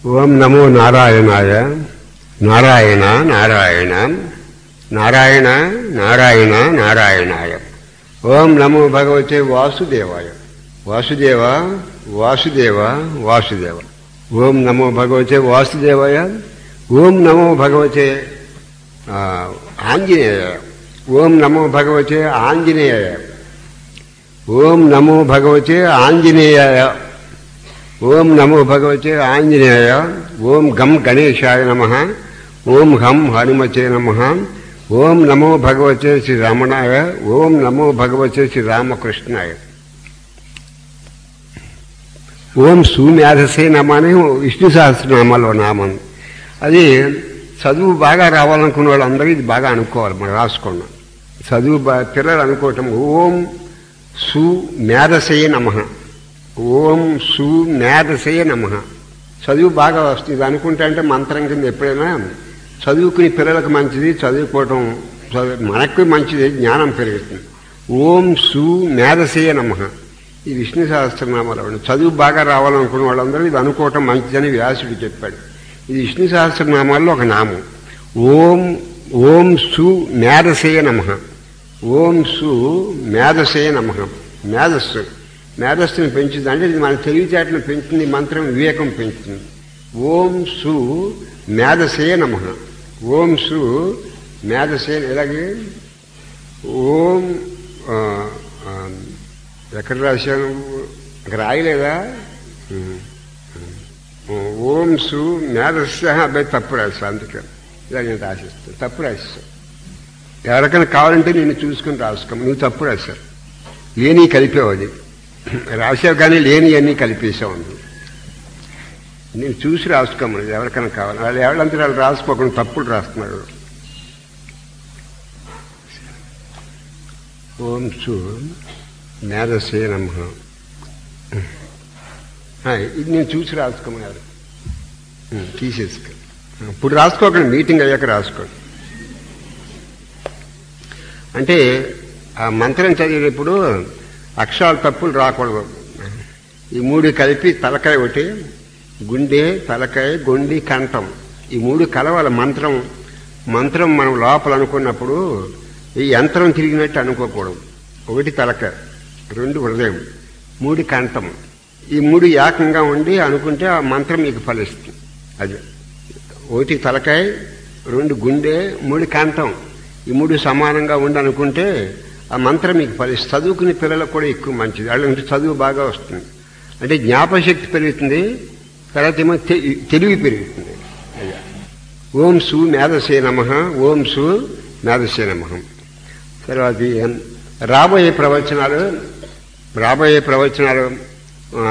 ఓం నమో నారాయణాయ నారాయణ నారాయణ నారాయణ నారాయణ నారాయణాయ ఓం నమో భగవతే వాసుదేవాయ వాసుదేవ వాసుదేవ వాసుదేవ ఓం నమో భగవతే వాసుదేవాయ ఓం నమో భగవతే ఆ, ఆంజనేయ ఓం నమో భగవతే ఆంజనేయ ఓం నమో భగవతే ఆంజనేయాయ ఓం నమో భగవతే ఆంజనేయ ఓం గం గణేశాయ నమ ఓం హం హనుమతే నమ ఓం నమో భగవతే శ్రీ రమణాయ ఓం నమో భగవతే శ్రీ రామకృష్ణాయ ఓం సూమ్యాధసే నమ అని విష్ణు సహస్రనామాలో నామం అది చదువు బాగా రావాలనుకున్న వాళ్ళందరూ ఇది బాగా అనుకోవాలి మనం రాసుకున్నాం చదువు బా పిల్లలు అనుకోవటం ఓం సు మేధసే నమ ఓం సు మేధసే నమ చదువు బాగా వస్తుంది ఇది అనుకుంటా అంటే మంత్రం కింద ఎప్పుడైనా చదువుకుని పిల్లలకు మంచిది చదువుకోవటం చదువు మనకు మంచిది జ్ఞానం పెరుగుతుంది ఓం సు మేధసే నమ ఈ విష్ణు సహస్రనామాలు అవ్వండి చదువు బాగా రావాలనుకున్న వాళ్ళందరూ ఇది అనుకోవటం మంచిదని వ్యాసుడు చెప్పాడు ఇది విష్ణు సహస్రనామాల్లో ఒక నామం ఓం ఓం సు మేధసే నమ ఓం సు మేధసే నమ మేధస్సు మేధస్సుని పెంచుతుంది అంటే ఇది మన తెలివితేటను పెంచుతుంది ఈ మంత్రం వివేకం పెంచుతుంది ఓం సు మేధసే నమ ఓం సు మేధసే ఇలాగే ఓం ఆ, ఆ, ఎక్కడ రాశాను అక్కడ రాయలేదా ఉమ్, ఉమ్. ఓం సు మేధస్య అబ్బాయి తప్పు రాశా అందుకే ఇలా నేను రాసిస్తాను తప్పు రాసిస్తాను ఎవరికైనా కావాలంటే నేను చూసుకుని రాసుకో నువ్వు తప్పు రాశావు లేని కలిపావు అది రాసావు కానీ లేని అన్నీ కలిపేసావు నువ్వు నేను చూసి రాసుకోమని ఎవరికైనా కావాలి వాళ్ళు ఎవరంతా వాళ్ళు రాసుకోకుండా తప్పులు రాస్తున్నారు ఓం సు మేధసే నమ ఇది నేను చూసి రాసుకోమన్నారు తీసేసుకో ఇప్పుడు రాసుకోకండి మీటింగ్ అయ్యాక రాసుకోండి అంటే ఆ మంత్రం చదివేటప్పుడు అక్షరాలు తప్పులు రాకూడదు ఈ మూడు కలిపి తలకాయ ఒకటి గుండె తలకాయ గొండి కంఠం ఈ మూడు కలవాలి మంత్రం మంత్రం మనం లోపల అనుకున్నప్పుడు ఈ యంత్రం తిరిగినట్టు అనుకోకూడదు ఒకటి తలకాయ రెండు హృదయం మూడు కంఠం ఈ మూడు ఏకంగా ఉండి అనుకుంటే ఆ మంత్రం మీకు ఫలిస్తుంది అది ఒకటి తలకాయ రెండు గుండె మూడు కంఠం ఈ మూడు సమానంగా ఉండి అనుకుంటే ఆ మంత్రం మీకు ఫలిస్తుంది చదువుకునే పిల్లలకు కూడా ఎక్కువ మంచిది వాళ్ళకి చదువు బాగా వస్తుంది అంటే జ్ఞాపశక్తి పెరుగుతుంది తర్వాత ఏమో తె- తెలివి పెరుగుతుంది అయ్యా. ఓం సు మేధసే నమ ఓం సు మేధసే నమ తర్వాత ఈ రాబోయే ప్రవచనాలు రాబోయే ప్రవచనాలు ఆ,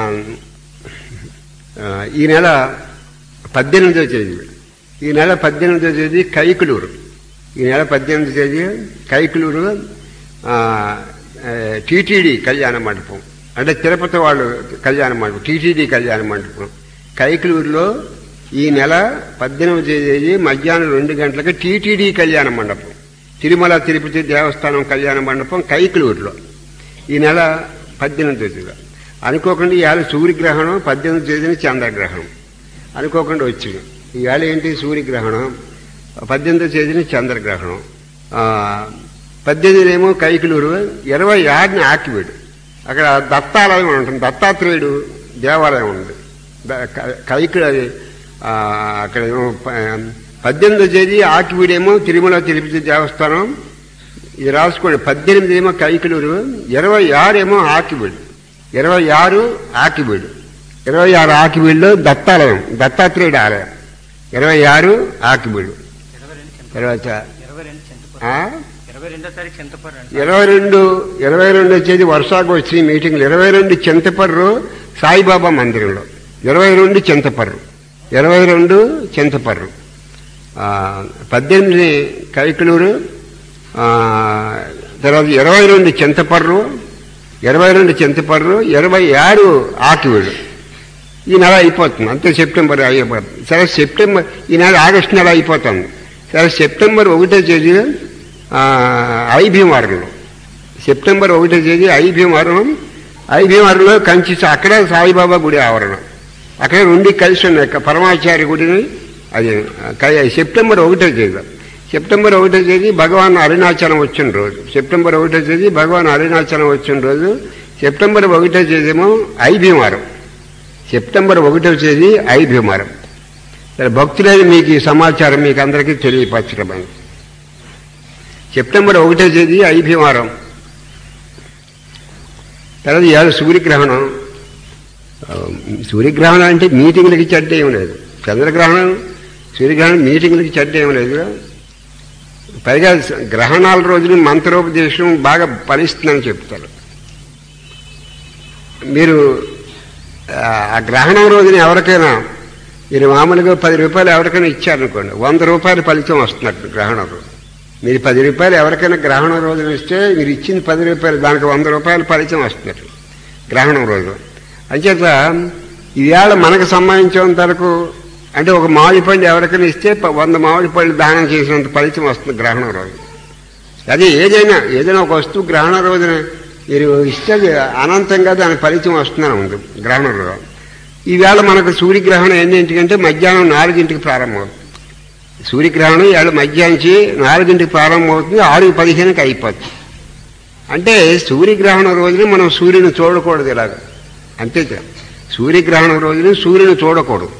ఆ, ఈ నెల పద్దెనిమిదో తేదీ ఈ నెల పద్దెనిమిదో తేదీ కైకులూరు ఈ నెల పద్దెనిమిదో తేదీ కైకులూరు ఆ, ఆ, టీటీడీ కళ్యాణ మండపం అంటే తిరుపతి వాళ్ళు కళ్యాణ మండపం టీటీడీ కళ్యాణ మండపం కైకులూరులో ఈ నెల పద్దెనిమిది తేదీ మధ్యాహ్నం రెండు గంటలకు టీటీడీ కళ్యాణ మండపం తిరుమల తిరుపతి దేవస్థానం కళ్యాణ మండపం కైకులూరులో ఈ నెల పద్దెనిమిది తేదీలో అనుకోకుండా ఇవాళ సూర్యగ్రహణం పద్దెనిమిది తేదీని చంద్రగ్రహణం అనుకోకుండా వచ్చింది ఇవాళ ఏంటి సూర్యగ్రహణం పద్దెనిమిదో తేదీని చంద్రగ్రహణం ఆ, పద్దెనిమిది ఏమో కైకులూరు ఇరవై ఆరుని ఆకివేడు అక్కడ దత్తాలయం ఉంటుంది దత్తాత్రేయుడు దేవాలయం ఉంది ద- క- కైకుడు అది ఆ, అక్కడ ఏమో ప- పద్దెనిమిదో తేదీ ఆకివీడేమో తిరుమల తిరుపతి దేవస్థానం ఇది రాసుకోండి పద్దెనిమిది ఏమో కైకులూరు ఇరవై ఆరు ఏమో ఆకివీడు ఇరవై ఆరు ఆకివీడు ఇరవై ఆరు ఆకివీడులో దత్తాలయం దత్తాత్రేయుడు ఆలయం ఇరవై ఆరు ఆకివీడు ఇరవై రెండు చింత తర్వాత ఇరవై రెండు చింతపర్రు ఆ? ఇరవై రెండో తారీఖు చింతపర్రు అండి ఇరవై రెండు ఇరవై రెండు వచ్చేది వర్షాకు వచ్చి మీటింగ్లు ఇరవై రెండు చింతపర్రు సాయిబాబా మందిరంలో ఇరవై రెండు చింతపర్రు ఇరవై రెండు చింతపర్రు ఆ, పద్దెనిమిది కైకులూరు ఆ, తర్వాత ఇరవై రెండు చింతపర్రు ఇరవై రెండు చింతపర్రు ఇరవై ఆరు ఆకివీడు ఈ నెల అయిపోతుంది అంతే సెప్టెంబర్ అయిపోతుంది సరే సెప్టెంబర్ ఈ నెల ఆగస్టు నెల అయిపోతుంది సరే సెప్టెంబర్ ఒకటో తేదీ ఆ, ఐ భీమవరంలో సెప్టెంబర్ ఒకటో తేదీ ఐ భీమవరం ఐ భీమవరంలో కంచి అక్కడ సాయిబాబా గుడి ఆవరణ అక్కడ రెండు కలిసి ఉన్నాయి క- పరమాచార్య గుడిని అది క- సెప్టెంబర్ ఒకటో తేదీ సెప్టెంబర్ ఒకటో తేదీ భగవాన్ అరుణాచలం వచ్చిన రోజు సెప్టెంబర్ ఒకటో తేదీ భగవాన్ అరుణాచలం వచ్చిన రోజు సెప్టెంబర్ ఒకటో తేదీమో ఐ భీమారం సెప్టెంబర్ ఒకటో తేదీ ఐ భీమారం సరే భక్తులైన మీకు ఈ సమాచారం మీకు అందరికీ తెలియపరచడం సెప్టెంబర్ ఒకటో తేదీ ఐ భీమారం తర్వాత ఇవాళ సూర్యగ్రహణం ఆ, సూర్యగ్రహణం అంటే మీటింగ్లకి చెడ్డ ఏం లేదు చంద్రగ్రహణం సూర్యగ్రహణం మీటింగ్లకి చెడ్డ ఏం లేదు పైగా గ్రహణాల రోజున మంత్రోపదేశం బాగా ఫలిస్తుందని చెప్తారు మీరు ఆ, ఆ గ్రహణం రోజున ఎవరికైనా మీరు మామూలుగా పది రూపాయలు ఎవరికైనా ఇచ్చారనుకోండి వంద రూపాయలు ఫలితం వస్తున్నట్టు గ్రహణం రోజు మీరు పది రూపాయలు ఎవరికైనా గ్రహణం రోజున ఇస్తే మీరు ఇచ్చింది పది రూపాయలు దానికి వంద రూపాయలు ఫలితం వస్తున్నట్టు గ్రహణం రోజు అంచేత ఈవేళ మనకు సంబంధించినంత వరకు అంటే ఒక మామిడి పండు ఎవరికైనా ఇస్తే ప- వంద మామిడి పళ్ళు దానం చేసినంత ఫలితం వస్తుంది గ్రహణం రోజు అది ఏదైనా ఏదైనా ఒక వస్తువు గ్రహణ రోజున మీరు ఇస్తే అది అనంతంగా దాని ఫలితం వస్తుందని ఉంది గ్రహణం రోజు ఈవేళ మనకు సూర్యగ్రహణం ఎన్నింటికంటే మధ్యాహ్నం నాలుగింటికి ప్రారంభమవుతుంది సూర్యగ్రహణం ఇవాళ మధ్యాహ్నం నాలుగింటికి ప్రారంభమవుతుంది ఆరు పదిహేనుకి అయిపోతుంది అంటే సూర్యగ్రహణం రోజున మనం సూర్యుని చూడకూడదు ఇలాగ అంతే కదా. సూర్యగ్రహణం రోజున సూర్యుని చూడకూడదు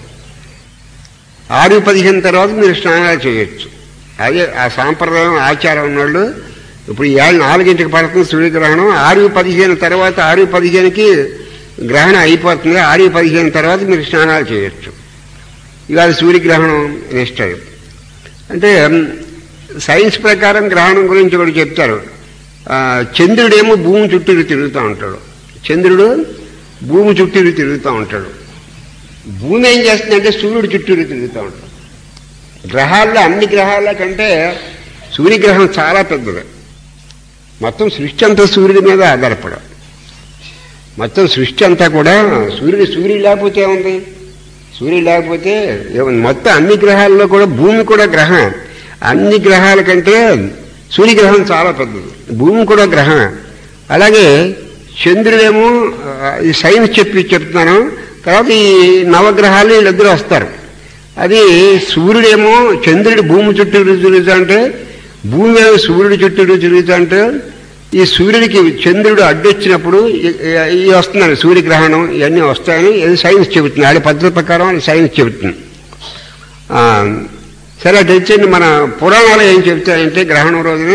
ఆరు పదిహేను తర్వాత మీరు స్నానాలు చేయొచ్చు అదే ఆ సాంప్రదాయం ఆచారం ఉన్నోళ్ళు ఇప్పుడు ఇవాళ నాలుగింటికి పడుతుంది సూర్యగ్రహణం ఆరు పదిహేను తర్వాత ఆరు పదిహేనుకి గ్రహణం అయిపోతుంది ఆరు పదిహేను తర్వాత మీరు స్నానాలు చేయొచ్చు ఇవాళ సూర్యగ్రహణం నెక్స్ట్ అంటే మ్, సైన్స్ ప్రకారం గ్రహణం గురించి కూడా చెప్తారు ఆ, చంద్రుడేమో భూమి చుట్టూరు తిరుగుతూ ఉంటాడు చంద్రుడు భూమి చుట్టూరు తిరుగుతూ ఉంటాడు భూమి ఏం చేస్తుందంటే సూర్యుడు చుట్టూరు తిరుగుతూ ఉంటాడు గ్రహాల్లో అన్ని గ్రహాల కంటే సూర్యగ్రహం చాలా పెద్దది మొత్తం సృష్టి అంతా సూర్యుడి మీద ఆధారపడదు మొత్తం సృష్టి అంతా కూడా సూర్యుడు సూర్యుడు లేకపోతే ఏముంది సూర్యుడు లేకపోతే ఏముంది మొత్తం అన్ని గ్రహాల్లో కూడా భూమి కూడా గ్రహం అన్ని గ్రహాల కంటే సూర్యగ్రహం చాలా పెద్దది భూమి కూడా గ్రహం అలాగే చంద్రుడేమో ఆ, ఈ సైన్స్ చెప్పి చెప్తున్నాను తర్వాత ఈ నవగ్రహాలు వీళ్ళిద్దరూ వస్తారు అది సూర్యుడేమో చంద్రుడు భూమి చుట్టూ తిరుగుతా అంటే భూమి ఏమో సూర్యుడు చుట్టూ తిరుగుతా అంటే ఈ సూర్యుడికి చంద్రుడు అడ్డొచ్చినప్పుడు ఇ- ఇ- ఇవి వస్తున్నాయి సూర్యగ్రహణం ఇవన్నీ వస్తాయని ఇది సైన్స్ చెబుతుంది ఆడి పద్ధతి ప్రకారం అది సైన్స్ చెబుతుంది ఆ, సరే అటు వచ్చేయండి మన పురాణాలు ఏం చెప్తాయంటే గ్రహణం రోజున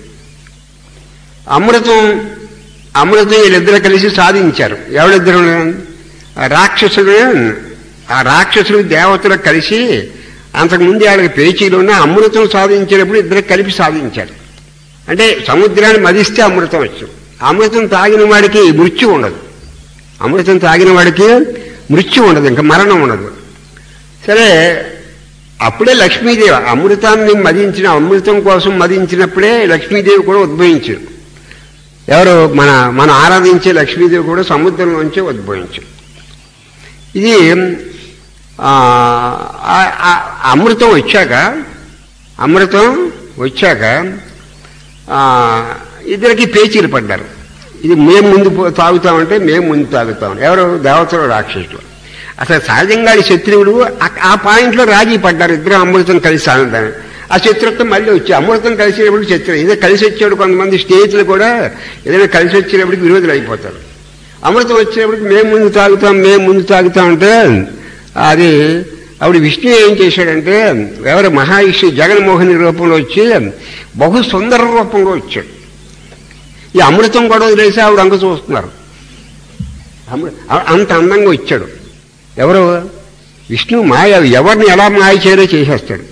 అమృతం అమృతం వీళ్ళిద్దరు కలిసి సాధించారు ఎవరిద్దరు ఆ రాక్షసుడు ఆ రాక్షసుడు దేవతలు కలిసి అంతకుముందు వాళ్ళకి పేచీలో ఉన్న అమృతం సాధించేటప్పుడు ఇద్దరు కలిపి సాధించారు అంటే సముద్రాన్ని మదిస్తే అమృతం వచ్చు అమృతం తాగిన వాడికి మృత్యు ఉండదు అమృతం తాగిన వాడికి మృత్యు ఉండదు ఇంకా మరణం ఉండదు సరే అప్పుడే లక్ష్మీదేవి అమృతాన్ని మదించిన అమృతం కోసం మదించినప్పుడే లక్ష్మీదేవి కూడా ఉద్భవించారు ఎవరు మన మన ఆరాధించే లక్ష్మీదేవి కూడా సముద్రం నుంచే ఉద్భవించారు ఇది ఆ, ఆ- ఆ- అమృతం వచ్చాక అమృతం వచ్చాక ఆ, ఇద్దరికి పేచీలు పడ్డారు ఇది మేము ముందు పో- తాగుతామంటే మేము ముందు తాగుతాం ఎవరు దేవతలు రాక్షసులు అసలు సహజంగా ఈ శత్రువులు ఆ- ఆ పాయింట్లో రాజీ పడ్డారు ఇద్దరు అమృతం కలిసి ఆనందాన్ని ఆ శత్రుత్వం మళ్ళీ వచ్చి అమృతం కలిసేటప్పుడు శత్రు ఏదో కలిసి వచ్చేవాడు కొంతమంది స్నేహితులు కూడా ఏదైనా కలిసి వచ్చేటప్పటికి విరోధులు అయిపోతారు అమృతం వచ్చేటప్పటికి మేము ముందు తాగుతాం మేము ముందు తాగుతాం అంటే అది అప్పుడు విష్ణు ఏం చేశాడంటే ఎవరు మహావిష్ణు జగన్మోహని రూపంలో వచ్చి బహు సుందర రూపంలో వచ్చాడు ఈ అమృతం కూడా వదిలేసి ఆవిడ అంక చూస్తున్నారు అమృ- అ- అంత అందంగా వచ్చాడు ఎవరు విష్ణు మాయ ఎవరిని ఎలా మాయ చేయరో చేసేస్తాడు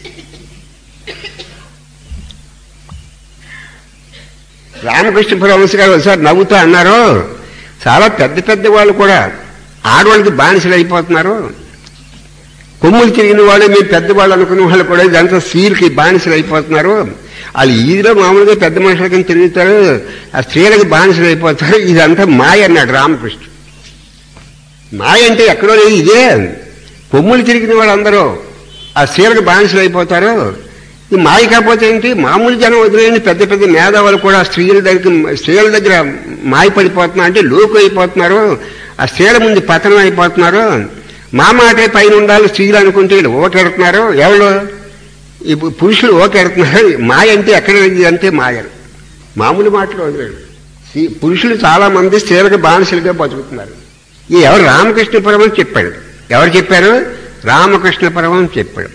రామకృష్ణ పరమహంస గారు ఒకసారి నవ్వుతా అన్నారు చాలా పెద్ద పెద్ద వాళ్ళు కూడా ఆడవాళ్ళకి బానిసలు అయిపోతున్నారు కొమ్ములు తిరిగిన వాళ్ళు మీరు పెద్దవాళ్ళు అనుకున్న వాళ్ళు కూడా ఇదంతా స్త్రీలకి బానిసలు అయిపోతున్నారు వాళ్ళు ఈదిలో మామూలుగా పెద్ద మనుషులకి తిరుగుతారు ఆ స్త్రీలకి బానిసలు అయిపోతారు ఇదంతా మాయ అన్నాడు రామకృష్ణ మాయ అంటే ఎక్కడో లేదు ఇదే కొమ్ములు తిరిగిన వాళ్ళందరూ ఆ స్త్రీలకు బానిసలు అయిపోతారు ఈ మాయ కాకపోతే ఏంటి మామూలు జనం వదిలేని పెద్ద పెద్ద మేధావులు కూడా స్త్రీల దగ్గర స్త్రీల దగ్గర మాయ పడిపోతున్నారు అంటే లోకు అయిపోతున్నారు ఆ స్త్రీల ముందు పతనం అయిపోతున్నారు మా మాటే పైన ఉండాలి స్త్రీలు అనుకుంటే వీళ్ళు ఓకెడుతున్నారు ఎవరు ఇప్పుడు పురుషులు ఓకెడుతున్నారు మాయ అంటే ఎక్కడ ఉంది అంటే మాయలు మామూలు మాటలు వదిలేడు స్త్రీ- పురుషులు చాలా మంది స్త్రీలకు బానిసలుగా బతుకుతున్నారు ఈ ఎవరు రామకృష్ణ పరమం చెప్పాడు ఎవరు చెప్పారు రామకృష్ణ పరమం చెప్పాడు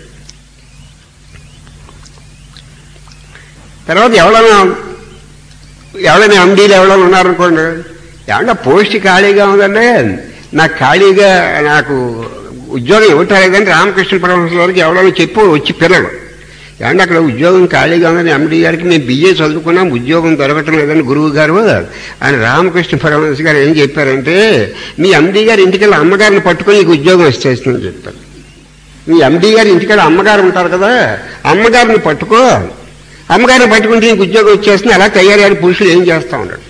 తర్వాత ఎవరైనా ఎవరైనా ఎండీలు ఎవరైనా ఉన్నారనుకోండి ఏమన్నా పోస్ట్ ఖాళీగా ఉందండి నాకు ఖాళీగా నాకు ఉద్యోగం ఇవ్వటాలేదని రామకృష్ణ పరమహంస గారికి ఎవరైనా చెప్పు వచ్చి పిల్లలు ఏమంటే అక్కడ ఉద్యోగం ఖాళీగా ఉందని ఎండీ గారికి మేము బిఏ చదువుకున్నాం ఉద్యోగం దొరకటం లేదని గురువు గారు ఆయన రామకృష్ణ పరమహంస గారు ఏం చెప్పారంటే మీ ఎండీ గారు ఇంటికెళ్ళి అమ్మగారిని పట్టుకొని నీకు ఉద్యోగం ఇచ్చేస్తుందని చెప్పారు మీ ఎండీ గారు ఇంటికాడ అమ్మగారు ఉంటారు కదా అమ్మగారిని పట్టుకో అమ్మగారిని పట్టుకుంటే నీకు ఉద్యోగం వచ్చేస్తుంది అలా తయారయ్యారు పురుషులు ఏం చేస్తా ఉన్నాడు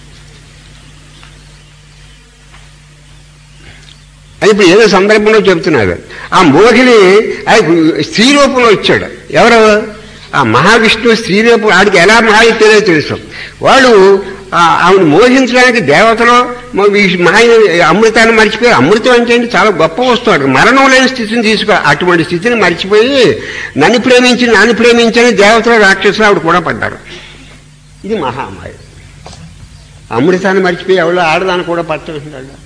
అది ఇప్పుడు ఏదో సందర్భంలో చెప్తున్నారు ఆ మోహిని అది స్త్రీ రూపంలో వచ్చాడు ఎవరు ఆ మహావిష్ణువు స్త్రీ రూపం ఆడికి ఎలా మాయ తెలియదు తెలుసు వాడు ఆ ఆవిడ మోహించడానికి దేవతలో మ- ఈ మాయ అమృతాన్ని మర్చిపోయి అమృతం అంటే ఏంటి చాలా గొప్ప వస్తువు మరణం లేని స్థితిని తీసుకో అటువంటి స్థితిని మర్చిపోయి నన్ను ప్రేమించి నన్ను ప్రేమించని దేవతలు రాక్షసులు ఆవిడ కూడా పడ్డారు ఇది మహామాయ అమృతాన్ని మర్చిపోయి ఎవరో ఆడదాన్ని కూడా పట్టేస్తున్నాడు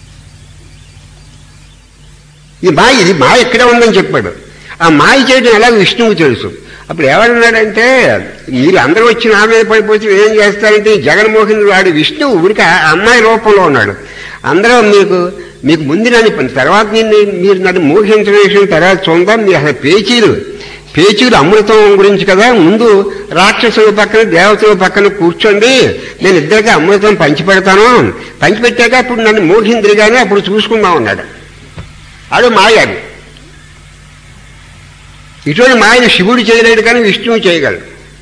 ఈ మాయ ఇది మాయ ఇక్కడే ఉందని చెప్పాడు ఆ మాయ చేయడం ఎలా విష్ణువు తెలుసు అప్పుడు ఎవరన్నాడంటే మీరు అందరూ వచ్చి నా మీద పడిపోతే ఏం చేస్తారంటే ఈ జగన్మోహన్ వాడు విష్ణువు ఊరికి ఆ అమ్మాయి రూపంలో ఉన్నాడు అందరూ మీకు మీకు ముందు నన్ను పని తర్వాత నిన్ను మీరు నన్ను మోహించిన విషయం తర్వాత చూద్దాం మీరు అసలు పేచీలు పేచీలు అమృతం గురించి కదా ముందు రాక్షసుల పక్కన దేవతల పక్కన కూర్చోండి నేను ఇద్దరికి అమృతం పంచిపెడతాను పంచిపెట్టాక అప్పుడు నన్ను మోహింద్రిగానే అప్పుడు చూసుకుందాం అన్నాడు ఆడు మాయాడు ఇటువంటి మాయన శివుడు చేయలేడు కానీ విష్ణువు చేయగలడు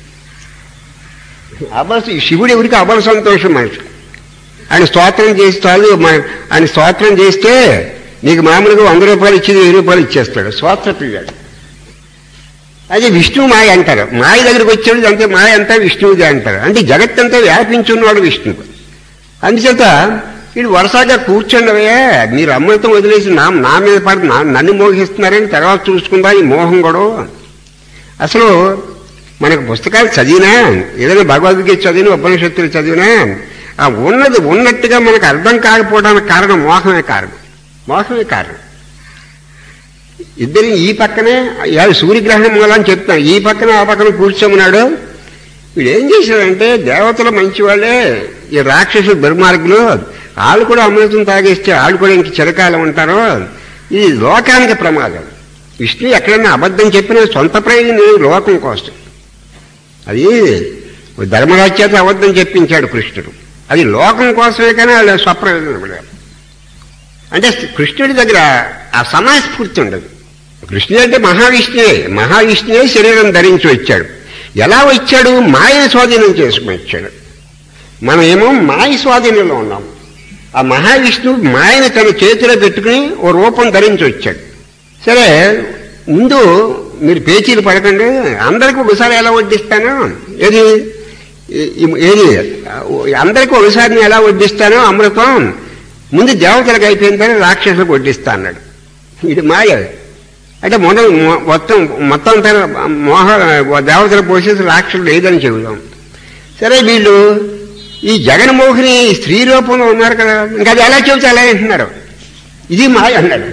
అబల శివుడు ఎవరికి అబల సంతోషం మనిషి ఆయన స్తోత్రం చేసి చాలు మా- ఆయన స్తోత్రం చేస్తే నీకు మామూలుగా వంద రూపాయలు ఇచ్చి వెయ్యి రూపాయలు ఇచ్చేస్తాడు స్తోత్ర ప్రియాడు అది విష్ణువు మాయ అంటారు మాయ దగ్గరికి వచ్చాడు అంటే మాయ అంతా విష్ణువుది అంటారు అంటే జగత్తంతా వ్యాపించున్నాడు విష్ణువు అందుచేత వీడు వరుసగా కూర్చోండివే మీరు అమృతం వదిలేసి నా నా మీద పడి నా నన్ను మోహిస్తున్నారని తర్వాత చూసుకుందా ఈ మోహం కూడా అసలు మనకు పుస్తకాలు చదివినా ఏదైనా భగవద్గీత చదివినా ఉపనిషత్తులు చదివినా ఆ ఉన్నది ఉన్నట్టుగా మనకు అర్థం కాకపోవడానికి కారణం మోహమే కారణం మోహమే కారణం ఇద్దరి ఈ పక్కనే ఇవాళ సూర్యగ్రహణం మూలని చెప్తాను ఈ పక్కన ఆ పక్కన కూర్చోమన్నాడు వీడు ఏం చేశాడంటే దేవతలు మంచివాళ్ళే ఈ రాక్షసులు దుర్మార్గులు వాళ్ళు కూడా అమృతం తాగేస్తే వాళ్ళు కూడా ఇంక చిరకాలం ఉంటారు ఇది లోకానికి ప్రమాదం విష్ణు ఎక్కడైనా అబద్ధం చెప్పినా సొంత ప్రయోజనం లేదు, లోకం కోసం అది ధర్మరాజు చేత అబద్ధం చెప్పించాడు కృష్ణుడు అది లోకం కోసమే కానీ వాళ్ళ స్వప్రయోజనం లేదు అంటే కృష్ణుడి దగ్గర ఆ సమయస్ఫూర్తి ఉండదు కృష్ణుడు అంటే మహావిష్ణువే మహావిష్ణువే శరీరం ధరించి వచ్చాడు ఎలా వచ్చాడు మాయ స్వాధీనం చేసుకుని వచ్చాడు మనం ఏమో మాయ స్వాధీనంలో ఉన్నాం ఆ మహావిష్ణువు మాయని తన చేతిలో పెట్టుకుని ఓ రూపం ధరించి వచ్చాడు సరే ముందు మీరు పేచీలు పడకండి అందరికీ ఒకసారి ఎలా వడ్డిస్తాను ఏది ఈ- ఈ- ఏది అందరికీ ఒకసారి నేను ఎలా వడ్డిస్తాను అమృతం ముందు దేవతలకు అయిపోయిన తర్వాత రాక్షసులకు వడ్డిస్తా అన్నాడు ఇది మాయ అంటే మొదలు మొ- మొత్తం మొత్తం అంతా మోహ దేవతలు పోసేసి రాక్షసులు లేదని చెబుదాం సరే వీళ్ళు ఈ జగన్మోహిని ఈ స్త్రీ రూపంలో ఉన్నారు కదా ఇంకా అది ఎలా చెబితే అలా అంటున్నారు ఇది మాయ అన్నాడు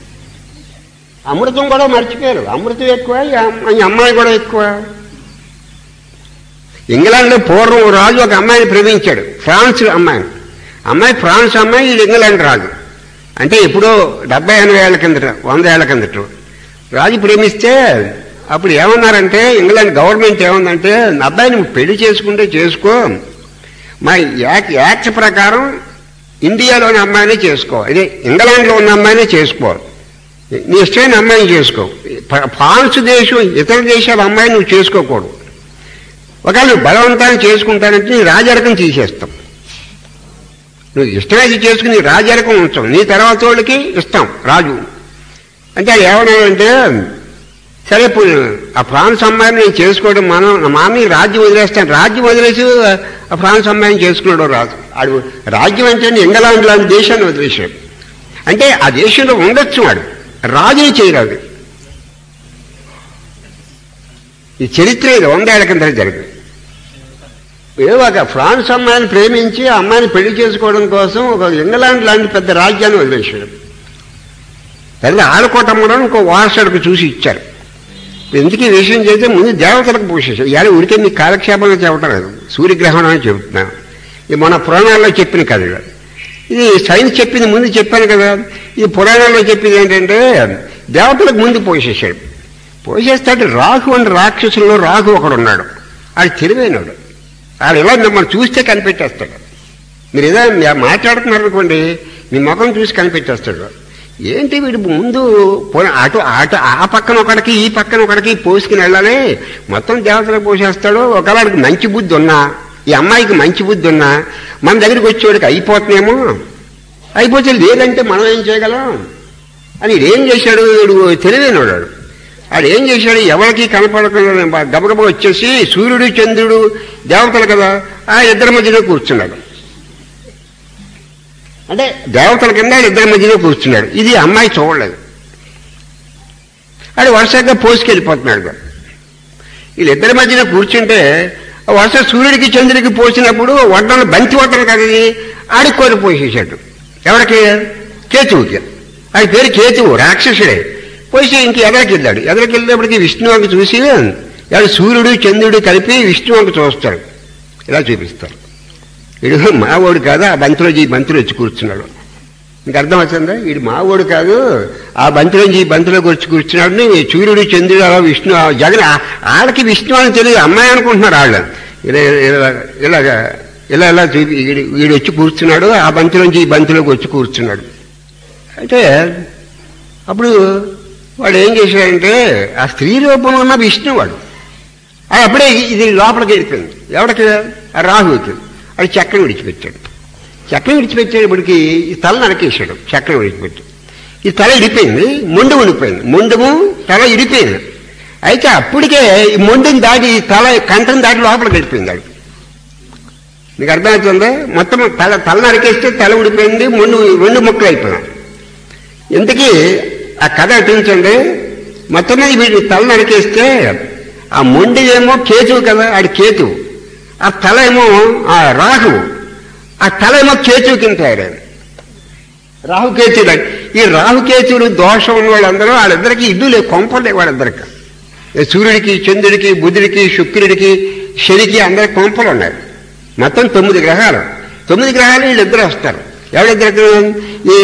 అమృతం కూడా మర్చిపోయారు అమృతం ఎక్కువ ఈ అమ్- ఈ అమ్మాయి కూడా ఎక్కువ ఇంగ్లాండ్లో పూర్వం ఓ రాజు ఒక అమ్మాయిని ప్రేమించాడు ఫ్రాన్స్ అమ్మాయిని అమ్మాయి ఫ్రాన్స్ అమ్మాయి ఇది ఇంగ్లాండ్ రాజు అంటే ఎప్పుడో డెబ్బై ఎనభై ఏళ్ళ కిందట వంద ఏళ్ల కిందట రాజు ప్రేమిస్తే అప్పుడు ఏమన్నారంటే ఇంగ్లాండ్ గవర్నమెంట్ ఏముందంటే అబ్బాయిని పెళ్లి చేసుకుంటే చేసుకో మా యాక్ట్ యాక్ట్ ప్రకారం ఇండియాలోని అమ్మాయిని చేసుకో అదే ఇంగ్లాండ్లో ఉన్న అమ్మాయిని చేసుకో నీ ఇష్టమైన అమ్మాయిని చేసుకో ఫ- ఫ్రాన్స్ దేశం ఇతర దేశాల అమ్మాయిని నువ్వు చేసుకోకూడదు ఒకవేళ నువ్వు బలవంతాన్ని చేసుకుంటానంటే నీ రాజరకం తీసేస్తాం నువ్వు ఇష్టమైతే చేసుకుని నీ రాజరకం ఉంచాం నీ తర్వాత వాళ్ళకి ఇస్తాం రాజు అంటే అది ఏమన్నాడంటే సరే ఇప్పుడు ఆ ఫ్రాన్స్ అమ్మాయిని నేను చేసుకోవడం మనం మా అమ్మాయి రాజ్యం వదిలేస్తాను రాజ్యం వదిలేసి ఆ ఫ్రాన్స్ అమ్మాయిని చేసుకున్నాడు రాజు ఆడు రాజ్యం అంటే ఇంగ్లాండ్ లాంటి దేశాన్ని వదిలేశాడు అంటే ఆ దేశంలో ఉండొచ్చు వాడు రాజుని చేయరాదు ఈ చరిత్ర ఇది వందేళ్ల కింద జరిగింది ఏదో ఒక ఫ్రాన్స్ అమ్మాయిని ప్రేమించి ఆ అమ్మాయిని పెళ్లి చేసుకోవడం కోసం ఒక ఇంగ్లాండ్ లాంటి పెద్ద రాజ్యాన్ని వదిలేశాడు తర్వాత ఆడకోటమ్మడం ఇంకో వారసుడికి చూసి ఇచ్చారు ఎందుకు ఈ విషయం చేస్తే ముందు దేవతలకు పోషించారు ఇవాళ ఉడికే మీకు కాలక్షేపంగా చెప్పడం లేదు సూర్యగ్రహణం అని చెబుతున్నాను ఇది మన పురాణాల్లో చెప్పిన కథ ఇది. ఇది సైన్స్ చెప్పింది ముందు చెప్పాను కదా ఈ పురాణాల్లో చెప్పింది ఏంటంటే దేవతలకు ముందు పోషించాడు పోషిస్తాడు రాహు అని రాక్షసుల్లో రాహు ఒకడు ఉన్నాడు ఆడు తెలివైనడు ఆడు ఇలా మిమ్మల్ని చూస్తే కనిపెట్టేస్తాడు మీరు ఏదో మాట్లాడుతున్నారు అనుకోండి మీ ముఖం చూసి కనిపెట్టేస్తాడు ఏంటి వీడు ముందు పోనీ అటు అటు ఆ పక్కన ఒకడికి ఈ పక్కన ఒకడికి పోసుకుని వెళ్ళాలి మొత్తం దేవతలకు పోసేస్తాడు ఒకవేళకి మంచి బుద్ధి ఉన్నా ఈ అమ్మాయికి మంచి బుద్ధి ఉన్నా మన దగ్గరికి వచ్చేవాడికి అయిపోతున్నామో అయిపోతే లేదంటే మనం ఏం చేయగలం అని వీడు ఏం చేశాడు వీడు తెలివైనవాడు వాడు. వాడు ఏం చేశాడు ఎవరికి కనపడకుండా గబగబా వచ్చేసి సూర్యుడు చంద్రుడు దేవతలు కదా ఆ ఇద్దరి మధ్యలో కూర్చున్నాడు అంటే దేవతల కింద ఇద్దరి మధ్యలో కూర్చున్నాడు ఇది అమ్మాయి చూడలేదు అది వరుసగా పోసుకెళ్ళిపోతున్నాడు వీళ్ళిద్దరి మధ్యన కూర్చుంటే ఆ వరుస సూర్యుడికి చంద్రుడికి పోసినప్పుడు వడ్డను బంతి వడ్డను కదా ఇది ఆడికి కోరి పోసేసాడు ఎవరికి కేతువుకి ఆయన పేరు కేతువు రాక్షసుడే పోసి ఇంక ఎదరికి వెళ్ళాడు ఎదరికి వెళ్ళినప్పటికీ విష్ణువుకి చూసి ఎవడు సూర్యుడు చంద్రుడు కలిపి విష్ణువుకి చూస్తాడు ఇలా చూపిస్తారు వీడు మావోడు కాదు ఆ బంతిలోంచి ఈ బంతిలో వచ్చి కూర్చున్నాడు నీకు అర్థం వచ్చిందా వీడు మావోడు కాదు ఆ బంతిలోంచి ఈ బంతిలోకి వచ్చి కూర్చున్నాడు సూర్యుడు చంద్రుడు అలా విష్ణు ఆ జగన్ ఆ- ఆళ్ళకి విష్ణు అని తెలియదు అమ్మాయి అనుకుంటున్నారు వాళ్ళు ఇలా ఇలా ఇలాగా ఇలా ఇలా చూపి వీడు వీడు వచ్చి కూర్చున్నాడు ఆ బంతిలోంచి ఈ బంతిలోకి వచ్చి కూర్చున్నాడు అంటే అప్పుడు వాడు ఏం చేశాడంటే ఆ స్త్రీ రూపంలో ఉన్న విష్ణు వాడు అది అప్పుడే ఇది లోపలికి వెళ్ళిపోయింది ఎవడికి ఆ రాహుకి అది చక్రం విడిచిపెట్టాడు చక్రం విడిచిపెట్టేటప్పటికి ఈ తల నరికేశాడు చక్రం విడిచిపెట్టి ఈ తల ఇడిపోయింది మొండు ఉండిపోయింది మొండము తల ఇడిపోయింది అయితే అప్పటికే ఈ మొండుని దాటి ఈ తల కంఠం దాటి లోపలికి వెళ్ళిపోయింది అది మీకు అర్థమవుతుందా మొత్తం తల తల నరికేస్తే తల ఉడిపోయింది మొండు రెండు ముక్కలు అయిపోయినాయి ఇంతకీ ఆ కథ అటుంచండి మొత్తం మీద వీడి తల నరికేస్తే ఆ మొండి ఏమో కేతువు కదా ఆడి కేతువు ఆ తల ఏమో ఆ రాహు ఆ తల ఏమో కేతువు కింద తయారైంది రాహుకేతువులు ఈ రాహుకేతువులు దోషం ఉన్న వాళ్ళందరూ వాళ్ళిద్దరికి ఇల్లు లేవు కొంపలే వాళ్ళిద్దరికి ఈ సూర్యుడికి చంద్రుడికి బుధుడికి శుక్రుడికి శనికి అందరికి కొంపలు ఉన్నాయి మొత్తం తొమ్మిది గ్రహాలు తొమ్మిది గ్రహాలు వీళ్ళిద్దరు వస్తారు ఎవరిద్దరు ఈ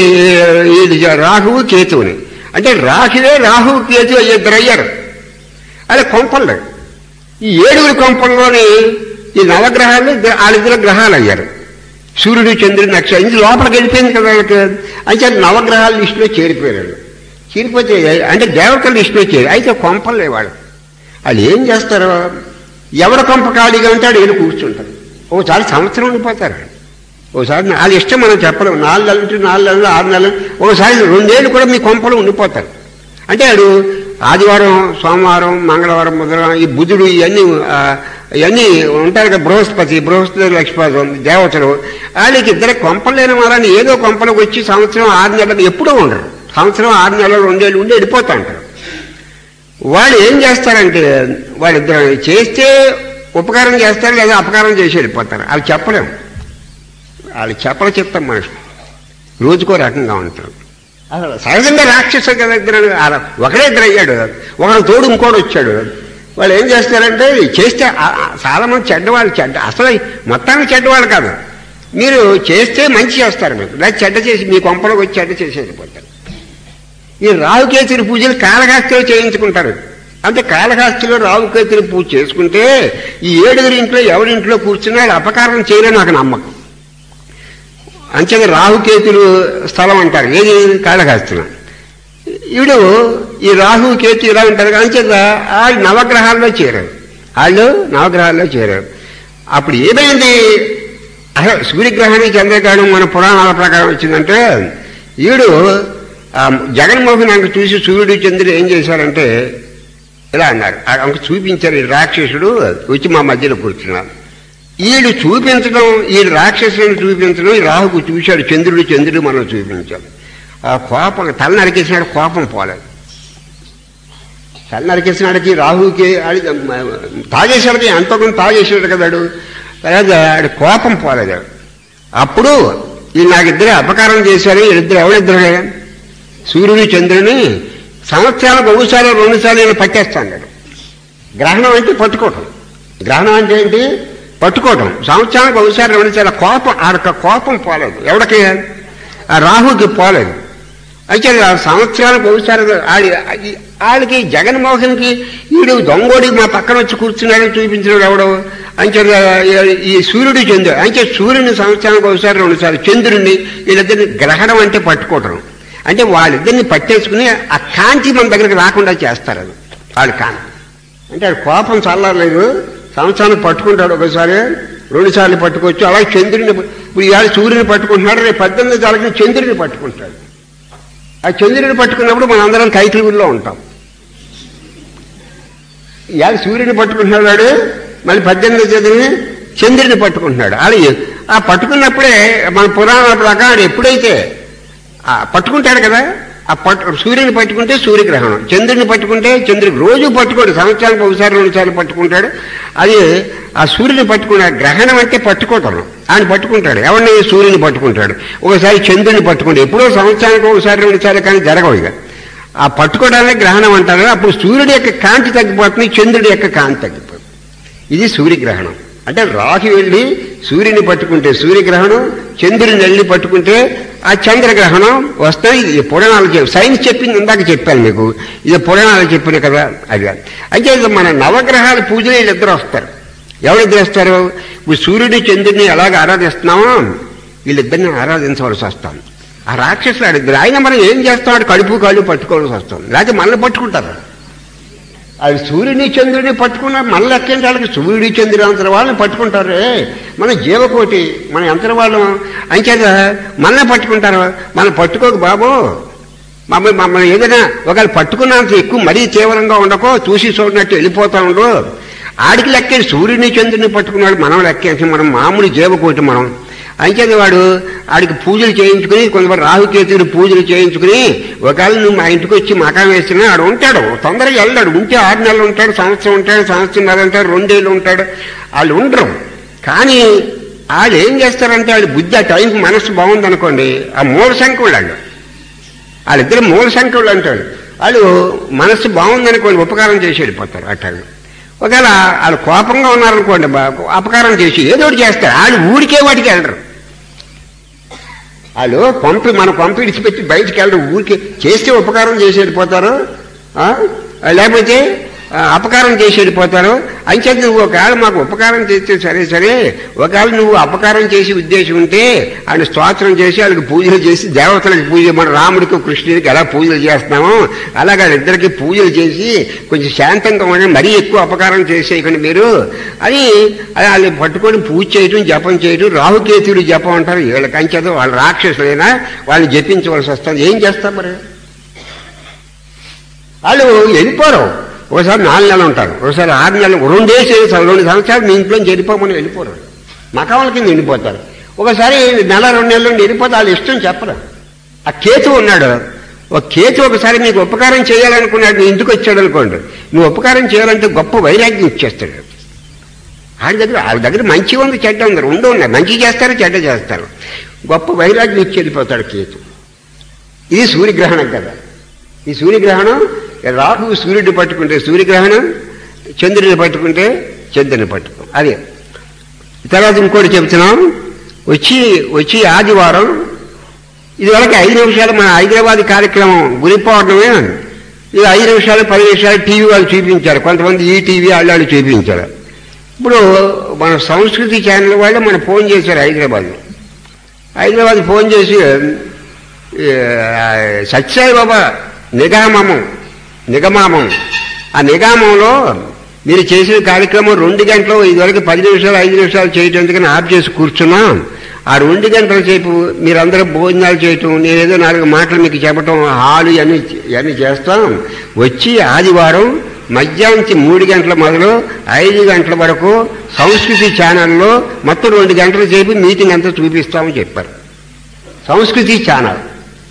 ఈ రాహువు కేతువుని అంటే రాహువే రాహువు కేతు ఇద్దరు అయ్యారు అదే కొంపలు ఈ ఏడుగురు కొంపల్లోని ఈ నవగ్రహాలు ఇద్దరు వాళ్ళిద్దరు గ్రహాలు అయ్యారు సూర్యుడు చంద్రుడు నక్షత్రం ఇది లోపలికి వెళ్ళిపోయింది కదా వాళ్ళకి అయితే నవగ్రహాల లిస్టులో చేరిపోయారు వాళ్ళు. చేరిపోతే అంటే దేవతల లిస్టులో చేరి అయితే కొంపలు లేవు వాళ్ళు వాళ్ళు ఏం చేస్తారు ఎవడ కొంప ఖాళీగా ఉంటే ఆడు వెళ్ళి కూర్చుంటారు ఒకసారి సంవత్సరం ఉండిపోతారు ఒకసారి వాళ్ళ ఇష్టం మనం చెప్పలేం నాలుగు నెలలు ఉంటే నాలుగు నెలలు ఆరు నెలలు ఒకసారి రెండేళ్ళు కూడా మీ కొంపలు ఉండిపోతారు అంటే ఆడు ఆదివారం సోమవారం మంగళవారం బుధవారం ఈ బుధుడు ఇవన్నీ ఆ, ఇవన్నీ ఉంటారు కదా బృహస్పతి బృహస్పతి లక్ష్మీపతి దేవతలు వాళ్ళకి ఇద్దరు కొంపలు లేని వాళ్ళని ఏదో కొంపలకు వచ్చి సంవత్సరం ఆరు నెలలు ఎప్పుడూ ఉండరు సంవత్సరం ఆరు నెలలు రెండేళ్ళు ఉండి వెళ్ళిపోతా ఉంటారు వాళ్ళు ఏం చేస్తారంటే వాళ్ళిద్దరు చేస్తే ఉపకారం చేస్తారు లేదా అపకారం చేసి వెళ్ళిపోతారు అవి చెప్పలేము వాళ్ళు చెప్పల చెప్తాం మనుషులు రోజుకో రకంగా ఉంటారు అసలు సహజంగా రాక్షస కదా ఇద్దరు అలా ఒకడే ఇద్దరు అయ్యాడు ఒకడు తోడు ఇంకోడు వచ్చాడు వాళ్ళు ఏం చేస్తారంటే చేస్తే ఆ- ఆ చాలా మంది చెడ్డవాళ్ళు చెడ్డ అసలు మొత్తానికి చెడ్డవాళ్ళు కాదు మీరు చేస్తే మంచి చేస్తారు మీకు లేదా చెడ్డ చేసి మీ కొంపలోకి వచ్చి చెడ్డ చేసి వెళ్ళిపోతారు ఈ రావుకేతుడి పూజలు కాళహస్తిలో చేయించుకుంటారు అంటే కాళహస్తిలో రావుకేతుడి పూజ చేసుకుంటే ఈ ఏడుగురి ఇంట్లో ఎవరి ఇంట్లో కూర్చున్నా వాళ్ళు అపకారం చేయలే నాకు నమ్మకం అంచేది రాహుకేతులు స్థలం అంటారు ఏది కాళహస్తిలో ఈడు ఈ రాహు కేతు ఇలా ఉంటారు అంచేత వాళ్ళు నవగ్రహాల్లో చేరారు వాళ్ళు నవగ్రహాల్లో చేరారు అప్పుడు ఏమైంది అసలు సూర్యగ్రహణం చంద్రగ్రహణం మన పురాణాల ప్రకారం వచ్చిందంటే ఈడు ఆ జగన్మోహన్ అంక చూసి సూర్యుడు చంద్రుడు ఏం చేశారంటే ఇలా అన్నారు అంక చూపించారు ఈ రాక్షసుడు వచ్చి మా మధ్యలో కూర్చున్నారు వీడు చూపించడం ఈ రాక్షసులను చూపించడం ఈ రాహుకు చూశాడు చంద్రుడు చంద్రుడు మనం చూపించాం ఆ కోపం తల నరికేసినాడు కోపం పోలేదు తల నరికేసినాడికి రాహుకి ఆడి తాగేశాడు ఎంతోకొంత తాగేసాడు కదాడు తర్వాత ఆడి కోపం పోలేదు అప్పుడు ఈ నాకిద్దరే అపకారం చేశారు వీళ్ళిద్దరు ఎవరిద్దరే సూర్యుని చంద్రుని సంవత్సరాలకు ఒకసారి రెండు సార్లు నేను పట్టేస్తాడు గ్రహణం అంటే పట్టుకోవటం గ్రహణం అంటే ఏంటి పట్టుకోవటం సంవత్సరానికి ఒకసారి రెండు సార్లు కోపం ఆడక కోపం పోలేదు ఎవడికి ఆ రాహుకి పోలేదు అయితే ఆ సంవత్సరానికి ఒకసారి ఆడి ఆడికి జగన్మోహన్కి వీడు దొంగోడి మా పక్కన వచ్చి కూర్చున్నాడని చూపించినాడు ఎవడో అంచే ఈ సూర్యుడు చంద్రుడు అంటే సూర్యుని సంవత్సరానికి ఒకసారి రెండుసార్లు చంద్రుడిని వీళ్ళిద్దరిని గ్రహణం అంటే పట్టుకోవటం అంటే వాళ్ళిద్దరిని పట్టేసుకుని ఆ కాంతి మన దగ్గరికి రాకుండా చేస్తారు అది వాళ్ళ కాంతి అంటే ఆడు కోపం చల్లలేదు సంవత్సరానికి పట్టుకుంటాడు ఒకసారి రెండు సార్లు పట్టుకోవచ్చు అలాగే చంద్రుని ఇప్పుడు ఇవాళ సూర్యుని పట్టుకుంటున్నాడు రేపు పద్దెనిమిది తారీఖున చంద్రుని పట్టుకుంటాడు ఆ చంద్రుని పట్టుకున్నప్పుడు మనం అందరం కైకిలుగుల్లో ఉంటాం ఇవాళ సూర్యుని పట్టుకుంటున్నాడు వాడు మళ్ళీ పద్దెనిమిది తేదీని చంద్రుని పట్టుకుంటున్నాడు అది ఆ పట్టుకున్నప్పుడే మన పురాణాల ప్రకారం ఎప్పుడైతే ఆ పట్టుకుంటాడు కదా ఆ పట్టు సూర్యుని పట్టుకుంటే సూర్యగ్రహణం చంద్రుని పట్టుకుంటే చంద్రుడికి రోజు పట్టుకోడు సంవత్సరానికి ఒకసారి రెండు సార్లు పట్టుకుంటాడు అది ఆ సూర్యుని పట్టుకున్న గ్రహణం అంటే పట్టుకోవటం ఆయన పట్టుకుంటాడు ఎవరిని సూర్యుని పట్టుకుంటాడు ఒకసారి చంద్రుని పట్టుకుంటాడు ఎప్పుడో సంవత్సరానికి ఒకసారి రెండు సార్లు కానీ జరగవు ఇక ఆ పట్టుకోవడానికి గ్రహణం అంటారు అప్పుడు సూర్యుడి యొక్క కాంతి తగ్గిపోతుంది చంద్రుడి యొక్క కాంతి తగ్గిపోతుంది ఇది సూర్యగ్రహణం అంటే రాహు వెళ్ళి సూర్యుని పట్టుకుంటే సూర్యగ్రహణం చంద్రుని వెళ్ళి పట్టుకుంటే ఆ చంద్రగ్రహణం వస్తాయి ఇది పురాణాలు చెప్పి సైన్స్ చెప్పింది ఇందాక చెప్పాను మీకు ఇది పురాణాలు చెప్పిన కదా అది అయితే ఇది మన నవగ్రహాల పూజలు వీళ్ళిద్దరు వస్తారు ఎవరిద్దరు వస్తారు ఇప్పుడు సూర్యుడి చంద్రుడిని ఎలాగ ఆరాధిస్తున్నామో వీళ్ళిద్దరిని ఆరాధించవలసి వస్తాం ఆ రాక్షసులు ఆడిద్దరు ఆయన మనం ఏం చేస్తాం కడుపు కాళ్ళు పట్టుకోవాల్సి వస్తాం లేకపోతే మనల్ని పట్టుకుంటారు అది సూర్యుని చంద్రుడిని పట్టుకున్న మన లెక్కేంటి వాళ్ళకి సూర్యుడి చంద్రుడు అంతర వాళ్ళని పట్టుకుంటారే మన జీవకోటి మన యంత్ర వాళ్ళం అంచేత మనల్ని పట్టుకుంటారు మనం పట్టుకోక బాబు మమ్మల్ని మమ్మల్ని ఏదైనా ఒకవేళ పట్టుకున్నంత ఎక్కువ మరీ తీవ్రంగా ఉండకో చూసి చూడనట్టు వెళ్ళిపోతా ఉండు ఆడికి లెక్కే సూర్యుని చంద్రుని పట్టుకున్నాడు మనం లెక్కేసి మనం మామూలు జీవకోటి మనం అంచేది వాడు ఆడికి పూజలు చేయించుకుని కొంతమంది రాహుకేతుడు పూజలు చేయించుకుని ఒకవేళ నువ్వు మా ఇంటికి వచ్చి మకాం వేసినా ఆడు ఉంటాడు తొందరగా వెళ్ళాడు ఉంటే ఆరు నెలలు ఉంటాడు సంవత్సరం ఉంటాడు సంవత్సరం ఉంటాడు రెండేళ్ళు ఉంటాడు వాళ్ళు ఉండరు కానీ వాళ్ళు ఏం చేస్తారంటే వాళ్ళు బుద్ధి ఆ టైంకి మనసు బాగుందనుకోండి ఆ మూల సంఖ్య వాళ్ళు వాళ్ళిద్దరు మూల సంఖ్య వాళ్ళు అంటాడు వాళ్ళు మనసు బాగుందనుకోండి ఉపకారం చేసి వెళ్ళిపోతారు ఆ టైం ఒకవేళ వాళ్ళు కోపంగా ఉన్నారనుకోండి బా- అపకారం చేసి ఏదో ఒకటి చేస్తారు వాళ్ళు ఊరికే వాటికి వెళ్ళరు వాళ్ళు పంపి మన పంపి ఇడిచిపెట్టి బయటికి వెళ్ళరు ఊరికి చేస్తే ఉపకారం చేసి వెళ్ళిపోతారు ఆ? లేకపోతే ఆ, అపకారం చేసి వెళ్ళిపోతారు అంచేత నువ్వు ఒకవేళ మాకు ఉపకారం చేస్తే సరే సరే ఒకవేళ నువ్వు అపకారం చేసి ఉద్దేశం ఉంటే ఆయన స్తోత్రం చేసి వాళ్ళకి పూజలు చేసి దేవతలకు పూజ మన రాముడికి కృష్ణుడికి ఎలా పూజలు చేస్తున్నామో అలాగే వాళ్ళిద్దరికి పూజలు చేసి కొంచెం శాంతంగా ఉండి మరీ ఎక్కువ అపకారం చేసేయకండి మీరు అని అది వాళ్ళని పట్టుకొని పూజ చేయటం జపం చేయటం రాహుకేతుడు జపం అంటారు వీళ్ళకి అంచేత వాళ్ళ రాక్షసులైనా వాళ్ళని జపించవలసి వస్తుంది ఏం చేస్తారు మరి వాళ్ళు వెళ్ళిపోరు ఒకసారి నాలుగు నెలలు ఉంటారు ఒకసారి ఆరు నెలలు రెండేసి రెండు సంవత్సరాలు మీ ఇంట్లో వెళ్ళిపోమని వెళ్ళిపోరు మకాముల కింద వెళ్ళిపోతారు ఒకసారి నెల రెండు నెలల నుండి వెళ్ళిపోతే వాళ్ళు ఇష్టం చెప్పరు ఆ కేతు ఉన్నాడు ఒక కేతు ఒకసారి మీకు ఉపకారం చేయాలనుకున్నాడు నీ ఇంటికి వచ్చాడు అనుకోండి నువ్వు ఉపకారం చేయాలంటే గొప్ప వైరాగ్యం ఇచ్చేస్తాడు ఆడి దగ్గర వాళ్ళ దగ్గర మంచి ఉంది చెడ్డ ఉంది రెండు ఉన్నాయి మంచి చేస్తారు చెడ్డ చేస్తారు గొప్ప వైరాగ్యం ఇచ్చి వెళ్ళిపోతాడు కేతు ఇది సూర్యగ్రహణం కదా ఈ సూర్యగ్రహణం రాహు సూర్యుడిని పట్టుకుంటే సూర్యగ్రహణం చంద్రుడిని పట్టుకుంటే చంద్రుని పట్టుకో అదే తర్వాత ఇంకోటి చెప్తున్నాం వచ్చి వచ్చి ఆదివారం ఇదివరకు ఐదు నిమిషాలు మన హైదరాబాద్ కార్యక్రమం గురి పౌర్ణమే ఇది ఐదు నిమిషాలు పది నిమిషాలు టీవీ వాళ్ళు చూపించారు కొంతమంది ఈ టీవీ వాళ్ళు వాళ్ళు చూపించారు ఇప్పుడు మన సంస్కృతి ఛానల్ వాళ్ళు మన ఫోన్ చేశారు హైదరాబాద్ హైదరాబాద్ ఫోన్ చేసి ఏ, సత్యసాయి బాబా నిగామము నిగమామం ఆ నిగామంలో మీరు చేసిన కార్యక్రమం రెండు గంటలు ఇదివరకు పది నిమిషాలు ఐదు నిమిషాలు చేయటం ఎందుకని ఆఫ్ చేసి కూర్చున్నాం ఆ రెండు గంటల సేపు మీరందరూ భోజనాలు చేయటం నేనేదో నాలుగు మాటలు మీకు చెప్పటం హాలు ఇవన్నీ ఇవన్నీ చేస్తాం వచ్చి ఆదివారం మధ్యాహ్నం మూడు గంటల మొదలు ఐదు గంటల వరకు సంస్కృతి ఛానల్లో మొత్తం రెండు గంటల సేపు మీటింగ్ అంతా చూపిస్తామని చెప్పారు సంస్కృతి ఛానల్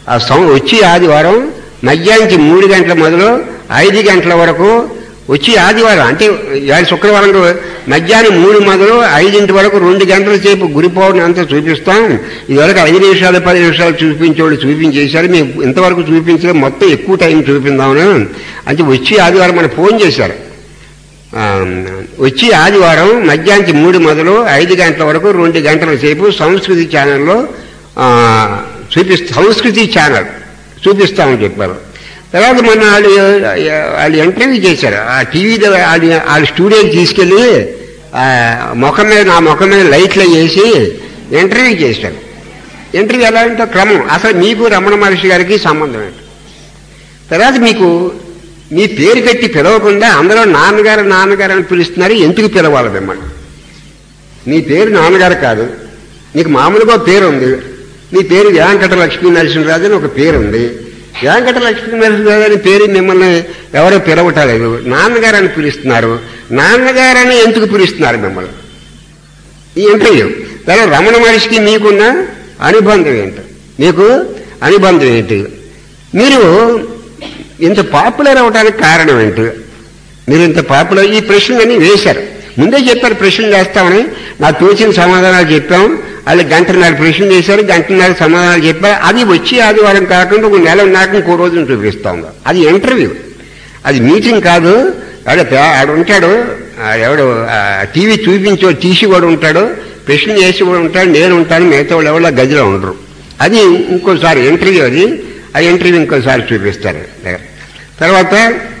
ఆ సం వచ్చి ఆదివారం మధ్యాహ్నం మూడు గంటల మొదలు ఐదు గంటల వరకు వచ్చి ఆదివారం అంటే ఇవాళ శుక్రవారం రో- మధ్యాహ్నం మూడు మొదలు ఐదింటి వరకు రెండు గంటల సేపు గురి పౌర్ణమి అంతా చూపిస్తాం ఇదివరకు ఐదు నిమిషాలు పది నిమిషాలు చూపించేవాళ్ళు చూపించేశారు మేము ఇంతవరకు చూపించలేదు మొత్తం ఎక్కువ టైం చూపిందామని అంటే వచ్చి ఆదివారం మనకు ఫోన్ చేశారు ఆ, వచ్చి ఆదివారం మధ్యాహ్నం మూడు మొదలు ఐదు గంటల వరకు రెండు గంటల సేపు సంస్కృతి ఛానల్లో ఆ, చూపిస్తా సంస్కృతి ఛానల్ చూపిస్తామని చెప్పారు తర్వాత మొన్న వాళ్ళు వాళ్ళు ఇంటర్వ్యూ చేశారు ఆ టీవీ వాళ్ళు వాళ్ళ స్టూడియోకి తీసుకెళ్ళి ఆ, ముఖం మీద నా ముఖం మీద లైట్లు వేసి ఇంటర్వ్యూ చేశారు ఇంటర్వ్యూ ఎలా అంటే క్రమం అసలు మీకు రమణ మహర్షి గారికి సంబంధం ఏంటి తర్వాత మీకు మీ పేరు కట్టి పిలవకుండా అందరూ నాన్నగారు నాన్నగారు అని పిలుస్తున్నారు ఎందుకు పిలవాలి మిమ్మల్ని నీ పేరు నాన్నగారు కాదు నీకు మామూలుగా ఓ పేరు ఉంది నీ పేరు వెంకట లక్ష్మీ నరసింహరాజు అని ఒక పేరు ఉంది వెంకట లక్ష్మీ నరసింహరాజు అని పేరు మిమ్మల్ని ఎవరో పిలవటలేదు నాన్నగారు అని పిలుస్తున్నారు నాన్నగారని ఎందుకు పిలుస్తున్నారు మిమ్మల్ని ఈ ఇంటర్వ్యూ తర్వాత రమణ మహర్షికి మీకున్న అనుబంధం ఏంటి మీకు అనుబంధం ఏంటి మీరు ఇంత పాపులర్ అవడానికి కారణం ఏంటి మీరు ఇంత పాపులర్ ఈ ప్రశ్నలన్నీ వేశారు ముందే చెప్పారు ప్రశ్నలు వేస్తామని నాకు తోచిన సమాధానాలు చెప్పాం వాళ్ళు గంటన్నర ప్రశ్న చేశారు గంటన్నర సమాధానాలు చెప్పారు అది వచ్చి ఆదివారం కాకుండా ఒక నెల ఉన్నాక ఇంకో రోజున చూపిస్తాం అది ఇంటర్వ్యూ అది మీటింగ్ కాదు ఆడ ఆడ ఉంటాడు ఆ ఎవడు ఆ టీవీ చూపించో తీసి కూడా ఉంటాడు ప్రశ్న చేసి కూడా ఉంటాడు నేను ఉంటాను మిగతా వాళ్ళు ఎవరు ఆ గదిలో ఉండరు అది ఇంకోసారి ఇంటర్వ్యూ అది ఆ ఇంటర్వ్యూ ఇంకోసారి చూపిస్తారు తర్వాత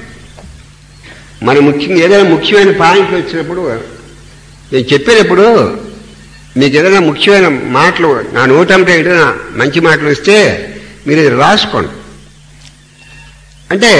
మన ముఖ్యంగా ఏదైనా ముఖ్యమైన పాయింట్లు వచ్చినప్పుడు నేను చెప్పేటప్పుడు మీకు ఏదైనా ముఖ్యమైన మాటలు నా నోటంటే ఏదైనా మంచి మాటలు వస్తే మీరు ఇది రాసుకోండి అంటే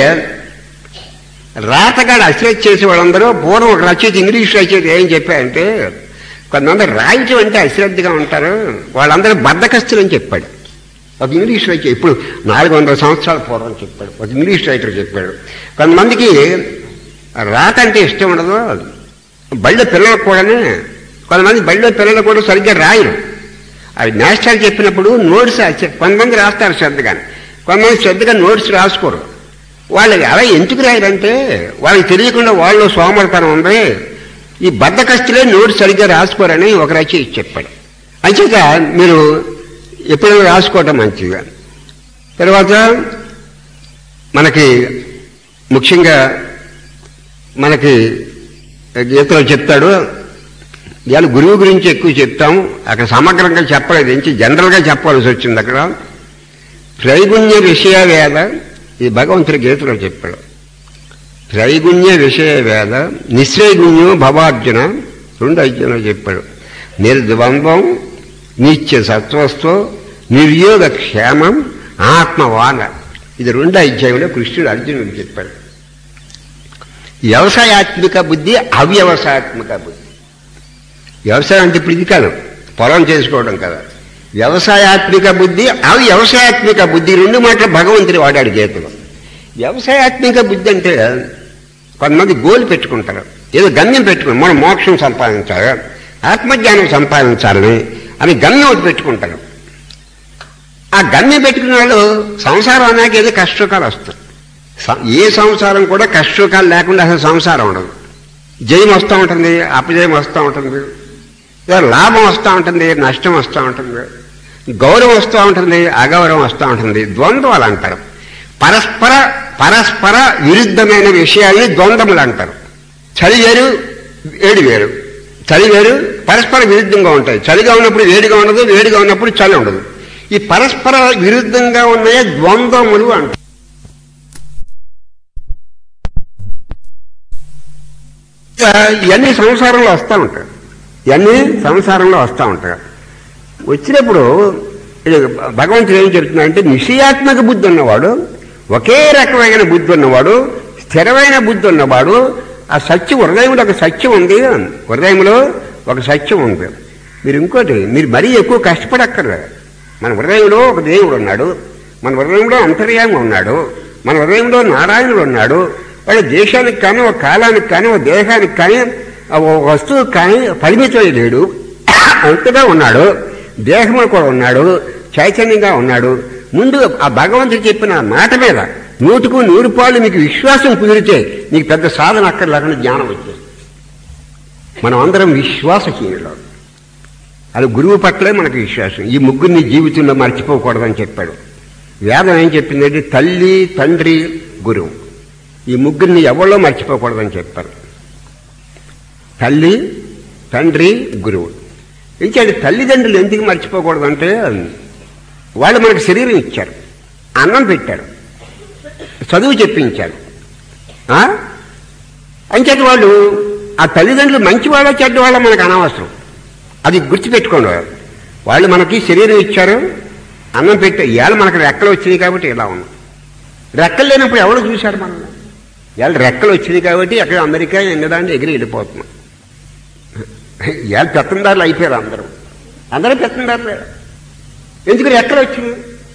రాతగాడు అశ్రద్ధ చేసే వాళ్ళందరూ పూర్వం ఒక రచయిత ఇంగ్లీష్ రచయిత ఏం చెప్పారంటే కొంతమంది రాయటం అంటే అశ్రద్ధగా ఉంటారు వాళ్ళందరూ బద్దకస్తులు అని చెప్పాడు ఒక ఇంగ్లీష్ రైటర్ ఇప్పుడు నాలుగు వందల సంవత్సరాల పూర్వం చెప్పాడు ఒక ఇంగ్లీష్ రైటర్ చెప్పాడు కొంతమందికి రాత అంటే ఇష్టం ఉండదు బళ్ళ పిల్లలకు కూడానే కొంతమంది బళ్ళ పిల్లలు కూడా సరిగ్గా రాయరు అది మాస్టర్ చెప్పినప్పుడు నోట్స్ కొంతమంది రాస్తారు శ్రద్ధగాని కొంతమంది శ్రద్ధగా నోట్స్ రాసుకోరు వాళ్ళకి అలా ఎందుకు రాయరంటే వాళ్ళకి తెలియకుండా వాళ్ళు సోమరితనం ఉంది ఈ బద్దకస్తులే నోట్స్ సరిగ్గా రాసుకోరని ఒక రచయిత చెప్పాడు అంచేత మీరు ఎప్పుడైనా రాసుకోవటం మంచిగా తర్వాత మనకి ముఖ్యంగా మనకి గీతలో చెప్తాడు ఇవాళ గురువు గురించి ఎక్కువ చెప్తాం అక్కడ సమగ్రంగా చెప్పలేదు ఎంచి జనరల్గా చెప్పాల్సి వచ్చింది అక్కడ త్రైగుణ్య విషయ వేద ఇది భగవంతుడి గీతలో చెప్పాడు త్రైగుణ్య విషయ వేద నిశ్చయగుణ్యం భవార్జున రెండు అర్జున చెప్పాడు నిర్ద్వంద్వం నిత్య సత్వస్తో నిర్యోగ క్షేమం ఆత్మవాన ఇది రెండు అధ్యాయంలో కృష్ణుడు అర్జునుడు చెప్పాడు వ్యవసాయాత్మిక బుద్ధి అవ్యవసాయాత్మిక బుద్ధి వ్యవసాయం అంటే ఇప్పుడు ఇది కాదు పొలం చేసుకోవడం కదా వ్యవసాయాత్మిక బుద్ధి అవ్యవసాయాత్మిక బుద్ధి రెండు మాటలు భగవంతుడు వాడాడు గీతలో వ్యవసాయాత్మిక బుద్ధి అంటే కొంతమంది గోలు పెట్టుకుంటారు ఏదో గమ్యం పెట్టుకుని మనం మోక్షం సంపాదించాలి ఆత్మజ్ఞానం సంపాదించాలని అని గమ్యం ఒకటి పెట్టుకుంటారు ఆ గమ్యం పెట్టుకున్న వాళ్ళు సంసారం అన్నాక ఏదో కష్టసుఖాలు వస్తాయి స- ఏ సంసారం కూడా కష్టసుఖాలు లేకుండా అసలు సంసారం ఉండదు జయం వస్తూ ఉంటుంది అపజయం వస్తూ ఉంటుంది ఏదో లాభం వస్తూ ఉంటుంది నష్టం వస్తూ ఉంటుంది గౌరవం వస్తూ ఉంటుంది అగౌరవం వస్తూ ఉంటుంది ద్వంద్వాలు అంటారు పరస్పర పరస్పర విరుద్ధమైన విషయాల్ని ద్వంద్వములు అంటారు చలి వేరు వేడి వేరు చలి వేరు పరస్పర విరుద్ధంగా ఉంటాయి చలిగా ఉన్నప్పుడు వేడిగా ఉండదు వేడిగా ఉన్నప్పుడు చలి ఉండదు ఈ పరస్పర విరుద్ధంగా ఉన్నాయే ద్వంద్వములు అంటారు ఇక ఇవన్నీ సంసారంలో వస్తూ ఉంటాయి ఇవన్నీ సంసారంలో వస్తూ ఉంటాయి వచ్చినప్పుడు ఇది భగవంతుడు ఏం చెప్తున్నాడంటే నిషయాత్మక బుద్ధి ఉన్నవాడు ఒకే రకమైన బుద్ధి ఉన్నవాడు స్థిరమైన బుద్ధి ఉన్నవాడు ఆ సత్యం హృదయంలో ఒక సత్యం ఉంది హృదయంలో ఒక సత్యం ఉంది మీరు ఇంకోటి మీరు మరీ ఎక్కువ కష్టపడక్కర్లేదు మన హృదయంలో ఒక దేవుడు ఉన్నాడు మన హృదయంలో అంతర్యామి ఉన్నాడు మన హృదయంలో నారాయణుడు ఉన్నాడు వాడు దేశానికి కానీ ఒక కాలానికి కానీ ఒక దేహానికి కానీ ఒక వస్తువుకి కానీ పరిమితం లేడు అంతగా ఉన్నాడు దేహంలో కూడా ఉన్నాడు చైతన్యంగా ఉన్నాడు ముందు ఆ భగవంతుడు చెప్పిన ఆ మాట మీద నూటుకు నూరు పాళ్ళు మీకు విశ్వాసం కుదిరితే నీకు పెద్ద సాధన అక్కడ లేకుండా జ్ఞానం వచ్చేది మనం అందరం విశ్వాసహీనులు అది గురువు పట్లే మనకు విశ్వాసం ఈ ముగ్గురిని జీవితంలో మర్చిపోకూడదని చెప్పాడు వేదం ఏం చెప్పిందంటే తల్లి తండ్రి గురువు ఈ ముగ్గురిని ఎవరో మర్చిపోకూడదని చెప్పారు తల్లి తండ్రి గురువు ఇచ్చాడు తల్లిదండ్రులు ఎందుకు మర్చిపోకూడదంటే వాళ్ళు మనకు శరీరం ఇచ్చారు అన్నం పెట్టారు చదువు చెప్పించారు ఆ? అంచేత వాళ్ళు ఆ తల్లిదండ్రులు మంచివాళ్ళ చెడ్డవాళ్ళ మనకు అనవసరం అది గుర్తుపెట్టుకోండి వాళ్ళు మనకి శరీరం ఇచ్చారు అన్నం పెట్టారు ఇవాళ మనకు రెక్కలు వచ్చినాయి కాబట్టి ఇలా ఉన్నాం రెక్కలు లేనప్పుడు ఎవరు చూశారు మనం ఇవాళ రెక్కలు వచ్చినాయి కాబట్టి అక్కడ అమెరికా ఎంగదాన్ని ఎగిరి వెళ్ళిపోతున్నాం ఇవాళ పెత్తందారులు అయిపోయారు అందరూ అందరూ పెత్తందారులే ఎందుకు రెక్కలు వచ్చినాయి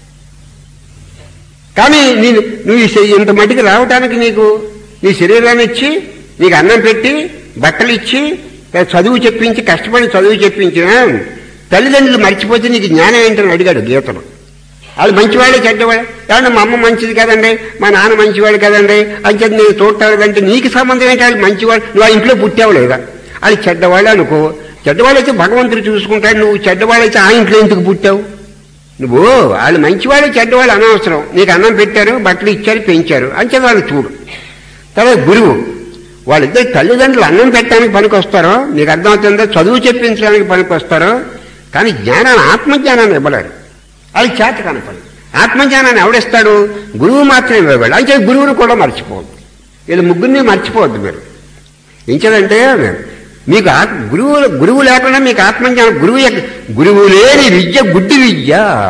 కానీ నేను నువ్వు ఈ శ- ఇంత మట్టికి రావటానికి నీకు నీ శరీరాన్ని ఇచ్చి నీకు అన్నం పెట్టి బట్టలు ఇచ్చి చదువు చెప్పించి కష్టపడి చదువు చెప్పించిన తల్లిదండ్రులు మర్చిపోతే నీకు జ్ఞానం ఏంటని అడిగాడు గీతలు వాళ్ళు మంచివాడే చెడ్డవాడే ఏమన్నా మా అమ్మ మంచిది కదండి మా నాన్న మంచివాడు కదండి అని చెప్పి నేను చూడటానికంటే నీకు సంబంధం ఏంటి వాళ్ళు మంచివాడు నువ్వు ఆ ఇంట్లో పుట్టావు లేదా వాళ్ళు చెడ్డవాళ్ళు అనుకో చెడ్డవాళ్ళైతే భగవంతుడు చూసుకుంటాడు నువ్వు చెడ్డవాళ్ళైతే ఆ ఇంట్లో ఎందుకు పుట్టావు నువ్వు వాళ్ళు మంచివాళ్ళు చెడ్డవాళ్ళు అనవసరం నీకు అన్నం పెట్టారు బట్టలు ఇచ్చారు పెంచారు అంతే వాళ్ళు చూడు తర్వాత గురువు వాళ్ళిద్దరు తల్లిదండ్రులు అన్నం పెట్టడానికి పనికొస్తారో నీకు అర్థమవుతుందో చదువు చెప్పించడానికి పనికొస్తారో కానీ జ్ఞానాన్ని ఆత్మజ్ఞానాన్ని ఇవ్వలేరు అది చేత కనపడి ఆత్మజ్ఞానాన్ని ఎవడిస్తాడు గురువు మాత్రమే ఇవ్వగలడు అయితే గురువుని కూడా మర్చిపోవద్దు వీళ్ళు ముగ్గురిని మర్చిపోవద్దు మీరు ఎంచదంటే మీకు ఆత్మ గురువు గురువు లేకుండా మీకు ఆత్మజ్ఞానం గురువు యొక్క గురువు లేని విద్య గుడ్డి విద్య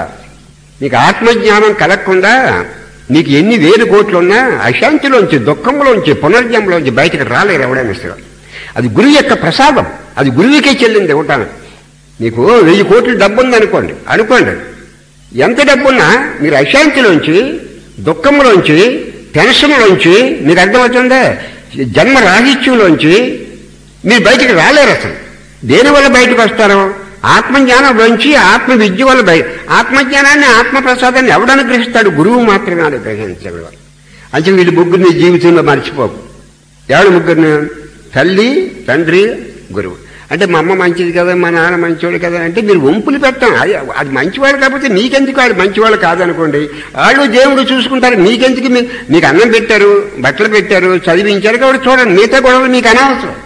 మీకు ఆత్మజ్ఞానం కలగకుండా నీకు ఎన్ని వేలు కోట్లున్నా అశాంతిలోంచి దుఃఖంలోంచి పునర్జంలోంచి బయటకు రాలేరు ఎవడైనా సరే అది గురువు యొక్క ప్రసాదం అది గురువుకే చెల్లింది ఇవ్వటానికి నీకు వెయ్యి కోట్ల డబ్బు ఉంది అనుకోండి అనుకోండి ఎంత డబ్బున్నా మీరు అశాంతిలోంచి దుఃఖంలోంచి టెన్షన్లోంచి మీకు అర్థమవుతుందా జన్మ రాహిత్యంలోంచి మీరు బయటికి రాలేరు అసలు దేనివల్ల బయటకు వస్తారు ఆత్మజ్ఞానంలోంచి ఆత్మ విద్య వల్ల బయట ఆత్మజ్ఞానాన్ని ఆత్మప్రసాదాన్ని ఎవడు అనుగ్రహిస్తాడు గురువు మాత్రమే అనుగ్రహించగలరు అంటే వీళ్ళు ముగ్గురిని జీవితంలో మర్చిపోకు ఎవడు ముగ్గురిని తల్లి తండ్రి గురువు అంటే మా అమ్మ మంచిది కదా మా నాన్న మంచివాడు కదా అంటే మీరు వంపులు పెట్టాం అది అది మంచివాడు కాకపోతే మీకెందుకు వాడు మంచివాడు కాదనుకోండి వాళ్ళు దేవుడు చూసుకుంటారు మీకెందుకు మీ- మీకు అన్నం పెట్టారు బట్టలు పెట్టారు చదివించారు కాబట్టి చూడండి మిగతా గొడవలు మీకు అనవసరం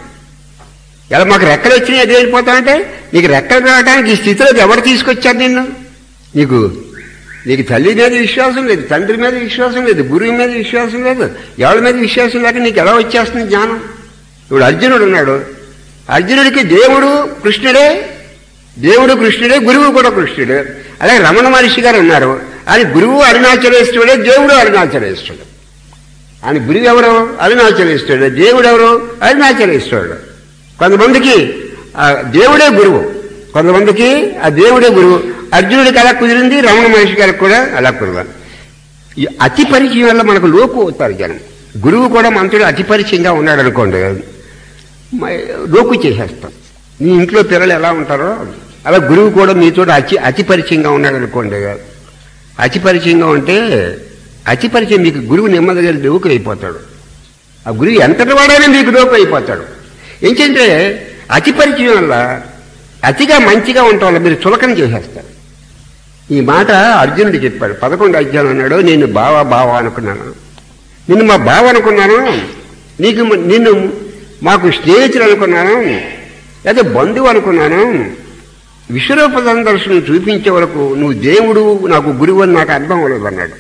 ఇలా మాకు రెక్కలు వచ్చినాయి ఎదురు వెళ్ళిపోతామంటే నీకు రెక్కలు రావడానికి ఈ స్థితిలోకి ఎవరు తీసుకొచ్చారు నిన్ను నీకు నీకు తల్లి మీద విశ్వాసం లేదు తండ్రి మీద విశ్వాసం లేదు గురువు మీద విశ్వాసం లేదు ఎవరి మీద విశ్వాసం లేక నీకు ఎలా వచ్చేస్తుంది జ్ఞానం ఇప్పుడు అర్జునుడు ఉన్నాడు అర్జునుడికి దేవుడు కృష్ణుడే దేవుడు కృష్ణుడే గురువు కూడా కృష్ణుడే అలాగే రమణ మహర్షి గారు ఉన్నారు ఆయన గురువు అరుణాచలేశ్వరుడే దేవుడు అరుణాచలేశ్వరుడు ఆయన గురువు ఎవరు అరుణాచలేశ్వరుడు దేవుడు ఎవరు అరుణాచలేశ్వరుడు కొంతమందికి ఆ దేవుడే గురువు కొంతమందికి ఆ దేవుడే గురువు అర్జునుడికి అలా కుదిరింది రమణ మహర్షి గారికి కూడా అలా కుదరాలి ఈ అతి పరిచయం వల్ల మనకు లోకు అవుతారు జనం గురువు కూడా మనతో అతి పరిచయంగా ఉన్నాడు అనుకోండి మ- లోకు చేసేస్తాం మీ ఇంట్లో పిల్లలు ఎలా ఉంటారో అలా గురువు కూడా మీతో అతి అతి పరిచయంగా ఉన్నాడు అనుకోండి అతి పరిచయంగా ఉంటే అతి పరిచయం మీకు గురువు నెమ్మదిగా లోకు అయిపోతాడు ఆ గురువు ఎంతటి వాడైనా మీకు లోపు అయిపోతాడు ఏంటంటే అతి పరిచయం వల్ల అతిగా మంచిగా ఉండటం వల్ల మీరు చులకన చేసేస్తారు ఈ మాట అర్జునుడు చెప్పాడు పదకొండు అధ్యాయం అన్నాడు నేను బావా బావా అనుకున్నాను నిన్ను మా బావ అనుకున్నాను నీకు మ- నిన్ను మాకు స్నేహితులు అనుకున్నాను లేదా బంధువు అనుకున్నాను విశ్వరూప సందర్శనం చూపించే వరకు నువ్వు దేవుడు నాకు గురువు అని నాకు అర్థం అవ్వలేదు అన్నాడు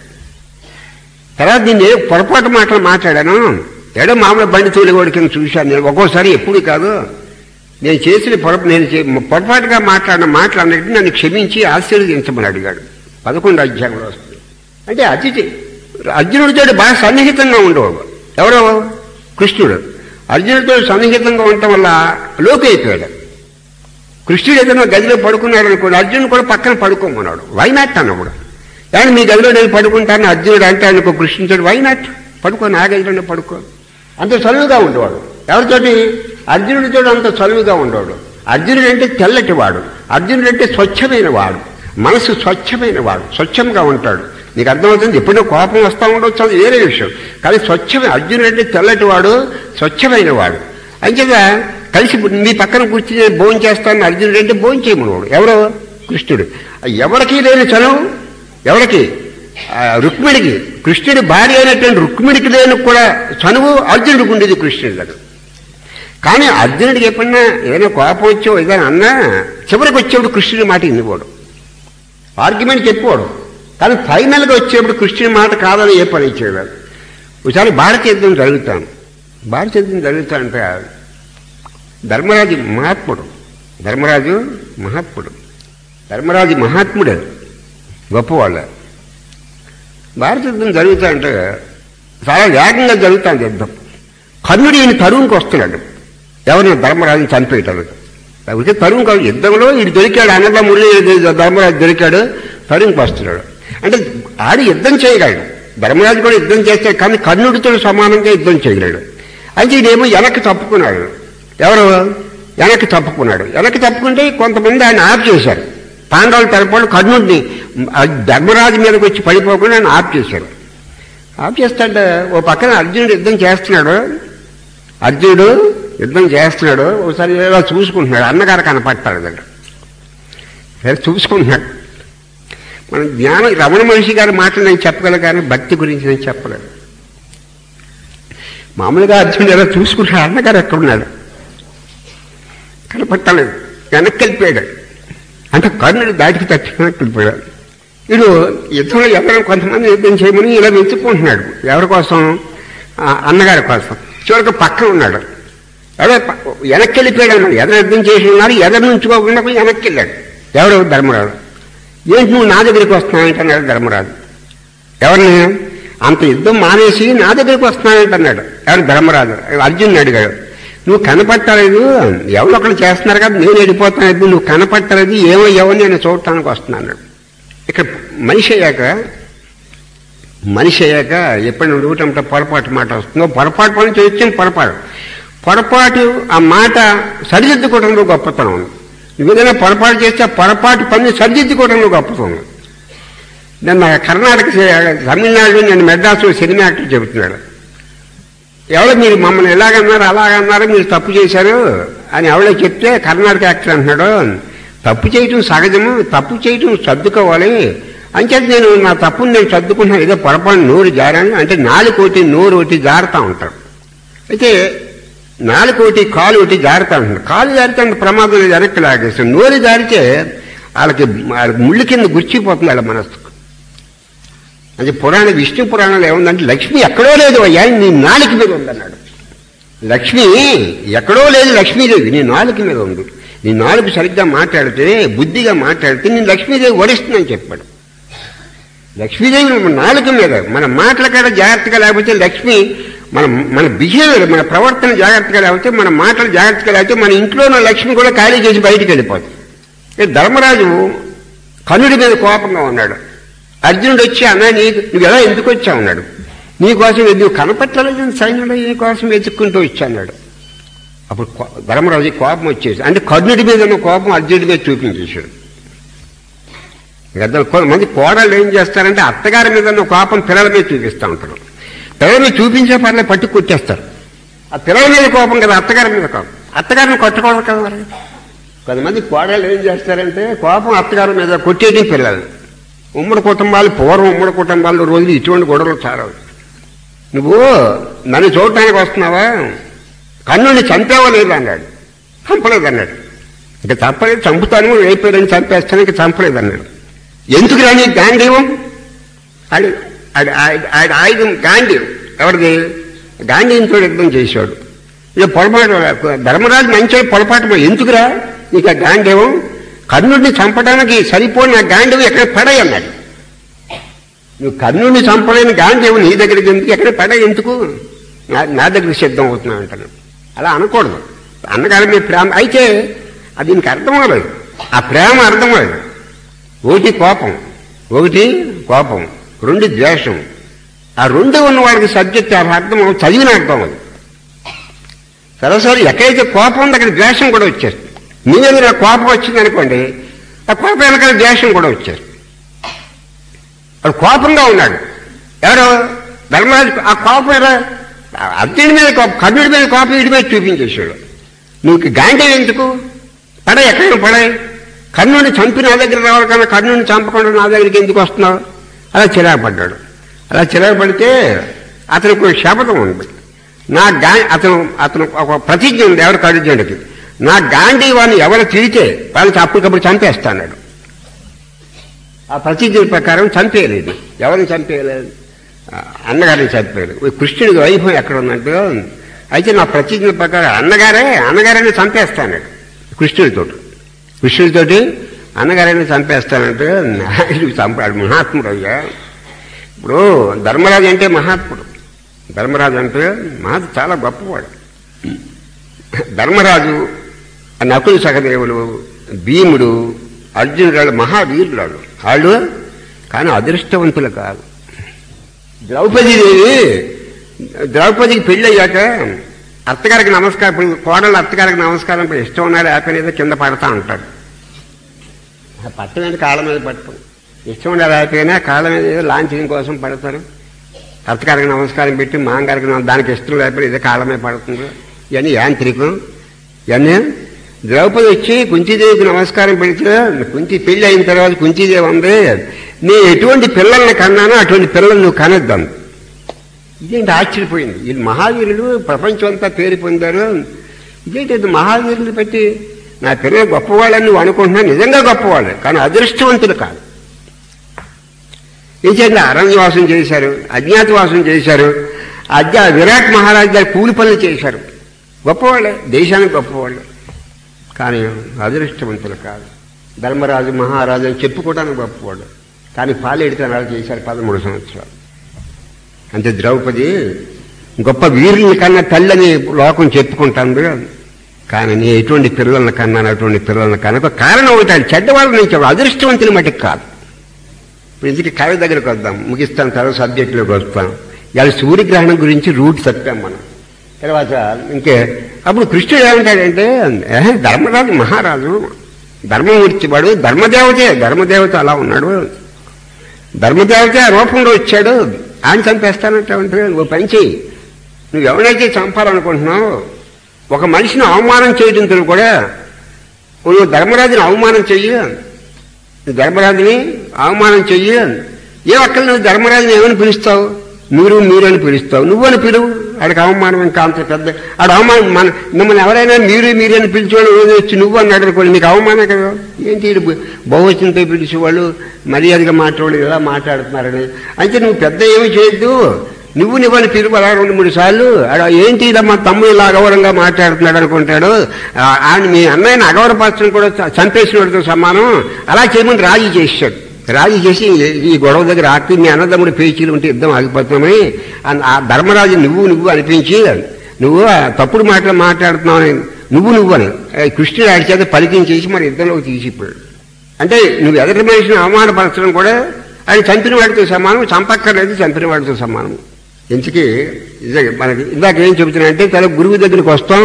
తర్వాత నేను ఏ పొరపాటు మాటలు మాట్లాడాను ఎడో మామూలు బండి తోలిగోడి కింద చూశాను నేను ఒక్కోసారి ఎప్పుడు కాదు నేను చేసిన పొరప నేను చే- పొరపాటుగా మాట్లాడిన మాటలన్నిటిని నన్ను క్షమించి ఆశీర్వదించమని అడిగాడు పదకొండు అధ్యాయంలో వస్తుంది అంటే అతిథి అర్జునుడితో బాగా సన్నిహితంగా ఉండేవాడు ఎవరో కృష్ణుడు అర్జునుడితో సన్నిహితంగా ఉండటం వల్ల లోకి అయిపోయాడు కృష్ణుడు ఏదైనా గదిలో పడుకున్నాడు అనుకోండి అర్జునుడు కూడా పక్కన పడుకోమన్నాడు వైనాట్ అన్నప్పుడు కానీ మీ గదిలో నేను పడుకుంటాను అర్జునుడు అంటే అనుకో కృష్ణుడు వైనాట్ పడుకో నా గదిలోనే పడుకో అంత చదువుగా ఉండేవాడు ఎవరితోటి అర్జునుడితో అంత చదువుగా ఉండేవాడు అర్జునుడు అంటే తెల్లటి వాడు అర్జునుడు అంటే స్వచ్ఛమైన వాడు మనసు స్వచ్ఛమైన వాడు స్వచ్ఛంగా ఉంటాడు నీకు అర్థమవుతుంది ఎప్పుడో కోపం వస్తూ ఉండొచ్చు అది వేరే విషయం కానీ స్వచ్ఛమైన అర్జునుడు అంటే తెల్లటి వాడు స్వచ్ఛమైన వాడు అంచేత కలిసి మీ పక్కన కూర్చుని భోజనం చేస్తాను అర్జునుడు అంటే భోజనం చేయమనవాడు ఎవరు కృష్ణుడు ఎవరికి లేని చనువు ఎవరికి ఆ, రుక్మిణికి కృష్ణుడి భార్య అయినటువంటి రుక్మిణికి లేని కూడా చనువు అర్జునుడికి ఉండేది కృష్ణుడి దగ్గర కానీ అర్జునుడికి ఎప్పుడన్నా ఏదైనా కోపం వచ్చో ఏదైనా అన్నా చివరికి వచ్చేప్పుడు కృష్ణుడి మాట వినిపోడు ఆర్గ్యుమెంట్ చెప్పాడు కానీ ఫైనల్గా వచ్చేప్పుడు కృష్ణుడి మాట కాదని ఏ పని చేయలేదు ఒకసారి భారత యుద్ధం జరుగుతాను భారత యుద్ధం జరుగుతా అంటే ధర్మరాజు మహాత్ముడు ధర్మరాజు మహాత్ముడు ధర్మరాజు మహాత్ముడే గొప్పవాళ్ళే భారత యుద్ధం జరుగుతా అంటే చాలా వేగంగా జరుగుతుంది యుద్ధం కర్ణుడు ఈయన తరువుకి వస్తున్నాడు ఎవరిని ధర్మరాజుని చంపేయటానికి లేకపోతే తరువు కాదు యుద్ధంలో ఈడు దొరికాడు అన్నదమ్ముడు ధర్మరాజు దొరికాడు తరువుకి వస్తున్నాడు అంటే ఆడు యుద్ధం చేయగలడు ధర్మరాజు కూడా యుద్ధం చేస్తే కానీ కర్ణుడితో సమానంగా యుద్ధం చేయలేడు అయితే ఈయనేమో వెనక్కి తప్పుకున్నాడు ఎవరు వెనక్కి తప్పుకున్నాడు వెనక్కి తప్పుకుంటే కొంతమంది ఆయన ఆఫ్ చేశారు పాండవులు తరపుడు కర్ణుడిని ఆ ధర్మరాజు మీదకి వచ్చి పడిపోకుండా ఆయన ఆఫ్ చేశారు ఆఫ్ చేస్తాడు ఓ పక్కన అర్జునుడు యుద్ధం చేస్తున్నాడు అర్జునుడు యుద్ధం చేస్తున్నాడు ఒకసారి ఏదో చూసుకుంటున్నాడు అన్నగారు కనపడతాడు దగ్గర సరే చూసుకుంటున్నాడు మన జ్ఞానం రమణ మహర్షి గారి మాటలు నేను చెప్పగలను కానీ భక్తి గురించి నేను చెప్పలేను మామూలుగా అర్జునుడు ఎలా చూసుకుంటాడు అన్నగారు ఎక్కడున్నాడు కనపట్టలేదు వెనక్కి వెళ్ళిపోయాడు అంటే కర్ణుడు దాటికి తప్పి వెనక్కి వెళ్ళిపోయాడు వీడు యుద్ధంలో ఎవరైనా కొంతమంది యుద్ధం చేయమని ఇలా వెతుక్కుంటున్నాడు ఎవరి కోసం ఆ, అన్నగారి కోసం చివరికి పక్కన ఉన్నాడు ఎవరో ప- వెనక్కి వెళ్ళిపోయాడు అన్నాడు ఎదరు యుద్ధం చేసి ఉన్నారు ఎదరు నుంచుకోకుండా పోయి వెనక్కి వెళ్ళాడు ఎవరు ధర్మరాజు ఏంటి నువ్వు నా దగ్గరికి వస్తున్నావంటున్నాడు ధర్మరాజు ఎవరిని అంత యుద్ధం మానేసి నా దగ్గరికి వస్తున్నానంటున్నాడు ఎవరు ధర్మరాజు అర్జున్ అడిగాడు నువ్వు కనపట్టలేదు ఎవరు ఒకరు చేస్తున్నారు కదా నేను వెళ్ళిపోతాను నువ్వు కనపట్టలేదు ఏమో ఎవరు నేను చూడటానికి వస్తున్నాను ఇక్కడ మనిషి అయ్యాక మనిషి అయ్యాక ఎప్పుడు నువ్వుటంటే పొరపాటు మాట వస్తుందో పొరపాటు పని చేయొచ్చిన పొరపాటు పొరపాటు ఆ మాట సరిదిద్దుకోవడంలో గొప్పతనం ఉంది నువ్వు ఏదైనా పొరపాటు చేస్తే ఆ పొరపాటు పని సరిదిద్దుకోవడంలో గొప్పతనం ఉంది నిన్న కర్ణాటక సే- తమిళనాడు నేను మెడ్రాస్లో సినిమా యాక్టర్ చెబుతున్నాడు ఎవరో మీరు మమ్మల్ని ఎలాగన్నారు అలాగన్నారు మీరు తప్పు చేశారు అని ఎవరో చెప్తే కర్ణాటక యాక్టర్ అంటున్నాడు తప్పు చేయటం సహజము తప్పు చేయటం సర్దుకోవాలి అంచేత నేను నా తప్పుని నేను సర్దుకుంటున్నాను ఏదో పొరపాటు నోరు జారాను అంటే నాలుకోటి నోరు ఒకటి జారుతూ ఉంటాడు అయితే నాలుకోటి కాలు ఒకటి జారుతూ ఉంటాడు కాలు జారితే అంత ప్రమాదం లేదు వెనక్కి లాగేస్తాడు నోరు జారితే వాళ్ళకి వాళ్ళకి ముళ్ళు కింద గుర్చిపోతుంది వాళ్ళ మనస్సుకు అది పురాణ విష్ణు పురాణంలో ఏముందంటే లక్ష్మి ఎక్కడో లేదు అయ్యా నీ నాలుక మీద ఉందన్నాడు లక్ష్మి ఎక్కడో లేదు లక్ష్మీదేవి నీ నాలుక మీద ఉంది నీ నాలుగు సరిగ్గా మాట్లాడితే బుద్ధిగా మాట్లాడితే నేను లక్ష్మీదేవి వరిస్తుందని చెప్పాడు లక్ష్మీదేవి మన నాలుక మీద మన మాటల కాడ జాగ్రత్తగా లేకపోతే లక్ష్మి మన మన బిహేవియర్ మన ప్రవర్తన జాగ్రత్తగా లేకపోతే మన మాటలు జాగ్రత్తగా లేకపోతే మన ఇంట్లో ఉన్న లక్ష్మి కూడా ఖాళీ చేసి బయటికి వెళ్ళిపోతుంది ఈ ధర్మరాజు కనుడి మీద కోపంగా ఉన్నాడు అర్జునుడు వచ్చి అన్నా నీకు నువ్వు ఎలా ఎందుకు వచ్చావు అన్నాడు నీకోసం నువ్వు కనపట్టలేదు సైన్యుడు నీకోసం వెతుక్కుంటూ వచ్చా అన్నాడు అప్పుడు కో- ధర్మరాజు కోపం వచ్చేసి అంటే కర్ణుడి మీద ఉన్న కోపం అర్జునుడి మీద చూపించేశాడు పెద్దలు కొంతమంది కోడళ్ళు ఏం చేస్తారంటే అత్తగారి మీద ఉన్న కోపం పిల్లల మీద చూపిస్తూ ఉంటారు పిల్లల మీద చూపించే పర్లే పట్టి కొట్టేస్తారు ఆ పిల్లల మీద కోపం కదా అత్తగారి మీద కోపం అత్తగారిని కొట్టకూడదు కదా మరి కొంతమంది కోడళ్ళు ఏం చేస్తారంటే కోపం అత్తగారి మీద కొట్టేయడం పిల్లలు ఉమ్మడి కుటుంబాలు పూర్వం ఉమ్మడి కుటుంబాలు రోజులు ఇటువంటి గొడవలు చాలా ఉన్నాయి. నువ్వు నన్ను చూడటానికి వస్తున్నావా కన్నుని చంపావా లేదు అన్నాడు చంపలేదు అన్నాడు ఇక తప్పలేదు చంపుతాను అయిపోయాడని చంపేస్తాను ఇక చంపలేదు అన్నాడు ఎందుకు రాని గాంధీవం ఆడి ఆడి ఆడి- ఆడి ఆయుధం గాంధీవం ఎవరిది గాంధీయంతో యుద్ధం చేశాడు ఇక పొరపాటు ధర్మరాజు మంచి పొరపాటు ఎందుకురా నీకు ఆ గాంధీవం కర్ణుడిని చంపడానికి సరిపోయిన ఆ గాంధీవం ఎక్కడ పడై అన్నాడు నువ్వు కర్ణుడిని చంపలేని గాంధీవం నీ దగ్గరికి ఎందుకు ఎక్కడ పడ ఎందుకు నా నా దగ్గరికి సిద్ధం అవుతున్నావు అంటాను అలా అనకూడదు అన్నగారి మీ ప్రేమ అయితే అది దీనికి అర్థం అవ్వలేదు ఆ ప్రేమ అర్థం అవ్వలేదు ఒకటి కోపం ఒకటి కోపం రెండు ద్వేషం ఆ రెండు ఉన్న వాడికి సబ్జెక్ట్ ఆ అర్థం అవ్వదు, చదివిన అర్థం అది సరే సరే ఎక్కడైతే కోపం ఉందో అక్కడ ద్వేషం కూడా వచ్చేస్తుంది మీ మీద నాకు కోపం వచ్చింది అనుకోండి ఆ కోపం వెనకాల ద్వేషం కూడా వచ్చారు వాడు కోపంగా ఉన్నాడు ఎవరు ధర్మరాజు ఆ కోపం ఎలా అర్జునుడి మీద కోపం కర్ణుడి మీద కోపం వీడి మీద చూపించేశాడు నువ్వు గాంధీ ఎందుకు పడే ఎక్కడ పడే కర్ణుడిని చంపి నా దగ్గర రావాలి కానీ కర్ణుడిని చంపకుండా నా దగ్గరికి ఎందుకు వస్తున్నావు అలా చిరాపడ్డాడు అలా చిరాపడితే అతనికి ఒక శపథం ఉంది నా గా అతను అతను ఒక ప్రతిజ్ఞ ఉంది ఎవరు కర్జునుడికి నా గాంధీ వాడిని ఎవరు తిరిగితే వాళ్ళకి అప్పటికప్పుడు చంపేస్తాడు ఆ ప్రతిజ్ఞ ప్రకారం చంపేయలేదు ఎవరిని చంపేయలేదు ఆ, అన్నగారిని చంపేయలేదు ఈ కృష్ణుడికి వైభవం ఎక్కడ ఉందంటే అయితే నా ప్రతిజ్ఞ ప్రకారం అన్నగారే అన్నగారిని చంపేస్తాడు కృష్ణుడితో కృష్ణుడితోటి అన్నగారిని చంపేస్తానంటే నాయుడు చంపాడు మహాత్ముడు అయ్యా ఇప్పుడు ధర్మరాజు అంటే మహాత్ముడు ధర్మరాజు అంటే మహా చాలా గొప్పవాడు ధర్మరాజు నకులు సహదేవులు భీముడు అర్జునుడు వాళ్ళు మహావీరులు వాళ్ళు వాళ్ళు కానీ అదృష్టవంతులు కాదు ద్రౌపదీదేవి ద్రౌపదికి పెళ్ళి అయ్యాక అత్తగారికి నమస్కారం ఇప్పుడు కోడలు అత్తగారికి నమస్కారం ఇప్పుడు ఇష్టం ఉన్నా లేకపోతే కింద పడతా ఉంటాడు ఆ పట్టం మీద కాళ్ళ మీద పట్టం ఇష్టం ఉండే లేకపోయినా కాళ్ళ మీద ఏదో లాంఛనం కోసం పడతారు అత్తగారికి నమస్కారం పెట్టి మాంగారికి నమ- దానికి ఇష్టం లేకపోతే ఏదో కాళ్ళ మీద పడుతుంది ఇవన్నీ యాంత్రికం ఇవన్నీ ద్రౌపది వచ్చి కుంతీదేవికి నమస్కారం పెడితే కుంతి పెళ్లి అయిన తర్వాత కుంతీదేవి ఉంది నేను ఎటువంటి పిల్లల్ని కన్నానో అటువంటి పిల్లలు నువ్వు కనొద్దాను ఇదేంటి ఆశ్చర్యపోయింది వీళ్ళు మహావీరులు ప్రపంచం అంతా పేరు పొందారు ఇదేంటి ఇది మహావీరులు పెట్టి నా పిల్లలు గొప్పవాళ్ళని నువ్వు అనుకుంటున్నా నిజంగా గొప్పవాళ్ళు కానీ అదృష్టవంతులు కాదు ఏం చేయాలి అరణ్యవాసం చేశారు అజ్ఞాతవాసం చేశారు అజ్ఞా విరాట్ మహారాజు గారు కూలి పనులు చేశారు గొప్పవాళ్ళే దేశానికి గొప్పవాళ్ళు కానీ అదృష్టవంతులు కాదు ధర్మరాజు మహారాజు అని చెప్పుకోవడానికి గొప్పవాడు కానీ పాలేడితనాలు చేశారు పదమూడు సంవత్సరాలు అంటే ద్రౌపది గొప్ప వీరుని కన్నా తల్లని లోకం చెప్పుకుంటుంది కానీ నేను ఎటువంటి పిల్లలను కన్నాను అటువంటి పిల్లలను కనుక కారణం అవుతాడు చెడ్డవాళ్ళ నుంచి అదృష్టవంతుని మటుకు కాదు ఇప్పుడు ఇందుకే కవి దగ్గరకు వద్దాం ముగిస్తాం తర్వాత సబ్జెక్టులోకి వస్తాం ఇవాళ సూర్యగ్రహణం గురించి రూట్ చెప్పాం మనం తర్వాత ఇంకే అప్పుడు కృష్ణుడు ఏమంటాడంటే "ఏహే, ధర్మరాజు మహారాజు ధర్మమూర్తి వాడు ధర్మదేవతే ధర్మదేవత అలా ఉన్నాడు ధర్మదేవత ఆ రూపంలో వచ్చాడు ఆయన చంపేస్తానంటే ఓ పని చెయ్యి నువ్వు ఎవరైతే చంపాలనుకుంటున్నావు ఒక మనిషిని అవమానం చేయడంతో కూడా నువ్వు ధర్మరాజుని అవమానం చెయ్యి ధర్మరాజుని అవమానం చెయ్యి ఏ ఒక్కరు నువ్వు ధర్మరాజుని ఏమని పిలుస్తావు మీరు మీరు అని పిలుస్తావు నువ్వు అని పిలువు ఆడికి అవమానం ఇంకా అంత పెద్ద ఆడు అవమానం మన మిమ్మల్ని ఎవరైనా మీరు మీరు అని పిలిచేవాడు రోజు వచ్చి నువ్వు అన్నాడు అనుకోండి నీకు అవమానం కదా ఏంటి వీడు బహువచనంతో పిలిచేవాళ్ళు మర్యాదగా మాట్లాడు ఇలా మాట్లాడుతున్నారని అయితే నువ్వు పెద్ద ఏమి చేయొద్దు నువ్వు నువ్వని పిలువు అలా రెండు మూడు సార్లు ఆడ ఏంటి ఇలా మా తమ్ముడు ఇలా అగౌరవంగా మాట్లాడుతున్నాడు అనుకుంటాడు ఆ, ఆయన మీ అన్నయ్యని అగౌరవపరచడం కూడా చ- చంపేసిన వాడితో సమానం అలా చేయమని రాజీ చేశాడు రాజీ చేసి ఈ గొడవ దగ్గర ఆపి మీ అన్నదమ్ముడు పేచీలు ఉంటే యుద్ధం ఆగిపోతున్నామని ఆ- ఆ ధర్మరాజు నువ్వు నువ్వు అనిపించి నువ్వు ఆ తప్పుడు మాటలు మాట్లాడుతున్నావు నువ్వు నువ్వు అని ఆ, కృష్ణుడు ఆడి చేత పలికించేసి మరి యుద్ధంలోకి తీసిపోయాడు అంటే నువ్వు ఎదుటి మనిషిని అవమానపరచడం కూడా ఆయన చంపిన వాడితో సమానం చంపక్కర్లేదు చంపిన వాడితో సమానం ఇంతకీ ఇదే మనకి ఇందాక ఏం చెబుతున్నా తన గురువు దగ్గరికి వస్తాం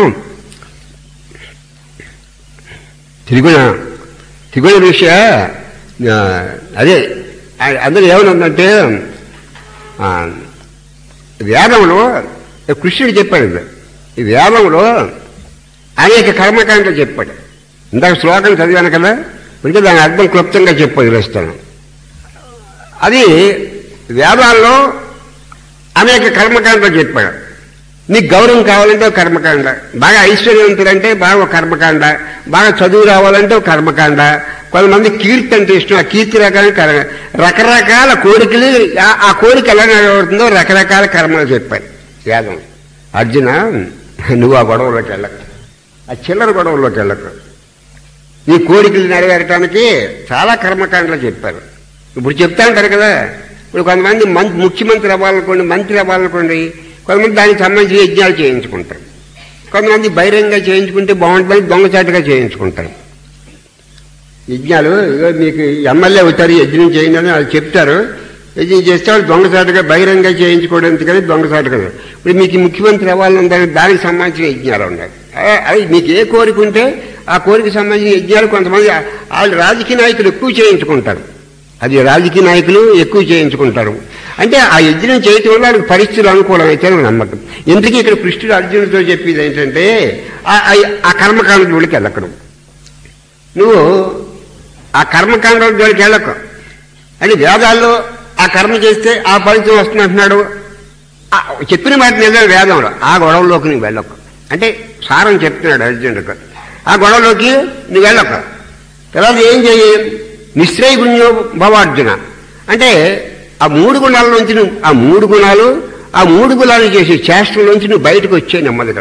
త్రిగుణ త్రిగుణ ఋషి ఆ, అదే ఆ- అందులో ఏమనుందంటే ఆ, వేదంలో కృష్ణుడు చెప్పాడు ఇది. ఈ వేదంలో అనేక కర్మకాండలు చెప్పాడు ఇందాక శ్లోకం చదివాను కదా ఇంకా దాని అర్థం క్లుప్తంగా చెప్పి వదిలేస్తాను అది వేదాల్లో అనేక కర్మకాండలు చెప్పాడు నీకు గౌరవం కావాలంటే ఒక కర్మకాండ బాగా ఐశ్వర్యవంతులంటే బాగా ఒక కర్మకాండ బాగా చదువు రావాలంటే ఒక కర్మకాండ కొంతమంది కీర్తి అంటే ఇష్టం ఆ కీర్తి రకాల కర్మ రకరకాల కోరికలు ఆ- ఆ కోరిక ఎలా నెరవేరుతుందో రకరకాల కర్మలు చెప్పారు వేదం అర్జున నువ్వు ఆ గొడవలోకి వెళ్ళకు ఆ చిల్లర గొడవలోకి వెళ్ళకు నీ కోరికలు నెరవేరటానికి చాలా కర్మకాండలు చెప్పారు ఇప్పుడు చెప్తా ఉంటారు కదా ఇప్పుడు కొంతమంది మం ముఖ్యమంత్రి అవ్వాలనుకోండి మంత్రి అవ్వాలనుకోండి కొంతమంది దానికి సంబంధించి యజ్ఞాలు చేయించుకుంటారు కొంతమంది బహిరంగంగా చేయించుకుంటే బాగుంటుందని దొంగచాటుగా చేయించుకుంటారు యజ్ఞాలు ఇగో మీకు ఎమ్మెల్యే అవుతారు యజ్ఞం చేయండి అని వాళ్ళు చెప్తారు యజ్ఞం చేస్తే వాళ్ళు దొంగచాటుగా బహిరంగంగా చేయించుకోవడం ఎందుకని దొంగచాటుగా ఇప్పుడు మీకు ఈ ముఖ్యమంత్రి అవ్వాలని ఉందని దానికి సంబంధించిన యజ్ఞాలు ఉన్నాయి ఆ- అది మీకు ఏ కోరిక ఉంటే ఆ కోరిక సంబంధించిన యజ్ఞాలు కొంతమంది ఆ- వాళ్ళు రాజకీయ నాయకులు ఎక్కువ చేయించుకుంటారు అది రాజకీయ నాయకులు ఎక్కువ చేయించుకుంటారు అంటే ఆ యజ్ఞం చేయటం వల్ల వాళ్ళకి పరిస్థితులు అనుకూలమైతే నమ్మకం ఎందుకు ఇక్కడ కృష్ణుడు అర్జునుడితో చెప్పేది ఏంటంటే ఆ- ఆ- ఆ కర్మకాండ జోలికి వెళ్ళకడం నువ్వు ఆ కర్మకాండం జోలికి వెళ్ళకు అంటే వేదాల్లో ఆ కర్మ చేస్తే ఆ ఫలితం వస్తుంది అంటున్నాడు ఆ చెప్పిన మాట నిజం వేదంలో ఆ గొడవలోకి నువ్వు వెళ్ళకు అంటే సారం చెప్తున్నాడు అర్జునుడికి ఆ గొడవలోకి నువ్వు వెళ్ళకు తర్వాత ఏం చేయి నిశ్రయ గుణ్యో భవార్జున అంటే ఆ మూడు గుణాల నుంచి నువ్వు ఆ మూడు గుణాలు ఆ మూడు గుణాలు చేసే చేష్టల నుంచి నువ్వు బయటకు వచ్చే నెమ్మదిగా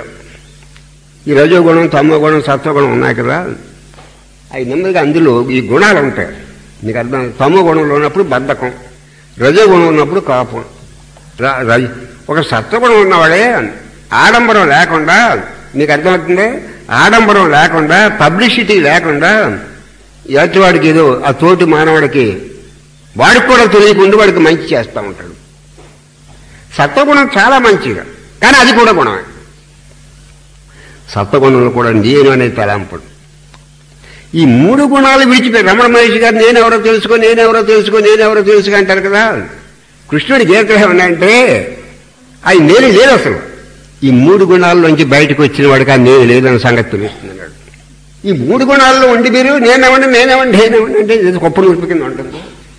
ఈ రజో గుణం తమో గుణం సత్వగుణం ఉన్నాయి కదా అవి నెమ్మదిగా అందులో ఈ గుణాలు ఉంటాయి నీకు అర్థం తమో గుణంలో ఉన్నప్పుడు బద్ధకం రజో గుణం ఉన్నప్పుడు కోపం ర- రజ- ఒక సత్వగుణం ఉన్నవాడే ఆడంబరం లేకుండా నీకు అర్థమవుతుంది ఆడంబరం లేకుండా పబ్లిసిటీ లేకుండా ఎదుటివాడికి ఏదో ఆ తోటి మానవుడికి వాడికి కూడా తెలియకుండా వాడికి మంచి చేస్తూ ఉంటాడు సత్వగుణం చాలా మంచిగా కానీ అది కూడా గుణమే సత్వగుణంలో కూడా నేను అనే తలంపుడు ఈ మూడు గుణాలు విడిచిపోయి రమణ మహర్షి గారు నేనెవరో తెలుసుకో నేనెవరో తెలుసుకో నేనెవరో తెలుసుకో అంటారు కదా కృష్ణుడికి ఏ గ్రహం ఉన్నాయంటే అది నేను లేదు అసలు ఈ మూడు గుణాల్లోంచి బయటకు వచ్చిన వాడికి ఆ నేను లేదన్న సంగతి తెలుస్తున్నాడు ఈ మూడు గుణాల్లో ఉండి మీరు నేనేమండి నేనేమండి నేనేమండి అంటే ఇది గొప్ప నూర్పు కింద ఉంటుంది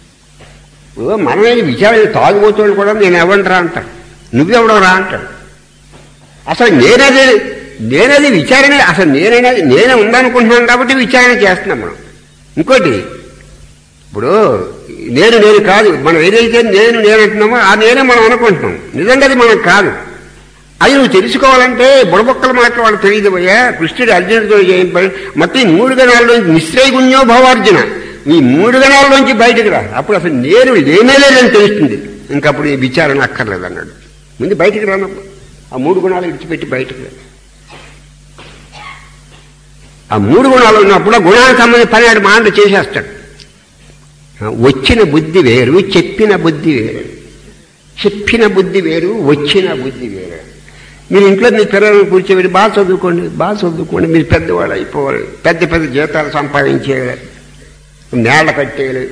ఓ మనమే విచారణ తాగుబోతుడు కూడా నేను ఎవంటరా అంటాడు నువ్వెవడో రా అంటాడు అసలు నేనది నేనది విచారణ అసలు నేనైనా నేనే ఉందనుకుంటున్నాను కాబట్టి విచారణ చేస్తున్నాం మనం ఇంకోటి ఇప్పుడు నేను నేను కాదు మనం ఏదైతే నేను నేను అంటున్నామో ఆ నేనే మనం అనుకుంటున్నాం నిజంగా అది మనం కాదు అది నువ్వు తెలుసుకోవాలంటే బుడబొక్కల మాటలు వాళ్ళు తెలియదు పోయా కృష్ణుడు అర్జునుడితో ఏం పని మొత్తం ఈ మూడు గణాల్లోంచి నిశ్చయ గుణ్యో భవార్జున ఈ మూడు గణాల్లోంచి బయటకు రా అప్పుడు అసలు నేను లేనే లేదని తెలుస్తుంది ఇంకప్పుడు ఈ విచారణ అక్కర్లేదు అన్నాడు ముందు బయటికి రానప్పుడు ఆ మూడు గుణాలు విడిచిపెట్టి బయటకు రా ఆ మూడు గుణాలు ఉన్నప్పుడు ఆ గుణానికి సంబంధించిన పని ఆడు మాటలు చేసేస్తాడు ఆ, వచ్చిన బుద్ధి వేరు చెప్పిన బుద్ధి వేరు చెప్పిన బుద్ధి వేరు వచ్చిన బుద్ధి వేరు మీరు ఇంట్లో మీ పిల్లలను కూర్చోబెట్టి బాగా చదువుకోండి బాగా చదువుకోండి మీరు పెద్దవాళ్ళు అయిపోవాలి పెద్ద పెద్ద జీతాలు సంపాదించేయాలి నేల కట్టేయాలి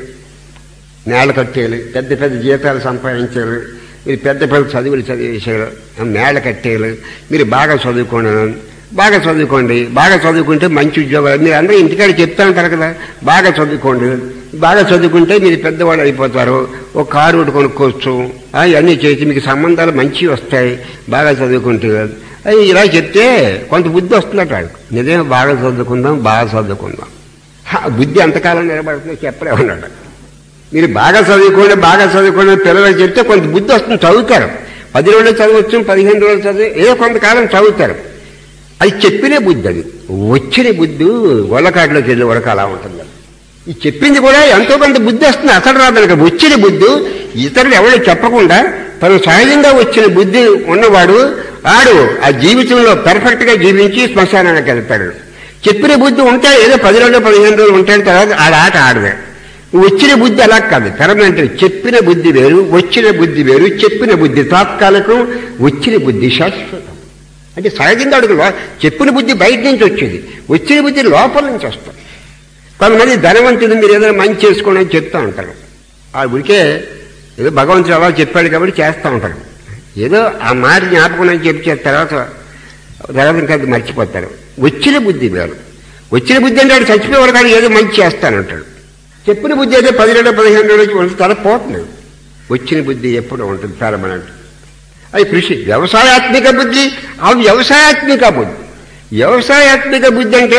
నేల కట్టేయాలి పెద్ద పెద్ద జీతాలు సంపాదించాలి మీరు పెద్ద పెద్ద చదువులు చదివేసారు నేల కట్టేయాలి మీరు బాగా చదువుకోండి బాగా చదువుకోండి బాగా చదువుకుంటే మంచి ఉద్యోగాలు మీరు అందరూ ఇంటికాడ చెప్తా ఉంటారు కదా బాగా చదువుకోండి బాగా చదువుకుంటే మీరు పెద్దవాళ్ళు అయిపోతారు ఒక కారు ఒకటి కొనుక్కోవచ్చు ఆ, ఇవన్నీ చేసి మీకు సంబంధాలు మంచివి వస్తాయి బాగా చదువుకుంటే అది ఇలా చెప్తే కొంత బుద్ధి వస్తుందట వాడికి. నిజమే బాగా చదువుకుందాం బాగా చదువుకుందాం ఆ బుద్ధి ఎంతకాలం నిలబడుతుందో చెప్పలే ఉన్నాడు మీరు బాగా చదువుకోండి బాగా చదువుకోండి పిల్లలకు చెప్తే కొంత బుద్ధి వస్తుంది చదువుతారు పది రోజులు చదవచ్చు పదిహేను రోజులు చదువు ఏదో కొంతకాలం చదువుతారు అది చెప్పిన బుద్ధి అది వచ్చిన బుద్ధి గొల్లకాటిలోకి వెళ్ళే వరకు అలా ఉంటుంది ఈ చెప్పింది కూడా ఎంతో కొంత బుద్ధి వస్తుంది అసలు రాదు కనుక వచ్చిన బుద్ధి ఇతరులు ఎవరు చెప్పకుండా తను సహజంగా వచ్చిన బుద్ధి ఉన్నవాడు ఆడు ఆ జీవితంలో పెర్ఫెక్ట్ గా జీవించి శ్మశానానికి వెళ్తాడు చెప్పిన బుద్ధి ఉంటే ఏదో పది రోజులు పదిహేను రోజులు ఉంటాయి తర్వాత ఆడ ఆట ఆడదే వచ్చిన బుద్ధి అలా కాదు పెర్మనెంట్ చెప్పిన బుద్ధి వేరు వచ్చిన బుద్ధి వేరు చెప్పిన బుద్ధి తాత్కాలికం వచ్చిన బుద్ధి శాశ్వతం అంటే సహజంగా అడుగు చెప్పిన బుద్ధి బయట నుంచి వచ్చేది వచ్చిన బుద్ధి లోపల నుంచి వస్తుంది కొంతమంది ధనవంతుడు మీరు ఏదైనా మంచి చేసుకోండి అని చెప్తా ఉంటారు ఆ ఉడికే ఏదో భగవంతుడు అలా చెప్పాడు కాబట్టి చేస్తూ ఉంటారు ఏదో ఆ మాట జ్ఞాపకం అని చెప్పి చేసిన తర్వాత తర్వాత ఇంకా అది మర్చిపోతారు వచ్చిన బుద్ధి వేరు వచ్చిన బుద్ధి అంటే వాడు చచ్చిపోయేవాడు కానీ ఏదో మంచి చేస్తానంటాడు చెప్పిన బుద్ధి అయితే పది రెండు పదిహేను రోజులకి ఉంటుంది తల పోతుంది వచ్చిన బుద్ధి ఎప్పుడు ఉంటుంది చాలా మనట్టు అది కృషి వ్యవసాయాత్మిక బుద్ధి ఆ వ్యవసాయాత్మిక బుద్ధి వ్యవసాయాత్మిక బుద్ధి అంటే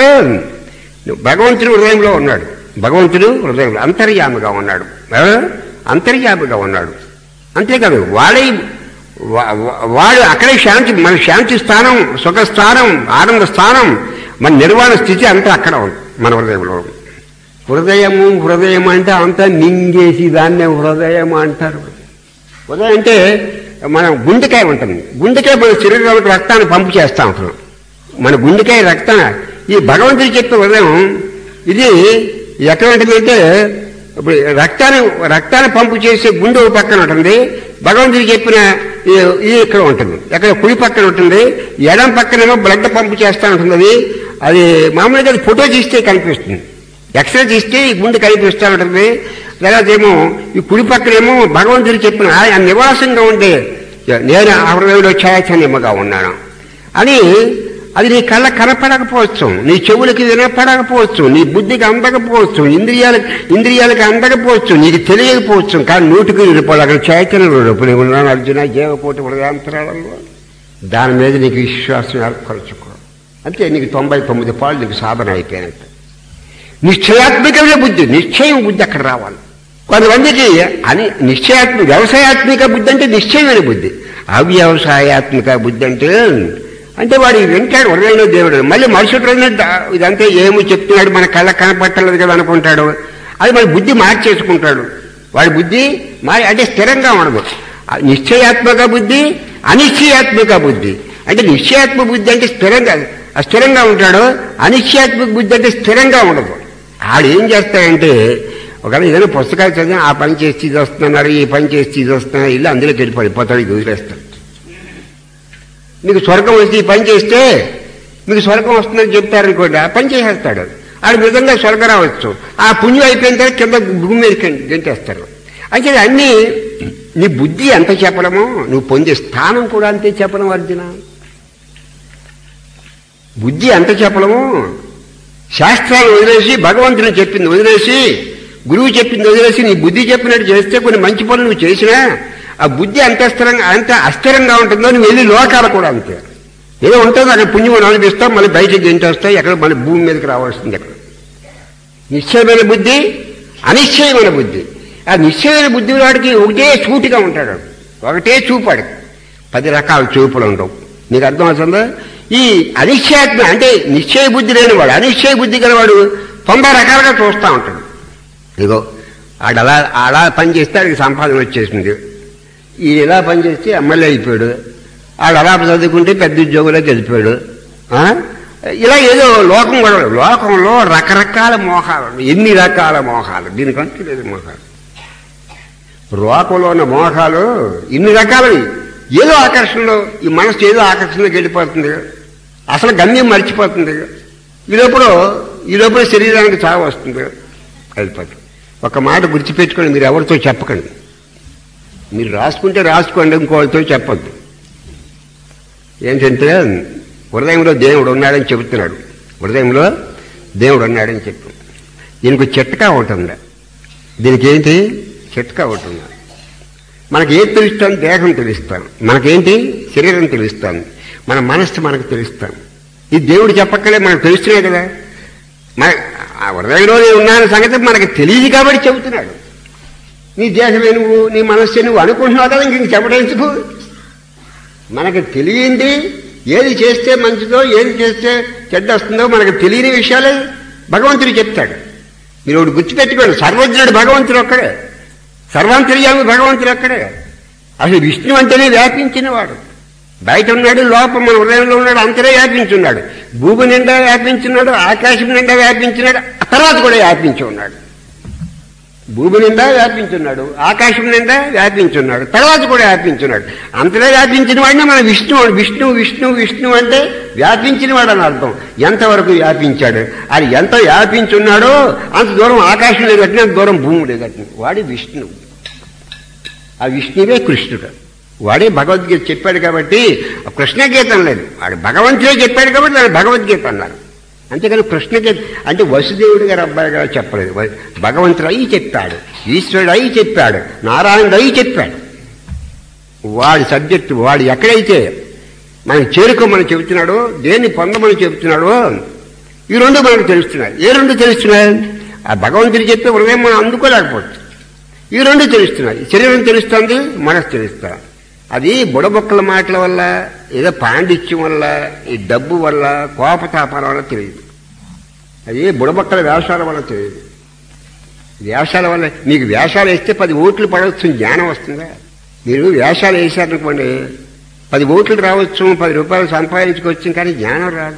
భగవంతుడు హృదయంలో ఉన్నాడు భగవంతుడు హృదయంలో అంతర్యామిగా ఉన్నాడు ఆ? అంతర్యామిగా ఉన్నాడు అంతేకాదు వాడై వా- వా- వాడు అక్కడే శాంతి మన శాంతి స్థానం సుఖ స్థానం ఆనంద స్థానం మన నిర్వాణ స్థితి అంతా అక్కడ ఉంది మన హృదయంలో హృదయము హృదయం అంటే అంతా నింగేసి దాన్నే హృదయం అంటారు ఉదయం అంటే మన గుండెకాయ ఉంటుంది గుండెకాయ మన శరీరంలోకి రక్తాన్ని పంపు చేస్తా ఉంటాం మన గుండెకాయ రక్తం ఈ భగవంతుడు చెప్పే ఉదయం ఇది ఎటువంటిది అంటే ఇప్పుడు రక్తాన్ని రక్తాన్ని పంపు చేసే గుండె ఒక పక్కన ఉంటుంది భగవంతుడు చెప్పిన ఈ- ఇది ఇక్కడ ఉంటుంది ఎక్కడ కుడి పక్కన ఉంటుంది ఎడం పక్కనేమో బ్లడ్ పంపు చేస్తూ ఉంటుంది అది అది మామూలుగా అది ఫోటో తీస్తే కనిపిస్తుంది ఎక్స్రే తీస్తే ఈ గుండె కనిపిస్తూ ఉంటుంది తర్వాత ఏమో ఈ కుడి పక్కనేమో భగవంతుడు చెప్పిన ఆయన నివాసంగా ఉండే నేను అరవైలో ఛాయాచన్యముగా ఉన్నాను అని అది నీ కళ్ళ కనపడకపోవచ్చు నీ చెవులకి వినపడకపోవచ్చు నీ బుద్ధికి అందకపోవచ్చు ఇంద్రియాలకు ఇంద్రియాలకు అందకపోవచ్చు నీకు తెలియకపోవచ్చు కానీ నూటికి వినపడాలి అక్కడ చైతన్య రూపుని ఉన్నాను అర్జున జీవకోటి హృదయాంతరాలలో దాని మీద నీకు విశ్వాసం ఏర్పరచుకో అంతే నీకు తొంభై తొమ్మిది పాలు నీకు సాధన అయిపోయినట్టు నిశ్చయాత్మికమైన బుద్ధి నిశ్చయం బుద్ధి అక్కడ రావాలి కొంతమందికి అని నిశ్చయాత్మిక వ్యవసాయాత్మిక బుద్ధి అంటే నిశ్చయమైన బుద్ధి అవ్యవసాయాత్మిక బుద్ధి అంటే అంటే వాడు వింటాడు హృదయంలో దేవుడు మళ్ళీ మరుసటి రోజున దా- ఇదంతా ఏమో చెప్తున్నాడు మన కళ్ళ కనపట్టలేదు కదా అనుకుంటాడు అది మరి బుద్ధి మార్చేసుకుంటాడు వాడి బుద్ధి మారి అంటే స్థిరంగా ఉండదు ఆ నిశ్చయాత్మక బుద్ధి అనిశ్చయాత్మక బుద్ధి అంటే నిశ్చయాత్మక బుద్ధి అంటే స్థిరంగా ఆ స్థిరంగా ఉంటాడు అనిశ్చయాత్మక బుద్ధి అంటే స్థిరంగా ఉండదు ఆడు ఏం చేస్తాడంటే ఒకవేళ ఏదైనా పుస్తకాలు చదివి ఆ పని చేసి ఇది వస్తున్నారు ఈ పని చేసి ఇది వస్తున్నారు ఇల్లు అందులోకి వెళ్ళి పడిపోతాడు ఇది వదిలేస్తాడు మీకు స్వర్గం వచ్చి ఈ పని చేస్తే మీకు స్వర్గం వస్తుందని చెప్తారనుకోండి ఆ పని చేసేస్తాడు ఆడు నిజంగా స్వర్గం రావచ్చు ఆ పుణ్యం అయిపోయిన తర్వాత కింద భూమి మీద గెంటేస్తారు అంటే అన్నీ నీ బుద్ధి ఎంత చెప్పడమో నువ్వు పొందే స్థానం కూడా అంతే చెప్పడం అర్జున బుద్ధి ఎంత చెప్పడము శాస్త్రాలు వదిలేసి భగవంతుని చెప్పింది వదిలేసి గురువు చెప్పింది వదిలేసి నీ బుద్ధి చెప్పినట్టు చేస్తే కొన్ని మంచి పనులు నువ్వు చేసినా ఆ బుద్ధి అంత స్థిరంగా అంత అస్థిరంగా ఉంటుందో నువ్వు వెళ్ళి లోకాలు కూడా అంతే ఏదో ఉంటుంది అక్కడ పుణ్యం అనిపిస్తావు మళ్ళీ బయటికి గెంటేస్తావు ఎక్కడ మళ్ళీ భూమి మీదకి రావాల్సింది అక్కడ నిశ్చయమైన బుద్ధి అనిశ్చయమైన బుద్ధి ఆ నిశ్చయమైన బుద్ధి వాడికి ఒకటే సూటిగా ఉంటాడు ఒకటే చూపాడు పది రకాల చూపులు ఉండవు నీకు అర్థం అవుతుందా ఈ అనిశ్చయాత్మ అంటే నిశ్చయ బుద్ధి లేనివాడు అనిశ్చయ బుద్ధి గలవాడు తొంభై రకాలుగా చూస్తూ ఉంటాడు ఇగో ఆడు అలా అలా పని చేస్తే ఆడికి సంపాదన వచ్చేసింది ఈ ఇలా పని చేస్తే ఎమ్మెల్యే అయిపోయాడు ఆడు అలా చదువుకుంటే పెద్ద ఉద్యోగులకు వెళ్ళిపోయాడు ఆ? ఇలా ఏదో లోకం కూడా లోకంలో రకరకాల మోహాలు ఎన్ని రకాల మోహాలు దీనికంటే లేదు మోహాలు లోకంలో ఉన్న మోహాలు ఇన్ని రకాలవి ఏదో ఆకర్షణలో ఈ మనసు ఏదో ఆకర్షణలోకి వెళ్ళిపోతుంది అసలు గమ్యం మర్చిపోతుంది ఈ లోపల ఈ లోపల శరీరానికి చావు వస్తుంది వెళ్ళిపోతుంది ఒక మాట గుర్తుపెట్టుకోండి మీరు ఎవరితో చెప్పకండి మీరు రాసుకుంటే రాసుకోండి ఇంకోటితో చెప్పొద్దు ఏంటంటే హృదయంలో దేవుడు ఉన్నాడని చెబుతున్నాడు హృదయంలో దేవుడు ఉన్నాడని చెప్పు దీనికి చిట్కా ఉంటుంది దీనికి ఏంటి చిట్కా ఉంటుంది మనకి ఏం తెలుస్తాను దేహం తెలుస్తాను మనకేంటి శరీరం తెలుస్తాను మన మనస్సు మనకు తెలుస్తాను ఈ దేవుడు చెప్పక్కలే మనకు తెలుస్తున్నాయి కదా మన ఆ హృదయంలో నేను ఉన్నాన సంగతి మనకి తెలియదు కాబట్టి చెబుతున్నాడు నీ దేహమే నువ్వు నీ మనస్సే నువ్వు అనుకుంటున్నావు కదా ఇంక చెప్పడం ఎందుకు మనకు తెలియంది ఏది చేస్తే మంచిదో ఏది చేస్తే చెడ్డ వస్తుందో మనకు తెలియని విషయాలే భగవంతుడు చెప్తాడు మీరు ఒకటి గుర్తుపెట్టుకోండి సర్వజ్ఞుడు భగవంతుడు ఒక్కడే సర్వాంతర్యామి భగవంతుడు ఒక్కడే అసలు విష్ణు అంటేనే వ్యాపించినవాడు బయట ఉన్నాడు లోపల మన హృదయంలో ఉన్నాడు అంతరే వ్యాపించున్నాడు భూమి నిండా వ్యాపించున్నాడు ఆకాశం నిండా వ్యాపించున్నాడు ఆ తర్వాత కూడా వ్యాపించి ఉన్నాడు భూమి నిండా వ్యాపించున్నాడు ఆకాశం నిండా వ్యాపించున్నాడు తర్వాత కూడా వ్యాపించున్నాడు అంతలో వ్యాపించిన వాడిని మన విష్ణు విష్ణు విష్ణు విష్ణు అంటే వ్యాపించిన వాడు అని అర్థం ఎంతవరకు వ్యాపించాడు అది ఎంత వ్యాపించున్నాడో అంత దూరం ఆకాశం లేదట్టిన అంత దూరం భూమి లేదట్టిన వాడి విష్ణువు ఆ విష్ణువే కృష్ణుడు వాడే భగవద్గీత చెప్పాడు కాబట్టి కృష్ణగీతం లేదు వాడు భగవంతుడే చెప్పాడు కాబట్టి వాడు భగవద్గీత అన్నారు అంతేకాని కృష్ణగీత అంటే వసుదేవుడు గారు అబ్బాయి గారు చెప్పలేదు వ- భగవంతుడు అయి చెప్పాడు ఈశ్వరుడు అయి చెప్పాడు నారాయణుడు అయి చెప్పాడు వాడి సబ్జెక్టు వాడు ఎక్కడైతే మనకి చేరుకోమని చెబుతున్నాడో దేన్ని పొందమని చెబుతున్నాడో ఈ రెండు మనకు తెలుస్తున్నాయి ఏ రెండు తెలుస్తున్నాయి ఆ భగవంతుడు చెప్పే హృదయం మనం అందుకోలేకపోవచ్చు ఈ రెండు తెలుస్తున్నాయి శరీరం తెలుస్తుంది మనసు తెలుస్తా అది బుడబొక్కల మాటల వల్ల ఏదో పాండిత్యం వల్ల ఈ డబ్బు వల్ల కోపతాపాల వల్ల తెలియదు అది బుడబొక్కల వేషాల వల్ల తెలియదు వేషాల వల్ల మీకు వేషాలు వేస్తే పది ఓట్లు పడవచ్చు జ్ఞానం వస్తుందా మీరు వేషాలు వేశారనుకోండి పది ఓట్లు రావచ్చు పది రూపాయలు సంపాదించుకోవచ్చు కానీ జ్ఞానం రాదు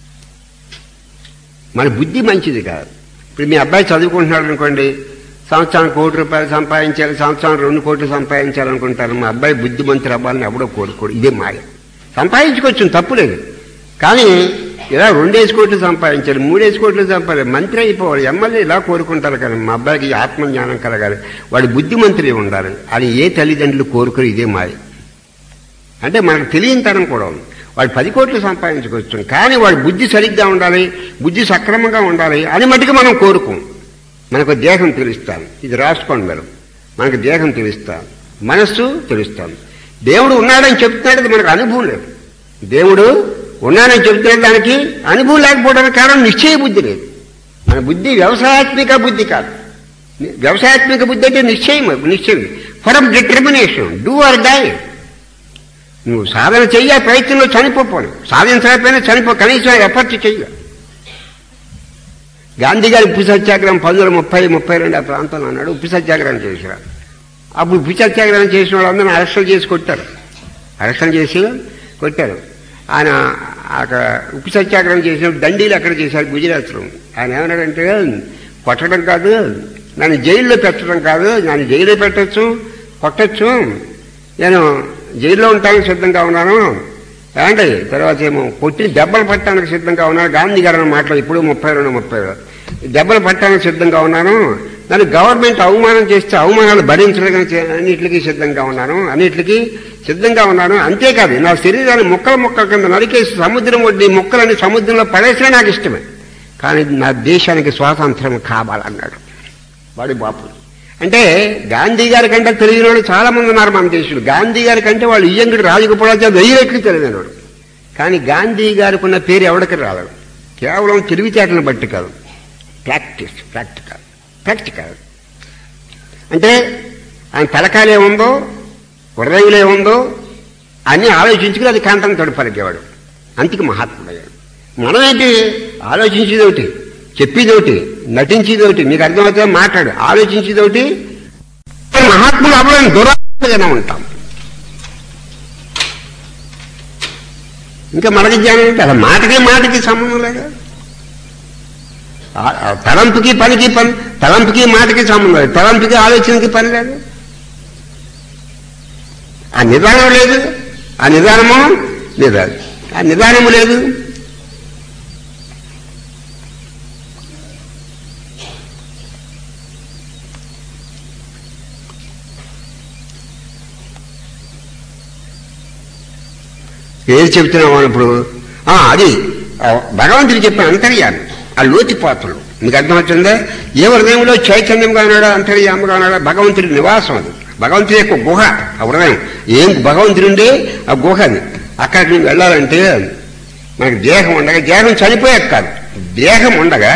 మన బుద్ధి మంచిది కాదు ఇప్పుడు మీ అబ్బాయి చదువుకుంటున్నాడు అనుకోండి సంవత్సరానికి కోటి రూపాయలు సంపాదించాలి సంవత్సరం రెండు కోట్లు సంపాదించాలనుకుంటారు మా అబ్బాయి బుద్ధిమంతులు అవ్వాలని ఎవడో కోరుకోడు ఇదే మాయ సంపాదించుకోవచ్చు తప్పులేదు కానీ ఇలా రెండేసి కోట్లు సంపాదించాడు మూడేసి కోట్లు సంపాదించాడు మంత్రి అయిపోవాలి ఎమ్మెల్యే ఇలా కోరుకుంటారు కానీ మా అబ్బాయికి ఆత్మజ్ఞానం కలగాలి వాడి బుద్ధిమంతులే ఉండాలి అని ఏ తల్లిదండ్రులు కోరుకుని ఇదే మాయ అంటే మనకు తెలియని తనం కూడా ఉంది వాడు పది కోట్లు సంపాదించుకోవచ్చు కానీ వాడి బుద్ధి సరిగ్గా ఉండాలి బుద్ధి సక్రమంగా ఉండాలి అని మటుకు మనం కోరుకోం మనకు దేహం తెలుస్తాను ఇది రాసుకోండి మీరు మనకు దేహం తెలుస్తాను మనస్సు తెలుస్తాను దేవుడు ఉన్నాడని చెప్తున్నాడు అది మనకు అనుభవం లేదు దేవుడు ఉన్నాడని చెప్తున్నాడు దానికి అనుభవం లేకపోవడానికి కారణం నిశ్చయ బుద్ధి లేదు మన బుద్ధి వ్యవసాయాత్మిక బుద్ధి కాదు వ్యవసాయాత్మిక బుద్ధి అంటే నిశ్చయం నిశ్చయం for determination do or die నువ్వు సాధన చెయ్య ప్రయత్నంలో చనిపోపోను సాధించకపోయినా చనిపో కనీసం ఎఫర్ట్ చెయ్య గాంధీ గారి ఉప్పు సత్యాగ్రహం పంతొమ్మిది వందల ముప్పై ముప్పై రెండు ఆ ప్రాంతంలో అన్నాడు ఉప్పు సత్యాగ్రహం చేశారు అప్పుడు ఉప్పు సత్యాగ్రహం చేసిన వాళ్ళందరూ అరెస్టులు చేసి కొట్టారు అరెస్టులు చేసి కొట్టారు ఆయన అక్కడ ఉప్పు సత్యాగ్రహం చేసినప్పుడు దండీలు అక్కడ చేశారు గుజరాత్లో ఆయన ఏమన్నాడంటే కొట్టడం కాదు నన్ను జైల్లో పెట్టడం కాదు నన్ను జైల్లో పెట్టచ్చు కొట్టచ్చు నేను జైల్లో ఉండటానికి సిద్ధంగా ఉన్నాను ఏమండి తర్వాత ఏమో కొట్టి దెబ్బలు పట్టడానికి సిద్ధంగా ఉన్నాను గాంధీ గారు అన్న మాటలు ఇప్పుడు ముప్పై రెండు ముప్పై రెండు. దెబ్బలు పట్టడానికి సిద్ధంగా ఉన్నాను నన్ను గవర్నమెంట్ అవమానం చేస్తే అవమానాలు భరించడానికి అన్నిటికీ సిద్ధంగా ఉన్నాను అన్నిటికీ సిద్ధంగా ఉన్నాను అంతేకాదు నా శరీరాన్ని ముక్కల ముక్కల కింద నరికేసి సముద్రం ఒడ్డి ముక్కలని సముద్రంలో పడేసినా నాకు ఇష్టమే కానీ నా దేశానికి స్వాతంత్రం కావాలన్నాడు వాడి బాపు అంటే గాంధీ గారి కంటే తెలియని వాళ్ళు చాలా మంది ఉన్నారు మన దేశంలో గాంధీ గారి కంటే వాళ్ళు ఇయ్యంగుడు రాజగోపాలాచారి వెయ్యి రెట్లు తెలియనివాడు కానీ గాంధీ గారికి ఉన్న పేరు ఎవరికి రాదు కేవలం తెలివితేటలను బట్టి కాదు ప్రాక్టీస్ ప్రాక్టికల్ ప్రాక్టికల్ అంటే ఆయన తలకాయలు ఏముందో హృదయంలో ఏముందో అన్నీ ఆలోచించుకుని అది కంఠం తడుపలికేవాడు అంతికి మహాత్ముడయ్యాడు మనమేంటి ఆలోచించేది ఒకటి చెప్పేది ఒకటి నటించేది ఒకటి మీకు అర్థమవుతుందో మాట్లాడు ఆలోచించేది ఒకటి మహాత్ములు అవ్వడానికి దురాత్మగానే ఉంటాం ఇంకా మనకి జ్ఞానం ఏంటి అసలు మాటకి మాటకి సంబంధం లేదు ఆ- ఆ తలంపుకి పనికి పని తలంపుకి మాటకి సంబంధం లేదు తలంపుకి ఆలోచనకి పని లేదు ఆ నిదానం లేదు ఆ నిదానము లేదు ఆ నిదానము లేదు ఏది చెప్తున్నాం మనం ఇప్పుడు ఆ, అది ఆ, భగవంతుడు చెప్పిన అంతర్యామి ఆ లోతి పాత్రలు మీకు అర్థమవుతుందా ఏ హృదయంలో చైతన్యంగా ఉన్నాడా అంతర్యాముగా ఉన్నాడా భగవంతుడి నివాసం అది భగవంతుడి యొక్క గుహ ఆ హృదయం ఏం భగవంతుడి ఆ గుహ అది అక్కడికి నువ్వు వెళ్ళాలంటే మనకి దేహం ఉండగా దేహం చనిపోయాక కాదు దేహం ఉండగా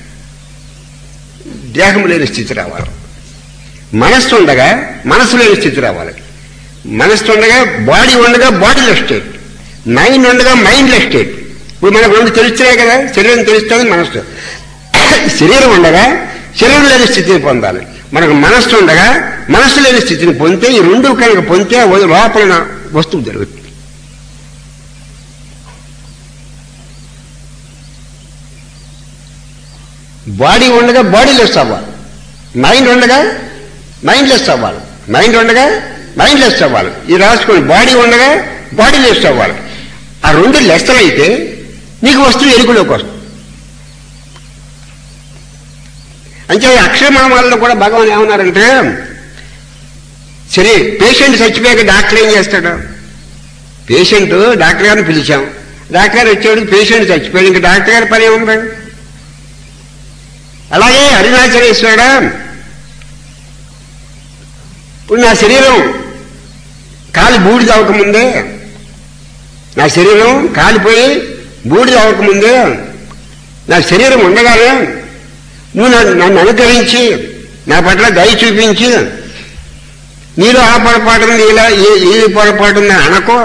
దేహం లేని స్థితి రావాలి మనస్సు ఉండగా మనసు లేని స్థితి రావాలి మనస్సు ఉండగా బాడీ ఉండగా బాడీలో స్టేట్ మైండ్ ఉండగా మైండ్లో స్టేట్ ఇప్పుడు మనకు రెండు తెలుస్తున్నాయి కదా శరీరం తెలుస్తుంది మనస్సు శరీరం ఉండగా శరీరం లేని స్థితిని పొందాలి మనకు మనస్సు ఉండగా మనస్సు లేని స్థితిని పొందితే ఈ రెండు కనుక పొందితే ఓ లోపల నా వస్తువు జరుగుతుంది బాడీ ఉండగా బాడీలెస్ అవ్వాలి మైండ్ ఉండగా మైండ్లెస్ అవ్వాలి మైండ్ ఉండగా మైండ్లెస్ అవ్వాలి ఇది రాసుకోండి బాడీ ఉండగా బాడీలెస్ అవ్వాలి ఆ రెండు లెస్సలు అయితే నీకు వస్తువు ఎరుకులోకి వస్తుంది అంటే ఈ అక్షరమామాలలో కూడా భగవాన్ ఏమన్నారంటే సరే పేషెంట్ చచ్చిపోయాక డాక్టర్ ఏం చేస్తాడు పేషెంట్ డాక్టర్ గారిని పిలిచాం డాక్టర్ గారు వచ్చాడు పేషెంట్ చచ్చిపోయాడు ఇంకా డాక్టర్ గారి పని ఏముంది అలాగే అరుణాచలేశ్వరుడా ఇప్పుడు నా శరీరం కాలి బూడిద అవ్వకముందే నా శరీరం కాలిపోయి బూడిద అవ్వకముందే నా శరీరం ఉండగానే నువ్వు నన్ను నన్ను అనుకరించి నా పట్ల దయ చూపించి నీలో ఆ పొరపాటు ఉంది ఇలా ఈ- ఈ పొరపాటు ఉంది అని అనకో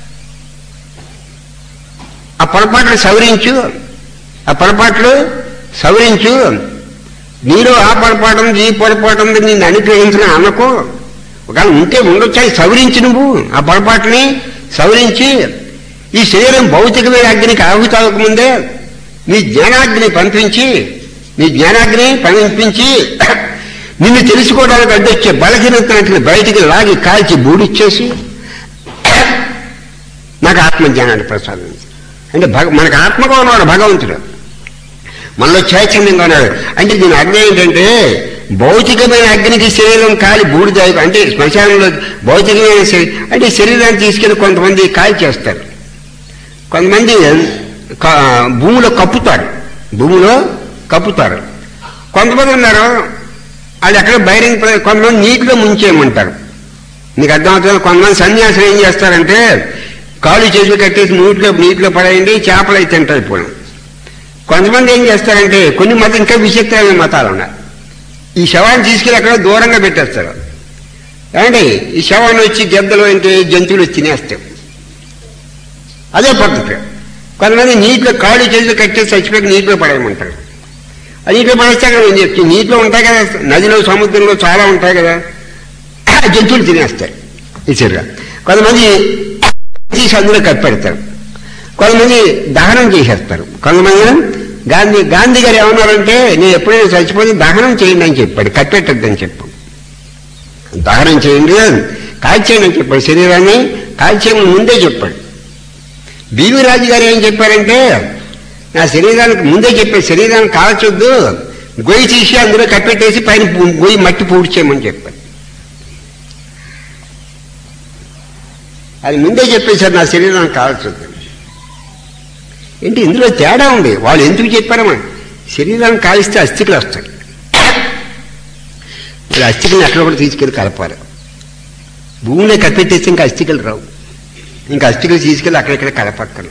ఆ పొరపాట్లు సవరించు ఆ పొరపాట్లు సవరించు నీలో ఆ పొరపాటు ఉంది ఈ పొరపాటు ఉంది నిన్ను అనుగ్రహించిన అనకో ఒకవేళ ఉంటే ఉండొచ్చు అది సవరించి నువ్వు ఆ పొరపాటుని సవరించి ఈ శరీరం భౌతికమైన అగ్నికి ఆహుతి అవ్వకముందే నీ జ్ఞానాగ్ని పంపించి నీ జ్ఞానాగ్ని పంపించి నిన్ను తెలుసుకోవడానికి అడ్డొచ్చే బలహీనతని బయటికి లాగి కాల్చి బూడిచ్చేసి నాకు ఆత్మజ్ఞానాన్ని ప్రసాదించి అంటే భగ మనకు ఆత్మగా ఉన్నాడు భగవంతుడు మనలో చైతన్యంగా ఉన్నాడు అంటే దీని అర్థం ఏంటంటే భౌతికమైన అగ్నికి శరీరం కాలి బూడిద అయిపో- అంటే శ్మశానంలో భౌతికమైన శరీ- అంటే శరీరాన్ని తీసుకెళ్లి కొంతమంది కాల్ చేస్తారు కొంతమంది క- భూమిలో కప్పుతారు భూమిలో కప్పుతారు కొంతమంది ఉన్నారు వాళ్ళు ఎక్కడ బహిరంగ ప్ర- కొంతమంది నీటిలో ముంచేయమంటారు నీకు అర్థమవుతుంది కొంతమంది సన్యాసులు ఏం చేస్తారంటే కాళ్ళు చేతులు కట్టేసి నీటిలో నీటిలో పడేయండి చేపలు అయితే తింటారు ఇప్పుడు కొంతమంది ఏం చేస్తారంటే కొన్ని మతం ఇంకా విచిత్రమైన మతాలు ఉన్నాయి ఈ శవాన్ని తీసుకెళ్ళి అక్కడ దూరంగా పెట్టేస్తారు ఏమండి ఈ శవాన్ని వచ్చి గెద్దలు అంటే జంతువులు వచ్చి తినేస్తాయి అదే పద్ధతి కొంతమంది నీటిలో కాళ్ళు చేతులు కట్టేసి చచ్చిపోయి నీటిలో పడేయమంటారు ఆ నీటిలో పడేస్తే అక్కడ ఏం చెప్తుంది నీటిలో ఉంటాయి కదా నదిలో సముద్రంలో చాలా ఉంటాయి కదా జంతువులు తినేస్తాయి ఇచ్చిగా కొంతమంది తీసి అందులో కప్పెడతారు కొంతమంది దహనం చేసేస్తారు కొంతమంది గాంధీ గాంధీ గారు ఏమన్నారంటే నేను ఎప్పుడైనా చచ్చిపోతే దహనం చేయండి అని చెప్పాడు కప్పెట్టద్దని చెప్పు దహనం చేయండి కాల్చేయండి అని చెప్పాడు శరీరాన్ని కాల్చేయమని ముందే చెప్పాడు బీవీ రాజు గారు ఏం చెప్పారంటే నా శరీరానికి ముందే చెప్పాడు శరీరాన్ని కాల్చొద్దు గొయ్యి తీసి అందులో కప్పెట్టేసి పైన పూ- గొయ్యి మట్టి పూడ్చేయమని చెప్పాడు అది ముందే చెప్పేశారు నా శరీరాన్ని కాల్చొద్దు ఏంటి ఇందులో తేడా ఉంది వాళ్ళు ఎందుకు చెప్పారమ్మా శరీరాన్ని కాలిస్తే అస్థికలు వస్తాయి మరి అస్థికలను ఎక్కడ కూడా తీసుకెళ్ళి కలపాలి భూమిలో కప్పెట్టేస్తే ఇంకా అస్థికలు రావు ఇంకా అస్థికలు తీసుకెళ్ళి అక్కడెక్కడ కలపక్కర్లా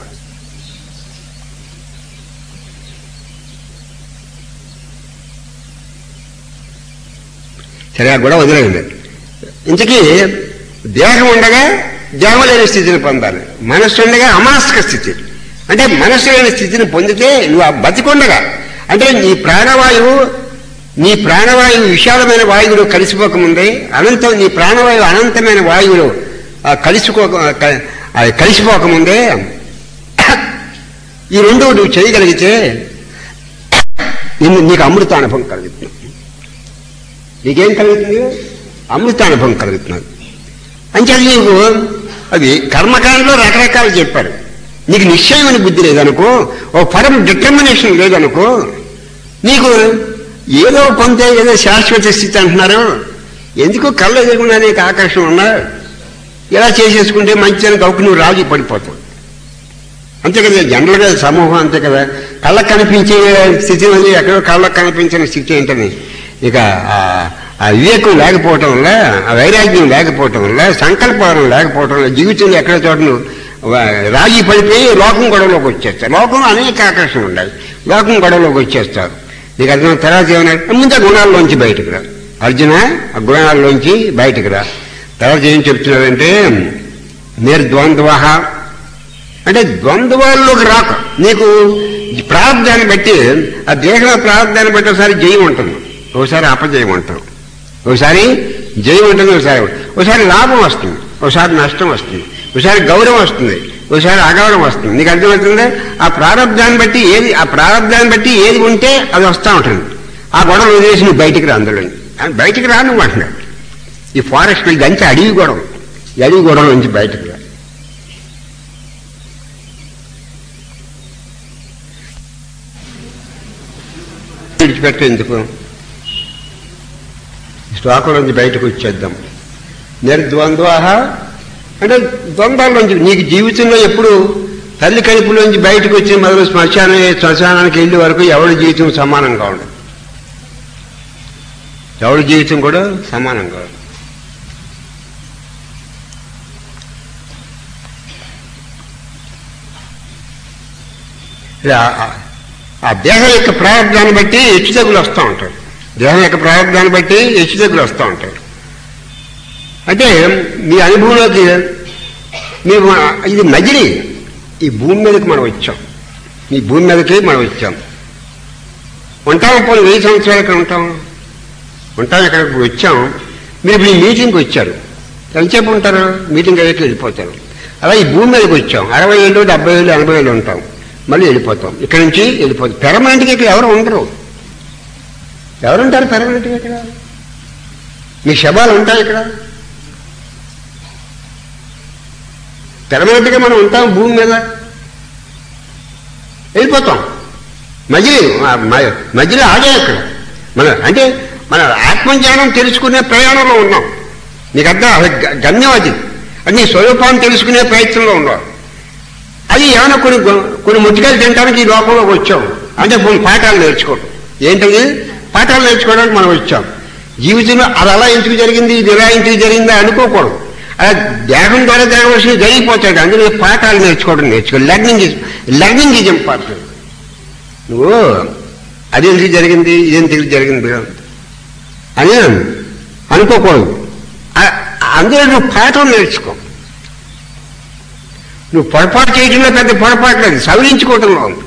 సరే ఆ కూడా వదిలేయండి ఇంతకీ దేహం ఉండగా దేహం లేని స్థితిని పొందాలి మనస్సు ఉండగా అమానసిక స్థితి అంటే మనస్సు లేని స్థితిని పొందితే నువ్వు ఆ బతికొండగా అంటే నీ ప్రాణవాయువు నీ ప్రాణవాయువు విశాలమైన వాయువులో కలిసిపోకముందే అనంతం నీ ప్రాణవాయువు అనంతమైన వాయువులో ఆ కలిసిపోక క- అది కలిసిపోకముందే ఈ రెండు నువ్వు చేయగలిగితే నిన్ను నీకు అమృత అనుభవం కలుగుతుంది నీకేం కలుగుతుంది అమృతానుభవం కలుగుతున్నది అంచేది నీకు అది కర్మకాండలో రకరకాలు చెప్పారు నీకు నిశ్చయమైన బుద్ధి లేదనుకో ఓ పరం డిటర్మినేషన్ లేదనుకో నీకు ఏదో పొందే ఏదో శాశ్వత స్థితి అంటున్నారు ఎందుకు కళ్ళు ఎదుగున్నా నీకు ఆకర్షణ ఉన్నా ఇలా చేసేసుకుంటే మంచిదని గౌకు నువ్వు రాజు పడిపోతావు అంతే కదా జనరల్గా సమూహం అంతే కదా కళ్ళకు కనిపించే స్థితి ఉంది ఎక్కడో కళ్ళకు కనిపించిన స్థితి ఏంటని ఇక ఆ- ఆ వివేకం లేకపోవటం వల్ల ఆ వైరాగ్యం లేకపోవటం వల్ల సంకల్పం లేకపోవటం వల్ల జీవితంలో ఎక్కడ చోట నువ్వు వ- రాజీ పడిపోయి లోకం గొడవలోకి వచ్చేస్తారు లోకం అనేక ఆకర్షణ ఉన్నాయి లోకం గొడవలోకి వచ్చేస్తారు నీకు అర్థం తర్వాత ఏమన్నా ముందు ఆ గుణాల్లోంచి బయటకు రా అర్జున ఆ గుణాల్లోంచి బయటకు రా తర్వాత ఏం చెప్తున్నారంటే నిర్ద్వంద్వ అంటే ద్వంద్వాల్లోకి రాక నీకు ఈ ప్రారంధాన్ని బట్టి ఆ దేహ ప్రారంధాన్ని బట్టి ఒకసారి జయం ఉంటుంది ఒకసారి అపజయం ఉంటుంది ఒకసారి జయం ఉంటుంది ఒకసారి ఒకసారి లాభం వస్తుంది ఒకసారి నష్టం వస్తుంది ఒకసారి గౌరవం వస్తుంది ఒకసారి అగౌరవం వస్తుంది నీకు అర్థమవుతుందా ఆ ప్రారంధాన్ని బట్టి ఏది ఆ ప్రారంధాన్ని బట్టి ఏది ఉంటే అది వస్తూ ఉంటుంది ఆ గొడవ వదిలేసి నువ్వు బయటికి రా అందులో బయటికి రా నువ్వు అంటున్నాడు ఈ ఫారెస్ట్ ఇదంతా అడవి గొడవ ఈ అడవి గొడవ నుంచి బయటికి రా విడిచిపెట్ట ఎందుకు శ్లోకం నుంచి బయటకు వచ్చేద్దాం నిర్ద్వంద్వాహ అంటే ద్వంద్వాల్లోంచి నీకు జీవితంలో ఎప్పుడు తల్లి కడుపులోంచి బయటకు వచ్చి మొదలు శ్మశాన శ్మశానానికి వెళ్ళే వరకు ఎవరి జీవితం సమానంగా ఉండదు ఎవరి జీవితం కూడా సమానంగా ఉండదు ఇది ఆ- ఆ- ఆ దేహం యొక్క ప్రారంభాన్ని బట్టి హెచ్చుతగ్గులు వస్తూ ఉంటాయి దేహం యొక్క ప్రారంభాన్ని బట్టి హెచ్చుతగ్గులు వస్తూ ఉంటాయి అంటే మీ అనుభవంలోకి మేము ఇది మజిలి ఈ భూమి మీదకి మనం వచ్చాం ఈ భూమి మీదకి మనం వచ్చాం ఉంటాం పోనీ వెయ్యి సంవత్సరాలు ఇక్కడ ఉంటాం ఉంటాం ఇక్కడ ఇప్పుడు వచ్చాం మీరు ఇప్పుడు ఈ మీటింగ్కి వచ్చారు ఎంతసేపు ఉంటారు మీటింగ్ అయ్యాక వెళ్ళిపోతారు అలా ఈ భూమి మీదకి వచ్చాం అరవై ఏళ్ళు డెబ్బై ఏళ్ళు ఎనభై ఏళ్ళు ఉంటాం మళ్ళీ వెళ్ళిపోతాం ఇక్కడ నుంచి వెళ్ళిపోతాం పెర్మనెంట్గా ఇక్కడ ఎవరు ఉండరు ఎవరుంటారు పెర్మనెంట్గా ఇక్కడ మీ శవాలు ఉంటాయి ఇక్కడ పెర్మనెంట్గా మనం ఉంటాం భూమి మీద వెళ్ళిపోతాం మధ్యలో మ- మధ్యలో ఆగే అక్కడ మన అంటే మన ఆత్మజ్ఞానం తెలుసుకునే ప్రయాణంలో ఉన్నాం నీకు అర్థం అది గ- గమ్యం అది అది నీ స్వరూపాన్ని తెలుసుకునే ప్రయత్నంలో ఉన్నాం అది ఏమైనా కొన్ని గొ- కొన్ని ముట్టికాయలు తినడానికి ఈ లోకంలోకి వచ్చాం అంటే కొన్ని పాఠాలు నేర్చుకోవడం ఏంటది పాఠాలు నేర్చుకోవడానికి మనం వచ్చాం జీవితంలో అది అలా ఎందుకు జరిగింది ఇది ఇలా ఎందుకు జరిగింది అనుకోకూడదు అలా దేహం ద్వారా జరగవలసిన జరిగిపోతాడు అందులో పాఠాలు నేర్చుకోవడం నేర్చుకో learning is learning is important నువ్వు అది ఎందుకు జరిగింది ఇది ఎందుకు జరిగింది అని అనుకోకూడదు ఆ- అందులో నువ్వు పాఠం నేర్చుకో నువ్వు పొరపాటు చేయడంలో పెద్ద పొరపాటు లేదు సవరించుకోవడంలో ఉంది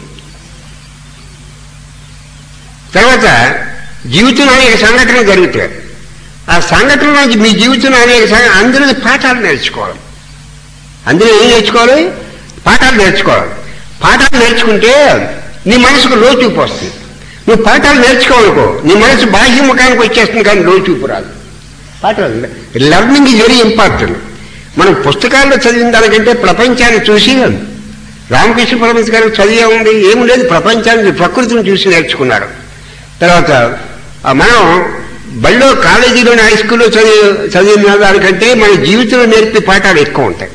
తర్వాత జీవితంలో అనేక సంఘటనలు జరుగుతాయి ఆ సంఘటనలో నుంచి మీ జీవితంలో అనేక సంఘ- అందులో పాఠాలు నేర్చుకోవాలి అందులో ఏం నేర్చుకోవాలి పాఠాలు నేర్చుకోవాలి పాఠాలు నేర్చుకుంటే నీ మనసుకు లోచూపు వస్తుంది నువ్వు పాఠాలు నేర్చుకోవాలనుకో నీ మనసు బాహ్య ముఖానికి వచ్చేస్తుంది కానీ లోచూపు రాదు పాఠాలు లెర్నింగ్ ఈజ్ వెరీ ఇంపార్టెంట్ మనం పుస్తకాల్లో చదివిన దానికంటే ప్రపంచాన్ని చూసి రామకృష్ణ పరమేశ్వర గారు చదివే ఉంది ఏమి లేదు ప్రపంచాన్ని ప్రకృతిని చూసి నేర్చుకున్నారు తర్వాత ఆ మనం బళ్ళో కాలేజీలోని హై స్కూల్లో చదివి చదివిన దానికంటే మన జీవితంలో నేర్పే పాఠాలు ఎక్కువ ఉంటాయి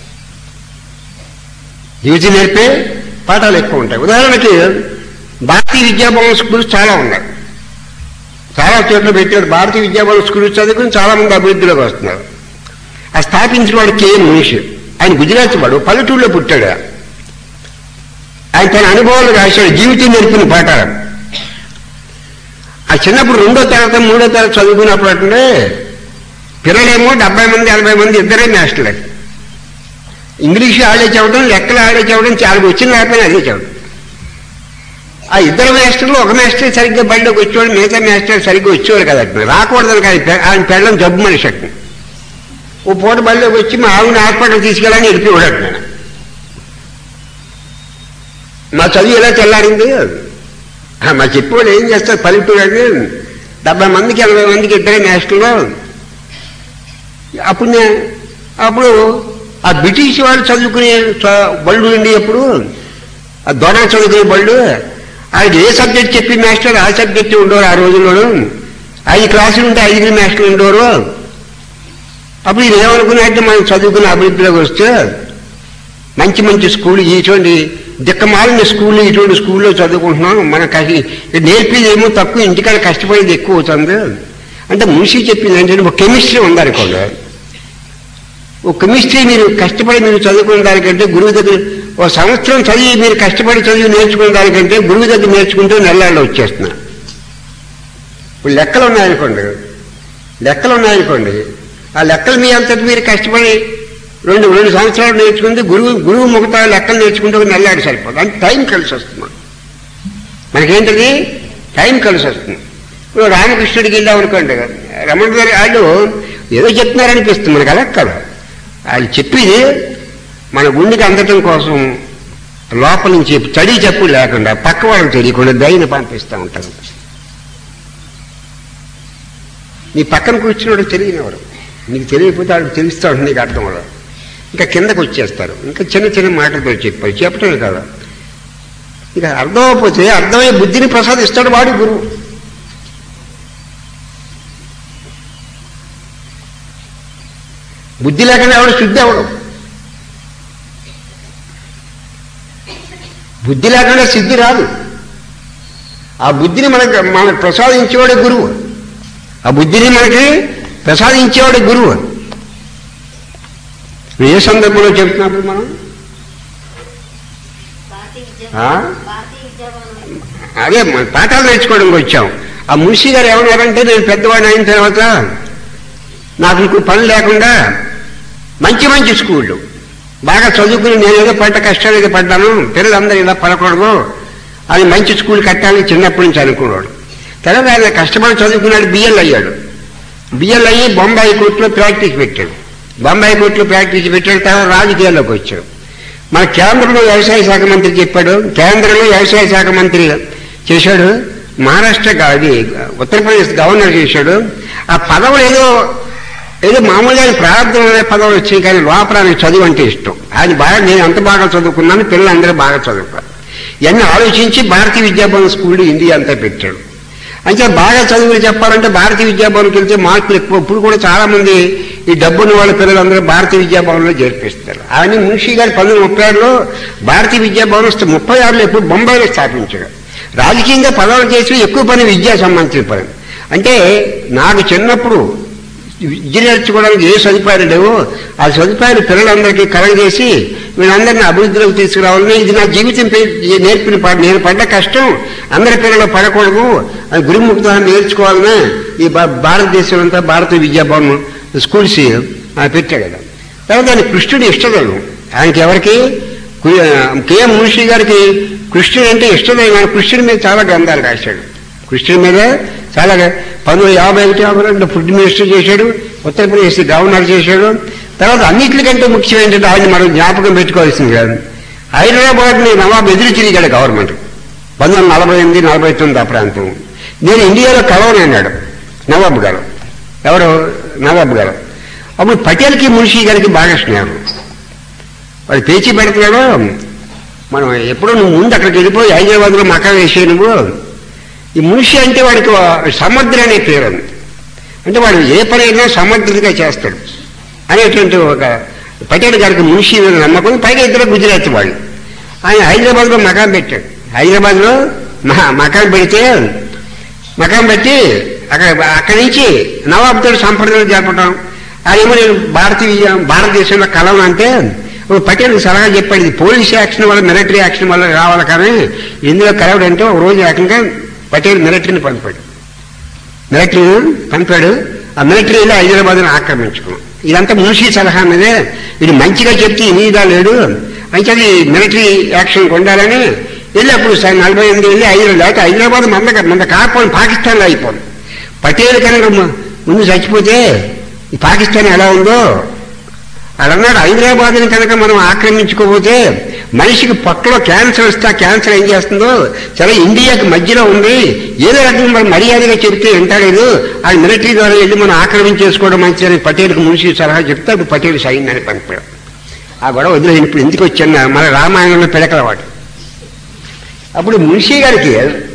జీవితం నేర్పే పాఠాలు ఎక్కువ ఉంటాయి ఉదాహరణకి భారతీయ విద్యాభవన్ స్కూల్స్ చాలా ఉన్నాయి చాలా చోట్ల పెట్టాడు భారతీయ విద్యాభవన్ స్కూల్ చదువుకుని చాలా మంది అభివృద్ధిలోకి వస్తున్నారు ఆ స్థాపించిన వాడు కేఎం మనిషి ఆయన గుజరాత్ వాడు పల్లెటూరులో పుట్టాడు ఆయన తన అనుభవాలు రాశాడు జీవితం నేర్పిన పాఠాలు ఆ చిన్నప్పుడు రెండో తరగతి మూడో తరగతి చదువుకున్నప్పుడు అంటే పిల్లలేమో డెబ్బై మంది ఎనభై మంది ఇద్దరే మాస్టర్లే ఇంగ్లీష్ ఆడే చదవడం లెక్కలు ఆడే చదవడం చాలా వచ్చిన లేకపోయినా అదే చదవడం ఆ ఇద్దరు మాస్టర్లు ఒక మాస్టర్ సరిగ్గా బడిలోకి వచ్చేవాడు మిగతా మాస్టర్ సరిగ్గా వచ్చేవాడు కదా రాకూడదని కాదు పె- ఆయన పెళ్ళం జబ్బు మనిషి అక్కడ ఓ పూట బడిలోకి వచ్చి మా ఆవిడ హాస్పిటల్ తీసుకెళ్ళని వెళ్ళిపోయాడు నేను మా చదువు ఎలా తెల్లారింది ఆ, మా చెప్పేవాళ్ళు ఏం చేస్తారు పల్లెటూరు అంటే డెబ్బై మందికి ఎనభై మందికి ఇద్దరే మాస్టర్లు అప్పుడు నే- అప్పుడు ఆ బ్రిటిష్ వాళ్ళు చదువుకునే చ- బళ్ళు ఉండి అప్పుడు ఆ దొర చదువుకునే బళ్ళు ఆయన ఏ సబ్జెక్ట్ చెప్పి మాస్టర్ ఆ సబ్జెక్ట్ ఉండేవారు ఆ రోజుల్లోనూ ఐదు క్లాసులు ఉంటే ఐదుగురు మాస్టర్లు ఉండేవారు అప్పుడు ఇది ఏమనుకున్నట్టు మనం చదువుకునే అభివృద్ధిలోకి వస్తే మంచి మంచి స్కూల్ ఇటువంటి దిక్కమాలిన స్కూల్ ఇటువంటి స్కూల్లో చదువుకుంటున్నాం మన కష్ట నేర్పేది ఏమో తక్కువ ఇంటికాడ కష్టపడేది ఎక్కువ అవుతుంది అంటే మున్షి చెప్పింది ఏంటంటే ఒక కెమిస్ట్రీ ఉందనుకోండి ఒక కెమిస్ట్రీ మీరు కష్టపడి మీరు చదువుకున్న దానికంటే గురువు దగ్గర ఒక సంవత్సరం చదివి మీరు కష్టపడి చదివి నేర్చుకున్న దానికంటే గురువు దగ్గర నేర్చుకుంటూ నెలల్లో వచ్చేస్తున్నారు ఇప్పుడు లెక్కలు ఉన్నాయనుకోండి లెక్కలు ఉన్నాయనుకోండి ఆ లెక్కలు మీ అంతటి మీరు కష్టపడి రెండు రెండు సంవత్సరాలు నేర్చుకుంటే గురువు గురువు ముఖతా లెక్కలు నేర్చుకుంటే ఒక నెల్లాడు సరిపోదు అంటే టైం కలిసి వస్తుంది మనకు. మనకేంటది టైం కలిసి వస్తుంది ఇప్పుడు రామకృష్ణుడికి వెళ్ళాం అనుకోండి రమణ గారి వాళ్ళు ఏదో చెప్తున్నారనిపిస్తుంది మనకు అలా కదా వాళ్ళు చెప్పేది మన గుండెకి అందటం కోసం లోపల నుంచి చడి చెప్పుడు లేకుండా పక్క వాళ్ళకి తెలియకుండా దయని పంపిస్తూ ఉంటారు నీ పక్కన కూర్చున్నాడు తెలియనివాడు నీకు తెలియకపోతే వాడికి తెలుస్తూ ఉంటుంది నీకు అర్థం అవ్వదు ఇంకా కిందకు వచ్చేస్తారు ఇంకా చిన్న చిన్న మాటలతో చెప్పారు చెప్పటమే కదా ఇక అర్థం అవ్వకపోతే అర్థమయ్యే బుద్ధిని ప్రసాదిస్తాడు వాడు గురువు బుద్ధి లేకుండా ఎవడు శుద్ధి అవడం బుద్ధి లేకుండా సిద్ధి రాదు ఆ బుద్ధిని మనకు మనకు ప్రసాదించేవాడే గురువు ఆ బుద్ధిని మనకి ప్రసాదించేవాడే గురువు ఏ సందర్భంలో చెప్తున్నప్పుడు మనం భారతీయ విద్య ఆ? భారతీయ విద్యాభవనం అదే మన పాఠాలు నేర్చుకోవడానికి వచ్చాం ఆ మున్షి గారు ఏమన్నారంటే నేను పెద్దవాడిని అయిన తర్వాత నాకు ఇంకో పని లేకుండా మంచి మంచి స్కూళ్ళు బాగా చదువుకుని నేను ఏదో పడ్డ కష్టాలు ఏదో పడ్డాను పిల్లలందరూ ఇలా పడకూడదు అని మంచి స్కూల్ కట్టాలని చిన్నప్పటి నుంచి అనుకున్నాడు తర్వాత ఆయన కష్టపడి చదువుకున్నాడు బిఎల్ అయ్యాడు బిఎల్ అయ్యి బొంబాయి కోర్టులో ప్రాక్టీస్ పెట్టాడు బొంబాయి కోర్టులో ప్రాక్టీస్ పెట్టాడు తర్వాత రాజకీయాల్లోకి వచ్చాడు మన కేంద్రంలో వ్యవసాయ శాఖ మంత్రి చెప్పాడు కేంద్రంలో వ్యవసాయ శాఖ మంత్రి చేశాడు మహారాష్ట్ర గా- అది ఉత్తరప్రదేశ్ గవర్నర్ చేశాడు ఆ పదవులు ఏదో ఏదో మామూలుగా ఆయన ప్రారంభమైన పదవులు వచ్చాయి కానీ లోపల ఆయనకు చదువు అంటే ఇష్టం ఆయన బాగా నేను అంత బాగా చదువుకున్నాను పిల్లలందరూ బాగా చదువుతారు ఇవన్నీ ఆలోచించి భారతీయ విద్యాభవన్ స్కూల్ ఇండియా అంతా పెట్టాడు అంటే బాగా చదువులు చెప్పాలంటే భారతీయ విద్యాభవన్కి వెళ్తే మార్కులు ఎక్కువ ఇప్పుడు కూడా చాలా మంది ఈ డబ్బున్న వాళ్ళ పిల్లలందరూ భారతీయ విద్యాభవన్లో చేర్పిస్తారు ఆయన మున్షి గారు పంతొమ్మిది ముప్పై ఆరులో భారతీయ విద్యాభవన్ వస్తే ముప్పై ఆరులో ఎప్పుడు బొంబాయిలో స్థాపించాడు రాజకీయంగా పదవులు చేసి ఎక్కువ పని విద్యా సంబంధించిన పని అంటే నాకు చిన్నప్పుడు విద్య నేర్చుకోవడానికి ఏ సదుపాయాలు లేవో ఆ సదుపాయాలు పిల్లలందరికీ కలగజేసి వీళ్ళందరినీ అభివృద్ధిలోకి తీసుకురావాలని ఇది నా జీవితం పే- నేర్పిన ప- నేను పడ్డ కష్టం అందరి పిల్లలు పడకూడదు అది గురుముక్త నేర్చుకోవాలని ఈ భా- భారతదేశం అంతా భారతీయ విద్యాభవన్ స్కూల్స్ ఆ, పెట్టాడు కదా తర్వాత ఆయన కృష్ణుడు ఇష్టదైవం ఆయనకి ఎవరికి కు- కెఎం మున్షి గారికి కృష్ణుడు అంటే ఇష్టదైవం ఆయన కృష్ణుడి మీద చాలా గ్రంథాలు రాశాడు కృష్ణుడి మీద చాలా పంతొమ్మిది యాభై ఒకటి యాభై రెండు ఫుడ్ మినిస్టర్ చేశాడు ఉత్తరప్రదేశ్ గవర్నర్ చేశాడు తర్వాత అన్నిటికంటే ముఖ్యం ఏంటంటే ఆయన మనం జ్ఞాపకం పెట్టుకోవాల్సింది కాదు హైదరాబాద్ని నవాబ్ ఎదురు తిరిగాడు గవర్నమెంట్ పంతొమ్మిది వందల నలభై ఎనిమిది నలభై తొమ్మిది ఆ ప్రాంతం నేను ఇండియాలో కలవని అన్నాడు నవాబ్ గారు ఎవరు నవాబ్ గారు అప్పుడు పటేల్కి మున్షి గారికి బాగా స్నేహం వాడు పేచీ పెడుతున్నాడు మనం ఎప్పుడో నువ్వు ముందు అక్కడికి వెళ్ళిపోయి హైదరాబాద్లో మకా వేసే నువ్వు ఈ మున్షి అంటే వాడికి సమర్థుడు అనే పేరు ఉంది అంటే వాడు ఏ పని అయినా సమర్థుడిగా చేస్తాడు అనేటువంటి ఒక పటేల్ గారికి మున్షి మీద నమ్మకం పైగా ఇద్దరు గుజరాత్ వాళ్ళు ఆయన హైదరాబాద్లో మకాం పెట్టాడు హైదరాబాద్లో మహా మకాం పెడితే మకాం పెట్టి అక్కడ అక్కడి నుంచి నవాబుతో సంప్రదాయాలు జరపడం అదేమో నేను భారతీయ భారతదేశంలో కలం అంటే ఓ పటేల్ సలహా చెప్పాడు ఇది పోలీస్ యాక్షన్ వల్ల మిలిటరీ యాక్షన్ వల్ల రావాలి కానీ ఇందులో కలవడంటే ఒక రోజు ఏకంగా పటేల్ మిలిటరీని పంపాడు మిలిటరీని పంపాడు ఆ మిలిటరీలో హైదరాబాద్ని ఆక్రమించుకున్నాం ఇదంతా మున్షి సలహా మీదే ఇది మంచిగా చెప్తే ఇనిదా లేడు అంటే అది మిలిటరీ యాక్షన్ ఉండాలని వెళ్ళి అప్పుడు స- నలభై ఎనిమిది వెళ్ళి హైదరాబాద్ హైదరాబాద్ మంద మంద కాకపోయి పాకిస్తాన్లో అయిపోయింది పటేల్ కనుక ము- ముందు చచ్చిపోతే ఈ పాకిస్తాన్ ఎలా ఉందో అడన్నాడు హైదరాబాద్ని కనుక మనం ఆక్రమించుకోకపోతే మనిషికి పక్కలో క్యాన్సర్ వస్తే ఆ క్యాన్సర్ ఏం చేస్తుందో చాలా ఇండియాకి మధ్యలో ఉంది ఏదో రకంగా మనం మర్యాదగా చెప్తే వింటాలేదు ఆ మిలిటరీ ద్వారా వెళ్ళి మనం ఆక్రమించేసుకోవడం మంచిదని పటేల్కి మున్షి సలహా చెప్తే అప్పుడు పటేల్ సైన్యాన్ని పంపాడు ఆ గొడవ వదిలేదు ఇప్పుడు ఎందుకు వచ్చాను మన రామాయణంలో పిడకలవాడు అప్పుడు మున్షి గారికి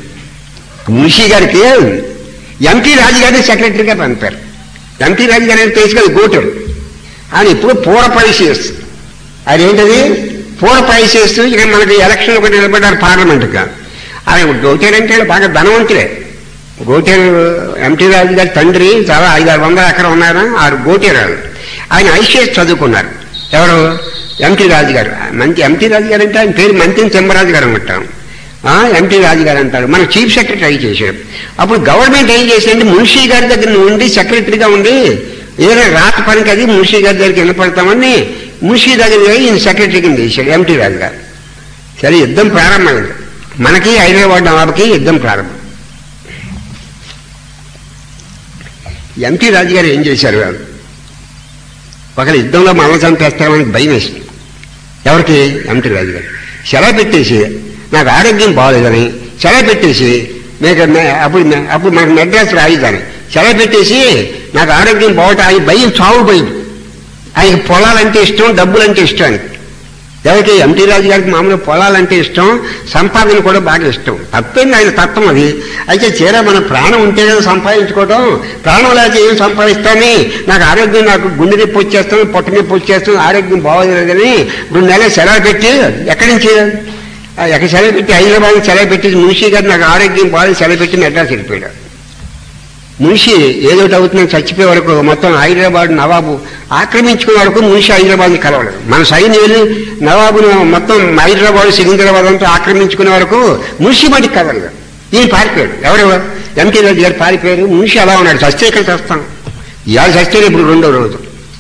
మున్షి గారికి ఎంపీ రాజు గారిని సెక్రటరీగా పంపారు ఎంపీ రాజు గారు అంటే తెలుసు కదా గోటుడు ఆయన ఇప్పుడు పూర పైసేస్ ఆయన ఏంటది పూర పైసేస్ ఇక మనకి ఎలక్షన్ ఒకటి నిలబడ్డారు పార్లమెంట్గా ఆయన గోటేరు అంటే బాగా ధనవంతులే గోటేరు ఎంటీ రాజు గారి తండ్రి చాలా ఐదారు వందల ఎకరం ఉన్నారు ఆరు గోటేరాలు ఆయన ఐసీఎస్ చదువుకున్నారు ఎవరు ఎంటీ రాజు గారు మంచి ఎంటీ రాజు గారు అంటే ఆయన పేరు మంత్రి చెంబరాజు గారు అంటాం ఎంటీ రాజు గారు అంటారు మన చీఫ్ సెక్రటరీ చేశాడు అప్పుడు గవర్నమెంట్ ఏం చేసిందంటే మున్షీ గారి దగ్గర ఉండి సెక్రటరీగా ఉండి ఏదైనా రాత పనికి అది మున్షీ గారి దగ్గరికి వెళ్ళిపడతామని మున్షీ దగ్గర పోయి ఈయన సెక్రటరీ కింద చేశాడు ఎంటీ రాజు గారు సరే యుద్ధం ప్రారంభమైంది మనకి హైదరాబాద్ నవాబ్కి యుద్ధం ప్రారంభం ఎంటీ రాజు గారు ఏం చేశారు వాళ్ళు ఒకరి యుద్ధంలో మనల్ని చంపేస్తామని భయం వేసింది ఎవరికి ఎంటీ రాజు గారు సెలవు పెట్టేసి నాకు ఆరోగ్యం బాగోలేదని సెలవు పెట్టేసి మీకు మే- అప్పుడు మే- అప్పుడు మనకు మెడ్రాస్ రాయిదాని సెలవు పెట్టేసి నాకు ఆరోగ్యం బాగోట ఆయన భయం చావు భయం ఆయనకి పొలాలంటే ఇష్టం డబ్బులంటే ఇష్టం ఆయనకి ఎవరికి ఎంటీ రాజు గారికి మామూలుగా పొలాలంటే ఇష్టం సంపాదన కూడా బాగా ఇష్టం తప్పేంది ఆయన తత్వం అది అయితే చీర మన ప్రాణం ఉంటే కదా సంపాదించుకోవడం ప్రాణం లేక ఏం సంపాదిస్తామని నాకు ఆరోగ్యం నాకు గుండె నొప్పి వచ్చేస్తాను పొట్ట నొప్పి వచ్చేస్తాను ఆరోగ్యం బాగోలేదని రెండు నెలలు సెలవు పెట్టి ఎక్కడి నుంచి ఆ, ఎక్కడ సెలవు పెట్టి హైదరాబాద్ సెలవు పెట్టి మున్షి గారు నాకు ఆరోగ్యం బాగా సెలవు పెట్టి మెడ్రాస్ వెళ్ళిపోయాడు మున్షి ఏదోటి అవుతుందని చచ్చిపోయే వరకు మొత్తం హైదరాబాద్ నవాబు ఆక్రమించుకునే వరకు మున్షి హైదరాబాద్ని కలవలేదు మన సైన్యం వెళ్ళి నవాబును మొత్తం హైదరాబాద్ సికింద్రాబాద్ అంతా ఆక్రమించుకునే వరకు మున్షి మటుకు కదలలేదు ఈయన పారిపోయాడు ఎవరు ఎంటీ రాజు గారు పారిపోయారు మున్షి అలా ఉన్నాడు చస్తే ఇక్కడ చేస్తాం ఇవాళ చస్తే ఇప్పుడు రెండో రోజు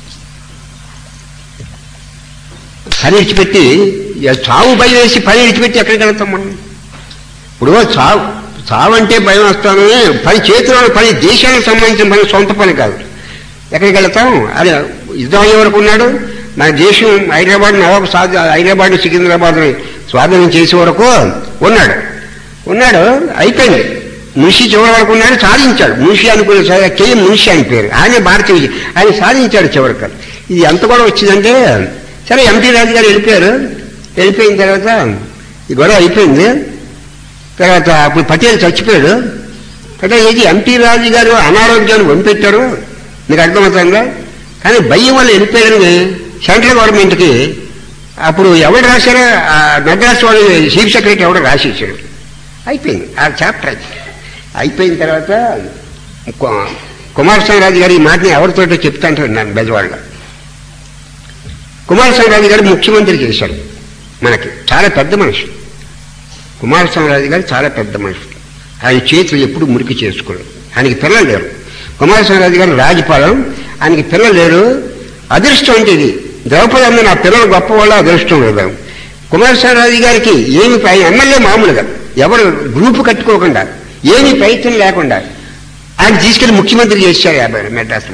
పని విడిచిపెట్టి ఇక చావు భయం వేసి పని విడిచిపెట్టి ఎక్కడికి వెళ్తాం మనం ఇప్పుడు చావు చావు అంటే భయం వస్తాను పని చేతిలో పని దేశానికి సంబంధించిన పని సొంత పని కాదు ఎక్కడికి వెళ్తాం అది యుద్ధం అయ్యే వరకు ఉన్నాడు మన దేశం హైదరాబాద్ నవాబు సాధ హైదరాబాద్ సికింద్రాబాద్ స్వాధీనం చేసే వరకు ఉన్నాడు ఉన్నాడు అయిపోయింది మున్షి చివరి వరకు ఉన్నాడు సాధించాడు మున్షి అనుకునే సా- కే మున్షి అని పేరు ఆయన భారతీయ విజయ్. ఆయన సాధించాడు చివరికి ఇది ఎంత కూడా వచ్చిందంటే సరే ఎంటీ రాజు గారు వెళ్ళిపోయారు వెళ్ళిపోయిన తర్వాత ఈ గొడవ అయిపోయింది తర్వాత అప్పుడు పటేల్ చచ్చిపోయాడు పటేల్ ఏది ఎంపీ రాజు గారు అనారోగ్యాన్ని పంపెట్టారు మీకు అర్థమవుతుందా కానీ భయం వల్ల వెళ్ళిపోయారని సెంట్రల్ గవర్నమెంట్కి అప్పుడు ఎవరు రాశారో ఆ మెడ్రాస్ వాళ్ళు చీఫ్ సెక్రటరీ ఎవడో రాసేసాడు అయిపోయింది ఆ చాప్టర్ అయిపోయిన తర్వాత కు- కుమారస్వామిరాజు గారు ఈ మాటని ఎవరితోటో చెప్తా అంటారు నన్ను బెజవాడలో కుమారస్వామిరాజు గారు ముఖ్యమంత్రి చేశారు మనకి చాలా పెద్ద మనిషి కుమారస్వామిరాజు గారు చాలా పెద్ద మనిషి ఆయన చేతులు ఎప్పుడు మురికి చేసుకోడు ఆయనకి పిల్లలు లేరు కుమారస్వామిరాజు గారు రాజపాలెం ఆయనకి పిల్లలు లేరు అదృష్టం అంటే ఇది ద్రౌపది అన్న నా పిల్లలు గొప్ప వాళ్ళ అదృష్టం లేదు కుమారస్వామిరాజు గారికి ఏమి పై- ఎమ్మెల్యే మామూలుగా ఎవరు గ్రూపు కట్టుకోకుండా ఏమీ ప్రయత్నం లేకుండా ఆయన తీసుకెళ్లి ముఖ్యమంత్రి చేశారు యాభై మెడ్రాస్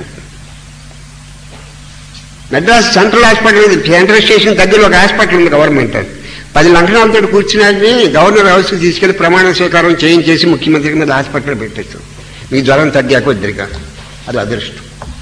మెడ్రాస్ సెంట్రల్ హాస్పిటల్ ఉంది సెంట్రల్ స్టేషన్ దగ్గరలో ఒక హాస్పిటల్ ఉంది గవర్నమెంట్ పది లంకనాలతో కూర్చున్నది గవర్నర్ హౌస్కి తీసుకెళ్లి ప్రమాణ స్వీకారం చేయించేసి ముఖ్యమంత్రి మీద హాస్పిటల్ పెట్టచ్చు మీ జ్వరం తగ్గాక వద్దరిగా అది అదృష్టం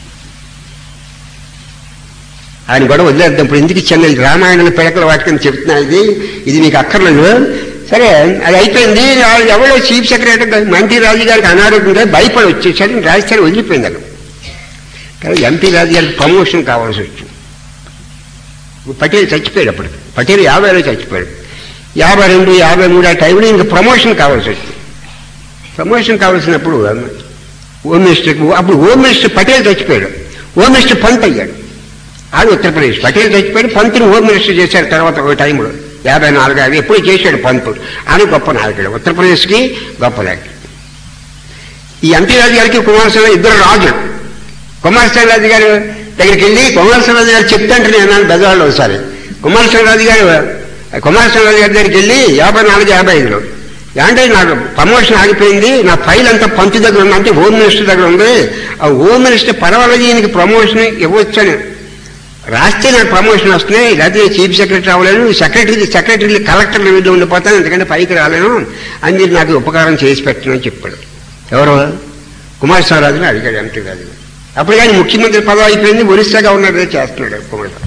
ఆయన కూడా వదిలేద్దాం ఇప్పుడు ఎందుకు ఇచ్చాను ఇది రామాయణం పిడకల వాటికని చెప్తున్నా ఇది ఇది మీకు అక్కర్లేదు సరే అది అయిపోయింది ఆ- ఎవరో చీఫ్ సెక్రటరీ మంత్రి రాజు గారికి అనారోగ్యంగా భయపడి వచ్చేసరికి రాజస్థాన్ వదిలిపోయింది అక్కడ కానీ ఎంపీ రాజు గారికి ప్రమోషన్ కావాల్సి వచ్చింది ఇప్పుడు పటేల్ చచ్చిపోయాడు అప్పుడు పటేల్ యాభైలో చచ్చిపోయాడు యాభై రెండు యాభై మూడు ఆ టైంలో ఇంకా ప్రమోషన్ కావాల్సి వచ్చింది ప్రమోషన్ కావాల్సినప్పుడు హోమ్ మినిస్టర్ అప్పుడు హోమ్ మినిస్టర్ పటేల్ చచ్చిపోయాడు హోమ్ మినిస్టర్ పంత్ అయ్యాడు ఆడు ఉత్తరప్రదేశ్ పటేల్ చచ్చిపోయాడు పంతుని హోమ్ మినిస్టర్ చేశారు తర్వాత ఒక టైంలో యాభై నాలుగు యాభై ఎప్పుడు చేశాడు పంతు అని గొప్ప నాయకుడు ఉత్తరప్రదేశ్కి గొప్ప నాయకుడు ఈ ఎంపీ రాజు గారికి కుమారస్వామి ఇద్దరు రాజులు కుమారస్వామి రాజు గారు దగ్గరికి వెళ్ళి కుమారస్వామి రాజు గారు చెప్తాంటే నేను అన్నాను బెజవాడలో ఒకసారి కుమారస్వామి రాజు గారు కుమారస్వామి రాజు గారి దగ్గరికి వెళ్ళి యాభై నాలుగు యాభై ఐదులో అంటే నాకు ప్రమోషన్ ఆగిపోయింది నా ఫైల్ అంతా పంచు దగ్గర ఉంది అంటే హోమ్ మినిస్టర్ దగ్గర ఉంది ఆ హోమ్ మినిస్టర్ పర్వాలేదు ఈయనకి ప్రమోషన్ ఇవ్వచ్చని రాస్తే నాకు ప్రమోషన్ వస్తున్నాయి లేకపోతే చీఫ్ సెక్రటరీ అవ్వలేను సెక్రటరీ సెక్రటరీ కలెక్టర్ లెవెల్లో ఉండిపోతాను ఎందుకంటే పైకి రాలేను అని మీరు నాకు ఉపకారం చేసి పెట్టను అని చెప్పాడు ఎవరు కుమారస్వామిరాజుని అడిగాడు ఎంపీ రాజు అప్పుడు కానీ ముఖ్యమంత్రి పదవి అయిపోయింది ఒరిస్సా గవర్నర్ చేస్తున్నాడు కుమారస్వామి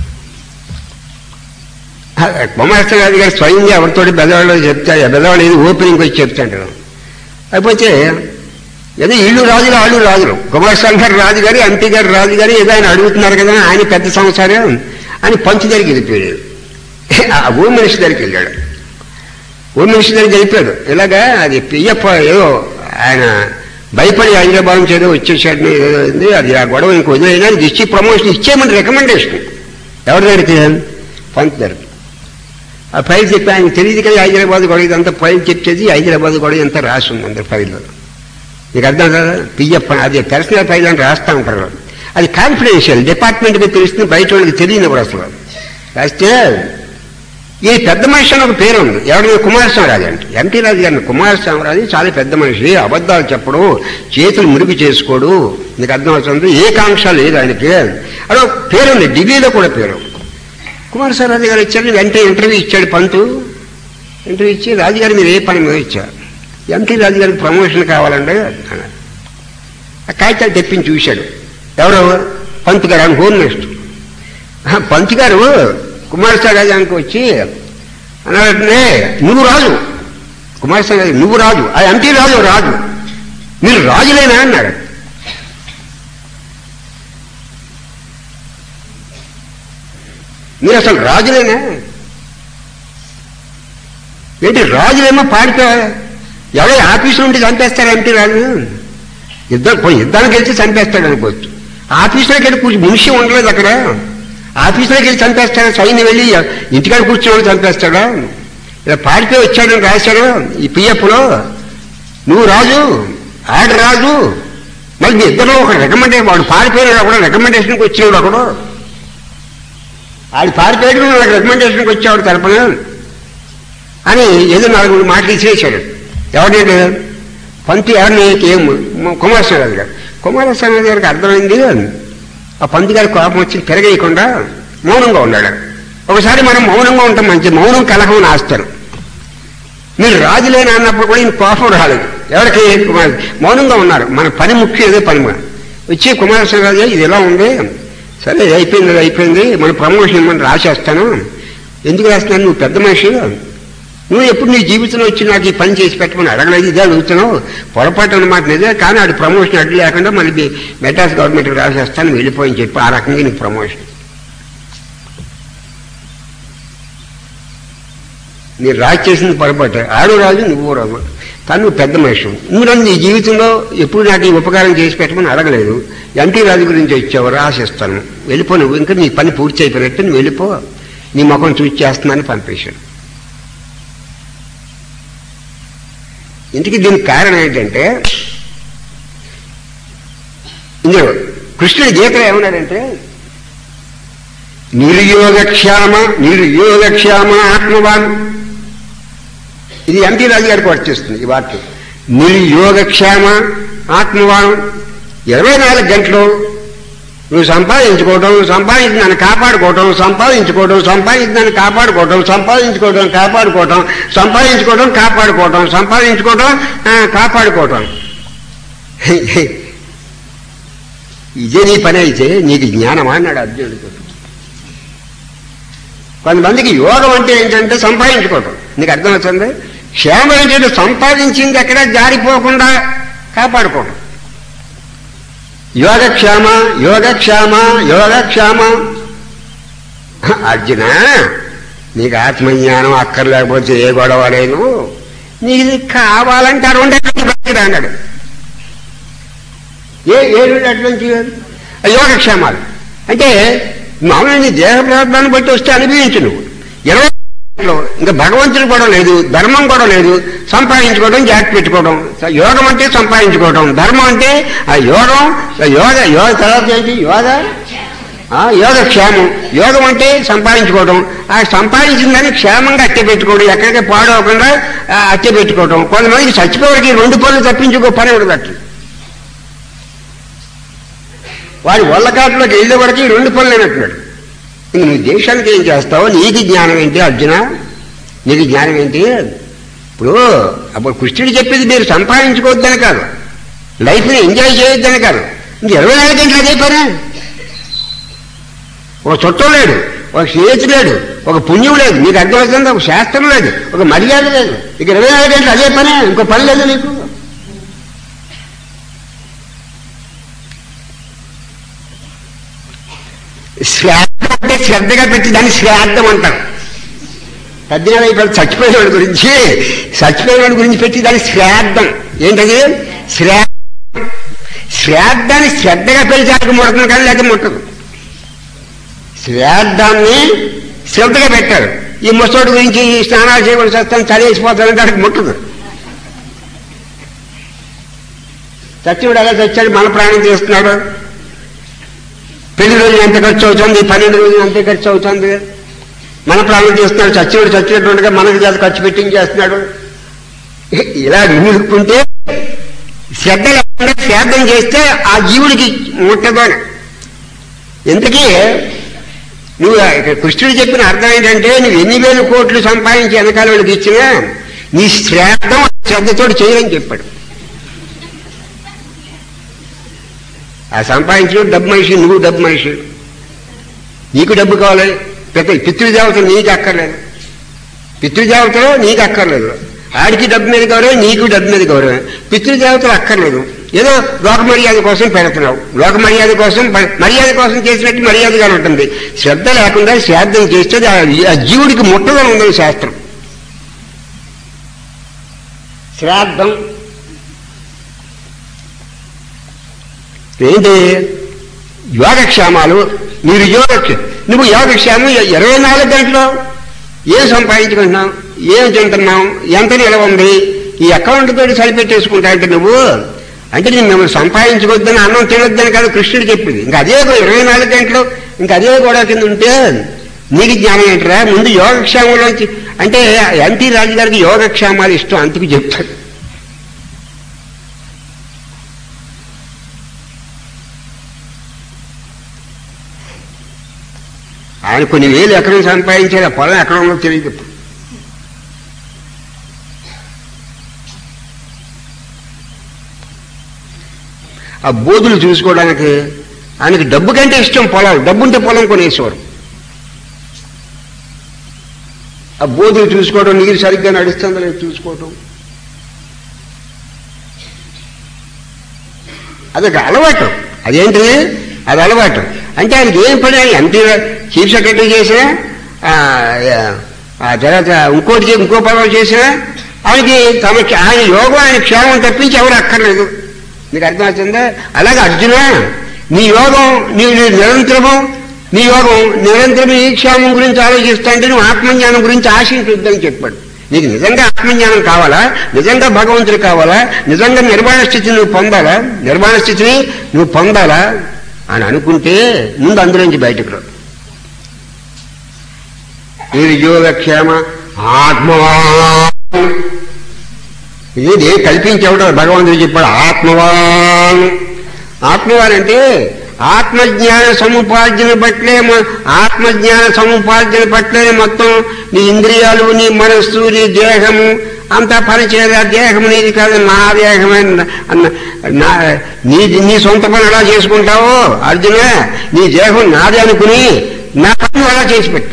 కుమారస్వామి గారు స్వయంగా ఎవరితో బెదవాడలో చెప్తా బెదవాడ ఏది ఓపెనింగ్ వచ్చి చెప్తాడు అయిపోతే ఏదో ఇల్లు రాజులు ఆళ్ళు రాజులు కుమారస్వామి గారు రాజు గారు ఎంపీ గారు రాజు గారు ఏదో ఆయన అడుగుతున్నారు కదా ఆయన పెద్ద సంవత్సరం అని పంచు దగ్గరికి వెళ్ళిపోయాడు ఆ హోమ్ మినిస్టర్ దగ్గరికి వెళ్ళాడు హోమ్ మినిస్టర్ దగ్గరికి వెళ్ళిపోయాడు ఇలాగా అది పియ్యప్ప ఏదో ఆయన భయపడి హైదరాబాద్ నుంచి ఏదో వచ్చేసాడు ఏదో ఉంది అది ఆ గొడవ ఇంకో వదిలేనా ఇది ఇచ్చి ప్రమోషన్ ఇచ్చేయమని రికమెండేషన్ ఎవరి దగ్గరికి పంత్ దగ్గరికి ఆ ఫైల్ చెప్పి ఆయన తెలియదు కదా హైదరాబాద్ గొడవ ఇదంతా ఫైల్ చెప్పేది హైదరాబాద్ గొడవ అంతా రాసి ఉంది అందరు ఫైల్లో మీకు అర్థం కదా పియ్యప్ప అది పర్సనల్ ఫైల్ అని రాస్తా ఉంటారు అది కాన్ఫిడెన్షియల్ డిపార్ట్మెంట్కి తెలుస్తుంది బయట వాళ్ళకి తెలియనివ్వరు అసలు రాస్తే ఈ పెద్ద మనిషి అని ఒక పేరు ఉంది ఎవరి కుమారస్వామిరాజు అంటే ఎంపీ రాజు గారిని కుమారస్వామిరాజు చాలా పెద్ద మనిషి అబద్ధాలు చెప్పడు చేతులు మురుగు చేసుకోడు నీకు అర్థమవుతుంది ఏ కాంక్ష లేదు ఆయనకి అదో పేరు ఉంది డిగ్రీలో కూడా పేరు కుమారస్వామిరాజు గారు ఇచ్చారు వెంటనే ఇంటర్వ్యూ ఇచ్చాడు పంతు ఇంటర్వ్యూ ఇచ్చి రాజుగారు మీరు ఏ పని మీద ఇచ్చారు ఎంపీ రాజు గారికి ప్రమోషన్ కావాలండి అన్నాడు ఆ కాగితాలు తెప్పించి చూశాడు ఎవరు పంత్ గారు అని హోమ్ మినిస్టర్ ఆ, పంత్ గారు కుమారస్వామి రాజానికి వచ్చి అన్నాడంటే నువ్వు రాజు కుమారస్వామి గారు నువ్వు రాజు ఆ ఎంపీ రాజు రాజు మీరు రాజులేనా అన్నాడు మీరు అసలు రాజులేనా ఏంటి రాజులేమో పాడిపో ఎవరో ఆఫీసు నుండి చంపేస్తారు ఎంపీ రాజు యుద్ధం పోయి యుద్ధానికి వెళ్తే చంపేస్తాడు అనుకోవచ్చు ఆఫీసులోకి వెళ్ళి కూర్చు మనిషి ఉండలేదు అక్కడ ఆఫీసులోకి వెళ్ళి చంపేస్తాడు సైన్యం వెళ్ళి ఇంటికాడ కూర్చోవాడు చంపేస్తాడా ఇలా పాడిపోయి వచ్చాడని రాశాడు ఈ పిఎఫ్లో నువ్వు రాజు ఆడు రాజు మళ్ళీ మీ ఇద్దరు ఒక రికమెండేషన్ వాడు పాడిపోయినాడు ఒకడు రికమెండేషన్కి వచ్చినాడు ఒకడు ఆడు పాడిపోయాడు నాకు రికమెండేషన్కి వచ్చాడు తరపున అని ఏదో నాలుగు మాటలు ఇచ్చేసాడు ఎవరిని పంతి ఎవరిని ఏం కుమారస్వామి గారు కుమారస్వామి గారికి అర్థమైంది ఆ పంతి గారి కోపం వచ్చి తిరగేయకుండా మౌనంగా ఉన్నాడు ఒకసారి మనం మౌనంగా ఉంటాం మంచి మౌనం కలహం నాస్తారు మీరు రాజులేని అన్నప్పుడు కూడా ఈయన కోపం రాలేదు ఎవరికి కుమార్ మౌనంగా ఉన్నారు మన పని ముఖ్యం ఏదో పని మన వచ్చి కుమారస్వామి రాజు ఇది ఎలా ఉంది సరే ఇది అయిపోయింది ఇది అయిపోయింది మన ప్రమోషన్ మనం రాసేస్తాను ఎందుకు రాస్తున్నాను నువ్వు పెద్ద మనిషి నువ్వు ఎప్పుడు నీ జీవితంలో వచ్చి నాకు ఈ పని చేసి పెట్టమని అడగలేదు ఇదే అడుగుతున్నావు పొరపాటు అన్నమాట నిజమే కానీ అది ప్రమోషన్ అడ్డు లేకుండా మళ్ళీ మెడ్రాస్ గవర్నమెంట్కి రాసేస్తాను వెళ్ళిపోయని చెప్పి ఆ రకంగా నీకు ప్రమోషన్ మీరు రాజు చేసింది పొరపాటు ఆడు రాజు నువ్వు రాజు కానీ నువ్వు పెద్ద మనిషి నువ్వు నన్ను నీ జీవితంలో ఎప్పుడు నాకు ఈ ఉపకారం చేసి పెట్టమని అడగలేదు ఎన్టీ రాజు గురించి వచ్చావు రాసిస్తాను వెళ్ళిపో నువ్వు ఇంకా నీ పని పూర్తి అయిపోయినట్టు నువ్వు వెళ్ళిపో నీ ముఖం చూసి చేస్తున్నాను పంపేశాను ఇంటికి దీనికి కారణం ఏంటంటే ఇందులో కృష్ణుడి గీతలో ఏమన్నాడంటే నిర్యోగక్షామ నిర్యోగక్షామ ఆత్మవాన్ ఇది ఎంపీ రాజు గారికి వర్తిస్తుంది ఈ వాక్యం నిర్యోగక్షేమ ఆత్మవాన్ ఇరవై నాలుగు గంటలు నువ్వు సంపాదించుకోవటం సంపాదించి నన్ను కాపాడుకోవటం సంపాదించుకోవటం సంపాదించి నన్ను కాపాడుకోవటం సంపాదించుకోవటం కాపాడుకోవటం సంపాదించుకోవటం కాపాడుకోవటం సంపాదించుకోవటం ఆ, కాపాడుకోవటం ఇదే నీ పని అయితే నీకు జ్ఞానమా అన్నాడు అర్జునుడితో కొంతమందికి యోగం అంటే ఏంటంటే సంపాదించుకోవటం నీకు అర్థమవుతుంది క్షేమం ఏంటంటే సంపాదించింది ఎక్కడ జారిపోకుండా కాపాడుకోవటం యోగక్షేమ యోగక్షేమ యోగక్షేమ అర్జున నీకు ఆత్మజ్ఞానం అక్కర్లేకపోతే ఏ గొడవ లేదు నీకు ఇది కావాలంటే రెండే బతికిరా అన్నాడు ఏ ఏ రెండు అడ్వంచి యోగక్షేమాలు అంటే మామూలు నీ దేహ ప్రార్థాన్ని బట్టి వస్తే అనుభవించు నువ్వు ఇరవై లో ఇంకా భగవంతుడు కూడా లేదు ధర్మం కూడా లేదు సంపాదించుకోవడం జాగ్రత్త పెట్టుకోవడం యోగం అంటే సంపాదించుకోవడం ధర్మం అంటే ఆ యోగం యోగ యోగ తర్వాత ఏంటి యోగ ఆ, యోగ క్షేమం యోగం అంటే సంపాదించుకోవడం ఆ సంపాదించిన దాన్ని క్షేమంగా అట్టె పెట్టుకోవడం ఎక్కడికి పాడవకుండా ఆ, అట్టె పెట్టుకోవడం కొంతమందికి చచ్చిపోవడానికి రెండు పనులు తప్పించుకో పని ఉండదు అట్లా వాడి వల్లకాట్లోకి వెళ్ళే వరకు ఈ రెండు పనులు అయినట్టున్నాడు ఇంక నువ్వు దేశానికి ఏం చేస్తావు నీకు జ్ఞానం ఏంటి అర్జున నీకు జ్ఞానం ఏంటి ఇప్పుడు అప్పుడు కృష్ణుడు చెప్పేది మీరు సంపాదించుకోవద్దని కాదు లైఫ్ని ఎంజాయ్ చేయొద్దని కాదు ఇంక ఇరవై నాలుగు గంటలు అదే పని ఒక చుట్టం లేడు ఒక స్నేహితుడు లేడు ఒక పుణ్యం లేదు నీకు అర్థమవుతుంది ఒక శాస్త్రం లేదు ఒక మర్యాద లేదు ఇక ఇరవై నాలుగు గంటలు అదే పని ఇంకో పని లేదు నీకు శ్రాద్ధం అంటే శ్రద్ధగా పెట్టి దాన్ని శ్రాద్ధం అంటారు పద్దెనిమిది అయిపోయి చచ్చిపోయిన వాడి గురించి చచ్చిపోయిన వాడి గురించి పెట్టి దాన్ని శ్రాద్ధం ఏంటది శ్రాద్ధం శ్రాద్ధాన్ని శ్రద్ధగా పెంచాలకు ముడతుంది కానీ లేక ముట్టదు శ్రాద్ధాన్ని శ్రద్ధగా పెట్టారు ఈ ముసోడు గురించి ఈ స్నానాలు చేయవలసి వస్తాను చదివేసిపోతానంటే అక్కడికి ముట్టదు చచ్చివాడు ఎలా చచ్చాడు మన ప్రాణం చేస్తున్నాడు పెళ్లి రోజులు ఎంత ఖర్చు అవుతుంది పన్నెండు రోజులు ఎంత ఖర్చు అవుతుంది మన ప్రాణం చేస్తున్నాడు చచ్చివాడు చచ్చినట్టుగా మనకి చేత ఖర్చు పెట్టింగ్ చేస్తున్నాడు ఇలా వినుకుంటే శ్రద్ధ లేకుండా శ్రాద్ధం చేస్తే ఆ జీవుడికి ముట్టదు అని ఇంతకీ నువ్వు ఇక్కడ కృష్ణుడు చెప్పిన అర్థం ఏంటంటే నువ్వు ఎన్ని వేల కోట్లు సంపాదించి వెనకాల వాళ్ళకి ఇచ్చినా నీ శ్రాద్ధం శ్రద్ధతో చేయని చెప్పాడు ఆ సంపాదించిన డబ్బు మనిషి నువ్వు డబ్బు మనిషి నీకు డబ్బు కావాలి పెద్ద పితృదేవతలు నీకు అక్కర్లేదు పితృదేవతలు నీకు అక్కర్లేదు ఆడికి డబ్బు మీద గౌరవం నీకు డబ్బు మీద గౌరవం పితృదేవతలు అక్కర్లేదు ఏదో లోక మర్యాద కోసం పెడుతున్నావు లోక మర్యాద కోసం ప- మర్యాద కోసం చేసినట్టు మర్యాదగా ఉంటుంది శ్రద్ధ లేకుండా శ్రాద్ధం చేస్తే ఆ- ఆ జీవుడికి ముట్టదని ఉంది శాస్త్రం శ్రాద్ధం ఏంటి యోగక్షేమాలు మీరు యోగక్ష నువ్వు యోగక్షేమం ఇరవై నాలుగు గంటలు ఏం సంపాదించుకుంటున్నావు ఏం తింటున్నావు ఎంత నిలవ ఉంది ఈ అకౌంట్ తోటి సరిపెట్టేసుకుంటా అంటే నువ్వు అంటే నేను మిమ్మల్ని సంపాదించుకోవద్దని అన్నం తినొద్దని కాదు కృష్ణుడు చెప్పింది ఇంకా అదే ఒక ఇరవై నాలుగు గంటలు ఇంకా అదే కూడా కింద ఉంటే నీకు జ్ఞానం ఏంటరా ముందు యోగక్షేమంలోంచి అంటే ఎన్టీ రాజు గారికి యోగక్షేమాలు ఇష్టం అందుకు చెప్తాడు ఆయన కొన్ని వేలు ఎకరం సంపాదించాడు ఆ పొలం ఎక్కడ ఉందో తెలియదు ఇప్పుడు. ఆ బోధులు చూసుకోవడానికి ఆయనకి డబ్బు కంటే ఇష్టం పొలాలు డబ్బు ఉంటే పొలం కొనేసేవారు ఆ బోధులు చూసుకోవడం నీరు సరిగ్గా నడుస్తుందో లేదో చూసుకోవటం అదొక అలవాటు అదేంటి అది అలవాటు అంటే ఆయనకి ఏం పని ఆయన ఎంపీ చీఫ్ సెక్రటరీ చేసినా ఆ, ఆ తర్వాత ఇంకోటి చే- ఇంకో పదవి చేసినా ఆయనకి తమకి ఆయన యోగం ఆయన క్షేమం తప్పించి ఎవరు అక్కర్లేదు నీకు అర్థమవుతుందా అలాగే అర్జున నీ యోగం నీ నీ నిరంతరము నీ యోగం నిరంతరం ఈ క్షేమం గురించి ఆలోచిస్తుంటే నువ్వు ఆత్మజ్ఞానం గురించి ఆశించొద్దని చెప్పాడు నీకు నిజంగా ఆత్మజ్ఞానం కావాలా నిజంగా భగవంతుడు కావాలా నిజంగా నిర్మాణ స్థితిని నువ్వు పొందాలా నిర్మాణ స్థితిని నువ్వు పొందాలా అని అనుకుంటే ముందు అందులోంచి బయటకు రా యోగక్షేమ ఆత్మవాన్ ఇది కల్పించేవాడు భగవంతుడు చెప్పాడు ఆత్మవాన్ ఆత్మవాన్ అంటే ఆత్మజ్ఞాన సముపార్జన పట్లే మ- ఆత్మజ్ఞాన సముపార్జన పట్లే మొత్తం నీ ఇంద్రియాలు నీ మనస్సు నీ దేహము అంతా పనిచేయదు ఆ దేహం నీది కాదు నా దేహమే అన్న నా నీ నీ సొంత పని ఎలా చేసుకుంటావో అర్జున నీ దేహం నాది అనుకుని నా పని అలా చేసి పెట్టు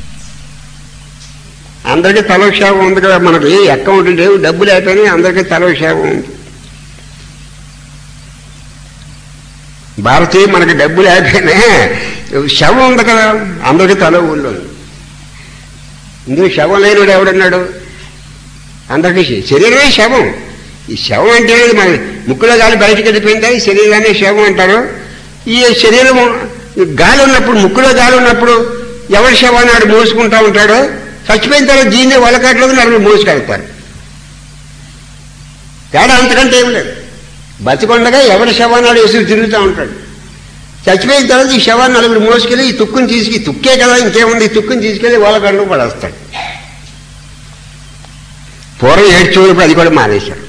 అందరికీ తలక్షేపం ఉంది కదా మనకి అకౌంట్ లేవు డబ్బులు అయిపోయినాయి అందరికీ తలక్షేపం ఉంది భారతీయ మనకి డబ్బులు అయిపోయినాయి శవం ఉంది కదా అందరికీ తల ఊళ్ళో ఉంది ఇందులో శవం లేనివాడు ఎవడన్నాడు అందరికీ శ- శరీరమే శవం ఈ శవం అంటే మన ముక్కులో గాలి బయటకు వెళ్ళిపోయిందా ఈ శరీరాన్ని శవం అంటారు ఈ శరీరం ఈ గాలి ఉన్నప్పుడు ముక్కులో గాలి ఉన్నప్పుడు ఎవరి శవాన్ని ఆడు మోసుకుంటా ఉంటాడో చచ్చిపోయిన తర్వాత దీన్ని వలకట్లోకి నలుగురు మోసుకెళ్తారు తేడా అంతకంటే ఏం లేదు బతికొండగా ఎవరి శవాన్ని ఆడు వేసి తిరుగుతూ ఉంటాడు చచ్చిపోయిన తర్వాత ఈ శవాన్ని నలుగురు మోసుకెళ్ళి ఈ తుక్కుని తీసుకు ఈ తుక్కే కదా ఇంకేముంది ఈ తుక్కుని తీసుకెళ్ళి వాళ్ళగంటలో పడేస్తాడు పూర్వం ఏడ్చేవాళ్ళు అది కూడా మానేశారు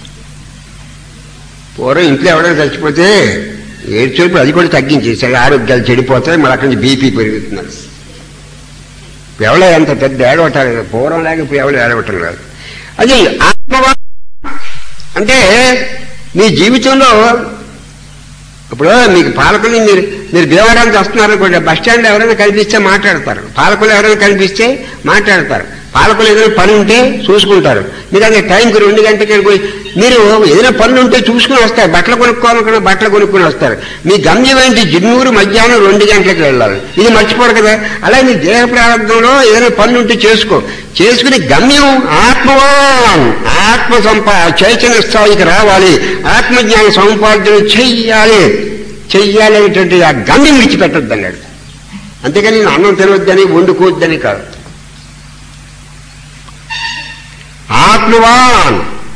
పూర్వం ఇంట్లో ఎవరైనా చచ్చిపోతే ఏడ్చేప్పుడు అది కూడా తగ్గించేశారు ఆరోగ్యాలు చెడిపోతాయి మళ్ళీ అక్కడి నుంచి బీపీ పెరుగుతున్నారు ఇప్పుడు ఎవరో అంత పెద్ద ఏడవటం లేదు పూర్వం లేక ఇప్పుడు ఎవరు ఏడవటం లేదు అది ఆత్మవా అంటే నీ జీవితంలో ఇప్పుడు మీకు పాలకులు మీరు మీరు భీమవరానికి వస్తున్నారు అనుకోండి బస్ స్టాండ్ ఎవరైనా కనిపిస్తే మాట్లాడతారు పాలకులు ఎవరైనా కనిపిస్తే మాట్లాడతారు పాలకులు ఏదైనా పని ఉంటే చూసుకుంటారు మీరు అదే టైంకి రెండు గంటలకి పోయి మీరు ఏదైనా పనులు ఉంటే చూసుకుని వస్తారు బట్టలు కొనుక్కోవాలనుకున్న బట్టలు కొనుక్కుని వస్తారు మీ గమ్యం ఏంటి జిన్నూరు మధ్యాహ్నం రెండు గంటలకు వెళ్ళాలి ఇది మర్చిపోరు కదా అలా నీ దేహ ప్రారంభంలో ఏదైనా పనులు ఉంటే చేసుకో చేసుకుని గమ్యం ఆత్మవాన్ ఆత్మ సంపా చైతన్య స్థాయికి రావాలి ఆత్మజ్ఞాన సముపార్జన చెయ్యాలి చెయ్యాలి అనేటువంటి ఆ గమ్యం విడిచిపెట్టొద్దు అన్నాడు అంతేకాని నేను అన్నం తినవద్దని వండుకోవద్దని కాదు ఆత్మవాన్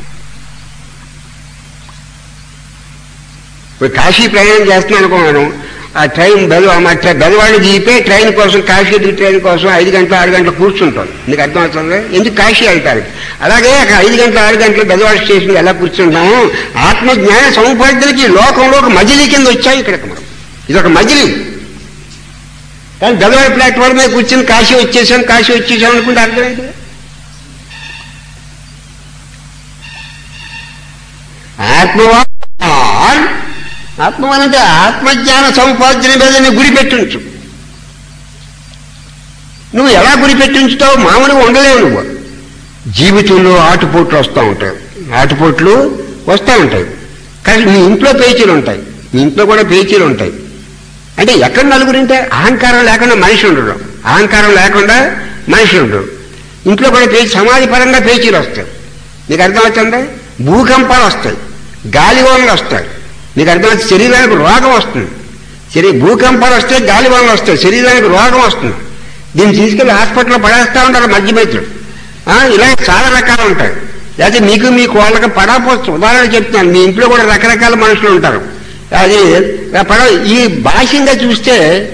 ఇప్పుడు కాశీ ప్రయాణం చేస్తున్నాను అనుకున్నాను ఆ ట్రైన్ బెల్ మా ట్రై- బెల్వాడి దిగితే ట్రైన్ కోసం కాశీ దిగి ట్రైన్ కోసం ఐదు గంటలు ఆరు గంటలు కూర్చుంటాం నీకు అర్థమవుతుంది ఎందుకు కాశీ వెళ్తారు అలాగే అక్కడ ఐదు గంటలు ఆరు గంటలు బెల్వాడి స్టేషన్ ఎలా కూర్చుంటాము ఆత్మజ్ఞాన సముపార్జనకి ఈ లోకంలో ఒక మజిలీ కింద వచ్చాయి ఇక్కడికి మనం ఇది ఒక మజిలీ కానీ బెల్వాడి ప్లాట్ఫామ్ మీద కూర్చొని కాశీ వచ్చేసాం కాశీ వచ్చేసాం అనుకుంటే అర్థమైంది ఆత్మవాన్ ఆత్మవాన్ అంటే ఆత్మజ్ఞాన సముపార్జన మీద నీ గురి పెట్టించు నువ్వు ఎలా గురి పెట్టించుతావు మామూలుగా ఉండలేవు నువ్వు జీవితంలో ఆటుపోట్లు వస్తూ ఉంటాయి ఆటుపోట్లు వస్తూ ఉంటాయి కానీ నీ ఇంట్లో పేచీలు ఉంటాయి నీ ఇంట్లో కూడా పేచీలు ఉంటాయి అంటే ఎక్కడ నలుగురింటే అహంకారం లేకుండా మనిషి ఉండడు అహంకారం లేకుండా మనిషి ఉండడు ఇంట్లో కూడా పేచి సమాధి పరంగా పేచీలు వస్తాయి నీకు అర్థమవుతుందా భూకంపాలు వస్తాయి గాలివానలు వస్తాయి నీకు అర్థమవుతుంది శరీరానికి రోగం వస్తుంది శరీ భూకంపాలు వస్తాయి గాలివానలు వస్తాయి శరీరానికి రోగం వస్తుంది దీన్ని తీసుకెళ్లి హాస్పిటల్లో పడేస్తా ఉంటారు మధ్య మైత్రుడు ఇలా చాలా రకాలు ఉంటాయి లేకపోతే మీకు మీకు వాళ్ళకి పడకపోవచ్చు ఉదాహరణ చెప్తున్నాను మీ ఇంట్లో కూడా రకరకాల మనుషులు ఉంటారు అది పడ ఈ భాష్యంగా చూస్తే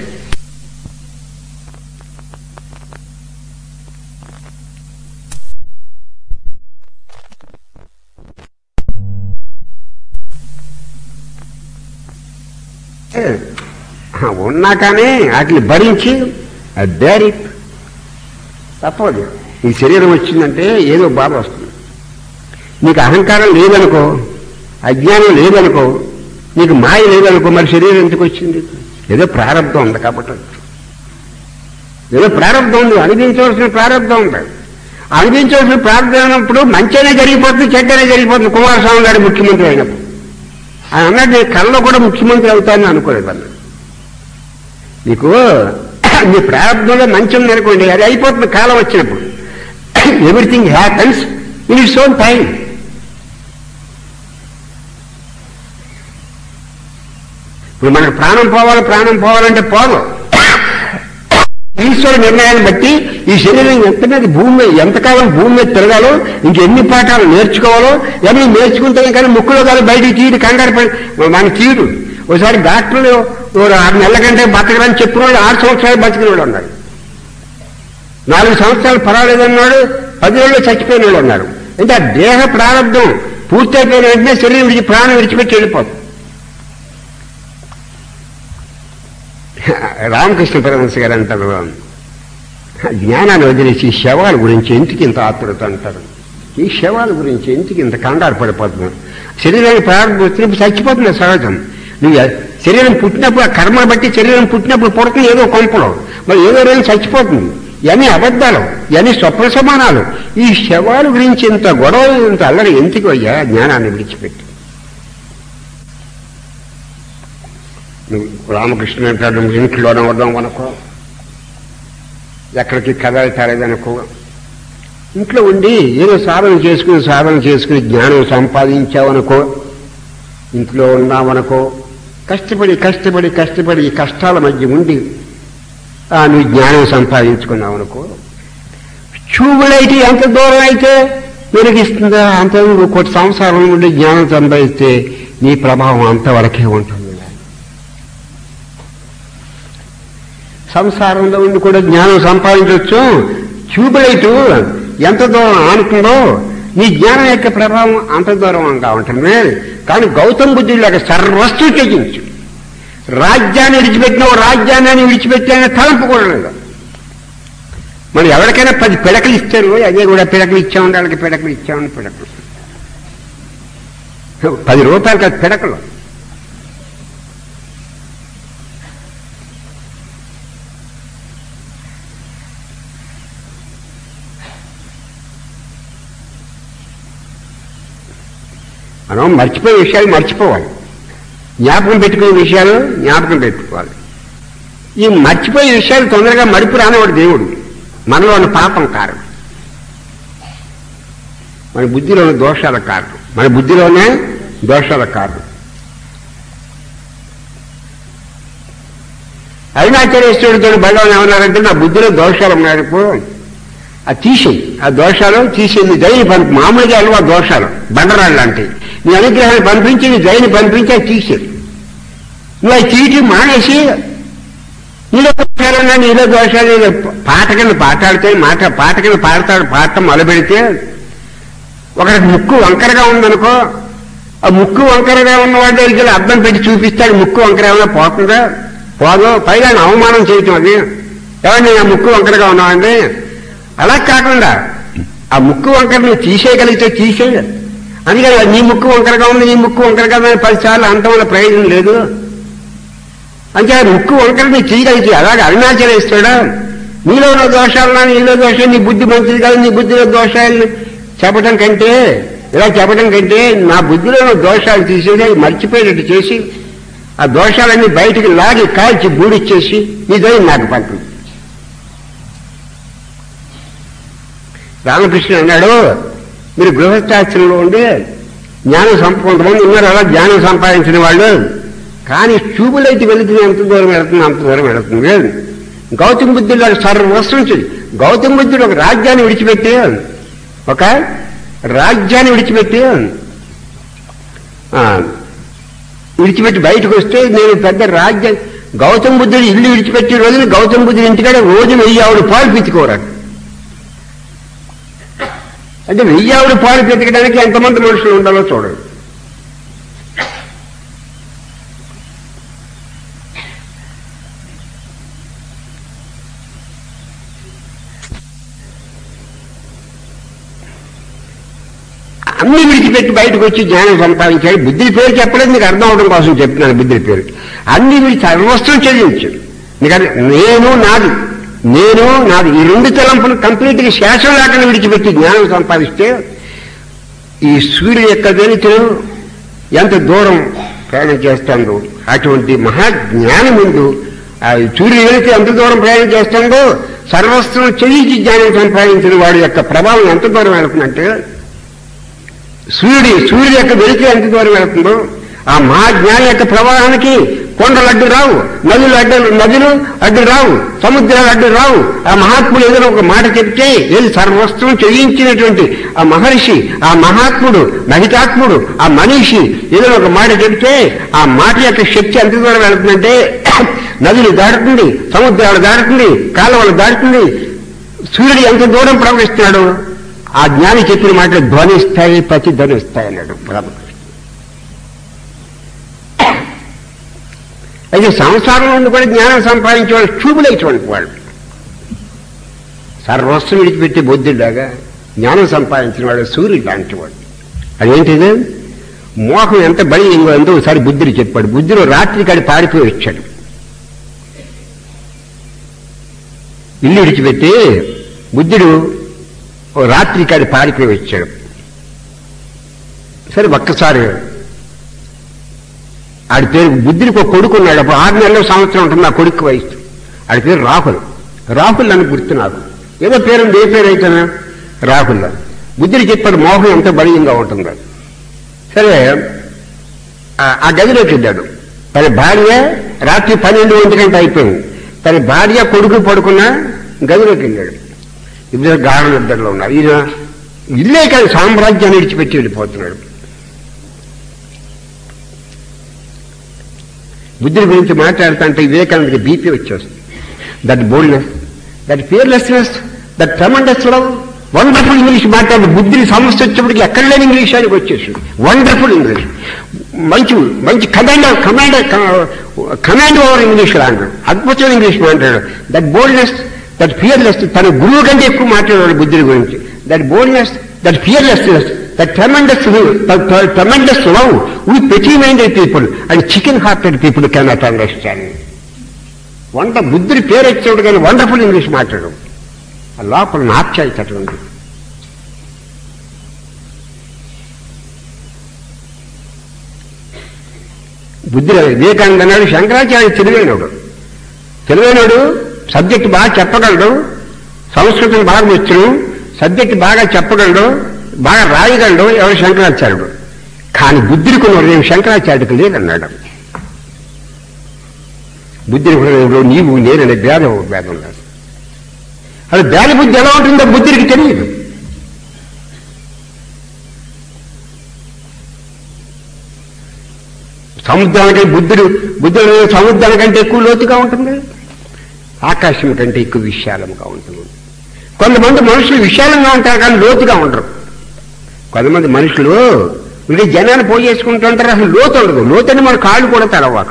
ఆ, ఉన్నా కానీ వాటిని భరించి బేర్ ఇట్ తప్పదు ఈ శరీరం వచ్చిందంటే ఏదో బాధ వస్తుంది నీకు అహంకారం లేదనుకో అజ్ఞానం లేదనుకో నీకు మాయ లేదనుకో మరి శరీరం ఎందుకు వచ్చింది ఏదో ప్రారంభం ఉంది కాబట్టి వచ్చింది. ఏదో ప్రారంభం ఉంది అనుభవించవలసిన ప్రారంభం ఉంది అనుభవించవలసిన ప్రారంభం అయినప్పుడు మంచిగానే జరిగిపోతుంది చెడ్డనే జరిగిపోతుంది కుమారస్వామి గారు ముఖ్యమంత్రి అయినప్పుడు ఆయన అన్నాడు నేను కళ్ళలో కూడా ముఖ్యమంత్రి అవుతానని అనుకోలేదు అన్న నీకు నీ ప్రారంభంలో మంచి ఉంది అనుకోండి అది అయిపోతుంది కాలం వచ్చినప్పుడు everything happens in its own time ఇప్పుడు మనకు ప్రాణం పోవాలి ప్రాణం పోవాలంటే పోదు ఈశ్వర నిర్ణయాన్ని బట్టి ఈ శరీరం ఎంత మీద భూమి మీద ఎంతకాలం భూమి మీద తిరగాలో ఇంకెన్ని పాఠాలు నేర్చుకోవాలో ఇవన్నీ నేర్చుకుంటే కానీ ముక్కులో కాదు బయటికి తీయడు కంగారు పడి మన తీయడు ఒకసారి డాక్టర్లు ఓ ఆరు నెలల కంటే బతకరని చెప్పిన వాళ్ళు ఆరు సంవత్సరాలు బతికిన వాళ్ళు ఉన్నారు నాలుగు సంవత్సరాలు పర్వాలేదన్నాడు పది రోజులు చచ్చిపోయిన వాళ్ళు ఉన్నారు అంటే ఆ దేహ ప్రారంభం పూర్తయిపోయిన వెంటనే శరీరం విడిచి ప్రాణం విడిచిపెట్టి వెళ్ళిపోతుంది రామకృష్ణ పరమహంస గారు అంటారు జ్ఞానాన్ని వదిలేసి ఈ శవాల గురించి ఎందుకు ఇంత ఆతురత అంటారు ఈ శవాల గురించి ఎందుకు ఇంత కంగారు పడిపోతున్నాం శరీరానికి ప్రారంభం వచ్చినప్పుడు చచ్చిపోతుంది సహజం నువ్వు శరీరం పుట్టినప్పుడు ఆ కర్మ బట్టి శరీరం పుట్టినప్పుడు పుడుతుంది ఏదో కొంపలో మరి ఏదో రోజు చచ్చిపోతుంది ఇవన్నీ అబద్ధాలు ఇవన్నీ స్వప్న సమానాలు ఈ శవాల గురించి ఇంత గొడవ ఇంత అల్లరి ఎందుకు అయ్యా జ్ఞానాన్ని విడిచిపెట్టి నువ్వు రామకృష్ణ అంటాడు నువ్వు ఇంట్లోనే వద్దాం అనుకో ఎక్కడికి కదలతారేదనుకో ఇంట్లో ఉండి ఏదో సాధన చేసుకుని సాధన చేసుకుని జ్ఞానం సంపాదించావనుకో ఇంట్లో ఉన్నావనుకో కష్టపడి కష్టపడి కష్టపడి ఈ కష్టాల మధ్య ఉండి ఆ, నువ్వు జ్ఞానం సంపాదించుకున్నావు అనుకో చూపులైతే ఎంత దూరం అయితే వెలిగిస్తుందా అంత నువ్వు కొద్ది సంవత్సరం నుండి జ్ఞానం సంపాదిస్తే నీ ప్రభావం అంతవరకే ఉంటుంది సంసారంలో ఉండి కూడా జ్ఞానం సంపాదించవచ్చు ట్యూబ్లైట్ ఎంత దూరం ఆనుకుందో నీ జ్ఞానం యొక్క ప్రభావం అంత దూరంగా ఉంటుంది కానీ గౌతమ్ బుద్ధుడు లాగా సర్వస్సు త్యజించు రాజ్యాన్ని విడిచిపెట్టిన రాజ్యాన్ని విడిచిపెట్టానే తలంపు కూడా లేదు మరి ఎవరికైనా పది పిడకలు ఇస్తారు అదే కూడా పిడకలు ఇచ్చామండి వాళ్ళకి పిడకలు ఇచ్చామని పిడకలు పది రూపాయలు కాదు పిడకలు మనం మర్చిపోయే విషయాలు మర్చిపోవాలి జ్ఞాపకం పెట్టుకునే విషయాలు జ్ఞాపకం పెట్టుకోవాలి ఈ మర్చిపోయే విషయాలు తొందరగా మరుపు రానివాడు దేవుడు మనలో ఉన్న పాపం కారణం మన బుద్ధిలోని దోషాల కారణం మన బుద్ధిలోనే దోషాల కారణం అరుణాచలేశ్వరుడితో బలవాన్ ఏమన్నారంటే నా బుద్ధిలో దోషాలు ఉన్నాయనుకో అది తీసేయి ఆ దోషాలు తీసేది దయని పంపి మామూలుగా అల్వా దోషాలు బండరాళ్ళు లాంటివి నీ అనుగ్రహాన్ని పంపించి నీ దయని పంపించి అది తీసేది నువ్వు అది తీటి మానేసి నీలో దోషాలన్నా నీలో దోషాలు నీలో పాట కింద పాటాడితే మాట పాట కింద పాడతాడు పాడటం మొదలుపెడితే ఒకరికి ముక్కు వంకరగా ఉందనుకో ఆ ముక్కు వంకరగా ఉన్నవాడి దగ్గరికి వెళ్ళి అర్థం పెట్టి చూపిస్తాడు ముక్కు వంకర ఏమైనా పోతుందా పోదు పైగా ఆయన అవమానం చేయటం అది ఏమండి ఆ ముక్కు వంకరగా ఉన్నామండి అలా కాకుండా ఆ ముక్కు వంకర నువ్వు తీసేయగలిగితే తీసేయ అందుకని నీ ముక్కు వంకరగా ఉంది నీ ముక్కు వంకరగా ఉందని పదిసార్లు అంటం వల్ల ప్రయోజనం లేదు అంటే ఆ ముక్కు వంకర నువ్వు తీయగలిగితే అలాగే అరుణాచలేస్తాడా నీలో ఉన్న దోషాలన్నా నీలో దోషాలు నీ బుద్ధి మంచిది కాదు నీ బుద్ధిలో దోషాలు చెప్పడం కంటే ఇలా చెప్పడం కంటే నా బుద్ధిలో ఉన్న దోషాలు తీసేసి అవి మర్చిపోయేటట్టు చేసి ఆ దోషాలన్నీ బయటికి లాగి కాల్చి బూడిచ్చేసి నీ దయ నాకు పంపి రామకృష్ణ అన్నాడు మీరు గృహస్థాశ్రంలో ఉండి జ్ఞానం సంప కొంతమంది ఉన్నారు అలా జ్ఞానం సంపాదించిన వాళ్ళు కానీ ట్యూబులైట్ వెళుతుంది ఎంత దూరం వెళుతుంది అంత దూరం వెళుతుంది గౌతమ బుద్ధుడు సర్వస్వం చెయ్యి గౌతమ బుద్ధుడు ఒక రాజ్యాన్ని విడిచిపెట్టి ఒక రాజ్యాన్ని విడిచిపెట్టి ఆ, విడిచిపెట్టి బయటకు వస్తే నేను పెద్ద రాజ్యం గౌతమ బుద్ధుడు ఇల్లు విడిచిపెట్టే రోజున గౌతమ బుద్ధుడు ఇంటికాడ రోజు వెయ్యి ఆవిడ పాలు పిచ్చుకోరాడు అంటే వెయ్యి ఆవిడ పాలు పెతకడానికి ఎంతమంది మనుషులు ఉండాలో చూడండి అన్ని విడిచిపెట్టి బయటకు వచ్చి జ్ఞానం సంపాదించాడు బుద్ధి పేరు చెప్పలేదు మీకు అర్థం అవడం కోసం చెప్తున్నాను బుద్ధి పేరు అన్ని విడిచి సర్వస్వం చెల్లించు నీకు అది నేను నాది నేను నాది ఈ రెండు తలంపులు కంప్లీట్గా శేషం లేకుండా విడిచిపెట్టి జ్ఞానం సంపాదిస్తే ఈ సూర్యుడు యొక్క వెలుతురు ఎంత దూరం ప్రయాణం చేస్తుందో అటువంటి మహాజ్ఞానం ముందు ఆ సూర్యుడు వెళితే ఎంత దూరం ప్రయాణం చేస్తుందో సర్వస్వం చెయ్యి జ్ఞానం సంపాదించిన వాడి యొక్క ప్రభావం ఎంత దూరం వెళుతుందంటే సూర్యుడి సూర్యుడు యొక్క వెలికి ఎంత దూరం వెళుతుందో ఆ మహాజ్ఞాని యొక్క ప్రవాహానికి కొండలు అడ్డు రావు నదులు అడ్డు నదులు అడ్డు రావు సముద్రాలు అడ్డు రావు ఆ మహాత్ముడు ఏదైనా ఒక మాట చెప్తే ఏది సర్వస్వం చేయించినటువంటి ఆ మహర్షి ఆ మహాత్ముడు మహితాత్ముడు ఆ మనిషి ఏదైనా ఒక మాట చెప్తే ఆ మాట యొక్క శక్తి ఎంత దూరం వెళుతుందంటే నదులు దాటుతుంది సముద్రాలు దాటుతుంది కాలువలు దాటుతుంది సూర్యుడు ఎంత దూరం ప్రవహిస్తున్నాడు ఆ జ్ఞాని చెప్పిన మాటలు ధ్వనిస్తాయి ప్రతిధ్వనిస్తాయి అన్నాడు రామకృష్ణ అయితే సంసారం నుండి కూడా జ్ఞానం సంపాదించే వాళ్ళు చూపులైనటువంటి వాళ్ళు సర్వస్వం విడిచిపెట్టి బుద్ధుడిలాగా జ్ఞానం సంపాదించిన వాడు సూర్యుడు లాంటి వాడు అదేంటిది మోహం ఎంత బలి ఎంతో ఒకసారి బుద్ధుడు చెప్పాడు బుద్ధుడు రాత్రి కాడి పారిపోయి వచ్చాడు ఇల్లు విడిచిపెట్టి బుద్ధుడు ఓ రాత్రి కాడి పారిపోయి వచ్చాడు సరే ఒక్కసారి ఆడి పేరు బుద్ధుడికి ఒక కొడుకు ఉన్నాడు అప్పుడు ఆరు నెలల సంవత్సరం ఉంటుంది ఆ కొడుకు వయసు ఆడి పేరు రాహుల్ రాహుల్ అని గుర్తు నాకు ఏదో పేరు ఏ పేరు అయితే రాహుల్ బుద్ధుడు చెప్పాడు మోహం ఎంత బలీయంగా ఉంటుందో సరే ఆ- ఆ గదిలోకి వెళ్ళాడు తన భార్య రాత్రి పన్నెండు ఒంటి గంట అయిపోయింది తన భార్య కొడుకు పడుకున్న గదిలోకి వెళ్ళాడు ఇద్దరు గాఢ నిద్రలో ఉన్నారు ఈయన ఇల్లే కాదు సామ్రాజ్యాన్ని విడిచిపెట్టి వెళ్ళిపోతున్నాడు బుద్ధుడి గురించి మాట్లాడుతుంటే వివేకానందకి బీపీ వచ్చేస్తుంది that boldness that fearlessness that tremendous love wonderful English మాట్లాడు బుద్ధిని సమస్య వచ్చేప్పటికి ఎక్కడ లేని ఇంగ్లీష్ ఆయనకు వచ్చేసింది వండర్ఫుల్ ఇంగ్లీష్ మంచి మంచి command command command over English అంటాడు అద్భుతమైన ఇంగ్లీష్ మాట్లాడాడు దట్ బోల్డ్నెస్ దట్ ఫియర్లెస్ తన గురువు కంటే ఎక్కువ మాట్లాడాడు బుద్ధుడి గురించి that boldness that fearlessness that tremendous tremendous love we petty minded people and chicken hearted people cannot understand వంట బుద్ధుడి పేరు వచ్చేవాడు కానీ వండర్ఫుల్ ఇంగ్లీష్ మాట్లాడు ఆ లోపల నాప్యాయత ఉంది బుద్ధి వివేకానంద అన్నాడు శంకరాచార్య తెలివైనడు తెలివైనడు సబ్జెక్ట్ బాగా చెప్పగలడు సంస్కృతం బాగా వచ్చును సబ్జెక్ట్ బాగా చెప్పగలడు బాగా రాయగలడు ఎవరు శంకరాచార్యుడు కానీ బుద్ధిని కొన్ని శంకరాచార్యుడికి లేదన్నాడు బుద్ధిని హృదయంలో నీవు నేననే భేదం భేదం లేదు అది భేద బుద్ధి ఎలా ఉంటుందో బుద్ధికి తెలియదు సముద్రానికంటే బుద్ధుడు బుద్ధుడు సముద్రానికంటే ఎక్కువ లోతుగా ఉంటుంది ఆకాశం కంటే ఎక్కువ విశాలంగా ఉంటుంది కొంతమంది మనుషులు విశాలంగా ఉంటారు కానీ లోతుగా ఉండరు కొంతమంది మనుషులు ఉండే జనాన్ని పోయి చేసుకుంటుంటారు అసలు లోతు ఉండదు లోతని మన కాళ్ళు కూడా తెలవాక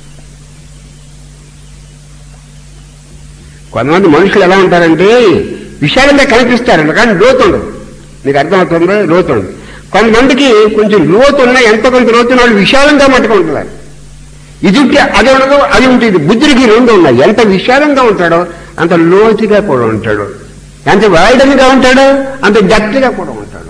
కొంతమంది మనుషులు ఎలా ఉంటారంటే విశాలంగా కనిపిస్తారు కానీ లోతు ఉండదు నీకు అర్థమవుతుందో లోతు ఉండదు కొంతమందికి కొంచెం లోతు ఉన్న ఎంత కొంత లోతు ఉన్న వాళ్ళు విశాలంగా మట్టుకుంటున్నారు ఇది ఉంటే అది ఉండదు అది ఉంటే ఇది బుద్ధుడికి రెండు ఉన్నాయి ఎంత విశాలంగా ఉంటాడో అంత లోతుగా కూడా ఉంటాడు ఎంత వైడన్గా ఉంటాడో అంత డెప్త్గా కూడా ఉంటాడు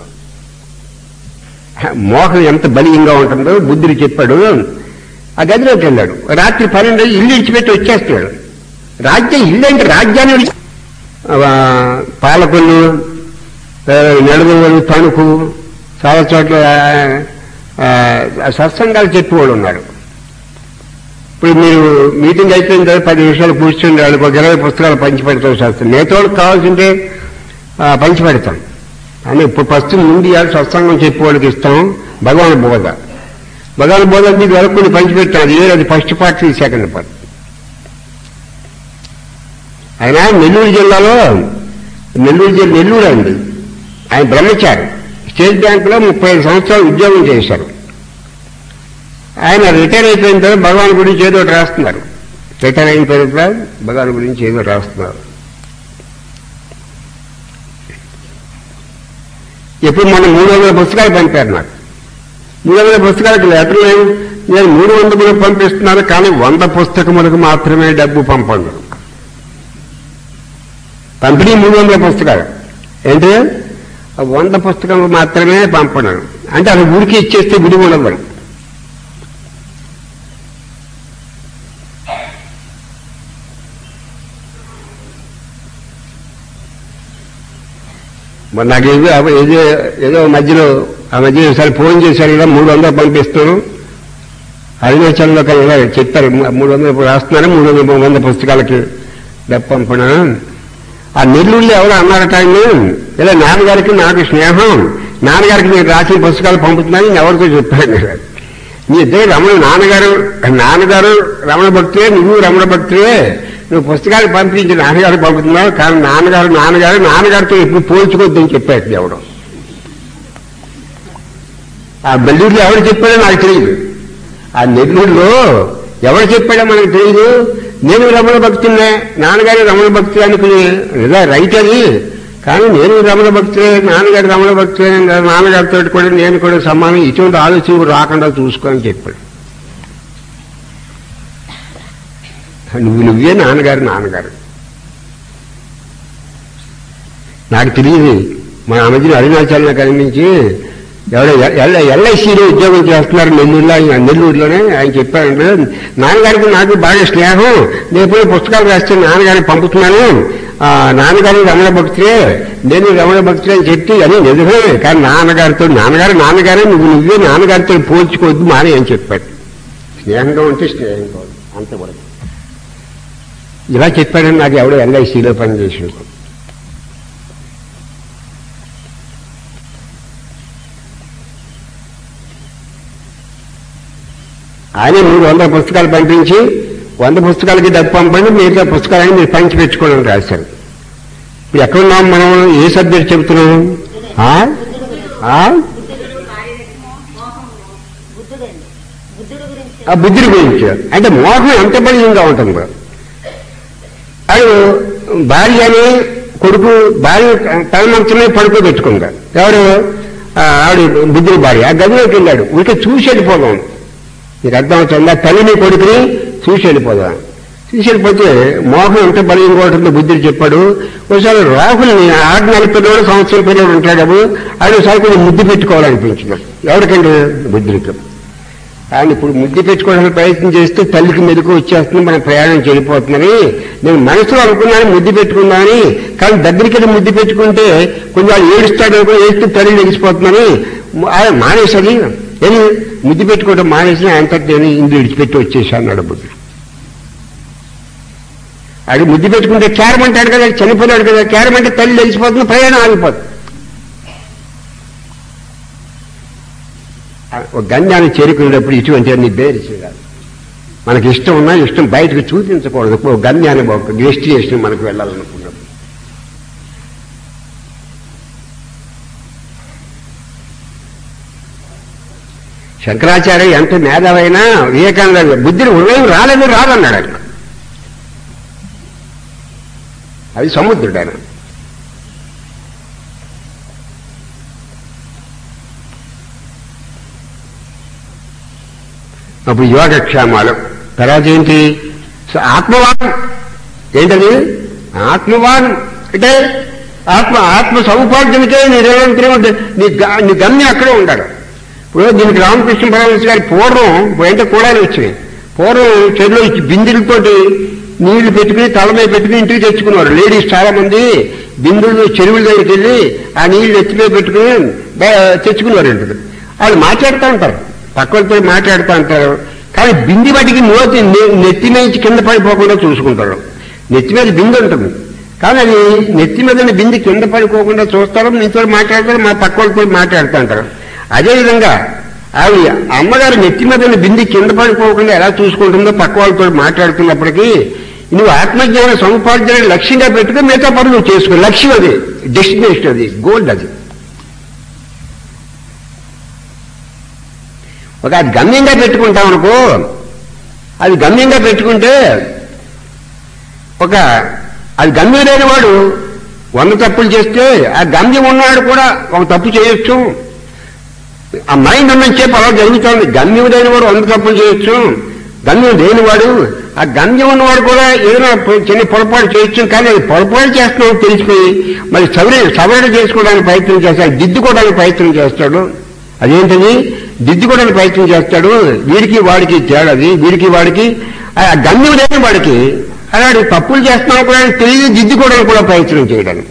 మోహం ఎంత బలీయంగా ఉంటుందో బుద్ధుడు చెప్పాడు ఆ గదిలోకి వెళ్ళాడు రాత్రి పన్నెండు ఇల్లు ఇచ్చిపెట్టి వచ్చేస్తున్నాడు రాజ్యం ఇల్లు అంటే రాజ్యాన్ని విడిచి ఆ, పాలకొల్లు ఆ, నడుమలు తణుకు చాలా చోట్ల ఆ, ఆ, సత్సంగాలు చెప్పేవాడు ఉన్నాడు ఇప్పుడు మీరు మీటింగ్ అయిపోయిన తర్వాత పది నిమిషాలు కూర్చుని వాళ్ళకి ఒక ఇరవై పుస్తకాలు పంచిపెడతాం శాస్త్రం నేతోళ్ళకి కావాల్సింటే ఆ, పంచిపెడతాం అని ఇప్పుడు ఫస్ట్ ముందు ఇవాళ సత్సంగం చెప్పేవాళ్ళకి ఇస్తాం భగవాన్ బోధ భగవాన్ బోధ మీకు వరకు పంచిపెట్టాం అది వేరే అది ఫస్ట్ పార్ట్ ఇది సెకండ్ పార్ట్ ఆయన నెల్లూరు జిల్లాలో నెల్లూరు జిల్లా నెల్లూరు అండి ఆయన బ్రహ్మచారి స్టేట్ బ్యాంకులో ముప్పై ఐదు సంవత్సరాలు ఉద్యోగం చేశారు ఆయన రిటైర్ అయిపోయిన తర్వాత భగవాన్ గురించి ఏదో ఒకటి రాస్తున్నారు రిటైర్ అయిన తర్వాత భగవాన్ గురించి ఏదో రాస్తున్నారు ఎప్పుడు మొన్న మూడు వందల పుస్తకాలు పంపారు నాకు మూడు వందల పుస్తకాలకు లెటర్ లేవు నేను మూడు వందలు పంపిస్తున్నాను కానీ వంద పుస్తకములకు మాత్రమే డబ్బు పంపండి పంపిణీ మూడు వందల పుస్తకాలు ఏంటి ఆ వంద పుస్తకాలు మాత్రమే పంపడం అంటే అది ఊరికి ఇచ్చేస్తే విడి ఉండదు మరి నాకు ఏదో ఏదో ఏదో మధ్యలో ఆ మధ్యలో ఒకసారి ఫోన్ చేశారు కదా మూడు వందలు పంపిస్తాను అరుణాచలంలో ఇలా చెప్పారు మూ- మూడు వందలు రాస్తున్నారు మూడు వందల మూడు వందల పుస్తకాలకి డబ్బు పంపణ ఆ నెల్లూరులో ఎవరో అన్నారట ఆయన ఇలా నాన్నగారికి నాకు స్నేహం నాన్నగారికి నేను రాసిన పుస్తకాలు పంపుతున్నాను నేను ఎవరితో చెప్పాను నీ ఇద్దరు రమణ నాన్నగారు నాన్నగారు రమణ భక్తులే నువ్వు రమణ భక్తులే నువ్వు పుస్తకాలు పంపించి నాన్నగారు పంపుతున్నావు కానీ నాన్నగారు నాన్నగారు నాన్నగారితో ఎప్పుడు పోల్చుకోవద్దని చెప్పాడు ఎవడు ఆ నెల్లూరులో ఎవరు చెప్పాడో నాకు తెలియదు ఆ నెల్లూరులో ఎవరు చెప్పాడో మనకు తెలియదు నేను రమణ భక్తున్నే నాన్నగారి రమణ భక్తులు అనుకుని ఇలా రైట్ అది కానీ నేను రమణ భక్తులే నాన్నగారి రమణ భక్తులే నాన్నగారితో కూడా నేను కూడా సమానం ఇటువంటి ఆలోచన రాకుండా చూసుకోని చెప్పాడు నువ్వు నువ్వే నాన్నగారు నాన్నగారు నాకు తెలియదు మా మధ్యన అరుణాచలం కనిపించి ఎవరో ఎల్ ఎల్ఐసిలో ఉద్యోగం చేస్తున్నారు నెల్లూరులో ఆయన నెల్లూరులోనే ఆయన చెప్పారంటే నాన్నగారికి నాకు బాగా స్నేహం నేను ఎప్పుడో పుస్తకాలు రాస్తే నాన్నగారికి పంపుతున్నాను ఆ నాన్నగారు రమణ భక్తులే నేను రమణ భక్తులే అని చెప్పి అని నిజమే కానీ నాన్నగారితో నాన్నగారు నాన్నగారే నువ్వు నువ్వే నాన్నగారితో పోల్చుకోవద్దు మానే అని చెప్పాడు స్నేహంగా ఉంటే స్నేహంగా ఉంది అంతవరకు ఇలా చెప్పాడని నాకు ఎవడో ఎల్ఐసిలో పనిచేసాడు ఆయన మూడు వందల పుస్తకాలు పంపించి వంద పుస్తకాలకి డబ్బు పంపండి మిగతా పుస్తకాలని మీరు పంచి పెట్టుకోవడం రాశారు ఇప్పుడు ఎక్కడున్నాం మనం ఏ సబ్జెక్ట్ చెబుతున్నాం ఆ? ఆ? బుద్ధుడండి బుద్ధుడు గురించి ఆ బుద్ధుడి గురించి అంటే మోహం ఎంత బలీయంగా ఉంటుంది అది భార్యని కొడుకు భార్య తన మంచమే పడుకోబెట్టుకుందా ఎవరు ఆ, ఆవిడ బుద్ధుడి భార్య ఆ గదిలోకి వెళ్ళాడు ఊరికే చూసి వెళ్ళిపోదాం నీకు అర్థమవుతుందా తల్లిని కొడుకుని చూసి వెళ్ళిపోదాం చూసి వెళ్ళిపోతే మోహం ఎంత బలీయంగా ఉంటుందో బుద్ధుడు చెప్పాడు ఒకసారి రాహుల్ని ఆరు నెలల పిల్లలు సంవత్సరం పిల్లలు ఉంటాడు ఆడు ఒకసారి కొంచెం ముద్దు పెట్టుకోవాలనిపించింది ఎవరికంటే బుద్ధుడికి ఆయన ఇప్పుడు ముద్దు పెట్టుకోవడానికి ప్రయత్నం చేస్తే తల్లికి మెరుగు వచ్చేస్తుంది మన ప్రయాణం చెడిపోతుందని నేను మనసులో అనుకున్నాను ముద్దు పెట్టుకుందామని కానీ దగ్గరికి వెళ్ళి ముద్దు పెట్టుకుంటే కొంచెం వాళ్ళు ఏడుస్తాడు అనుకో, ఏడుస్తూ తల్లి లెగిసిపోతుందని ఆయన మానేసని ఏమి ముద్దు పెట్టుకోవడం మానేసి అంతటి నేను ఇందు విడిచిపెట్టి వచ్చేసాను అన్నాడు బుద్ధుడు అది ముద్దు పెట్టుకుంటే క్యారం అంటాడు కదా చనిపోయాడు కదా క్యారం అంటే తల్లి లెగిసిపోతుంది ప్రయాణం ఆగిపోతుంది ఒక గంజాన్ని చేరుకునేటప్పుడు ఇటువంటి అన్ని బేరు చేయాలి మనకి ఇష్టం ఉన్నా ఇష్టం బయటకు చూపించకూడదు ఒక గమ్యాన్ని ఒక డెస్టినేషన్ మనకు వెళ్ళాలనుకున్నప్పుడు శంకరాచార్య ఎంత మేధావైనా వివేకానంద బుద్ధిని ఉదయం రాలేదు రాదన్నాడు ఆయన అది సముద్రుడు ఆయన అప్పుడు యోగక్షేమాలు తర్వాత ఏంటి సో ఆత్మవాన్ ఏంటది ఆత్మవాన్ అంటే ఆత్మ ఆత్మ సముపార్జనకే నీ నిరంతరం ఉంటే నీ గ- నీ గమ్యం అక్కడే ఉండాలి ఇప్పుడు దీనికి రామకృష్ణ పరమహంస గారి పూర్వం వెంట కూడాలు వచ్చినాయి పూర్వం చెరువులో ఇచ్చి బిందెలతోటి నీళ్లు పెట్టుకుని తల మీద పెట్టుకుని ఇంటికి తెచ్చుకున్నారు లేడీస్ చాలా మంది బిందులు చెరువుల దగ్గరికి వెళ్ళి ఆ నీళ్లు ఎత్తి మీద పెట్టుకుని బ- తెచ్చుకున్నారు ఇంటికి వాళ్ళు మాట్లాడుతూ ఉంటారు పక్కలతో మాట్లాడుతూ ఉంటారు కానీ బింది వాటికి నోతి నె- నెత్తి నుంచి కింద పడిపోకుండా చూసుకుంటారు నెత్తి మీద బిందు ఉంటుంది కానీ అది నెత్తి మీద ఉన్న బింది కింద పడిపోకుండా చూస్తారు నీతో మాట్లాడతారు మా పక్క వాళ్ళతో మాట్లాడుతూ ఉంటారు అదేవిధంగా ఆవిడ అమ్మగారు నెత్తి మీద ఉన్న బింది కింద పడిపోకుండా ఎలా చూసుకుంటుందో పక్క వాళ్ళతో మాట్లాడుతున్నప్పటికీ నువ్వు ఆత్మజ్ఞాన సముపార్జన లక్ష్యంగా పెట్టుకుని మిగతా పనులు నువ్వు చేసుకో లక్ష్యం అది డెస్టినేషన్ అది గోల్డ్ అది ఒక అది గమ్యంగా పెట్టుకుంటాం అనుకో అది గమ్యంగా పెట్టుకుంటే ఒక అది గమ్యం లేని వాడు వంద తప్పులు చేస్తే ఆ గమ్యం ఉన్నవాడు కూడా ఒక తప్పు చేయొచ్చు ఆ మైండ్ ఉన్నంత సేపు అలా జరుగుతుంది గమ్యం లేని వాడు వంద తప్పులు చేయొచ్చు గమ్యం లేనివాడు ఆ గమ్యం ఉన్నవాడు కూడా ఏదైనా పొ- చిన్న పొరపాటు చేయొచ్చు కానీ అది పొరపాటు చేస్తున్నావు తెలిసిపోయి మరి సవరి సవరణ చేసుకోవడానికి ప్రయత్నం చేస్తాడు దిద్దుకోవడానికి ప్రయత్నం చేస్తాడు అదేంటది దిద్దుకోవడానికి ప్రయత్నం చేస్తాడు వీడికి వాడికి తేడాది వీడికి వాడికి ఆ గమ్యం లేని వాడికి అలాంటి తప్పులు చేస్తున్నావు కూడా తెలియదు దిద్దుకోవడానికి కూడా ప్రయత్నం చేయడానికి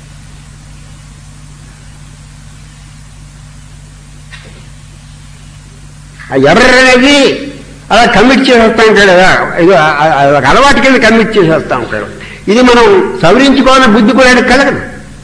ఆ ఎర్ర అనేది అలా కమిట్ చేసేస్తా ఉంటాడు కదా ఇది ఆ- ఆ- ఆ ఒక అలవాటు కింద కమిట్ చేసేస్తా ఉంటాడు ఇది మనం సవరించుకోవాలని బుద్ధి కూడా ఆయనకు కలగదు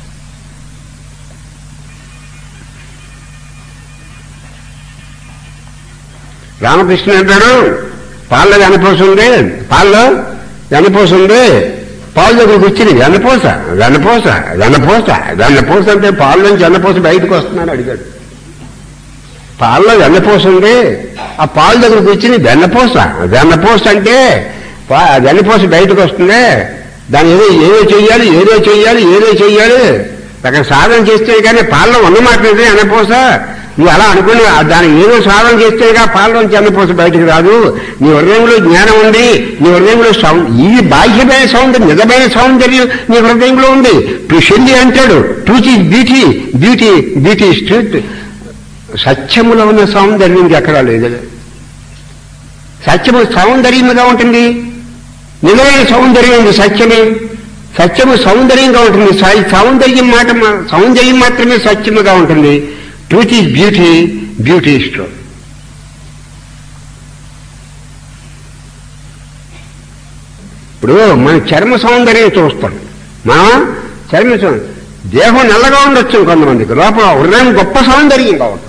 రామకృష్ణ అంటాడు పాలలో వెనపోస ఉంది పాలలో వెనపోస ఉంది పాలు దగ్గరకు వచ్చింది వెనపోస వెనపోస వెనపోస వెనపోస అంటే పాలు నుంచి వెనపోస బయటకు వస్తున్నాను అడిగాడు పాలలో వెన్నపూస ఉంది ఆ పాలు దగ్గరకు వచ్చింది వెన్నపూస వెన్నపూస అంటే పా- ఆ వెన్నపూస బయటకు వస్తుంది దాన్ని ఏదో ఏదో చెయ్యాలి ఏదో చెయ్యాలి ఏదో చెయ్యాలి అక్కడ సాధన చేస్తే కానీ పాలలో ఉన్నమాట ఇది వెన్నపూస నువ్వు అలా అనుకుని ఆ దాన్ని ఏదో సాధన చేస్తేగా పాలలోంచి వెన్నపూస బయటకు రాదు నీ హృదయంలో జ్ఞానం ఉంది నీ హృదయంలో సౌ ఇది బాహ్యమైన సౌందర్యం నిజమైన సౌందర్యం నీ హృదయంలో ఉంది షెల్లి అంటాడు టూచి బ్యూటీ బ్యూటీ బ్యూటీ స్ట్రీట్ సత్యములో ఉన్న సౌందర్యం ఇంకెక్కడా లేదు సత్యము సౌందర్యముగా ఉంటుంది నిజమైన సౌందర్యం ఉంది సత్యమే సత్యము సౌందర్యంగా ఉంటుంది సై- సౌందర్యం మాట మా- సౌందర్యం మాత్రమే సత్యముగా ఉంటుంది truth is beauty beauty is true ఇప్పుడు మన చర్మ సౌందర్యం చూస్తాం మనం చర్మ సౌందర్యం దేహం నల్లగా ఉండొచ్చు కొంతమందికి లోపల హృదయం గొప్ప సౌందర్యంగా ఉంటుంది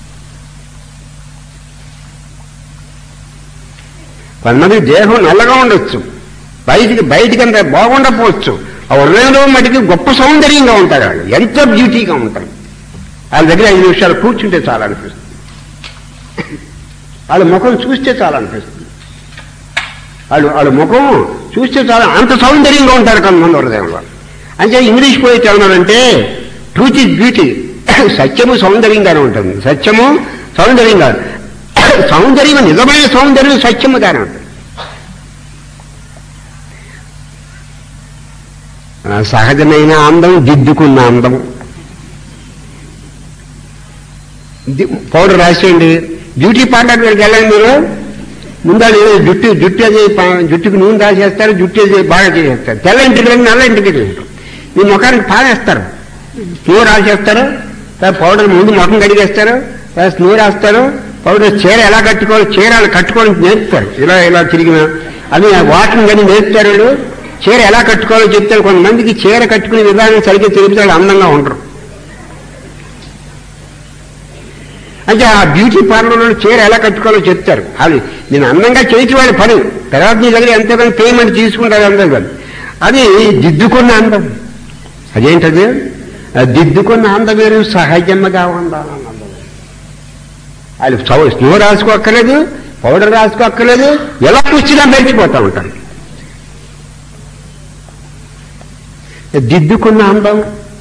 కొంతమంది దేహం నల్లగా ఉండొచ్చు బయటికి బయటికి అంత బాగుండకపోవచ్చు ఆ హృదయంలో మటుకి గొప్ప సౌందర్యంగా ఉంటారు వాళ్ళు ఎంతో బ్యూటీగా ఉంటారు వాళ్ళ దగ్గర ఐదు నిమిషాలు కూర్చుంటే చాలా అనిపిస్తుంది వాళ్ళ ముఖం చూస్తే చాలా అనిపిస్తుంది వాళ్ళు వాళ్ళ ముఖం చూస్తే చాలా అంత సౌందర్యంగా ఉంటారు కొంతమంది హృదయంలో అంటే ఇంగ్లీష్ పోయితే ఏమన్నారంటే ట్రూత్ ఇస్ బ్యూటీ సత్యము సౌందర్యంగానే ఉంటుంది సత్యము సౌందర్యంగా సౌందర్యం నిజమైన సౌందర్యం సత్యముగానే ఉంటుంది ఆ సహజమైన అందం దిద్దుకున్న అందం ది- పౌడర్ రాసేయండి బ్యూటీ పార్లర్ దగ్గరికి వెళ్ళండి మీరు ముందా ఏదో జుట్టు జుట్టు అది ప- జుట్టుకు నూనె రాసేస్తారు జుట్టు అది బాగా చేసేస్తారు తెల్ల ఇంటికి వెళ్ళి నల్ల ఇంటికి వెళ్ళి మీ ముఖానికి పారేస్తారు స్నూ రాసేస్తారు తర్వాత పౌడర్ ముందు ముఖం కడిగేస్తారు తర్వాత స్నూ రాస్తారు పౌడర్ చీర ఎలా కట్టుకోవాలి చీర అలా కట్టుకోవడానికి నేర్పుతారు ఇలా ఇలా తిరిగిన అది వాకింగ్ అని నేర్పుతారు వీళ్ళు. చీర ఎలా కట్టుకోవాలో చెప్తారు కొంతమందికి చీర కట్టుకునే విధానం సరిగ్గా తెలిపితే వాళ్ళు అందంగా ఉండరు అంటే ఆ బ్యూటీ పార్లర్లో చీర ఎలా కట్టుకోవాలో చెప్తారు అది నేను అందంగా చేయటం వాళ్ళ పని తర్వాత నీ దగ్గర ఎంతమంది పేమెంట్ తీసుకుంటారు అందరూ కాదు అది దిద్దుకున్న అందం అదేంటది ఆ దిద్దుకున్న అందం వేరు సహజంగా ఉండాలి అందం అది సౌ- స్నో రాసుకోక్కర్లేదు పౌడర్ రాసుకోక్కర్లేదు ఎలా కూర్చున్నా మెరిచిపోతూ ఉంటారు దిద్దుకున్న అందం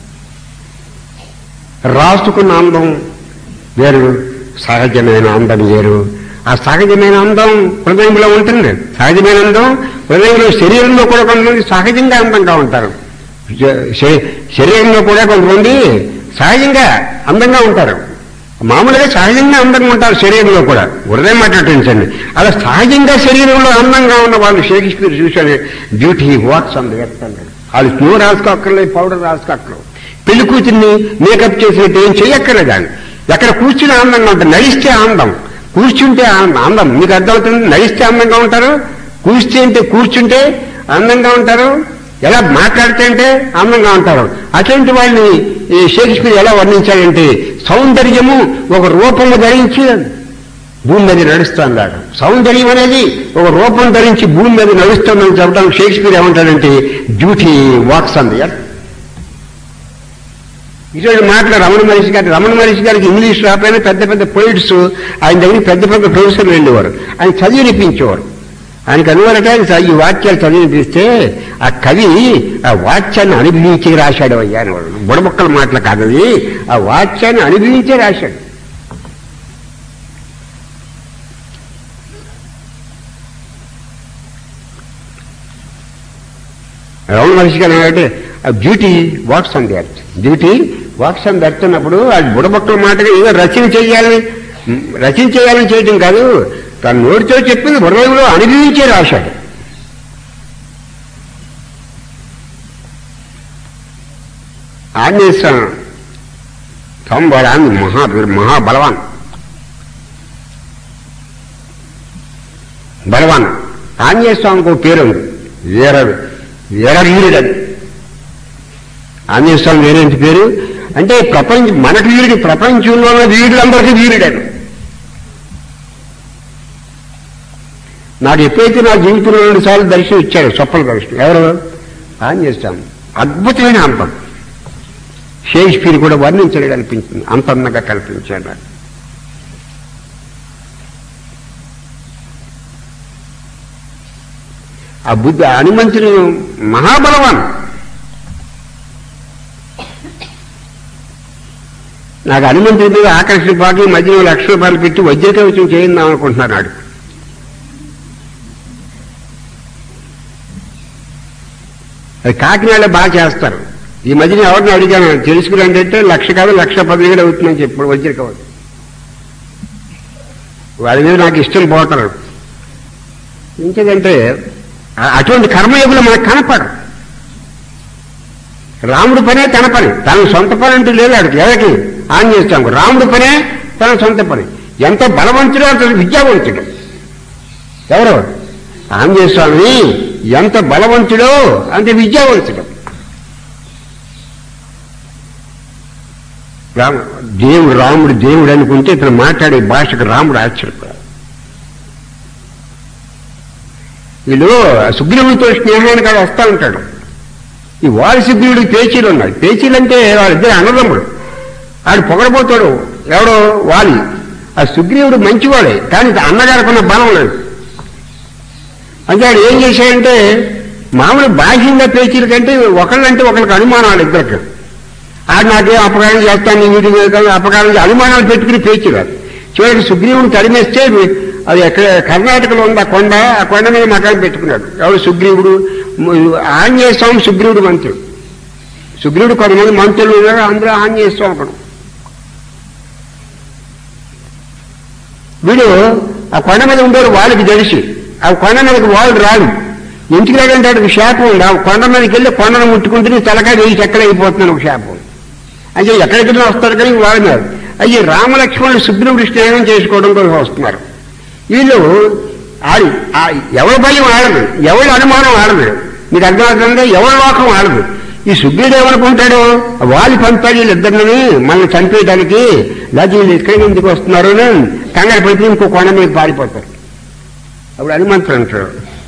రాసుకున్న అందం వేరు సహజమైన అందం వేరు ఆ సహజమైన అందం హృదయంలో ఉంటుంది సహజమైన అందం హృదయంలో శరీరంలో కూడా కొంతమంది సహజంగా అందంగా ఉంటారు శ- శ- శరీరంలో కూడా కొంతమంది సహజంగా అందంగా ఉంటారు మామూలుగా సహజంగా అందంగా ఉంటారు శరీరంలో కూడా హృదయం మాట్లాడించండి అలా సహజంగా శరీరంలో అందంగా ఉన్న వాళ్ళు షేక్స్పియర్ చూశాను బ్యూటీ వాట్స్ అండ్ అన్నాడు వాళ్ళు స్నో రాసుకోక్కర్లేదు పౌడర్ రాసుకోక్కర్లేదు పెళ్లి కూతుర్ని మేకప్ చేసినట్టు ఏం చెయ్యక్కర్లేదు ఆయన ఎక్కడ కూర్చుని ఆనందంగా ఉంటుంది నడిస్తే ఆనందం కూర్చుంటే ఆనందం అందం మీకు అర్థమవుతుంది నడిస్తే అందంగా ఉంటారు కూర్చుంటే కూర్చుంటే అందంగా ఉంటారు ఎలా మాట్లాడితే అంటే అందంగా ఉంటారు అటువంటి వాళ్ళని ఈ షేక్స్పియర్ ఎలా వర్ణించాడంటే సౌందర్యము ఒక రూపము ధరించి భూమి మీద నడుస్తాడు సౌందర్యం అనేది ఒక రూపం ధరించి భూమి మీద నడుస్తుందని చెప్పడానికి షేక్స్పియర్ ఏమంటాడంటే డ్యూటీ వాక్స్ అంది ఇటువంటి మాటలు రమణ మహర్షి గారి రమణ మహర్షి గారికి ఇంగ్లీష్ రాకపోయినా పెద్ద పెద్ద పొయిట్స్ ఆయన దగ్గర పెద్ద పెద్ద ప్రొఫెసర్లు వెళ్ళేవారు ఆయన చదివినిపించేవారు ఆయనకు అనువరట ఆయన చ- ఈ వాక్యాలు చదివినిపిస్తే ఆ కవి ఆ వాక్యాన్ని అనుభవించి రాశాడు అయ్యా అనేవాడు బుడబొక్కల మాటలు కాదు అది ఆ వాక్యాన్ని అనుభవించే రాశాడు రమణ మహర్షి గారు ఏమంటే beauty walks on the earth beauty walks on the earth అన్నప్పుడు అది బుడబొక్కల మాటగా ఏదో రచన చేయాలని రచన చేయాలని చేయటం కాదు తన నోటితో చెప్పింది హృదయంలో అనుభవించే రాశాడు ఆంజనేయ స్వామి స్వామివాడు మహా మహాబలవాన్ బలవాన్ ఆంజనేయ స్వామికి ఒక పేరు ఉంది వీర వీర వీరుడు అని ఆంజనేయ స్వామి వేరేంటి పేరు అంటే ప్రపంచ మనకు వీరుడు ప్రపంచంలో ఉన్న వీరులందరికీ వీరుడని నాకు ఎప్పుడైతే నా జీవితంలో రెండు సార్లు దర్శనం ఇచ్చాడు స్వప్న దర్శనం ఎవరు ఆంజనేయ స్వామి అద్భుతమైన అంతం షేక్స్పియర్ కూడా వర్ణించలేడు అనిపించింది అంత అందంగా కల్పించాడు నాకు ఆ బుద్ధ హనుమంతుడు మహాబలవాన్ నాకు హనుమంతుడి మీద ఆకర్షణ పాటు మధ్యలో లక్ష రూపాయలు పెట్టి వజ్రకవచం చేయిందాం అనుకుంటున్నాడు అది కాకినాడలో బాగా చేస్తారు ఈ మధ్యన ఎవరిని అడిగాను తెలుసుకురండి అంటే లక్ష కాదు లక్ష పదివేలు అవుతుందని చెప్పాడు వజ్రకవచం వాడి మీద నాకు ఇష్టం పోతారు ఇంకేదంటే ఆ- అటువంటి కర్మయోగులు మనకు కనపడరు రాముడి పనే తన పని తన సొంత పని అంటూ లేదు ఆడికి ఎవరికి ఆన్ చేస్తాం రాముడి పనే తన సొంత పని ఎంత బలవంతుడో అంత విద్యావంతుడు ఎవరు ఆంజనేయ స్వామి ఎంత బలవంతుడో అంత విద్యావంతుడు రాము దేవుడు రాముడు దేవుడు అనుకుంటే ఇతను మాట్లాడే భాషకు రాముడు ఆశ్చర్యపడాలి వీళ్ళు సుగ్రీవుడితో స్నేహానికి ఆడు వస్తా ఉంటాడు ఈ వారి సుగ్రీవుడికి పేచీలు ఉన్నాయి పేచీలు అంటే వాళ్ళిద్దరు అన్నదమ్ముడు ఆడు పొగడబోతాడు ఎవడో వాలి ఆ సుగ్రీవుడు మంచివాడే కానీ అన్నగారుకున్న బలం లేదు అంటే ఆడు ఏం చేశాడంటే మామూలు బాహ్యంగా పేచీల కంటే ఒకళ్ళంటే ఒకరికి అనుమానాలు ఇద్దరికి ఆడు నాకేం అపకారం చేస్తాను వీటి మీద కాదు, అపకారం చేసి అనుమానాలు పెట్టుకుని పేచీరాదు చివరికి సుగ్రీవుని తరిమేస్తే అది ఎక్కడ కర్ణాటకలో ఉంది ఆ కొండ ఆ కొండ మీద మకాలు పెట్టుకున్నాడు ఎవడు సుగ్రీవుడు ము- ఆంజనేయ స్వామి సుగ్రీవుడు మంత్రుడు సుగ్రీవుడు కొంతమంది మంత్రులు ఉన్నారు అందులో ఆంజనేయ స్వామి ఒకడు వీడు ఆ కొండ మీద ఉండేవాడు వాళ్ళకి తెలిసి ఆ కొండ మీదకి వాళ్ళు రాడు ఇంటికి రాడంటే ఒక శాపం ఉంది ఆ కొండ మీదకి వెళ్ళి కొండను ముట్టుకుంటే నీ తలకాయ వేయి చెక్కలు అయిపోతున్నాను ఒక శాపం అంటే ఎక్కడికైనా వస్తారు కానీ వాళ్ళ మీద అయ్యి రామలక్ష్మణుడు సుగ్రీవుడు స్నేహం చేసుకోవడం కోసం వస్తున్నారు వీళ్ళు ఆడి ఆ ఎవరి భయం ఆడదు ఎవరి అనుమానం ఆడదు మీకు అర్థమవుతుందా ఎవరి లోకం ఆడదు ఈ సుగ్రీవుడు ఏమనుకుంటాడు వాళ్ళు పంపాడు వీళ్ళిద్దరిని మనల్ని చంపేయడానికి లేదా వీళ్ళు ఇక్కడికి ఎందుకు వస్తున్నారు అని కంగారు పడితే ఇంకో కొండ మీద పారిపోతారు అప్పుడు హనుమంతుడు అంటాడు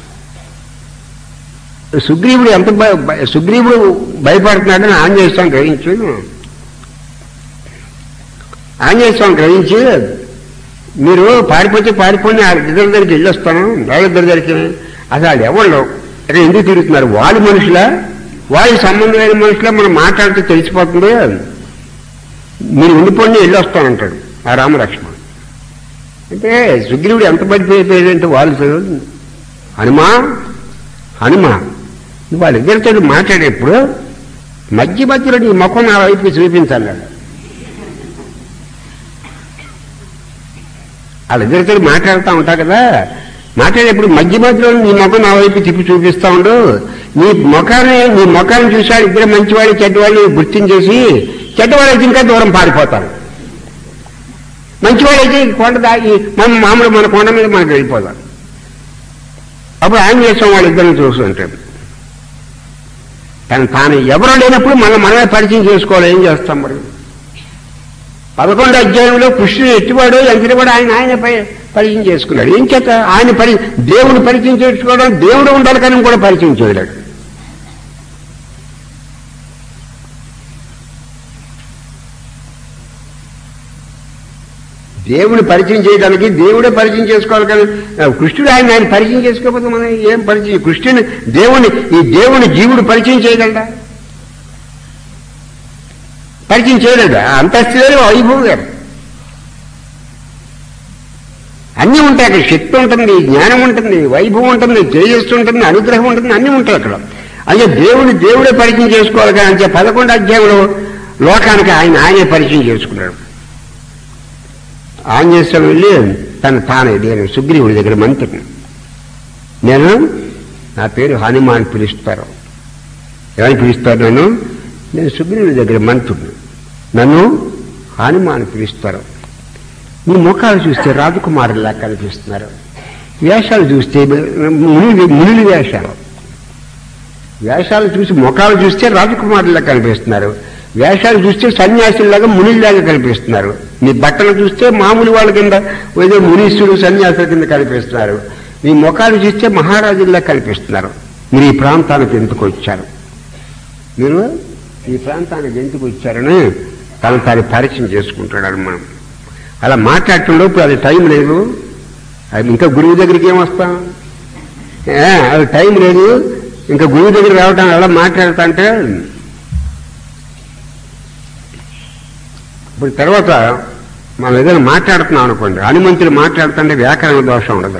సుగ్రీవుడు ఎంత భయ- భయ- సుగ్రీవుడు భయపడుతున్నాడని ఆంజనేయ స్వామి గ్రహించు ఆంజనేయ స్వామి గ్రహించి మీరు పారిపోతే పారిపోయి ఆ ఇద్దరి దగ్గరికి వెళ్ళొస్తాను వాళ్ళిద్దరి దగ్గరికి అసలు వాళ్ళు ఎవళ్ళు ఇక్కడ ఎందుకు తిరుగుతున్నారు వాళ్ళు మనుషుల వాళ్ళకి సంబంధం లేని మనుషుల మనం మాట్లాడితే తెలిసిపోతుంది మీరు ఉండిపోండి వెళ్ళొస్తానంటాడు ఆ రామలక్ష్మణ్ అంటే సుగ్రీవుడు ఎంత పడిపోయిపోయాడంటే వాళ్ళు హనుమా హనుమా నువ్వు వాళ్ళిద్దరితో మాట్లాడేప్పుడు మధ్య మధ్యలో నీ ముఖం నా వైపు చూపించాలి వాళ్ళిద్దరితో మాట్లాడుతూ ఉంటావు కదా మాట్లాడేప్పుడు మధ్య మధ్యలో నీ ముఖం నా వైపు తిప్పి చూపిస్తా ఉండు నీ ముఖాన్ని నీ ముఖాన్ని చూసాడు ఇద్దరు మంచివాళ్ళు చెడ్డవాళ్ళు గుర్తించేసి చెడ్డవాళ్ళు అయితే ఇంకా దూరం పారిపోతారు మంచివాళ్ళు అయితే కొండ దాగి మన మామూలు మన కొండ మీద మనకు వెళ్ళిపోతారు అప్పుడు ఆంజనేయ స్వామి వాళ్ళిద్దరిని చూస్తుంటాడు కానీ తాను ఎవరు లేనప్పుడు మనం మనమే పరిచయం చేసుకోవాలి ఏం చేస్తాం మరి పదకొండు అధ్యాయంలో కృష్ణుడు ఎట్టివాడు ఎంతటివాడు ఆయన ఆయన పరి- పరిచయం చేసుకున్నాడు ఏం చేత ఆయన పరి దేవుడు పరిచయం చేసుకోవడం దేవుడు ఉండాలి కానీ కూడా పరిచయం చేయలేడు దేవుని పరిచయం చేయడానికి దేవుడే పరిచయం చేసుకోవాలి కానీ ఆ, కృష్ణుడు ఆయన ఆయన పరిచయం చేసుకోకపోతే మనం ఏం పరిచయం కృష్ణుని దేవుని ఈ దేవుని జీవుడు పరిచయం చేయగలడా పరిచయం చేయలేడు అంతస్తు వేరు వైభవం వేరు అన్నీ ఉంటాయి అక్కడ శక్తి ఉంటుంది జ్ఞానం ఉంటుంది వైభవం ఉంటుంది తేజస్సు ఉంటుంది అనుగ్రహం ఉంటుంది అన్నీ ఉంటాయి అక్కడ అంటే దేవుడు దేవుడే పరిచయం చేసుకోవాలి కానీ అంటే పదకొండు అధ్యాయంలో లోకానికి ఆయన ఆయనే పరిచయం చేసుకున్నాడు ఆంజనేశ్వరం వెళ్ళి తను తానే నేను సుగ్రీవుడి దగ్గర మంత్రిని నేను నా పేరు హనుమాన్ పిలుస్తారు ఏమని పిలుస్తారు నన్ను నేను సుగ్రీవుడి దగ్గర మంత్రుడు నన్ను హనుమాన్ పిలుస్తారు మీ ముఖాలు చూస్తే రాజకుమారులా కనిపిస్తున్నారు వేషాలు చూస్తే ముని మునుల వేషాలు వేషాలు చూసి ముఖాలు చూస్తే రాజకుమారులా కనిపిస్తున్నారు వేషాలు చూస్తే సన్యాసుల్లాగా మునిలాగా కనిపిస్తున్నారు మీ బట్టలు చూస్తే మామూలు వాళ్ళ కింద ఏదో మునీశ్వరుడు సన్యాసుల కింద కనిపిస్తున్నారు మీ ముఖాలు చూస్తే మహారాజుల్లా కనిపిస్తున్నారు మీరు ఈ ప్రాంతానికి ఎందుకు వచ్చారు మీరు ఈ ప్రాంతానికి ఎందుకు వచ్చారని తను తాను పరిచయం చేసుకుంటాడు మనం అలా మాట్లాడటంలోపు అది టైం లేదు అది ఇంకా గురువు దగ్గరికి ఏమొస్తాం ఏ, అది టైం లేదు ఇంకా గురువు దగ్గర రావటం అలా మాట్లాడతా అంటే ఇప్పుడు తర్వాత మనం ఏదైనా మాట్లాడుతున్నాం అనుకోండి హనుమంతుడు మాట్లాడుతుంటే వ్యాకరణ దోషం ఉండదు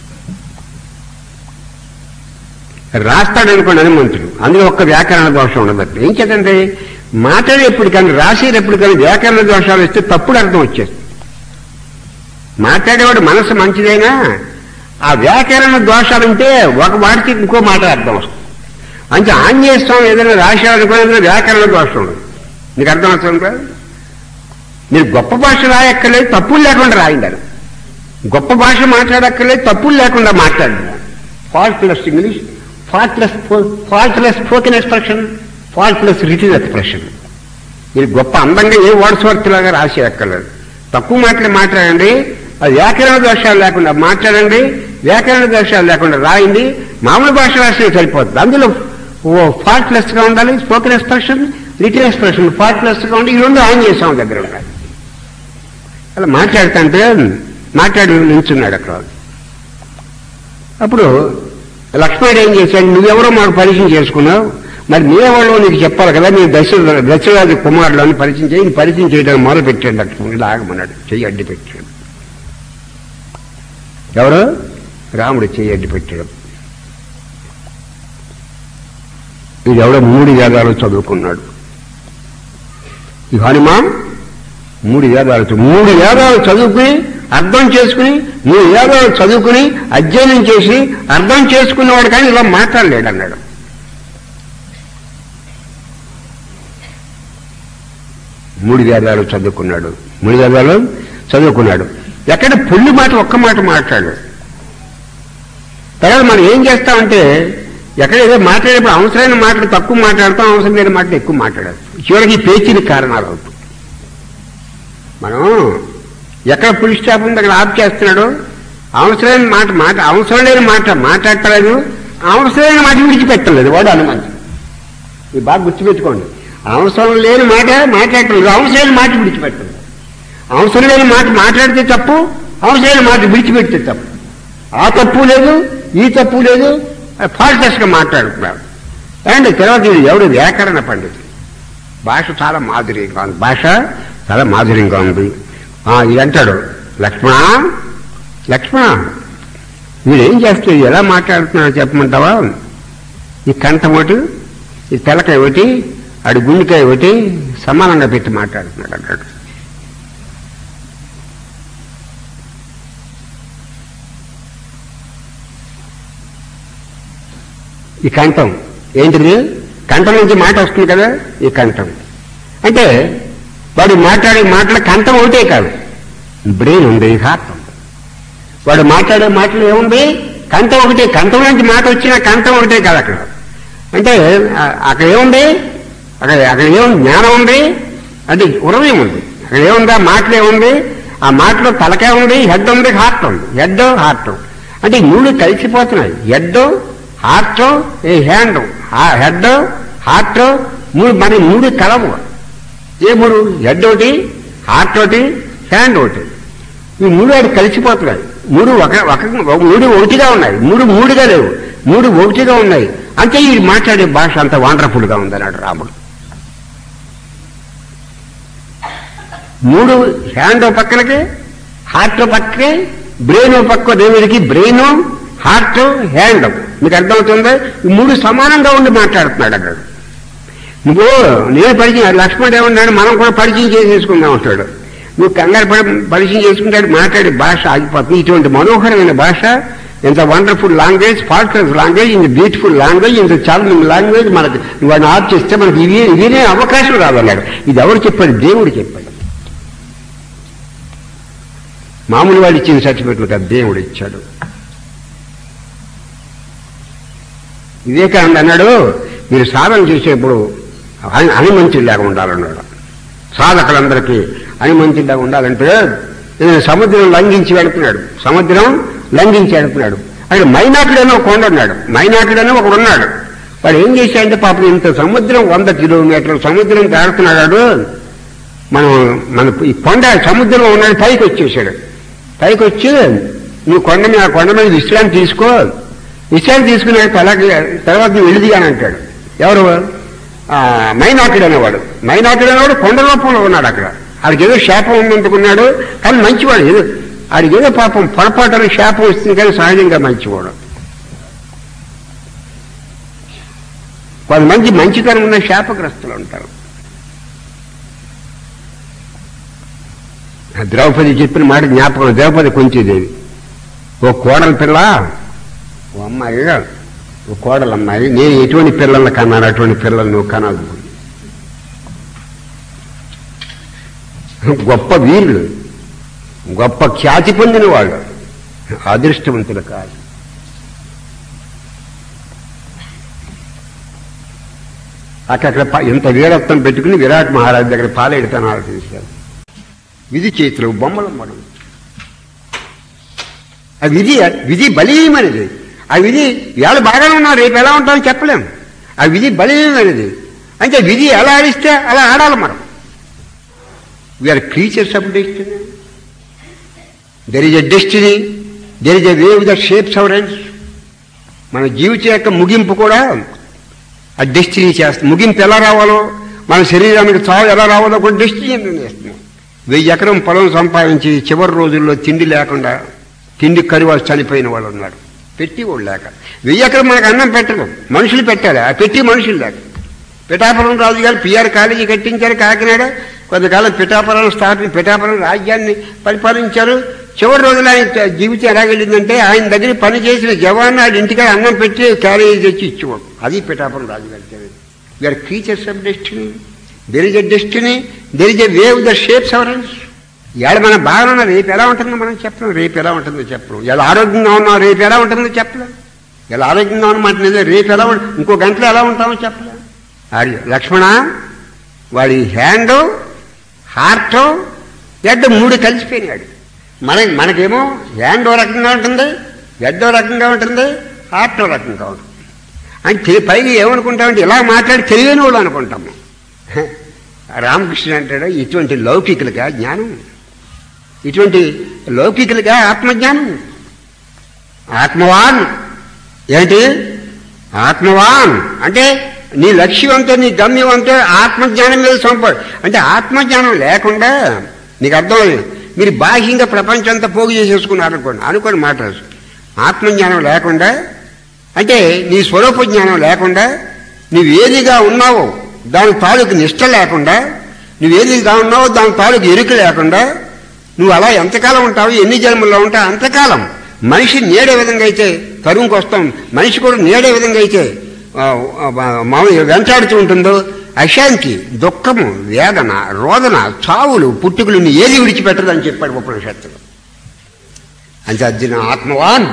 రాస్తాడు అనుకోండి హనుమంతుడు అందులో ఒక్క వ్యాకరణ దోషం ఉండదు ఏం చేద్దంటే మాట్లాడేప్పుడు కానీ రాసేటప్పుడు కానీ వ్యాకరణ దోషాలు వస్తే తప్పుడు అర్థం వచ్చేస్తుంది మాట్లాడేవాడు మనసు మంచిదైనా ఆ వ్యాకరణ దోషాలంటే ఒక మాటకి ఇంకో మాట అర్థం వస్తుంది అంటే ఆంజనేయ స్వామి ఏదైనా రాశాడనుకునే వ్యాకరణ దోషం ఉండదు నీకు అర్థం అవుతుందా మీరు గొప్ప భాష రాయక్కర్లేదు తప్పులు లేకుండా రాయిండారు గొప్ప భాష మాట్లాడక్కర్లేదు తప్పులు లేకుండా మాట్లాడారు faultless English faultless faultless spoken expression faultless written expression మీరు గొప్ప అందంగా ఏ వర్డ్స్ వర్త్ లాగా రాసి ఎక్కర్లేదు తక్కువ మాటలు మాట్లాడండి అది వ్యాకరణ దోషాలు లేకుండా మాట్లాడండి వ్యాకరణ దోషాలు లేకుండా రాయండి మామూలు భాష రాస్తే సరిపోతుంది అందులో ఓ ఫాల్ట్లెస్ గా ఉండాలి spoken expression written expression faultless గా ఉండి ఈ రెండు ఆన్ చేసాం దగ్గర ఉండాలి అలా మాట్లాడుతుంటే మాట్లాడి నిల్చున్నాడు అక్కడ అప్పుడు లక్ష్మణుడు ఏం చేశాడు నువ్వెవరో మాకు పరిచయం చేసుకున్నావు మరి మీరెవరో నీకు చెప్పాలి కదా నేను దశ దశరాజు కుమారుడు అని పరిచయం చేయి ఈయన పరిచయం చేయడానికి మొదలు పెట్టాడు లక్ష్మణుడు ఆగమన్నాడు చెయ్యి అడ్డు పెట్టాడు ఎవరు రాముడు చెయ్యి అడ్డు పెట్టాడు ఇది ఎవడో మూడు వేదాలు చదువుకున్నాడు ఈ హనుమాన్ మూడు వేదాలు చదువు- మూడు వేదాలు చదువుకుని అర్థం చేసుకుని మూడు వేదాలు చదువుకుని అధ్యయనం చేసి అర్థం చేసుకున్నవాడు కానీ ఇలా మాట్లాడలేడు అన్నాడు మూడు వేదాలు చదువుకున్నాడు మూడు వేదాలు చదువుకున్నాడు ఎక్కడ పుల్లి మాట ఒక్క మాట మాట్లాడు తర్వాత మనం ఏం చేస్తామంటే ఎక్కడ ఏదో మాట్లాడేప్పుడు అవసరమైన మాటలు తక్కువ మాట్లాడతాం అవసరం లేని మాటలు ఎక్కువ మాట్లాడాలి చివరికి ఈ పేచీల కారణాలు అవుతాయి మనం ఎక్కడ పులి స్టాప్ ఉంది అక్కడ ఆఫ్ చేస్తున్నాడు అవసరమైన మాట మాట అవసరం లేని మాట మాట్లాడలేదు అవసరమైన మాట విడిచిపెట్టలేదు వాడు అనుమతి ఇది బాగా గుర్తుపెట్టుకోండి అవసరం లేని మాట మాట్లాడలేదు అవసరమైన మాట విడిచిపెట్టలేదు అవసరం లేని మాట మాట్లాడితే తప్పు అవసరమైన మాట విడిచిపెడితే తప్పు ఆ తప్పు లేదు ఈ తప్పు లేదు ఫాల్టస్ గా మాట్లాడుతున్నారు అండ్ తర్వాత ఇది ఎవడు వ్యాకరణ పండితుడు భాష చాలా మాధుర్యంగా ఉంది భాష చాలా మాధుర్యంగా ఉంది ఆ, ఇది అంటాడు లక్ష్మణ లక్ష్మణ వీడు ఏం చేస్తే ఎలా మాట్లాడుతున్నాడో చెప్పమంటావా ఈ కంఠం ఒకటి ఈ తెలకాయ ఒకటి ఆడి గుండెకాయ ఒకటి సమానంగా పెట్టి మాట్లాడుతున్నాడు అన్నాడు ఈ కంఠం ఏంటిది కంఠం నుంచి మాట వస్తుంది కదా ఈ కంఠం అంటే వాడు మాట్లాడే మాటల కంఠం ఒకటే కాదు బ్రెయిన్ ఉంది హార్ట్ ఉంది వాడు మాట్లాడే మాటలు ఏముంది కంఠం ఒకటే కంఠం నుంచి మాట వచ్చిన కంఠం ఒకటే కాదు అక్కడ అంటే ఆ- అక్కడ ఏముంది అక్కడ అక్కడ ఏముంది జ్ఞానం ఉంది అది హృదయం ఉంది అక్కడ ఏముంది ఆ మాటలు ఏముంది ఆ మాటలో తలకాయ ఉంది హెడ్ ఉంది హార్ట్ ఉంది హెడ్ హార్ట్ అంటే ఈ మూడు కలిసిపోతున్నాయి హెడ్ హార్ట్ ఈ హ్యాండ్ హెడ్ హార్ట్ మూడు మరి మూడు కలవు ఏ మూడు హెడ్ ఒకటి హార్ట్ ఒకటి హ్యాండ్ ఒకటి ఈ మూడు వాడు కలిసిపోతున్నాయి మూడు ఒక ఒక మూడు ఒకటిగా ఉన్నాయి మూడు మూడుగా లేవు మూడు ఒకటిగా ఉన్నాయి అంతే ఈ మాట్లాడే భాష అంత వండర్ఫుల్ గా ఉందన్నాడు రాముడు మూడు హ్యాండ్ ఓ పక్కనకి హార్ట్ ఓ పక్కకి బ్రెయిన్ ఓ పక్క దేవుడికి బ్రెయిన్ హార్ట్ హ్యాండ్ మీకు అర్థమవుతుందా ఈ మూడు సమానంగా ఉండి మాట్లాడుతున్నాడు అక్కడ నువ్వు నేను పరిచయం లక్ష్మణుడు ఏమన్నాడు మనం కూడా పరిచయం చేసేసుకుందాం అంటాడు నువ్వు కంగారు పడి పరిచయం చేసుకుంటాడు మాట్లాడే భాష ఆగిపోతుంది ఇటువంటి మనోహరమైన భాష ఇంత వండర్ఫుల్ లాంగ్వేజ్ ఫాల్కస్ లాంగ్వేజ్ ఇంత బ్యూటిఫుల్ లాంగ్వేజ్ ఇంత చాలా లాంగ్వేజ్ మనకి నువ్వు ఆయన ఆర్ట్ చేస్తే మనకి ఇవి వినే అవకాశం రాదన్నాడు ఇది ఎవరు చెప్పాడు దేవుడు చెప్పాడు మామూలు వాడు ఇచ్చిన సర్టిఫికెట్లు కాదు దేవుడు ఇచ్చాడు వివేకానంద అన్నాడు మీరు సాధన చేసేప్పుడు అని అనిమంతుల్లాగా ఉండాలన్నాడు సాధకులందరికీ అనిమంతుల్లాగా ఉండాలంటే నేను సముద్రం లంఘించి వెళుతున్నాడు సముద్రం లంఘించి వెళుతున్నాడు అక్కడ మైనాకుడని ఒక కొండ ఉన్నాడు మైనాకుడని ఒకడు ఉన్నాడు వాడు ఏం చేశాడంటే పాపం ఇంత సముద్రం వంద కిలోమీటర్ల సముద్రం దాడుతున్నాడు మనం మన ఈ కొండ సముద్రంలో ఉన్నాడు పైకి వచ్చేసాడు పైకి వచ్చి నువ్వు కొండ మీద ఆ కొండ మీద విశ్రాంతి తీసుకో విశ్రాంతి తీసుకున్నాక అలాగే తర్వాత నువ్వు వెళ్ళి అని అంటాడు ఎవరు ఆ, మైనాకుడు అనేవాడు మైనాకుడు అనేవాడు కొండ రూపంలో ఉన్నాడు అక్కడ ఆడికి ఏదో శాపం ఉందనుకున్నాడు కానీ మంచివాడు ఏదో ఆడికి ఏదో పాపం పొరపాటున శాపం వస్తుంది కానీ సహజంగా మంచివాడు కొంతమంది మంచితనం ఉన్న శాపగ్రస్తులు ఉంటారు ఆ ద్రౌపది చెప్పిన మాట జ్ఞాపకం ద్రౌపది కొంచెదేవి ఓ కోడల పిల్ల ఓ అమ్మాయి ఓ కోడల అమ్మాయి నేను ఎటువంటి పిల్లల్ని కన్నాను అటువంటి పిల్లలు నువ్వు కనదు గొప్ప వీరులు గొప్ప ఖ్యాతి పొందిన వాళ్ళు అదృష్టవంతులు కాదు అక్కడ ప- ఇంత వీరత్వం పెట్టుకుని విరాట్ మహారాజ్ దగ్గర పాలేడుతాను ఆలోచించారు విధి చేతులు బొమ్మలు మనం ఆ విధి విధి బలీయమైనది ఆ విధి ఇవాళ బాగానే ఉన్నాం రేపు ఎలా ఉంటామో చెప్పలేం ఆ విధి బలీయమైనది అంటే విధి ఎలా ఆడిస్తే అలా ఆడాలి మనం we are creatures of destiny there is a destiny there is a way with the shapes our ends మన జీవితం యొక్క ముగింపు కూడా ఆ డెస్టినీ చేస్తుంది ముగింపు ఎలా రావాలో మన శరీరానికి చావు ఎలా రావాలో కూడా డెస్టినీ నిర్ణయిస్తుంది వెయ్యి ఎకరం పొలం సంపాదించి చివరి రోజుల్లో తిండి లేకుండా తిండి కరివాళ్ళు చనిపోయిన వాళ్ళు ఉన్నారు పెట్టి వాళ్ళు లేక వెయ్యి ఎకరం మనకు అన్నం పెట్టరు మనుషులు పెట్టాలి ఆ పెట్టి మనుషులు లేక పిఠాపురం రాజు గారు పిఆర్ కాలేజీ కట్టించారు కాకినాడ కొంతకాలం పిఠాపురం స్థాపన పిఠాపురం రాజ్యాన్ని పరిపాలించారు చివరి రోజులు ఆయన త- జీవితం ఎలా వెళ్ళిందంటే ఆయన దగ్గర పని చేసిన జవాన్ ఆయన ఇంటికాడ అన్నం పెట్టి క్యారేజ్ తెచ్చి ఇచ్చేవాడు అది పిఠాపురం రాజు గారి చరిత్ర we are creatures of destiny there is a destiny there is a wave the shapes our ends ఇవాళ మనం బాగానే ఉన్నా రేపు ఎలా ఉంటుందో మనం చెప్పలేం రేపు ఎలా ఉంటుందో చెప్పలేం ఇలా ఆరోగ్యంగా ఉన్నాం రేపు ఎలా ఉంటుందో చెప్పలేం ఇలా ఆరోగ్యంగా ఉన్నమాట నిజం రేపు ఎలా ఉం- ఇంకో గంటలో ఎలా ఉంటామో చెప్పలేం ఆడి లక్ష్మణ వాడి హ్యాండ్ హార్ట్ హెడ్ మూడు కలిసిపోయినాడు మన మనకేమో హ్యాండ్ ఓ రకంగా ఉంటుంది హెడ్ ఓ రకంగా ఉంటుంది హార్ట్ ఓ రకంగా ఉంటుంది అని తెలి- పైగా ఏమనుకుంటామంటే ఇలా మాట్లాడి తెలియని వాళ్ళు అనుకుంటాము హ, రామకృష్ణ అంటాడు ఇటువంటి లౌకికులుగా జ్ఞానం ఇటువంటి లౌకికులుగా ఆత్మజ్ఞానం ఆత్మవాన్ ఏంటి ఆత్మవాన్ అంటే నీ లక్ష్యం అంతా నీ గమ్యం అంతా ఆత్మజ్ఞానం మీద సంపడు అంటే ఆత్మజ్ఞానం లేకుండా నీకు అర్థమైంది మీరు బాహ్యంగా ప్రపంచం అంతా పోగు చేసేసుకున్నారు అనుకోండి అనుకోండి మాట ఆత్మజ్ఞానం లేకుండా అంటే నీ స్వరూప జ్ఞానం లేకుండా నువ్వు ఏదిగా ఉన్నావో దాని తాలూకు నిష్ట లేకుండా నువ్వు ఏదిగా ఉన్నావో దాని తాలూకు ఎరుక లేకుండా నువ్వు అలా ఎంతకాలం ఉంటావు ఎన్ని జన్మల్లో ఉంటావు అంతకాలం మనిషి నేడే విధంగా అయితే తరువుకు వస్తాం మనిషి కూడా నేడే విధంగా అయితే ఆ, ఆ, మామూలుగా వెంటాడుతూ ఉంటుందో అశాంతి దుఃఖము వేదన రోదన చావులు పుట్టుకులు నీ ఏది విడిచిపెట్టదని చెప్పాడు ఉపనిషత్తులు అంటే అర్జున ఆత్మవాన్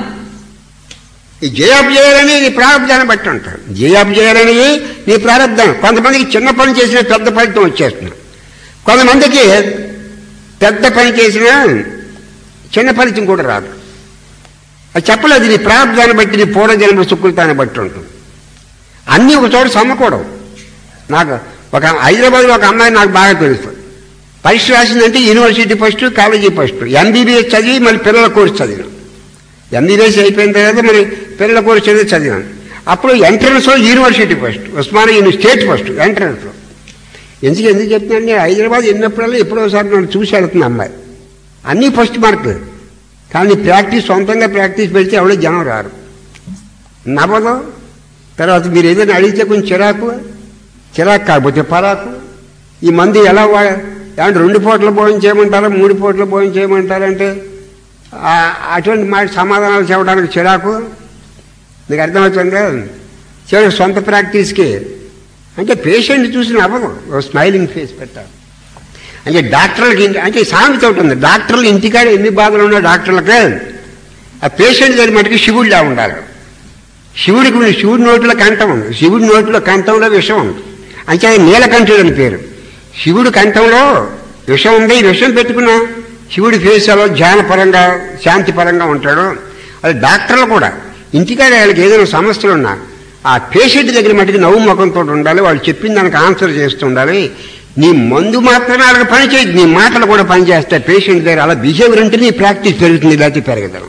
ఈ జయాపజయాలని నీ ప్రారంభాన్ని బట్టి ఉంటారు జయాపజయాలని నీ ప్రారంభం కొంతమందికి చిన్న పని చేసిన పెద్ద ఫలితం వచ్చేస్తుంది కొంతమందికి పెద్ద పని చేసిన చిన్న ఫలితం కూడా రాదు అది చెప్పలేదు నీ ప్రారంభాన్ని బట్టి నీ పూర్వజన్మ సుకృతాన్ని బట్టి ఉంటుంది అన్నీ ఒక చోట సమకూడవు నాకు ఒక హైదరాబాద్లో ఒక అమ్మాయి నాకు బాగా తెలుసు పరీక్ష రాసిందంటే university first college first MBBS చదివి మళ్ళీ పిల్లల కోర్సు చదివాను ఎంబీబీఎస్ అయిపోయిన తర్వాత మరి పిల్లల కోర్సు చదివి చదివాను అప్పుడు ఎంట్రన్స్లో university first Osmania uni state first ఎంట్రన్స్లో ఎందుకు ఎందుకు చెప్తున్నాను హైదరాబాద్ ఎన్నప్పుడల్లా ఎప్పుడోసారి నన్ను చూసి వెళ్తుంది అమ్మాయి అన్నీ ఫస్ట్ మార్కులు కానీ ప్రాక్టీస్ సొంతంగా ప్రాక్టీస్ పెడితే ఎవడో జనం రారు నవ్వదు తర్వాత మీరు ఏదైనా అడిగితే కొంచెం చిరాకు చిరాకు కాకపోతే పరాకు ఈ మంది ఎలా వా ఏమంటే రెండు పూటలు భోజనం చేయమంటారా మూడు పూటలు భోజనం చేయమంటారంటే ఆ- అటువంటి మాట సమాధానాలు చెప్పడానికి చిరాకు నీకు అర్థమవుతుందా చివరికి సొంత ప్రాక్టీస్కి అంటే పేషెంట్ చూసి నవ్వదు ఓ స్మైలింగ్ ఫేస్ పెట్టాలి అంటే డాక్టర్లకి ఇంటి- అంటే సామెత ఒకటి ఉంది డాక్టర్లు ఇంటికాడ ఎన్ని బాధలు ఉన్నా డాక్టర్లకే ఆ పేషెంట్ దగ్గర మటుకు శివుడిలా ఉండాలి శివుడికి ఉంది శివుడి నోట్లో కంఠం ఉంది శివుడి నోట్లో కంఠంలో విషం ఉంది అంటే ఆయన నీలకంఠుడు అని పేరు శివుడి కంఠంలో విషం ఉంది ఈ విషం పెట్టుకున్నా శివుడి ఫేస్ అలా ధ్యానపరంగా శాంతిపరంగా ఉంటాడు అది డాక్టర్లు కూడా ఇంటికాడ వాళ్ళకి ఏదైనా సమస్యలు ఉన్నా ఆ పేషెంట్ దగ్గర మటుకు నవ్వు ముఖంతో ఉండాలి వాళ్ళు చెప్పిన దానికి ఆన్సర్ చేస్తూ ఉండాలి నీ మందు మాత్రమే వాళ్ళకి పని చేయదు నీ మాటలు కూడా పని చేస్తాయి పేషెంట్ దగ్గర అలా బిహేవియర్ ఉంటే నీ ప్రాక్టీస్ పెరుగుతుంది లేకపోతే పెరగదు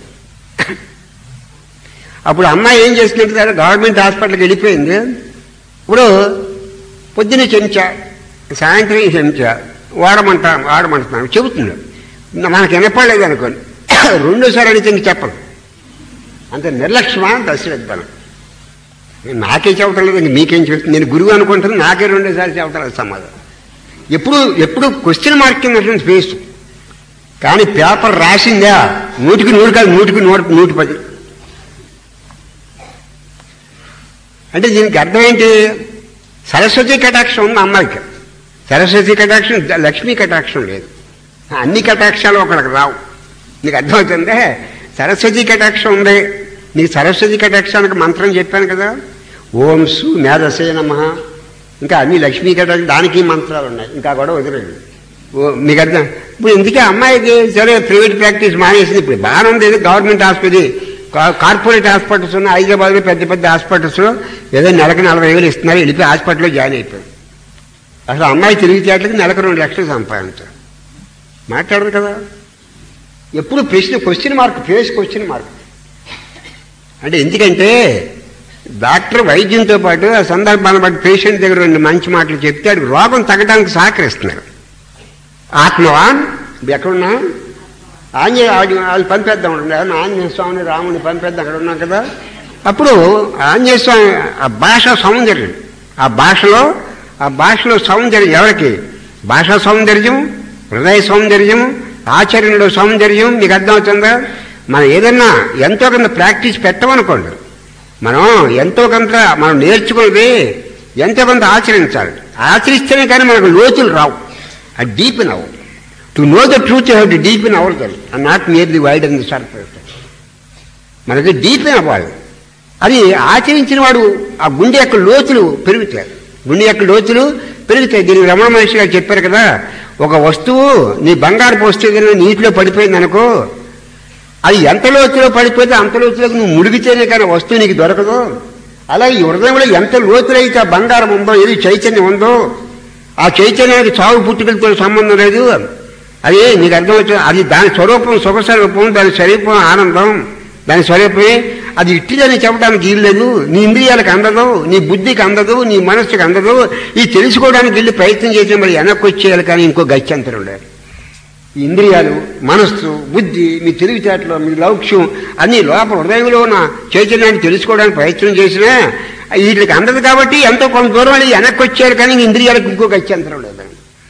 అప్పుడు అమ్మాయి ఏం చేసినట్టు గవర్నమెంట్ హాస్పిటల్కి వెళ్ళిపోయింది ఇప్పుడు పొద్దున చెంచా సాయంత్రం ఈ చెంచా వాడమంటా వాడమంటున్నాను చెబుతున్నాడు మనకు వినపడలేదు అనుకోండి రెండోసారి అడిగితే ఇంక చెప్పను అంత నిర్లక్ష్యమా దశరథనం నాకే చెప్పటం లేదు ఇంక మీకేం చెప్తుంది నేను గురువు అనుకుంటాను నాకే రెండోసారి చెప్పటం లేదు సమాధానం ఎప్పుడు ఎప్పుడు క్వశ్చన్ మార్క్ కింద ఫేస్ కానీ పేపర్ రాసిందా నూటికి నూరు కాదు నూటికి నూట నూటి పది అంటే దీనికి అర్థం ఏంటి సరస్వతి కటాక్షం ఉంది అమ్మాయికి సరస్వతి కటాక్షం ద- లక్ష్మీ కటాక్షం లేదు అన్ని కటాక్షాలు ఒకరికి రావు నీకు అర్థమవుతుందే సరస్వతి కటాక్షం ఉంది నీకు సరస్వతి కటాక్షానికి మంత్రం చెప్పాను కదా ఓం సు మేధసే నమ ఇంకా అన్ని లక్ష్మీ కటాక్షం దానికి మంత్రాలు ఉన్నాయి ఇంకా కూడా వదిలేదు ఓ మీకు అర్థం ఇప్పుడు ఎందుకే అమ్మాయికి సరే ప్రైవేట్ ప్రాక్టీస్ మానేసింది ఇప్పుడు బాగానే ఉంది ఏదో గవర్నమెంట్ హాస్పిటల్ కా- కార్పొరేట్ హాస్పిటల్స్ ఉన్నాయి హైదరాబాద్లో పెద్ద పెద్ద హాస్పిటల్స్లో ఏదో నెలకు నలభై వేలు ఇస్తున్నారు వెళ్ళిపోయి హాస్పిటల్లో జాయిన్ అయిపోయింది అసలు అమ్మాయి తెలివితేటలకు నెలకు రెండు లక్షలు సంపాదించారు మాట్లాడరు కదా ఎప్పుడు ప్రశ్న question mark face question mark అంటే ఎందుకంటే డాక్టర్ వైద్యంతో పాటు ఆ సందర్భాన్ని బట్టి పేషెంట్ దగ్గర రెండు మంచి మాటలు చెప్తే వాడికి రోగం తగ్గడానికి సహకరిస్తున్నారు ఆత్మవాన్ ఎక్కడున్నా ఆంజనేయ వాళ్ళు వాళ్ళు పంపేద్దాం ఉండే ఆంజనేయ స్వామిని రాముని పంపేద్దాం అక్కడ ఉన్నాం కదా అప్పుడు ఆంజనేయ స్వామి ఆ భాష సౌందర్యం ఆ భాషలో ఆ భాషలో సౌందర్యం ఎవరికి భాషా సౌందర్యం హృదయ సౌందర్యం ఆచరణలో సౌందర్యం మీకు అర్థమవుతుందా మనం ఏదన్నా ఎంతో కొంత ప్రాక్టీస్ పెట్టమనుకోండి మనం ఎంతో కొంత మనం నేర్చుకున్నది ఎంతో కొంత ఆచరించాలి ఆచరిస్తేనే కానీ మనకు లోతులు రావు ఆ డీప్ ఇన్ అవ్వు to know the truth have to deep in our dull and not near the wide and the surface మనకి డీప్ ఇన్ అవ్వాలి అది ఆచరించిన వాడు ఆ గుండె యొక్క లోతులు పెరుగుతాయి గుండె యొక్క లోతులు పెరుగుతాయి దీనికి రమణ మహర్షి గారు చెప్పారు కదా ఒక వస్తువు నీ బంగారు వస్తువు ఏదైనా నీటిలో పడిపోయింది అనుకో అది ఎంత లోతులో పడిపోతే అంత లోతులోకి నువ్వు ముడిగితేనే కానీ వస్తువు నీకు దొరకదు అలాగే ఈ హృదయంలో ఎంత లోతులో అయితే ఆ బంగారం ఉందో ఏది చైతన్యం ఉందో ఆ చైతన్యానికి చావు పుట్టుకలతో సంబంధం లేదు అది నీకు అర్థమవుతుంది అది దాని స్వరూపం సుఖ స్వరూపం దాని స్వరూపం ఆనందం దాని స్వరూపమే అది ఇట్టిదని చెప్పడానికి ఇల్లేదు నీ ఇంద్రియాలకు అందదు నీ బుద్ధికి అందదు నీ మనస్సుకి అందదు ఇది తెలుసుకోవడానికి వెళ్ళి ప్రయత్నం చేసే మరి వెనక్కి వచ్చేయాలి కానీ ఇంకో గత్యంతరం లేదు ఈ ఇంద్రియాలు మనస్సు బుద్ధి మీ తెలివితేటలు మీ లౌక్ష్యం అన్ని లోపల హృదయంలో ఉన్న చైతన్యాన్ని తెలుసుకోవడానికి ప్రయత్నం చేసినా వీటికి అందదు కాబట్టి ఎంతో కొంత దూరం వెళ్ళి వెనక్కి వచ్చారు కానీ ఇంద్రియాలకు ఇంకో గత్యంతరం లేదండి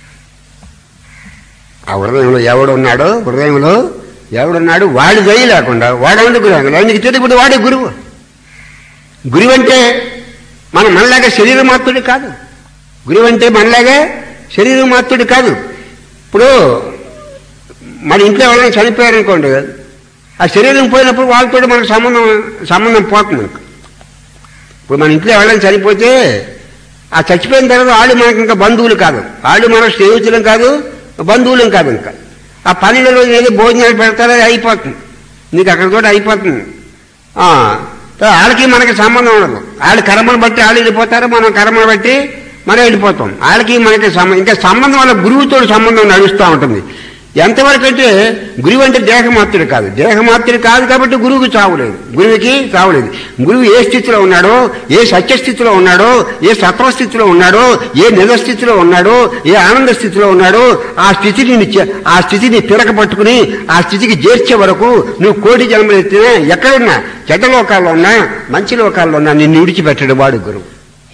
ఆ హృదయంలో ఎవడున్నాడో హృదయంలో ఎవడున్నాడు వాడు దయ లేకుండా వాడందు గురువు నీకు తెలియదు వాడే గురువు గురువు అంటే మన మనలాగా శరీర మాత్రుడు కాదు గురువు అంటే మనలాగా శరీర మాత్రుడు కాదు ఇప్పుడు మన ఇంట్లో ఎవరైనా చనిపోయారనుకోండి ఆ శరీరం పోయినప్పుడు వాళ్ళతో మనకు సంబంధం సంబంధం పోతుంది మనకు ఇప్పుడు మన ఇంట్లో ఎవరైనా చనిపోతే ఆ చచ్చిపోయిన తర్వాత వాళ్ళు మనకి ఇంకా బంధువులు కాదు వాళ్ళు మన స్నేహితులం కాదు బంధువులం కాదు ఇంకా ఆ పన్నెండు రోజు ఏదో భోజనాలు పెడతారో అది అయిపోతుంది నీకు అక్కడ కూడా అయిపోతుంది ఆ, తర్వాత వాళ్ళకి మనకి సంబంధం ఉండదు వాళ్ళ కర్మను బట్టి వాళ్ళు వెళ్ళిపోతారు మనం కర్మను బట్టి మనం వెళ్ళిపోతాం వాళ్ళకి మనకి సంబంధం ఇంకా సంబంధం వల్ల గురువుతో సంబంధం నడుస్తూ ఉంటుంది ఎంతవరకు అంటే గురువు అంటే దేహమాత్రుడు కాదు దేహమాత్రుడు కాదు కాబట్టి గురువుకి చావులేదు గురువుకి చావులేదు గురువు ఏ స్థితిలో ఉన్నాడో ఏ సత్యస్థితిలో ఉన్నాడో ఏ సత్వస్థితిలో ఉన్నాడో ఏ నిజస్థితిలో ఉన్నాడో ఏ ఆనంద స్థితిలో ఉన్నాడో ఆ స్థితిని ని చే- ఆ స్థితిని తిరగ పట్టుకుని ఆ స్థితికి చేర్చే వరకు నువ్వు కోటి జన్మలు ఎత్తినా ఎక్కడున్నా చెడ్డ లోకాల్లో ఉన్నా మంచి లోకాల్లో ఉన్నా నిన్ను విడిచిపెట్టడు వాడు గురువు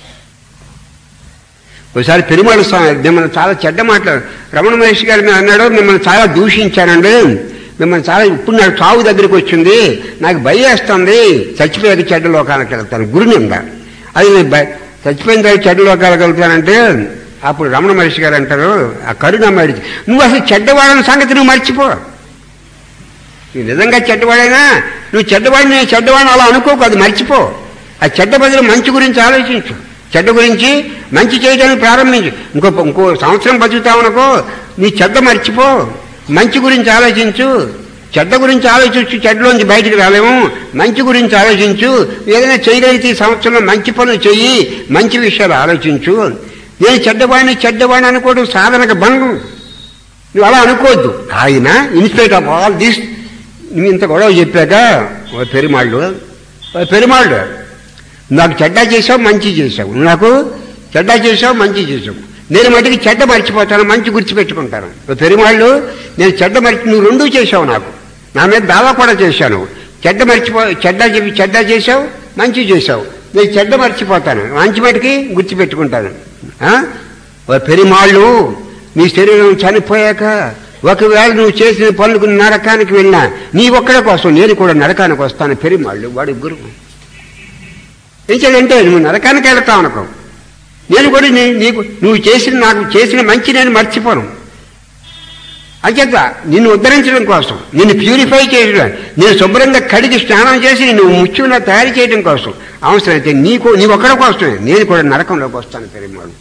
ఒకసారి పెరుమాళ స్వామి మిమ్మల్ని చాలా చెడ్డ మాట్లాడు రమణ మహర్షి గారు మీద అన్నాడు మిమ్మల్ని చాలా దూషించానండి మిమ్మల్ని చాలా ఇప్పుడు నాకు చావు దగ్గరికి వచ్చింది నాకు భయం వేస్తుంది చచ్చిపోయాక చెడ్డ లోకాలకు వెళ్తాను గురునింద అది నేను భయ చచ్చిపోయిన తర్వాత చెడ్డ లోకాలకు వెళ్తానంటే అప్పుడు రమణ మహర్షి గారు అంటారు ఆ కరుణ మరిచి నువ్వు అసలు చెడ్డవాడని సంగతి నువ్వు మర్చిపో నువ్వు నిజంగా చెడ్డవాడైనా నువ్వు చెడ్డవాడిని నేను చెడ్డవాడిని అలా అనుకోకు అది మర్చిపో ఆ చెడ్డ బదులు మంచి గురించి ఆలోచించు చెడ్డ గురించి మంచి చేయడానికి ప్రారంభించు ఇంకో ఇంకో సంవత్సరం బతుకుతావనుకో నీ చెడ్డ మర్చిపో మంచి గురించి ఆలోచించు చెడ్డ గురించి ఆలోచించు చెడ్డలోంచి బయటికి రాలేము మంచి గురించి ఆలోచించు ఏదైనా చేయగలిగితే ఈ సంవత్సరంలో మంచి పనులు చెయ్యి మంచి విషయాలు ఆలోచించు నేను చెడ్డవాడిని చెడ్డవాడిని అనుకోవడం సాధనకు భంగం నువ్వు అలా అనుకోవద్దు ఆయన ఇన్స్పైట్ ఆఫ్ ఆల్ దిస్ నువ్వు ఇంత గొడవ చెప్పాక ఓ పెరుమాళ్ళు ఓ పెరుమాళ్ళు నాకు చెడ్డ చేసావు మంచి చేసావు నువ్వు నాకు చెడ్డ చేసావు మంచి చేసావు నేను మటుకి చెడ్డ మర్చిపోతాను మంచి గుర్తుపెట్టుకుంటాను ఓ పెరుమాళ్ళు నేను చెడ్డ మర్చి నువ్వు రెండూ చేసావు నాకు నా మీద దావా కూడా చేశాను చెడ్డ మర్చిపో చెడ్డ చెప్పి చెడ్డ చేసావు మంచి చేసావు నేను చెడ్డ మర్చిపోతాను మంచి మటుకి గుర్తుపెట్టుకుంటాను ఆ? ఓ పెరిమాళ్ళు నీ శరీరం చనిపోయాక ఒకవేళ నువ్వు చేసిన పనులకు నరకానికి వెళ్ళినా నీ ఒక్కడి కోసం నేను కూడా నరకానికి వస్తాను పెరిమాళ్ళు వాడి గురువు ఏం చేయాలంటే నువ్వు నరకానికి వెళ్తావు అనుకో నేను కూడా నీ- నీకు నువ్వు చేసిన నాకు చేసిన మంచి నేను మర్చిపోను అంచేత నిన్ను ఉద్ధరించడం కోసం నిన్ను ప్యూరిఫై చేయడం నేను శుభ్రంగా కడిగి స్నానం చేసి నిన్ను ముత్యంలో తయారు చేయడం కోసం అవసరమైతే నీకు నీ ఒక్కడి కోసమే నేను కూడా నరకంలోకి వస్తాను పెరిమాడు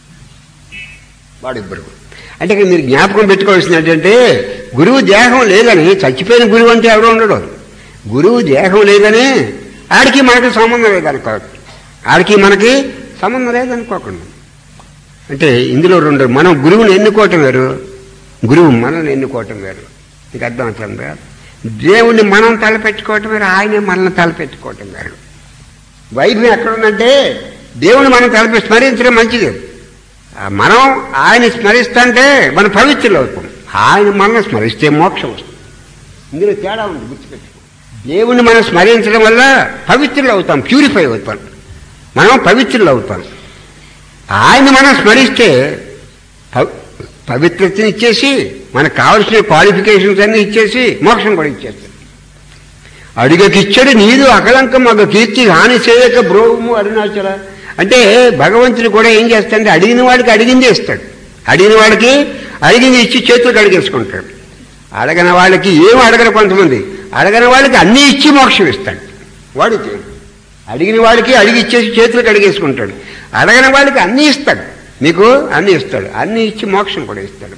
వాడిబ్బరు అంటే ఇక్కడ మీరు జ్ఞాపకం పెట్టుకోవాల్సింది ఏంటంటే గురువు దేహం లేదని చచ్చిపోయిన గురువు అంటే ఎవడో ఉండడు గురువు దేహం లేదని ఆడికి మనకి సంబంధం లేదనుకో ఆడికి మనకి సంబంధం లేదనుకోకుండా అంటే ఇందులో రెండు మనం గురువుని ఎన్నుకోవటం వేరు గురువు మనల్ని ఎన్నుకోవటం వేరు నీకు అర్థమవుతుందా దేవుణ్ణి మనం తలపెట్టుకోవటం వేరు ఆయనే మనల్ని తలపెట్టుకోవటం వేరు వైద్యం ఎక్కడుందంటే దేవుని మనం తలపి స్మరించడం మంచిది ఆ మనం ఆయన స్మరిస్తుంటే మన పవిత్రులు అవుతాం ఆయన మనల్ని స్మరిస్తే మోక్షం వస్తుంది ఇందులో తేడా ఉంది గుర్తుపెట్టుకో దేవుణ్ణి మనం స్మరించడం వల్ల పవిత్రులు అవుతాం ప్యూరిఫై అవుతాం మనం పవిత్రులు అవుతాం ఆయన మనం స్మరిస్తే ప- పవిత్రతని ఇచ్చేసి మనకు కావలసిన క్వాలిఫికేషన్స్ అన్ని ఇచ్చేసి మోక్షం కూడా ఇచ్చేస్తాడు అడిగకిచ్చడు నీరు అకలంకం మగ కీర్తి హాని చేయక బ్రోము అరుణాచల అంటే భగవంతుడు కూడా ఏం చేస్తాడంటే అడిగిన వాడికి అడిగిందే ఇస్తాడు అడిగిన వాడికి అడిగింది ఇచ్చి చేతులు కడిగేసుకుంటాడు అడగని వాళ్ళకి ఏం అడగరు కొంతమంది అడగని వాళ్ళకి అన్నీ ఇచ్చి మోక్షం ఇస్తాడు వాడికి అడిగిన వాడికి అడిగి ఇచ్చేసి చేతులు కడిగేసుకుంటాడు అడగని వాళ్ళకి అన్నీ ఇస్తాడు మీకు అన్నీ ఇస్తాడు అన్నీ ఇచ్చి మోక్షం కూడా ఇస్తాడు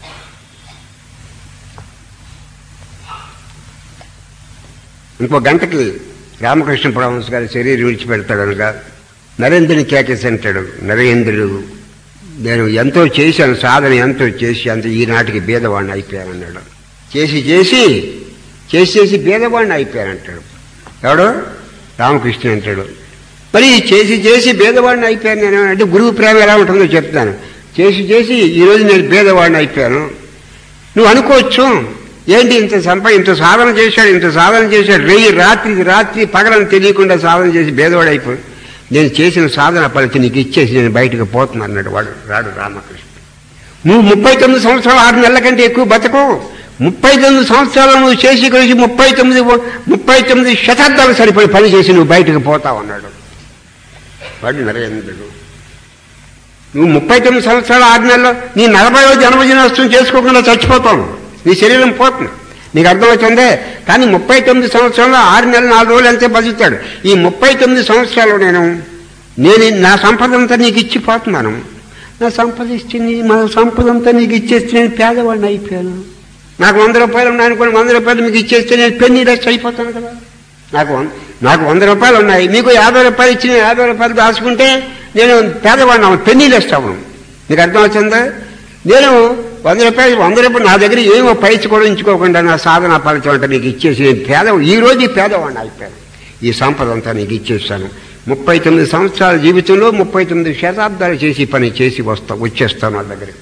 ఇంకో గంటకి రామకృష్ణ పరమహంస గారి శరీరం విడిచిపెడతాడు అనగా నరేంద్రుని కేకేసి అంటాడు నరేంద్రుడు నేను ఎంతో చేశాను సాధన ఎంతో చేసి అంత ఈనాటికి భేదవాడిని అయిపోయానన్నాడు చేసి చేసి చేసి చేసి భేదవాడిని అయిపోయానంటాడు ఎవడు రామకృష్ణ అంటాడు మరి చేసి చేసి భేదవాడిని అయిపోయాను నేను అంటే గురువు ప్రేమ ఎలా ఉంటుందో చెప్తాను చేసి చేసి ఈరోజు నేను భేదవాడిని అయిపోయాను నువ్వు అనుకోవచ్చు ఏంటి ఇంత సంప ఇంత సాధన చేశాడు ఇంత సాధన చేశాడు రేయి రాత్రికి రాత్రి పగలని తెలియకుండా సాధన చేసి భేదవాడైపోయి నేను చేసిన సాధన ఫలితం నీకు ఇచ్చేసి నేను బయటకు పోతున్నా అన్నాడు వాడు రాడు రామకృష్ణ నువ్వు ముప్పై తొమ్మిది సంవత్సరాలు ఆరు నెలల కంటే ఎక్కువ బతకు ముప్పై తొమ్మిది సంవత్సరాలు నువ్వు చేసి కలిసి ముప్పై తొమ్మిది ముప్పై తొమ్మిది శతాబ్దాలు సరిపడి పని చేసి నువ్వు బయటకు పోతావు అన్నాడు వాడు నరేంద్రుడు నువ్వు ముప్పై తొమ్మిది సంవత్సరాలు ఆరు నెలలు నీ నలభైవ జన్మదినోత్సవం చేసుకోకుండా చచ్చిపోతావు నీ శరీరం పోతుంది నీకు అర్థమవుతుందే కానీ ముప్పై తొమ్మిది సంవత్సరాలు ఆరు నెలలు నాలుగు రోజులు అంతే బతుకుతాడు ఈ ముప్పై తొమ్మిది సంవత్సరాలు నేను నేను నా సంపద అంతా నీకు ఇచ్చిపోతున్నాను నా సంపద ఇచ్చింది మా సంపద అంతా నీకు ఇచ్చేస్తే నేను పేదవాడిని అయిపోయాను నాకు వంద రూపాయలు ఉన్నాయనుకోండి వంద రూపాయలు మీకు ఇచ్చేస్తే నేను పెన్ని రెస్ట్ అయిపోతాను కదా నాకు వం- నాకు వంద రూపాయలు ఉన్నాయి మీకు యాభై రూపాయలు ఇచ్చి నేను యాభై రూపాయలు దాచుకుంటే నేను పేదవాడిని అవును పెన్నీ లెస్ట్ అవ్వను మీకు అర్థమవుతుందా నేను వంద రూపాయలు వంద రూపాయలు నా దగ్గర ఏమో పైచి కూడా ఉంచుకోకుండా నా సాధన ఫలితం అంటే నీకు ఇచ్చేసి నేను పేద ఈ రోజు ఈ పేదవాడిని అయిపోయాను ఈ సంపద అంతా నీకు ఇచ్చేస్తాను ముప్పై తొమ్మిది సంవత్సరాల జీవితంలో ముప్పై తొమ్మిది శతాబ్దాలు చేసి పని చేసి వస్తా వచ్చేస్తాను వాళ్ళ దగ్గరికి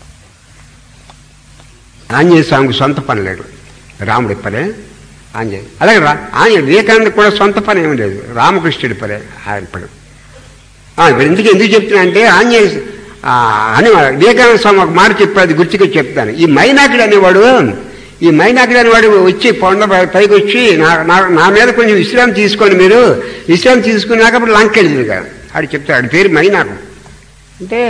ఆంజనేయ స్వామికి సొంత పని లేదు రాముడి పనే ఆంజనేయ అలాగే రా ఆంజనేయ వివేకానంద కూడా సొంత పని ఏమి లేదు రామకృష్ణుడి పనే ఆయన పని ఆ, ఇప్పుడు ఎందుకు ఎందుకు చెప్తున్నా అంటే ఆంజనేయ ఆ, అని వివేకానంద స్వామి ఒక మాట చెప్పాడు గుర్తుకి చెప్తాను ఈ మైనాకుడు అనేవాడు ఈ మైనాకుడు అనేవాడు వచ్చి కొండ పై- పైకి వచ్చి నా నా- నా మీద కొంచెం విశ్రాంతి తీసుకొని మీరు విశ్రాంతి తీసుకున్నాక అప్పుడు లంక వెళ్ళింది కదా ఆడు చెప్తాడు ఆడి పేరు మైనాకు అంటే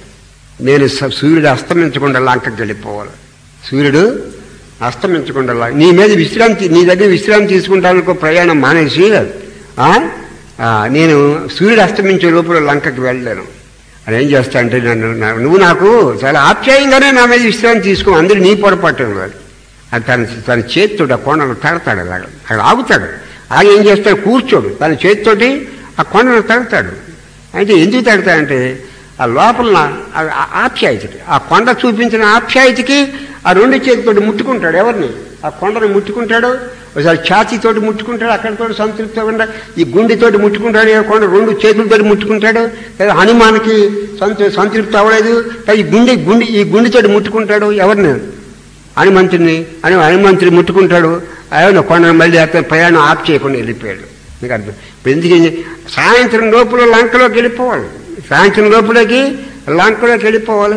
నేను స- సూర్యుడు అస్తమించకుండా లంకకి వెళ్ళిపోవాలి సూర్యుడు అస్తమించకుండా లా- నీ మీద విశ్రాంతి నీ దగ్గర విశ్రాంతి తీసుకుంటానికి ప్రయాణం మానేసి ఆ, ఆ, నేను సూర్యుడు అస్తమించే లోపల లంకకి వెళ్ళలేను అని ఏం చేస్తా అంటే నన్ను నా- నువ్వు నాకు చాలా ఆప్యాయంగానే నా మీద విశ్రాంతి తీసుకో అందరూ నీ పొరపాటు కాదు అది తన తన చేతితోటి ఆ కొండను తడతాడు అలాగ అక్కడ ఆగుతాడు ఆగి ఏం చేస్తాడు కూర్చోడు తన చేతితోటి ఆ కొండను తడతాడు అయితే ఎందుకు తడతాడంటే ఆ లోపల నా- ఆ ఆ ఆప్యాయతకి ఆ కొండ చూపించిన ఆప్యాయతకి ఆ రెండు చేతితోటి ముట్టుకుంటాడు ఎవరిని ఆ కొండను ముట్టుకుంటాడు ఒకసారి ఛాతీతోటి ముట్టుకుంటాడు అక్కడితోటి సంతృప్తి అవ్వకుండా ఈ గుండెతోటి ముట్టుకుంటాడు ఏ కొండ రెండు చేతులతోటి ముట్టుకుంటాడు లేదా హనుమానికి సంతృ సంతృప్తి అవ్వలేదు లేదా ఈ గుండె గుండె ఈ గుండెతోటి ముట్టుకుంటాడు ఎవరిని హనుమంతుడిని అని హనుమంతుడు ముట్టుకుంటాడు ఆయన కొండను మళ్ళీ అతను ప్రయాణం ఆప్ చేయకుండా వెళ్ళిపోయాడు మీకు అర్థం ఇప్పుడు ఎందుకు ఏం చే- సాయంత్రం లోపల లంకలోకి వెళ్ళిపోవాలి సాయంత్రం లోపలికి లంకలోకి వెళ్ళిపోవాలి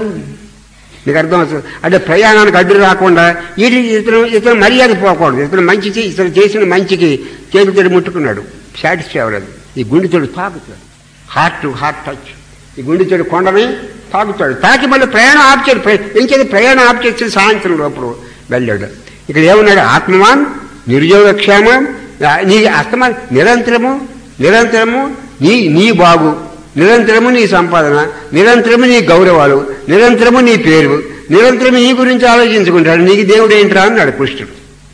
మీకు అర్థం అవుతుంది అంటే ప్రయాణానికి అడ్డు రాకుండా ఇది ఇతను ఇతను మర్యాద పోకూడదు ఇతను మంచి చే- ఇతను చేసిన మంచికి చేతితోటి ముట్టుకున్నాడు సాటిస్ఫై అవ్వలేదు ఈ గుండెతోడు తాకుతాడు హార్ట్ టు హార్ట్ టచ్ ఈ గుండెతోడు కొండని తాకుతాడు తాకి మళ్ళీ ప్రయాణం ఆప్ చేయడు ప్ర- ఏం చేసి ప్రయాణం ఆప్ చేస్తే సాయంత్రం లోపల వెళ్ళాడు ఇక్కడ ఏమన్నాడు ఆత్మవాన్ నిర్యోగక్షేమం ఆ, నీ అస్తమా నిరంతరము నిరంతరము నీ నీ బాగు నిరంతరము నీ సంపాదన నిరంతరము నీ గౌరవాలు నిరంతరము నీ పేరు నిరంతరము నీ గురించి ఆలోచించుకుంటాడు నీకు దేవుడు ఏంట్రా అన్నాడు కృష్ణుడు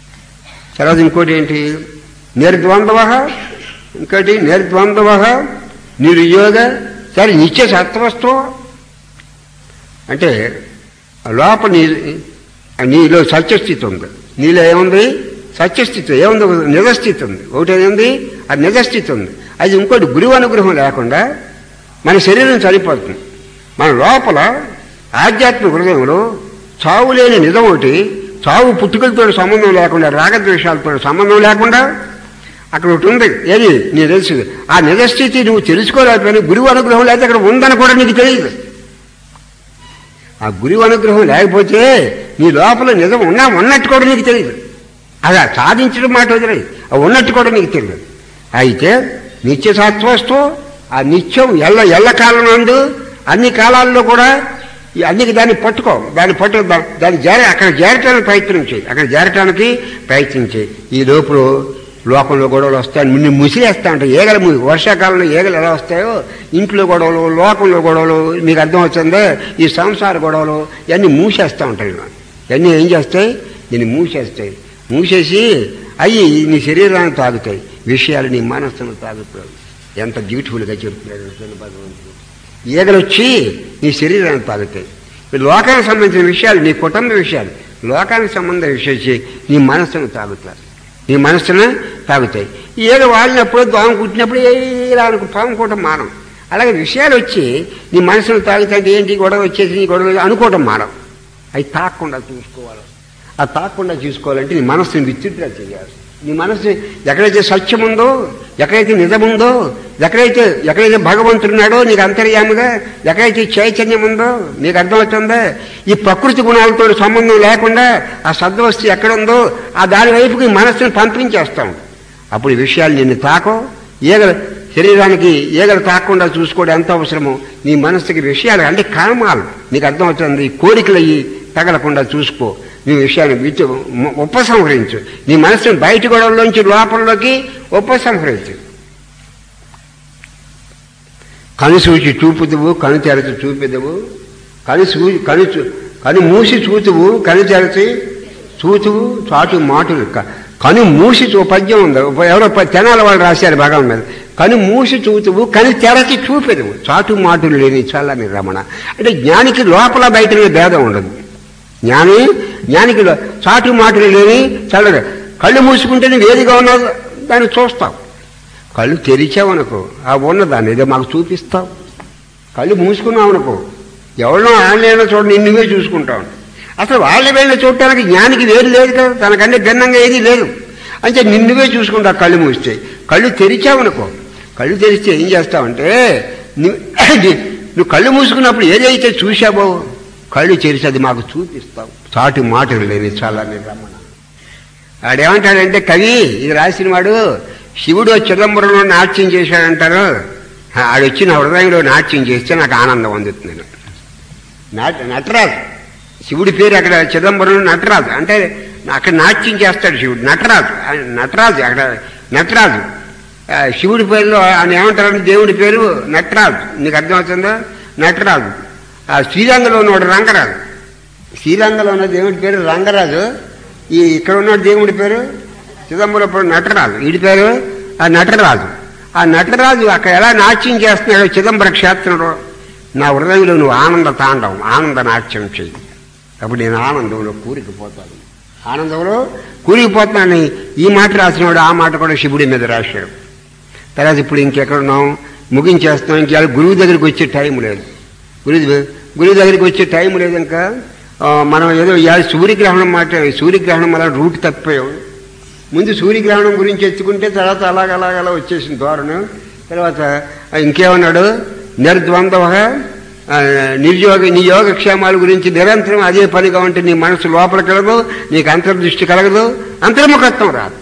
తర్వాత ఇంకోటి ఏంటి నిర్ద్వంద్వ ఇంకోటి నిర్ద్వంద్వ నిర్యోగ సరే నిత్య సత్వస్తో అంటే ఆ లోపల నీ నీలో సత్యస్థితి ఉంది నీలో ఏముంది సత్యస్థితి ఏముంది నిజస్థితి ఉంది ఒకటి ఏముంది అది నిజస్థితి ఉంది అది ఇంకోటి గురువు అనుగ్రహం లేకుండా మన శరీరం సరిపోతుంది మన లోపల ఆధ్యాత్మిక హృదయంలో చావు లేని నిజం ఒకటి చావు పుట్టుకలతో సంబంధం లేకుండా రాగద్వేషాలతో సంబంధం లేకుండా అక్కడ ఒకటి ఉంది ఏది నీ తెలుసు ఆ నిజస్థితి నువ్వు తెలుసుకోలేకపోయినా గురువు అనుగ్రహం లేకపోతే అక్కడ ఉందని కూడా నీకు తెలియదు ఆ గురువు అనుగ్రహం లేకపోతే నీ లోపల నిజం ఉన్నా ఉన్నట్టు కూడా నీకు తెలియదు అది ఆ సాధించడం మాట వదిలేదు ఆ ఉన్నట్టు కూడా నీకు తెలియదు అయితే నిత్య సత్వస్తు ఆ నిత్యం ఎల్ల ఎల్ల కాలం నందు అన్ని కాలాల్లో కూడా ఈ అన్నికి దాన్ని పట్టుకో దాన్ని పట్టు దా- దాన్ని చేర అక్కడ చేరటానికి ప్రయత్నం చేయి అక్కడ చేరటానికి ప్రయత్నం చేయి ఈ లోపల లోకంలో గొడవలు వస్తాయి నిన్ను ముసిరేస్తా ఉంటాయి ఏగలు ము- వర్షాకాలంలో ఏగలు ఎలా వస్తాయో ఇంట్లో గొడవలు లోకంలో గొడవలు మీకు అర్థం అవుతుందే ఈ సంసార గొడవలు ఇవన్నీ మూసేస్తూ ఉంటాయి ఇవన్నీ ఏం చేస్తాయి దీన్ని మూసేస్తాయి మూసేసి అవి నీ శరీరాన్ని తాగుతాయి విషయాలు నీ మనస్సును తాగుతాయి ఎంత బ్యూటిఫుల్గా చెప్తున్నాడు అసలు భగవంతుడు ఈగలు వచ్చి నీ శరీరాన్ని తాగుతాయి ఈ లోకానికి సంబంధించిన విషయాలు నీ కుటుంబ విషయాలు లోకానికి సంబంధ విషయాలు నీ మనస్సును తాగుతారు నీ మనస్సును తాగుతాయి ఈ ఈగ వాడినప్పుడు దోమ కుట్టినప్పుడు ఏ ఇలా అనుకో పాము కూడా మానం అలాగే విషయాలు వచ్చి నీ మనసును తాగుతాయి ఏంటి గొడవ వచ్చేసి నీ గొడవ అనుకోవడం మానం అవి తాకుండా చూసుకోవాలి ఆ తాకుండా చూసుకోవాలంటే నీ మనస్సుని విచిత్ర చేయాలి నీ మనస్సు ఎక్కడైతే సత్యం ఉందో ఎక్కడైతే నిజం ఉందో ఎక్కడైతే ఎక్కడైతే భగవంతుడు ఉన్నాడో నీకు అంతర్యాముగా ఎక్కడైతే చైతన్యం ఉందో నీకు అర్థమవుతుందా ఈ ప్రకృతి గుణాలతో సంబంధం లేకుండా ఆ సద్వస్తు ఎక్కడుందో ఆ దాని వైపుకి మనస్సుని పంపించేస్తాం అప్పుడు ఈ విషయాలు నిన్ను తాకో ఈగలు శరీరానికి ఈగలు తాకుండా చూసుకోవడం ఎంత అవసరమో నీ మనస్సుకి విషయాలు అంటే కామాలు నీకు అర్థమవుతుంది ఈ కోరికలు అయ్యి తగలకుండా చూసుకో నీ విషయాన్ని విచ ఉపసంహరించు నీ మనసుని బయట గొడవలోంచి లోపలలోకి ఉపసంహరించు కను సూచి చూపుదువు కను తెరచి చూపెదవు కను సూ కను చూ- కను మూసి చూతువు కను తెరచి చూతువు చాటు మాటులు క- కను మూసి చూ పద్యం ఉంది ఒక- ఎవరో ప- తెనాల వాళ్ళు రాశారు భాగం మీద కను మూసి చూతువు కని తెరచి చూపెదువు చాటు మాటులు లేని చల్లని రమణ అంటే జ్ఞానికి లోపల బయట భేదం ఉండదు జ్ఞాని జ్ఞానికి లో- చాటు మాటలు లేని చల్లగా కళ్ళు మూసుకుంటే నువ్వు ఏదిగా ఉన్నదో దాన్ని చూస్తావు కళ్ళు తెరిచావనుకో ఆ ఉన్నదాన్ని ఏదో మాకు చూపిస్తావు కళ్ళు మూసుకున్నావు అనుకో ఎవరినో ఆన్లైన్లో చూడ నిన్నువే చూసుకుంటావు అసలు వాళ్ళ వెళ్ళి చూడటానికి జ్ఞానికి వేరు లేదు కదా తనకంటే భిన్నంగా ఏది లేదు అంటే నిన్నువే చూసుకుంటావు కళ్ళు మూస్తే కళ్ళు తెరిచావనుకో కళ్ళు తెరిస్తే ఏం చేస్తావంటే నువ్వు నువ్వు కళ్ళు మూసుకున్నప్పుడు ఏదైతే చూశావో కళ్ళు తెరిచి అది మాకు చూపిస్తావు చాటు మాటలు లేని చాలా రమణ ఆడేమంటాడంటే కవి ఇది రాసిన వాడు శివుడు చిదంబరంలో నాట్యం చేశాడంటారు ఆ, ఆడొచ్చి నా హృదయంలో నాట్యం చేస్తే నాకు ఆనందం అందుతుంది నాట నటరాజు శివుడి పేరు అక్కడ చిదంబరంలో నటరాజు అంటే అక్కడ నాట్యం చేస్తాడు శివుడు నటరాజు ఆయన నటరాజు అక్కడ నటరాజు ఆ, శివుడి పేరులో ఆయన ఏమంటారంటే దేవుడి పేరు నటరాజు నీకు అర్థమవుతుందా నటరాజు ఆ శ్రీరంగంలో ఉన్నవాడు రంగరాజు శ్రీలంకలో ఉన్న దేవుడి పేరు రంగరాజు ఈ ఇక్కడ ఉన్న దేవుడి పేరు చిదంబరపురం నటరాజు వీడి పేరు ఆ నటరాజు ఆ నటరాజు అక్కడ ఎలా నాట్యం చేస్తున్నాడో చిదంబర క్షేత్రంలో నా హృదయంలో నువ్వు ఆనంద తాండవం ఆనంద నాట్యం చెయ్యి అప్పుడు నేను ఆనందంలో కూరికిపోతాను ఆనందంలో కూరికిపోతానని ఈ మాట రాసినవాడు ఆ మాట కూడా శివుడి మీద రాశాడు తర్వాత ఇప్పుడు ఇంకెక్కడున్నాం ముగించేస్తున్నాం ఇంక గురువు దగ్గరికి వచ్చే టైం లేదు గురువు గురువు దగ్గరికి వచ్చే టైం లేదు ఇంకా ఆ, మనం ఏదో ఇవాళ సూర్యగ్రహణం మాట సూర్యగ్రహణం వల్ల రూట్ తప్పిపోయాం ముందు సూర్యగ్రహణం గురించి ఎత్తుకుంటే తర్వాత అలాగ అలాగ అలా వచ్చేసింది ధోరణి తర్వాత ఆ, ఇంకేమన్నాడు నిర్ద్వంద్వ ఆ, నిర్యోగ నీ యోగక్షేమాల గురించి నిరంతరం అదే పనిగా ఉంటే నీ మనసు లోపల కలగదు నీకు అంతర్దృష్టి కలగదు అంతర్ముఖత్వం రాదు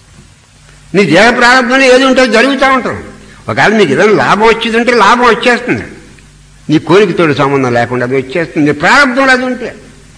నీ దేహ ప్రారంభంలో ఏది ఉంటుందో జరుగుతూ ఉంటుంది ఒకవేళ నీకు ఏదైనా లాభం వచ్చిందంటే లాభం వచ్చేస్తుంది నీ కోరికతోటి సంబంధం లేకుండా అది వచ్చేస్తుంది నీ ప్రారంభంలో అది ఉంటే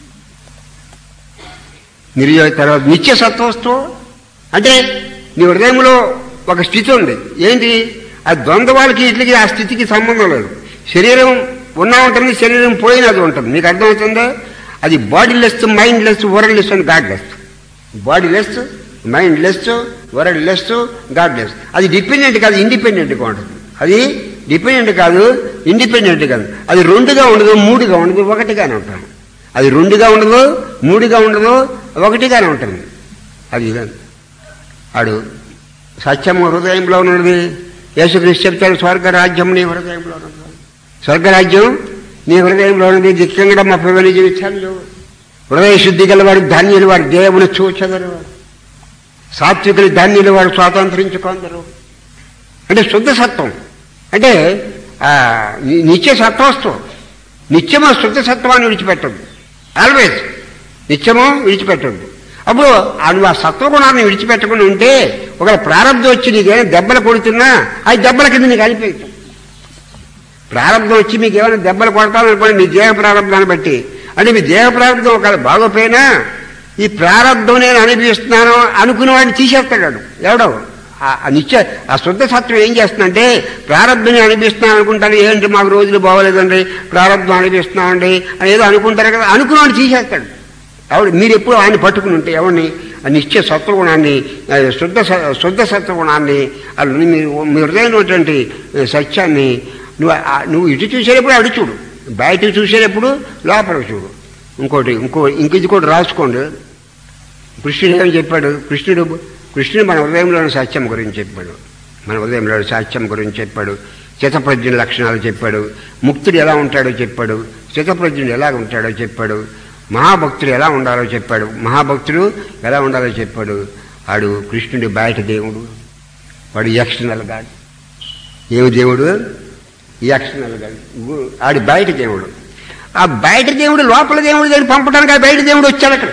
నిర్యోగ తర్వాత నిత్య సత్వత్వం అంటే నీ హృదయంలో ఒక స్థితి ఉంది ఏంటి ఆ ద్వంద్వాలకి ఇట్లకి ఆ స్థితికి సంబంధం లేదు శరీరం ఉన్నా ఉంటుంది శరీరం పోయినది ఉంటుంది మీకు అర్థమవుతుందా అది bodyless mindless worldless and godless bodyless mindless worldless godless అది డిపెండెంట్ కాదు ఇండిపెండెంట్గా ఉంటుంది అది డిపెండెంట్ కాదు ఇండిపెండెంట్ కాదు అది రెండుగా ఉండదు మూడుగా ఉండదు ఒకటిగానే ఉంటాను అది రెండుగా ఉండదు మూడుగా ఉండదు ఒకటిగానే ఉంటుంది అది ఇదంతా. ఆడు సత్యం హృదయంలో ఉన్నది యేసుక్రీస్తు చెప్తాడు స్వర్గరాజ్యం నీ హృదయంలో ఉన్నది స్వర్గరాజ్యం నీ హృదయంలో ఉన్నది దిక్కంగా మా పిల్లలు జీవితాలు హృదయ శుద్ధి గలవాడు ధాన్యులు వాడు దేవుని చూచగలరు సాత్వికులు ధాన్యులు వాడు స్వాతంత్రించుకుందరు అంటే శుద్ధ సత్వం అంటే ఆ, ని- నిత్య సత్వత్వం నిత్యము శుద్ధ సత్వాన్ని విడిచిపెట్టదు ఆల్వేస్ నిత్యము విడిచిపెట్టదు అప్పుడు ఆ నువ్వు ఆ సత్వగుణాన్ని విడిచిపెట్టకుండా ఉంటే ఒక ప్రారంభం వచ్చి నీకేమైనా దెబ్బలు కొడుతున్నా ఆ దెబ్బల కింద నీకు అనిపించదు ప్రారంభం వచ్చి మీకు ఏమైనా దెబ్బలు కొడతామనుకోండి మీ దేహ ప్రారంభాన్ని బట్టి అంటే మీ దేహ ప్రారంభం ఒకవేళ బాగోపోయినా ఈ ప్రారంభం నేను అనుభవిస్తున్నాను అనుకున్న వాడిని తీసేస్తాడు ఎవడో ఆ- ఆ నిత్య ఆ శుద్ధ సత్వం ఏం చేస్తుందంటే ప్రారంభం అనిపిస్తున్నాను అనుకుంటాను ఏంటి మాకు రోజులు బాగోలేదండి ప్రారంభం అనిపిస్తున్నామండి అని ఏదో అనుకుంటారు కదా అనుకున్నవాడిని తీసేస్తాడు ఎవడు మీరు ఎప్పుడు ఆయన పట్టుకుని ఉంటే ఎవరిని ఆ నిత్య సత్వగుణాన్ని ఆ శుద్ధ స- శుద్ధ సత్వగుణాన్ని అది మీరు మీ హృదయంలో ఉన్నటువంటి సత్యాన్ని నువ్వు ఆ- నువ్వు ఇటు చూసేటప్పుడు అటు చూడు బయటకు చూసేటప్పుడు లోపల చూడు ఇంకోటి ఇంకో ఇంక ఇది కూడా రాసుకోండి కృష్ణుడు ఏం చెప్పాడు కృష్ణుడు కృష్ణుడు మన హృదయంలోని సత్యం గురించి చెప్పాడు మన హృదయంలోని సత్యం గురించి చెప్పాడు చితప్రజ్ఞ లక్షణాలు చెప్పాడు ముక్తుడు ఎలా ఉంటాడో చెప్పాడు చితప్రజ్ఞుడు ఎలా ఉంటాడో చెప్పాడు మహాభక్తుడు ఎలా ఉండాలో చెప్పాడు మహాభక్తుడు ఎలా ఉండాలో చెప్పాడు ఆడు కృష్ణుడి బయట దేవుడు వాడు ఎక్స్టర్నల్ గాడ్ ఏమి దేవుడు ఎక్స్టర్నల్ గాడ్ గు- ఆడి బయట దేవుడు ఆ బయట దేవుడు లోపల దేవుడు దగ్గర పంపడానికి ఆ బయట దేవుడు వచ్చాడు అక్కడ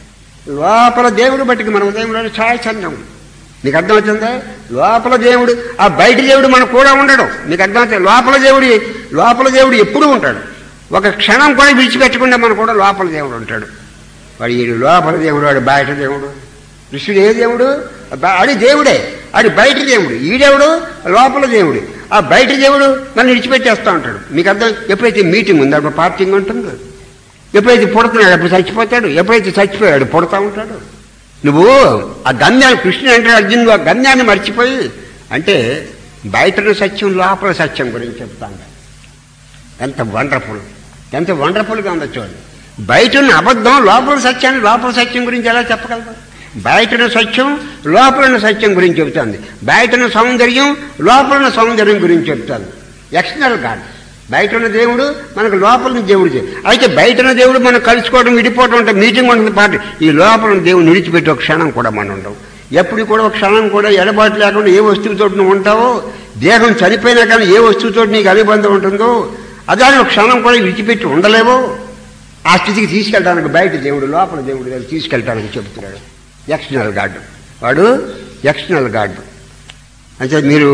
లోపల దేవుడు బట్టికి మన ఉదయంలో ఛాయచంద్రం నీకు అర్థమవుతుందా లోపల దేవుడు ఆ బయట దేవుడు మనకు కూడా ఉండడు నీకు అర్థమవుతుంది లోపల దేవుడు లోపల దేవుడు ఎప్పుడూ ఉంటాడు ఒక క్షణం కూడా విడిచిపెట్టకుండా మనకు కూడా లోపల దేవుడు ఉంటాడు వాడు ఈడు లోపల దేవుడు వాడు బయట దేవుడు కృష్ణుడు ఏ దేవుడు బ- ఆడి దేవుడే ఆడి బయట దేవుడు ఈ దేవుడు లోపల దేవుడు ఆ బయట దేవుడు నన్ను విడిచిపెట్టేస్తూ ఉంటాడు మీకు అర్థం ఎప్పుడైతే మీటింగ్ ఉందో అప్పుడు పార్టింగ్ ఉంటుందో ఎప్పుడైతే పుడుతున్నాడు అప్పుడు చచ్చిపోతాడు ఎప్పుడైతే చచ్చిపోయాడు పుడతా ఉంటాడు నువ్వు ఆ గమ్యాన్ని కృష్ణుడు అంటే అర్జునుడు ఆ గమ్యాన్ని మర్చిపోయి అంటే బయటన సత్యం లోపల సత్యం గురించి చెప్తాను ఎంత వండర్ఫుల్ ఎంత వండర్ఫుల్గా ఉందో చూడండి బయట ఉన్న అబద్ధం లోపల సత్యాన్ని లోపల సత్యం గురించి ఎలా చెప్పగలరు బయట ఉన్న సత్యం లోపల ఉన్న సత్యం గురించి చెబుతుంది బయట ఉన్న సౌందర్యం లోపల ఉన్న సౌందర్యం గురించి చెప్తాను ఎక్స్టర్నల్ గాడ్ బయట ఉన్న దేవుడు మనకు లోపల ఉన్న దేవుడు చే- అయితే బయట ఉన్న దేవుడు మనం కలుసుకోవడం విడిపోవడం అంటే మీటింగ్ ఉంటుంది పాటు ఈ లోపల ఉన్న దేవుడు విడిచిపెట్టి ఒక క్షణం కూడా మనం ఉండవు ఎప్పుడు కూడా ఒక క్షణం కూడా ఎడబాటు లేకుండా ఏ వస్తువుతో నువ్వు ఉంటావో దేహం చనిపోయినా కానీ ఏ వస్తువుతో నీకు అనుబంధం ఉంటుందో అదే ఒక క్షణం కూడా విడిచిపెట్టి ఉండలేవో ఆ స్థితికి తీసుకెళ్ళడానికి బయట దేవుడు లోపల దేవుడు దగ్గర తీసుకెళ్ళడానికి చెబుతున్నాడు ఎక్స్టర్నల్ గాడ్ వాడు ఎక్స్టర్నల్ గాడ్ అంటే మీరు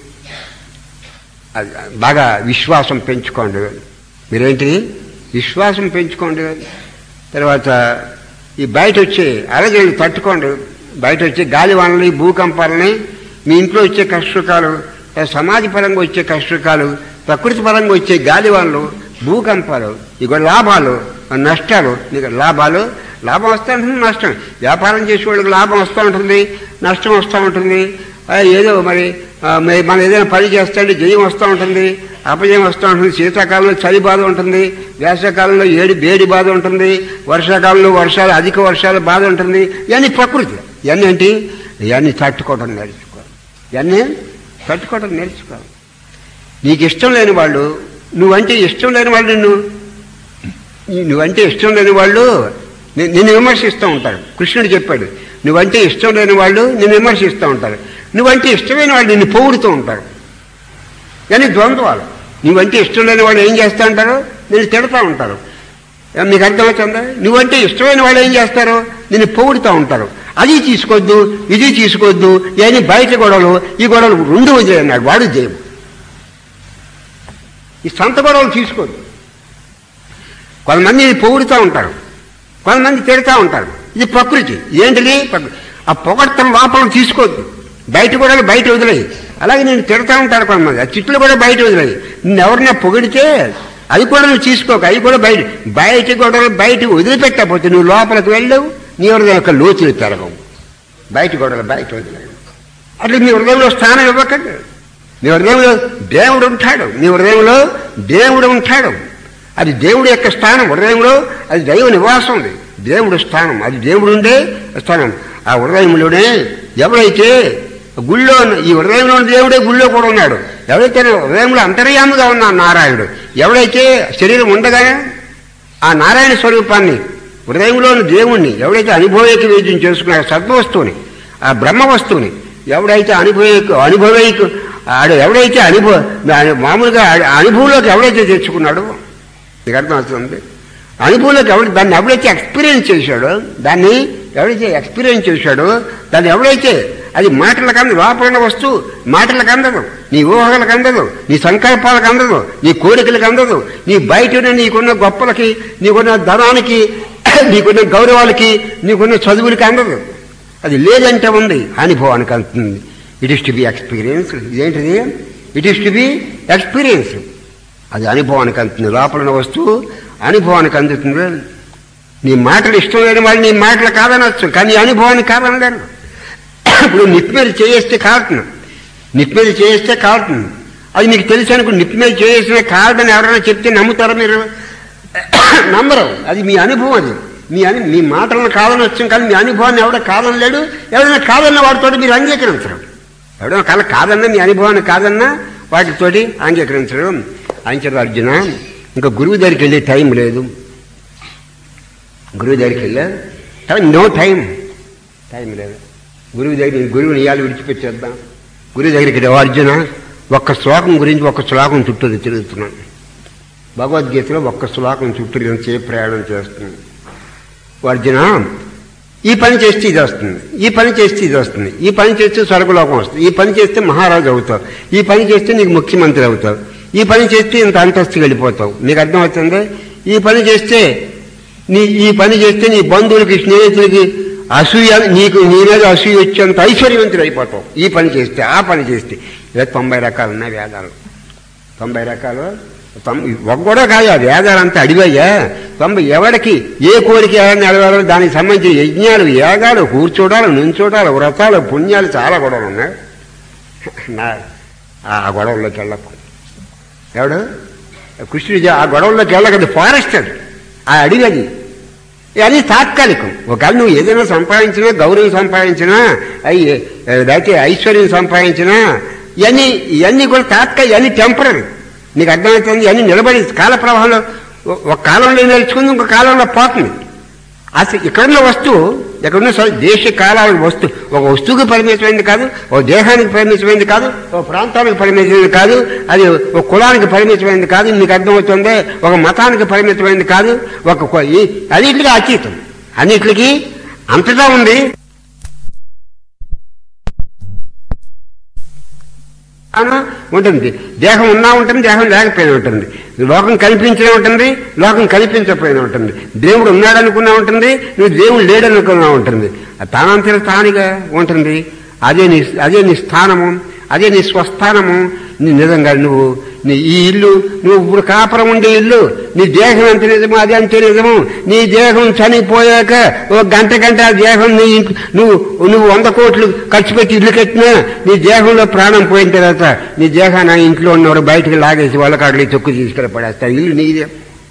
అది బాగా విశ్వాసం పెంచుకోండి మీరేంటి విశ్వాసం పెంచుకోండి తర్వాత ఈ బయట వచ్చే అలజడులు తట్టుకోండి బయట వచ్చే గాలివానలు భూకంపాలని మీ ఇంట్లో వచ్చే కష్టసుఖాలు సమాజపరంగా వచ్చే కష్టసుఖాలు ప్రకృతి పరంగా వచ్చే గాలివానలు భూకంపాలు ఇక లాభాలు నష్టాలు నీకు లాభాలు లాభం వస్తూ ఉంటుంది నష్టం వ్యాపారం చేసే వాళ్ళకి లాభం వస్తూ ఉంటుంది నష్టం వస్తూ ఉంటుంది ఆ, ఏదో మరి ఆ, మరి మనం ఏదైనా పని చేస్తాంటే జయం వస్తూ ఉంటుంది అపజయం వస్తూ ఉంటుంది శీతాకాలంలో చలి బాధ ఉంటుంది వేసవకాలంలో ఏడి వేడి బాధ ఉంటుంది వర్షాకాలంలో వర్షాలు అధిక వర్షాల బాధ ఉంటుంది ఇవన్నీ ప్రకృతి ఇవన్నీ ఏంటి ఇవన్నీ తట్టుకోవడం నేర్చుకోవాలి ఇవన్నీ తట్టుకోవడం నేర్చుకోవాలి నీకు ఇష్టం లేని వాళ్ళు నువ్వంటే ఇష్టం లేని వాళ్ళు నిన్ను నీ- నువ్వంటే ఇష్టం లేని వాళ్ళు ని- నిన్ను విమర్శిస్తూ ఉంటారు కృష్ణుడు చెప్పాడు నువ్వంటే ఇష్టం లేని వాళ్ళు నిన్ను విమర్శిస్తూ ఉంటారు నువ్వంటే ఇష్టమైన వాళ్ళు నిన్ను పొగుడుతూ ఉంటారు కానీ ద్వంద్వాలు నువ్వంటే ఇష్టం లేని వాళ్ళు ఏం చేస్తూ ఉంటారు నిన్ను తిడతా ఉంటారు ఏ, మీకు అర్థమవుతుందా నువ్వంటే ఇష్టమైన వాళ్ళు ఏం చేస్తారు నిన్ను పొగుడుతూ ఉంటారు అది తీసుకోవద్దు ఇది తీసుకోవద్దు ఇవన్నీ బయట గొడవలు ఈ గొడవలు రెండు వదిలేయన్నాడు వాడు జయం ఈ సొంత గొడవలు తీసుకోవద్దు కొంతమంది పొగుడుతూ ఉంటారు కొంతమంది తిడతా ఉంటారు ఇది ప్రకృతి ఏంటిది ప్రకృతి. ఆ పొగడతల లోపల తీసుకోవద్దు బయట కూడా బయట వదిలేయి అలాగే నేను తిడతా ఉంటాను కొంతమంది ఆ చిట్లు కూడా బయట వదిలేయి నిన్ను ఎవరినా పొగిడితే అది కూడా నువ్వు తీసుకోక అవి కూడా బయట బయట గొడవలు బయట వదిలిపెట్టకపోతే నువ్వు లోపలికి వెళ్ళవు నీ హృదయం యొక్క లోతులు పెరగవు బయట గొడవలు బయట వదిలేవు అట్లా మీ హృదయంలో స్థానం ఇవ్వకండి మీ హృదయంలో దేవుడు ఉంటాడు మీ హృదయంలో దేవుడు ఉంటాడు అది దేవుడి యొక్క స్థానం హృదయంలో అది దైవ నివాసం ఉంది దేవుడు స్థానం అది దేవుడు ఉండే స్థానం ఆ హృదయంలోనే ఎవరైతే గుళ్ళో ఉన్న- ఈ హృదయంలో ఉన్న దేవుడే గుళ్ళో కూడా ఉన్నాడు ఎవరైతే హృదయంలో అంతర్యాముగా ఉన్న నారాయణుడు ఎవడైతే శరీరం ఉండగానే ఆ నారాయణ స్వరూపాన్ని హృదయంలోని దేవుణ్ణి ఎవడైతే అనుభవైక వేద్యం చేసుకున్నాడో సద్వస్తువుని ఆ బ్రహ్మ వస్తువుని ఎవడైతే అనుభవైక అనుభవైక ఆడు ఎవడైతే అనుభవ మామూలుగా ఆ అనుభవంలోకి ఎవడైతే తెచ్చుకున్నాడో మీకు అర్థమవుతుంది అనుభవంలోకి ఎవడు దాన్ని ఎవడైతే ఎక్స్పీరియన్స్ చేశాడో దాన్ని ఎవడైతే ఎక్స్పీరియన్స్ చేశాడో దాన్ని ఎవడైతే అది మాటలకు అందదు లోపల ఉన్న వస్తువు మాటలకు అందదు నీ ఊహలకు అందదు నీ సంకల్పాలకు అందదు నీ కోరికలకు అందదు నీ బయట ఉన్న నీకున్న గొప్పలకి నీకున్న ధనానికి నీకున్న గౌరవాలకి నీకున్న చదువులకి అందదు అది లేదంటే ఉంది అనుభవానికి అందుతుంది it is to be experience ఇదేంటిది it is to be experience అది అనుభవానికి అందుతుంది లోపల ఉన్న వస్తువు అనుభవానికి అందుతుంది నీ మాటలు ఇష్టం లేని వాళ్ళు నీ మాటలు కాదనొచ్చు కానీ నీ అనుభవానికి కాదనలేరు ఇప్పుడు నిప్పు మీద చేస్తే కారుతుంది నిప్పు మీద చేస్తే కారుతుంది అది నీకు తెలిసి అనుకో నిప్పు మీద చేసిన కారుదని ఎవరైనా చెప్తే నమ్ముతారా మీరు నమ్మరు అది మీ అనుభవం అది మీ అని మీ మాటలను కాదనొచ్చు కానీ మీ అనుభవాన్ని ఎవడ కాదనలేడు ఎవరైనా కాదన్న వాడితో మీరు అంగీకరించరు ఎవడైనా కల కాదన్నా మీ అనుభవాన్ని కాదన్నా వాటితోటి అంగీకరించరు అంచరు అర్జున ఇంకా గురువు దగ్గరికి వెళ్ళే టైం లేదు గురువు దగ్గరికి వెళ్ళా టైం నో టైం టైం లేదు గురువు దగ్గర గురువుని ఇవాళ విడిచిపెట్టేద్దాం గురువు దగ్గరికి రా అర్జున ఒక్క శ్లోకం గురించి ఒక్క శ్లోకం చుట్టూ తిరుగుతున్నాను భగవద్గీతలో ఒక్క శ్లోకం చుట్టూ ఎంతసేపు ప్రయాణం చేస్తున్నాను ఓ అర్జున ఈ పని చేస్తే ఇది వస్తుంది ఈ పని చేస్తే ఇది వస్తుంది ఈ పని చేస్తే స్వర్గలోకం వస్తుంది ఈ పని చేస్తే మహారాజు అవుతావు ఈ పని చేస్తే నీకు ముఖ్యమంత్రి అవుతావు ఈ పని చేస్తే ఇంత అంతస్తు వెళ్ళిపోతావు నీకు అర్థమవుతుంది ఈ పని చేస్తే నీ ఈ పని చేస్తే నీ బంధువులకి స్నేహితులకి అసూయ నీకు నీ మీద అసూయ వచ్చేంత ఐశ్వర్యవంతుడు అయిపోతావు ఈ పని చేస్తే ఆ పని చేస్తే ఇలా తొంభై రకాలు ఉన్నాయి వేదాలు తొంభై రకాలు తొంభై ఒక కూడా కాదు ఆ వేదాలంతా అడివయ్యా తొంభై ఎవరికి ఏ కోరిక ఎలా నెరవేరాలో దానికి సంబంధించిన యజ్ఞాలు యాగాలు కూర్చోడాలు నుంచోడాలు వ్రతాలు పుణ్యాలు చాలా గొడవలు ఉన్నాయి నా ఆ గొడవల్లోకి వెళ్ళకు ఎవడు కృష్ణుడు జ- ఆ గొడవల్లోకి వెళ్ళకది ఫారెస్ట్ అది ఆ అడివి అది అది తాత్కాలికం ఒకవేళ నువ్వు ఏదైనా సంపాదించినా గౌరవం సంపాదించినా అయ్యి లేకపోతే ఐశ్వర్యం సంపాదించినా ఇవన్నీ ఇవన్నీ కూడా తాత్కాలి ఇవన్నీ టెంపరీ నీకు అర్థమవుతుంది ఇవన్నీ నిలబడి కాల ప్రవాహంలో ఒ- ఒక కాలంలో నేర్చుకుంది ఇంకో కాలంలో పోతుంది అసలు ఇక్కడున్న వస్తువు ఎక్కడున్న సరే దేశ కాలాల వస్తువు ఒక వస్తువుకి పరిమితమైంది కాదు ఒక దేహానికి పరిమితమైంది కాదు ఒక ప్రాంతానికి పరిమితమైంది కాదు అది ఒక కులానికి పరిమితమైంది కాదు మీకు అర్థమవుతుంది ఒక మతానికి పరిమితమైంది కాదు ఒక కొ- ఈ- అన్నిటికీ అతీతం అన్నిటికీ అంతటా ఉంది అనా ఉంటుంది దేహం ఉన్నా ఉంటుంది దేహం లేకపోయినా ఉంటుంది లోకం కనిపించినా ఉంటుంది లోకం కనిపించకపోయినా ఉంటుంది దేవుడు ఉన్నాడనుకున్నా ఉంటుంది నువ్వు దేవుడు లేడనుకున్నా ఉంటుంది తానంతర తానుగా ఉంటుంది అదే నీ అదే నీ స్థానము అదే నీ స్వస్థానము నీ నిజంగా నువ్వు నీ ఈ ఇల్లు నువ్వు ఇప్పుడు కాపురం ఉండే ఇల్లు నీ దేహం ఎంత నిజమో అది అంతే నిజము నీ దేహం చనిపోయాక ఓ గంట గంట ఆ దేహం నీ ఇంటి- నువ్వు నువ్వు వంద కోట్లు ఖర్చు పెట్టి ఇల్లు కట్టినా నీ దేహంలో ప్రాణం పోయిన తర్వాత నీ దేహాన్ని ఆ ఇంట్లో ఉన్నవాడు బయటకు లాగేసి వాళ్ళ కాడలు తొక్కు తీసుకెళ్ళి పడేస్తారు ఇల్లు నీదే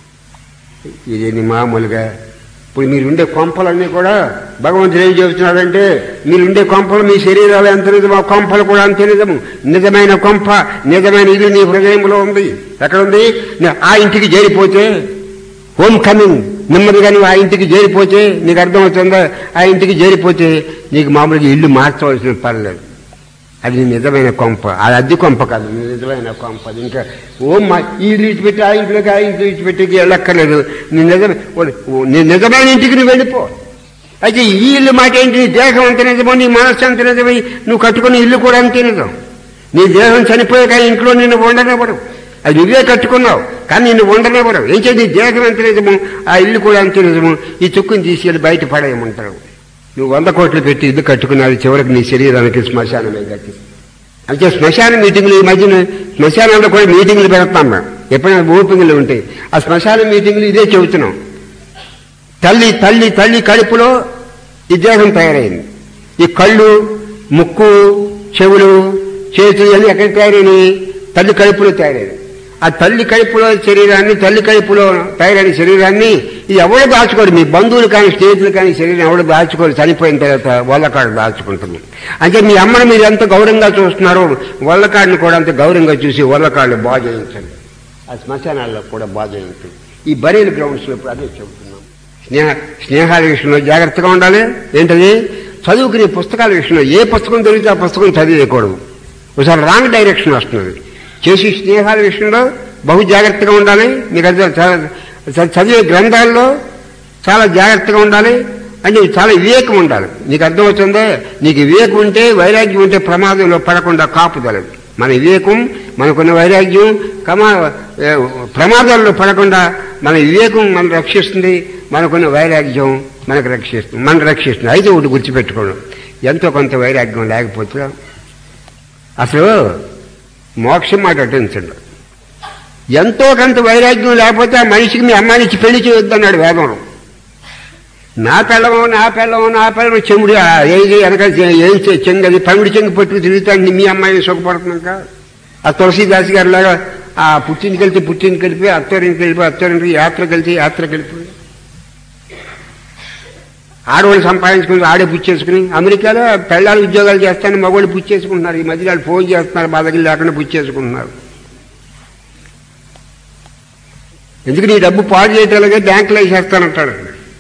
ఇది మామూలుగా ఇప్పుడు మీరుండే కొంపలన్నీ కూడా భగవంతుడు ఏం చెబుతున్నాడంటే మీరుండే కొంపలు మీ శరీరాలు ఎంత నిజమో ఆ కొంపలు కూడా అంతే నిజము నిజమైన కొంప నిజమైన ఇల్లు నీ హృదయంలో ఉంది ఎక్కడుంది ఆ ఇంటికి చేరిపోతే హోమ్ కమింగ్ నెమ్మదిగా నువ్వు ఆ ఇంటికి చేరిపోతే నీకు అర్థమవుతుందా ఆ ఇంటికి చేరిపోతే నీకు మామూలుగా ఇల్లు మార్చవలసిన పర్లేదు అది నీ నిజమైన కొంప అది అద్దె కొంప కాదు నీ నిజమైన కొంప అది ఇంకా ఓ మా ఈ ఇల్లు ఇచ్చిపెట్టి ఆ ఇంట్లోకి ఆ ఇంట్లో ఇచ్చిపెట్టి వెళ్ళక్కర్లేదు నీ నిజమే ఓ- నీ నిజమైన ఇంటికి నువ్వు వెళ్ళిపో అయితే ఈ ఇల్లు మాకేంటి నీ దేహం అంత నిజమో నీ మనస్సు అంత నిజమై నువ్వు కట్టుకున్న ఇల్లు కూడా అంతే నిజం నీ దేహం చనిపోయాక ఆ ఇంట్లో నిన్ను ఉండనివ్వరు అది నువ్వే కట్టుకున్నావు కానీ నిన్ను ఉండనివ్వరు ఏం చేసి నీ దేహం ఎంత నిజము ఆ ఇల్లు కూడా అంతే నిజము ఈ చుక్కుని తీసుకెళ్ళి బయట పడేయమంటారు నువ్వు వంద కోట్లు పెట్టి ఇల్లు కట్టుకున్నది చివరికి నీ శరీరానికి శ్మశానమే గట్టి అంటే శ్మశాన మీటింగ్లు ఈ మధ్యన శ్మశానంలో కూడా మీటింగ్లు పెడతాం మేము ఎప్పుడైనా ఓపికలు ఉంటాయి ఆ శ్మశాన మీటింగ్లు ఇదే చెబుతున్నాం తల్లి తల్లి తల్లి కడుపులో ఈ దేహం తయారైంది ఈ కళ్ళు ముక్కు చెవులు చేతులు అన్నీ ఎక్కడ తయారైనవి తల్లి కడుపులో తయారైనవి ఆ తల్లి కడుపులో శరీరాన్ని తల్లి కడుపులో తయారైన శరీరాన్ని ఇది ఎవడు దాచుకోడు మీ బంధువులు కానీ స్నేహితులు కానీ శరీరం ఎవడు దాచుకోడు చనిపోయిన తర్వాత వాళ్ళకాడు దాచుకుంటుంది అంటే మీ అమ్మని మీరు ఎంత గౌరవంగా చూస్తున్నారో వాళ్ళకాడిని కూడా అంత గౌరవంగా చూసి వాళ్ళకాళ్ళు బాగు చేయించండి ఆ శ్మశానాల్లో కూడా బాగు చేయించండి ఈ బరీల్ గ్రౌండ్స్లో ఇప్పుడు అదే చెబుతున్నాం స్నేహ స్నేహాల విషయంలో జాగ్రత్తగా ఉండాలి ఏంటది చదువుకునే పుస్తకాల విషయంలో ఏ పుస్తకం దొరికితే ఆ పుస్తకం చదివేయకూడదు ఒకసారి రాంగ్ డైరెక్షన్ వస్తున్నది చేసి స్నేహాల విషయంలో బహు జాగ్రత్తగా ఉండాలి మీకు అది చాలా- చ- చదివే గ్రంథాల్లో చాలా జాగ్రత్తగా ఉండాలి అంటే చాలా వివేకం ఉండాలి నీకు అర్థమవుతుందా నీకు వివేకం ఉంటే వైరాగ్యం ఉంటే ప్రమాదంలో పడకుండా కాపుదలదు మన వివేకం మనకున్న వైరాగ్యం కమా ఏ, ప్రమాదాల్లో పడకుండా మన వివేకం మనం రక్షిస్తుంది మనకున్న వైరాగ్యం మనకు రక్షిస్తుంది మనం రక్షిస్తుంది అయితే ఒకటి గుర్తుపెట్టుకోవడం ఎంతో కొంత వైరాగ్యం లేకపోతే అసలు మోక్షం మాట అటించండి ఎంతో కొంత వైరాగ్యం లేకపోతే ఆ మనిషికి మీ అమ్మాయిని ఇచ్చి పెళ్లి చేయొద్దన్నాడు వేదంలో నా పెళ్ళము నా పెళ్ళము నా పెళ్ళము చెముడు ఆ ఏది వెనక చె- ఏం చె- చెంగు అది పమిడి చెంగు పట్టుకు తిరుగుతాడు మీ అమ్మాయి సుఖపడుతున్నాక ఆ తులసీదాస్ గారి లాగా ఆ పుట్టింటికి వెళ్తే పుట్టింటికి వెళ్ళిపోయి అత్తోరింటికి వెళ్ళిపోయి అత్తోరింటికి యాత్రకు వెళ్తే యాత్రకు వెళ్ళిపోయి ఆడవాళ్ళు సంపాదించుకుని ఆడే పుచ్చేసుకుని అమెరికాలో పెళ్ళాలు ఉద్యోగాలు చేస్తాను మగవాళ్ళు పుచ్చేసుకుంటున్నారు ఈ మధ్య వాళ్ళు ఫోన్ చేస్తున్నారు మా దగ్గర లేకుండా పుచ్చేసుకుంటున్నారు ఎందుకు నీ డబ్బు పాడు చేయటాలుగా బ్యాంకులో వేసేస్తానంటాడు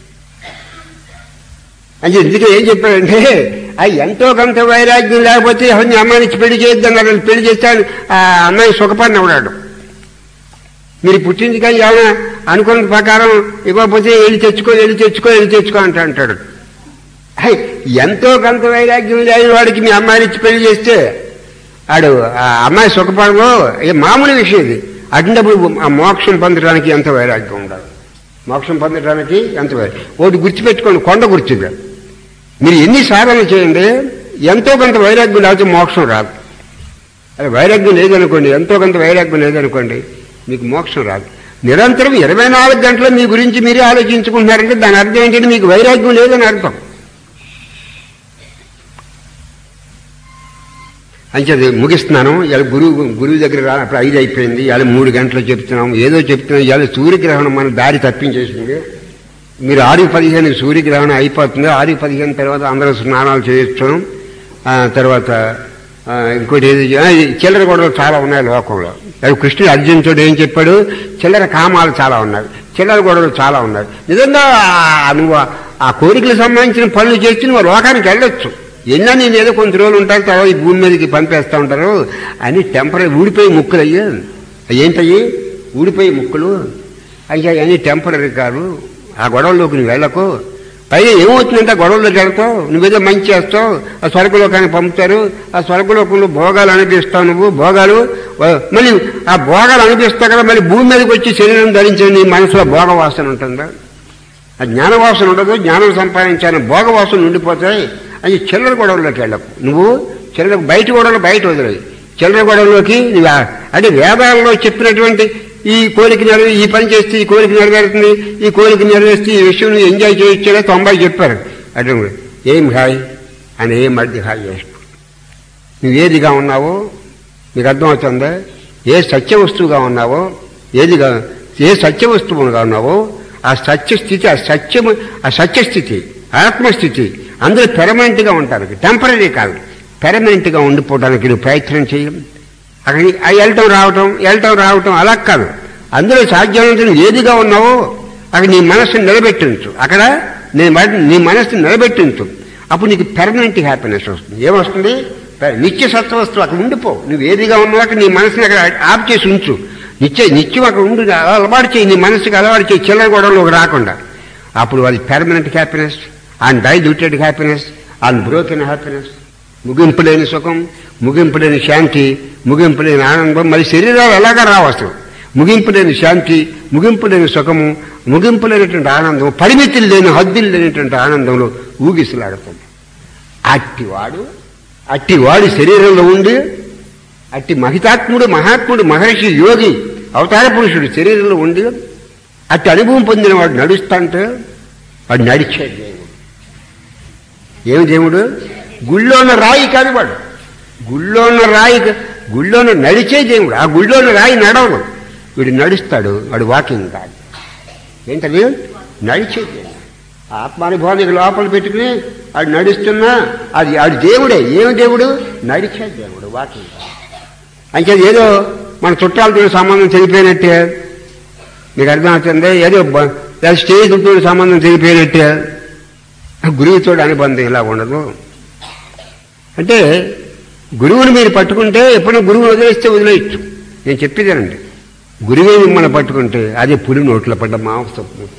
అంటే ఎందుకు ఏం చెప్పాడంటే ఆ ఎంతో కొంత వైరాగ్యం లేకపోతే ఎవరిని అమ్మాయిని ఇచ్చి పెళ్లి చేయొద్దన్నారు పెళ్లి చేస్తాను ఆ అమ్మాయి సుఖపడిన ఉన్నాడు మీరు పుట్టింది కానీ ఏమైనా అనుకున్న ప్రకారం ఇవ్వకపోతే వెళ్ళి తెచ్చుకో వెళ్ళి తెచ్చుకో వెళ్ళి తెచ్చుకో అంట అంటాడు హై, ఎంతో కొంత వైరాగ్యం లేని వాడికి మీ అమ్మాయిని ఇచ్చి పెళ్లి చేస్తే ఆడు ఆ అమ్మాయి సుఖపడదు ఇది మామూలు విషయం ఇది అటువంటిప్పుడు ఆ మోక్షం పొందడానికి ఎంత వైరాగ్యం ఉండాలి మోక్షం పొందడానికి ఎంత వైరాగ్యం ఒకటి గుర్తుపెట్టుకోండి కొండ గుర్తుగా మీరు ఎన్ని సాధనలు చేయండి ఎంతో కొంత వైరాగ్యం లేకపోతే మోక్షం రాదు అదే వైరాగ్యం లేదనుకోండి ఎంతో కొంత వైరాగ్యం లేదనుకోండి మీకు మోక్షం రాదు నిరంతరం ఇరవై నాలుగు గంటలు మీ గురించి మీరే ఆలోచించుకుంటున్నారంటే దాని అర్థం ఏంటంటే మీకు వైరాగ్యం లేదని అర్థం అంచేది ముగిస్తున్నాను ఇవాళ గురువు గురువు దగ్గర రా అప్పుడు ఐదు అయిపోయింది ఇవాళ మూడు గంటలు చెప్తున్నాం ఏదో చెప్తున్నాం ఇవాళ సూర్యగ్రహణం మన దారి తప్పించేసింది మీరు ఆరు పదిహేను సూర్యగ్రహణం అయిపోతుంది ఆరు పదిహేను తర్వాత అందరూ స్నానాలు చేయొచ్చు ఆ, తర్వాత ఆ, ఇంకోటి ఏది ఆ, ఈ చిల్లర గొడవలు చాలా ఉన్నాయి లోకంలో అది కృష్ణుడు అర్జునుడు ఏం చెప్పాడు చిల్లర కామాలు చాలా ఉన్నాయి చిల్లర గొడవలు చాలా ఉన్నాయి నిజంగా ఆ, నువ్వు ఆ- ఆ కోరికలకు సంబంధించిన పనులు చేసి నువ్వు లోకానికి వెళ్ళొచ్చు ఎన్నా నేను ఏదో కొంత రోజులు ఉంటాను తర్వాత ఈ భూమి మీదకి పంపేస్తూ ఉంటారు అని టెంపరీ ఊడిపోయి ముక్కులు అయ్యి ఏంటయ్యి ఊడిపోయి ముక్కులు అయ్యా అన్ని టెంపరీ కాదు ఆ గొడవల్లోకి నువ్వు వెళ్ళకు పైగా ఏమవుతుందంటే ఆ గొడవల్లోకి వెళ్తావు నువ్వేదో మంచి చేస్తావు ఆ స్వర్గలోకానికి పంపుతారు ఆ స్వర్గలోకంలో భోగాలు అనిపిస్తావు నువ్వు భోగాలు వ- మళ్ళీ ఆ భోగాలు అనిపిస్తావు కదా మళ్ళీ భూమి మీదకి వచ్చి శరీరం ధరించిన నీ మనసులో భోగ వాసన ఉంటుందా ఆ జ్ఞానవాసన ఉండదు జ్ఞానం సంపాదించాలని భోగవాసన ఉండిపోతాయి అది చిల్లర గొడవల్లోకి వెళ్ళకు నువ్వు చిల్లర బయట గొడవలు బయట వదిలేయి చిల్లర గొడవలోకి నువ్వు ఆ- అంటే వేదాలలో చెప్పినటువంటి ఈ కోరిక నెరవే ఈ పని చేస్తే ఈ కోరిక నెరవేరుతుంది ఈ కోరిక నెరవేస్తే ఈ విషయం నువ్వు ఎంజాయ్ చేయొచ్చేలా తొంభై చెప్పారు అటు ఏం హాయ్ అని ఏం మధ్య హాయ్ చేసుకో నువ్వు ఏదిగా ఉన్నావో నీకు అర్థమవుతుందా ఏ సత్య వస్తువుగా ఉన్నావో ఏదిగా ఏ సత్య వస్తువుగా ఉన్నావో ఆ సత్య స్థితి ఆ సత్యము ఆ సత్యస్థితి ఆత్మస్థితి అందరూ పెర్మనెంట్గా ఉంటారు టెంపరీ కాదు పెర్మనెంట్గా ఉండిపోవడానికి నువ్వు ప్రయత్నం చేయం అక్కడ ఆ వెళ్ళటం రావటం వెళ్ళటం రావటం అలా కాదు అందులో సాధ్యమైనంత నువ్వు ఏదిగా ఉన్నావో అక్కడ నీ మనస్సును నిలబెట్టించు అక్కడ నీ మ- నీ మనస్సును నిలబెట్టించు అప్పుడు నీకు పెర్మనెంట్ హ్యాపీనెస్ వస్తుంది ఏమొస్తుంది పె- నిత్య సత్వస్తు అక్కడ ఉండిపో నువ్వు ఏదిగా ఉన్నావు అక్కడ నీ మనసుని అక్కడ ఆఫ్ చేసి ఉంచు నిత్య నిత్యం అక్కడ ఉండు అలవాటు చేయి నీ మనసుకి అలవాటు చేయి చిల్లర గొడవలోకి రాకుండా అప్పుడు అది permanent happiness undiluted happiness unbroken happiness ముగింపు లేని సుఖం ముగింపు లేని శాంతి ముగింపు లేని ఆనందం మరి శరీరాలు ఎలాగా రావు అసలు ముగింపు లేని శాంతి ముగింపు లేని సుఖము ముగింపు లేనటువంటి ఆనందం పరిమితులు లేని హద్దులు లేనటువంటి ఆనందంలో ఊగిసలాడుతుంది అట్టివాడు అట్టివాడు శరీరంలో ఉండి అట్టి మహితాత్ముడు మహాత్ముడు మహర్షి యోగి అవతార పురుషుడు శరీరంలో ఉండి అట్టి అనుభవం పొందిన వాడు నడుస్తాంటే వాడు నడిచే దేవుడు ఏమి దేవుడు గుళ్ళో ఉన్న రాయి కాదు వాడు గుళ్ళో ఉన్న రాయి కా- గుళ్ళో ఉన్న నడిచే దేవుడు ఆ గుళ్ళో ఉన్న రాయి నడవడు వీడు నడుస్తాడు వాడు వాకింగ్ కాదు ఏంటది నడిచే దేవుడు ఆ ఆత్మానుభవానికి లోపల పెట్టుకుని వాడు నడుస్తున్నా అది ఆడు దేవుడే ఏమి దేవుడు నడిచే దేవుడు వాకింగ్ కాదు అంటే ఏదో మన చుట్టాలతో సంబంధం చెడిపోయినట్టే మీకు అర్థమవుతుంది ఏదో బ- లేదా స్నేహితులతో సంబంధం చెడిపోయినట్టే గురువుతో అనుబంధం ఇలా ఉండదు అంటే గురువుని మీరు పట్టుకుంటే ఎప్పుడైనా గురువుని వదిలేస్తే వదిలేయచ్చు నేను చెప్పేదేనండి గురువే మిమ్మల్ని పట్టుకుంటే అది పులి నోట్లో పడ్డ మాంసం ముక్క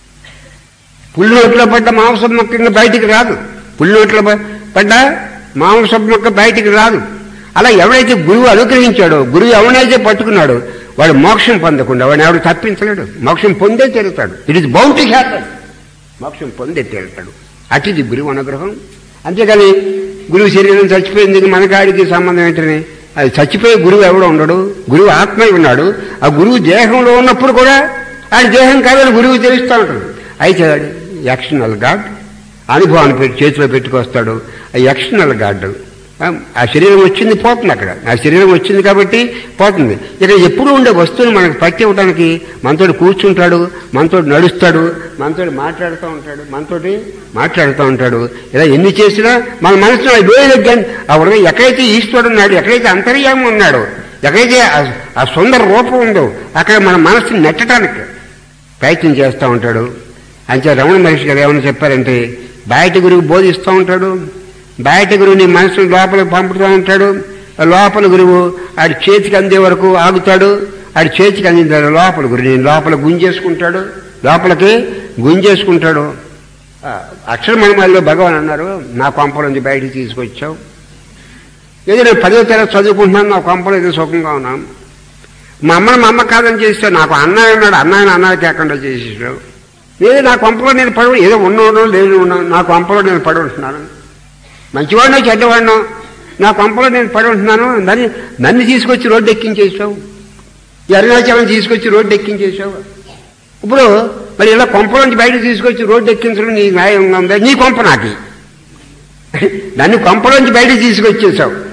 పులి నోట్లో పడ్డ మాంసం మొక్క ఇంకా బయటికి రాదు పులి నోట్లో ప- పడ్డ మాంసం మొక్క బయటికి రాదు అలా ఎవడైతే గురువు అనుగ్రహించాడో గురువు ఎవడైతే పట్టుకున్నాడో వాడు మోక్షం పొందకుండా వాడిని ఎవడు తప్పించలేడు మోక్షం పొందే తీరుతాడు it is bound to happen మోక్షం పొందే తీరుతాడు అతిది గురువు అనుగ్రహం అంతేగాని గురువు శరీరం చచ్చిపోయింది ఇంక మన కాడికి సంబంధం ఏంటని అది చచ్చిపోయే గురువు ఎవడో ఉండడు గురువు ఆత్మ ఉన్నాడు ఆ గురువు దేహంలో ఉన్నప్పుడు కూడా ఆయన దేహం కాదని గురువు తెలుస్తూ ఉంటాడు అయితే ఎక్స్టర్నల్ గాడ్ అనుభవాన్ని పెట్టి చేతిలో పెట్టుకొస్తాడు ఆ ఎక్స్టర్నల్ గాడ్ ఆ, ఆ శరీరం వచ్చింది పోతుంది అక్కడ ఆ శరీరం వచ్చింది కాబట్టి పోతుంది ఇక ఎప్పుడు ఉండే వస్తువుని మనకు పట్టి ఇవ్వడానికి మనతోటి కూర్చుంటాడు మనతోటి నడుస్తాడు మనతోటి మాట్లాడుతూ ఉంటాడు మనతోటి మాట్లాడుతూ ఉంటాడు ఇలా ఎన్ని చేసినా మన మనసులో వేయలేదని ఆ హృదయం ఎక్కడైతే ఈశ్వరుడు ఉన్నాడు ఎక్కడైతే అంతర్యామం ఉన్నాడో ఎక్కడైతే ఆ- ఆ సుందర రూపం ఉందో అక్కడ మన మనసుని నెట్టడానికి ప్రయత్నం చేస్తూ ఉంటాడు అంతే రమణ మహర్షి గారు ఏమని చెప్పారంటే బయట గురువు బోధిస్తూ ఉంటాడు బయట గురువు నీ మనసును లోపలికి పంపుతూ ఉంటాడు ఆ లోపల గురువు ఆడి చేతికి అందే వరకు ఆగుతాడు ఆడి చేతికి అందిన తర్వాత లోపల గురువు నేను లోపల గుంజేసుకుంటాడు లోపలికి గుంజేసుకుంటాడు ఆ, అక్షరమణిమాల్లో భగవాన్ అన్నారు నా కొంపల నుంచి బయటికి తీసుకొచ్చావు ఏదో నేను పదో తరగతి చదువుకుంటున్నాను నా కొంపలో ఏదో సుఖంగా ఉన్నాను మా అమ్మని మా అమ్మ కాదని చేస్తే నాకు అన్నయ్య ఉన్నాడు అన్నయ్యని అన్నయ్య తేకుండా చేసేసాడు ఏదో నా కొంపలో నేను పడు ఏదో ఉన్నోడో లేదు ఉన్నాను నా కొంపలో నేను పడి ఉంటున్నాను మంచివాడినో చెడ్డవాడినో నా కొంపలో నేను పడి ఉంటున్నాను నన్ను నన్ను తీసుకొచ్చి రోడ్డు ఎక్కించేసావు ఈ అరుణాచలం తీసుకొచ్చి రోడ్డు ఎక్కించేసావు ఇప్పుడు మరి ఇలా కొంపలోంచి బయటకు తీసుకొచ్చి రోడ్డు ఎక్కించడం నీ న్యాయంగా ఉందా నీ కొంప నాకు నన్ను కొంపలోంచి బయటకు తీసుకొచ్చేసావు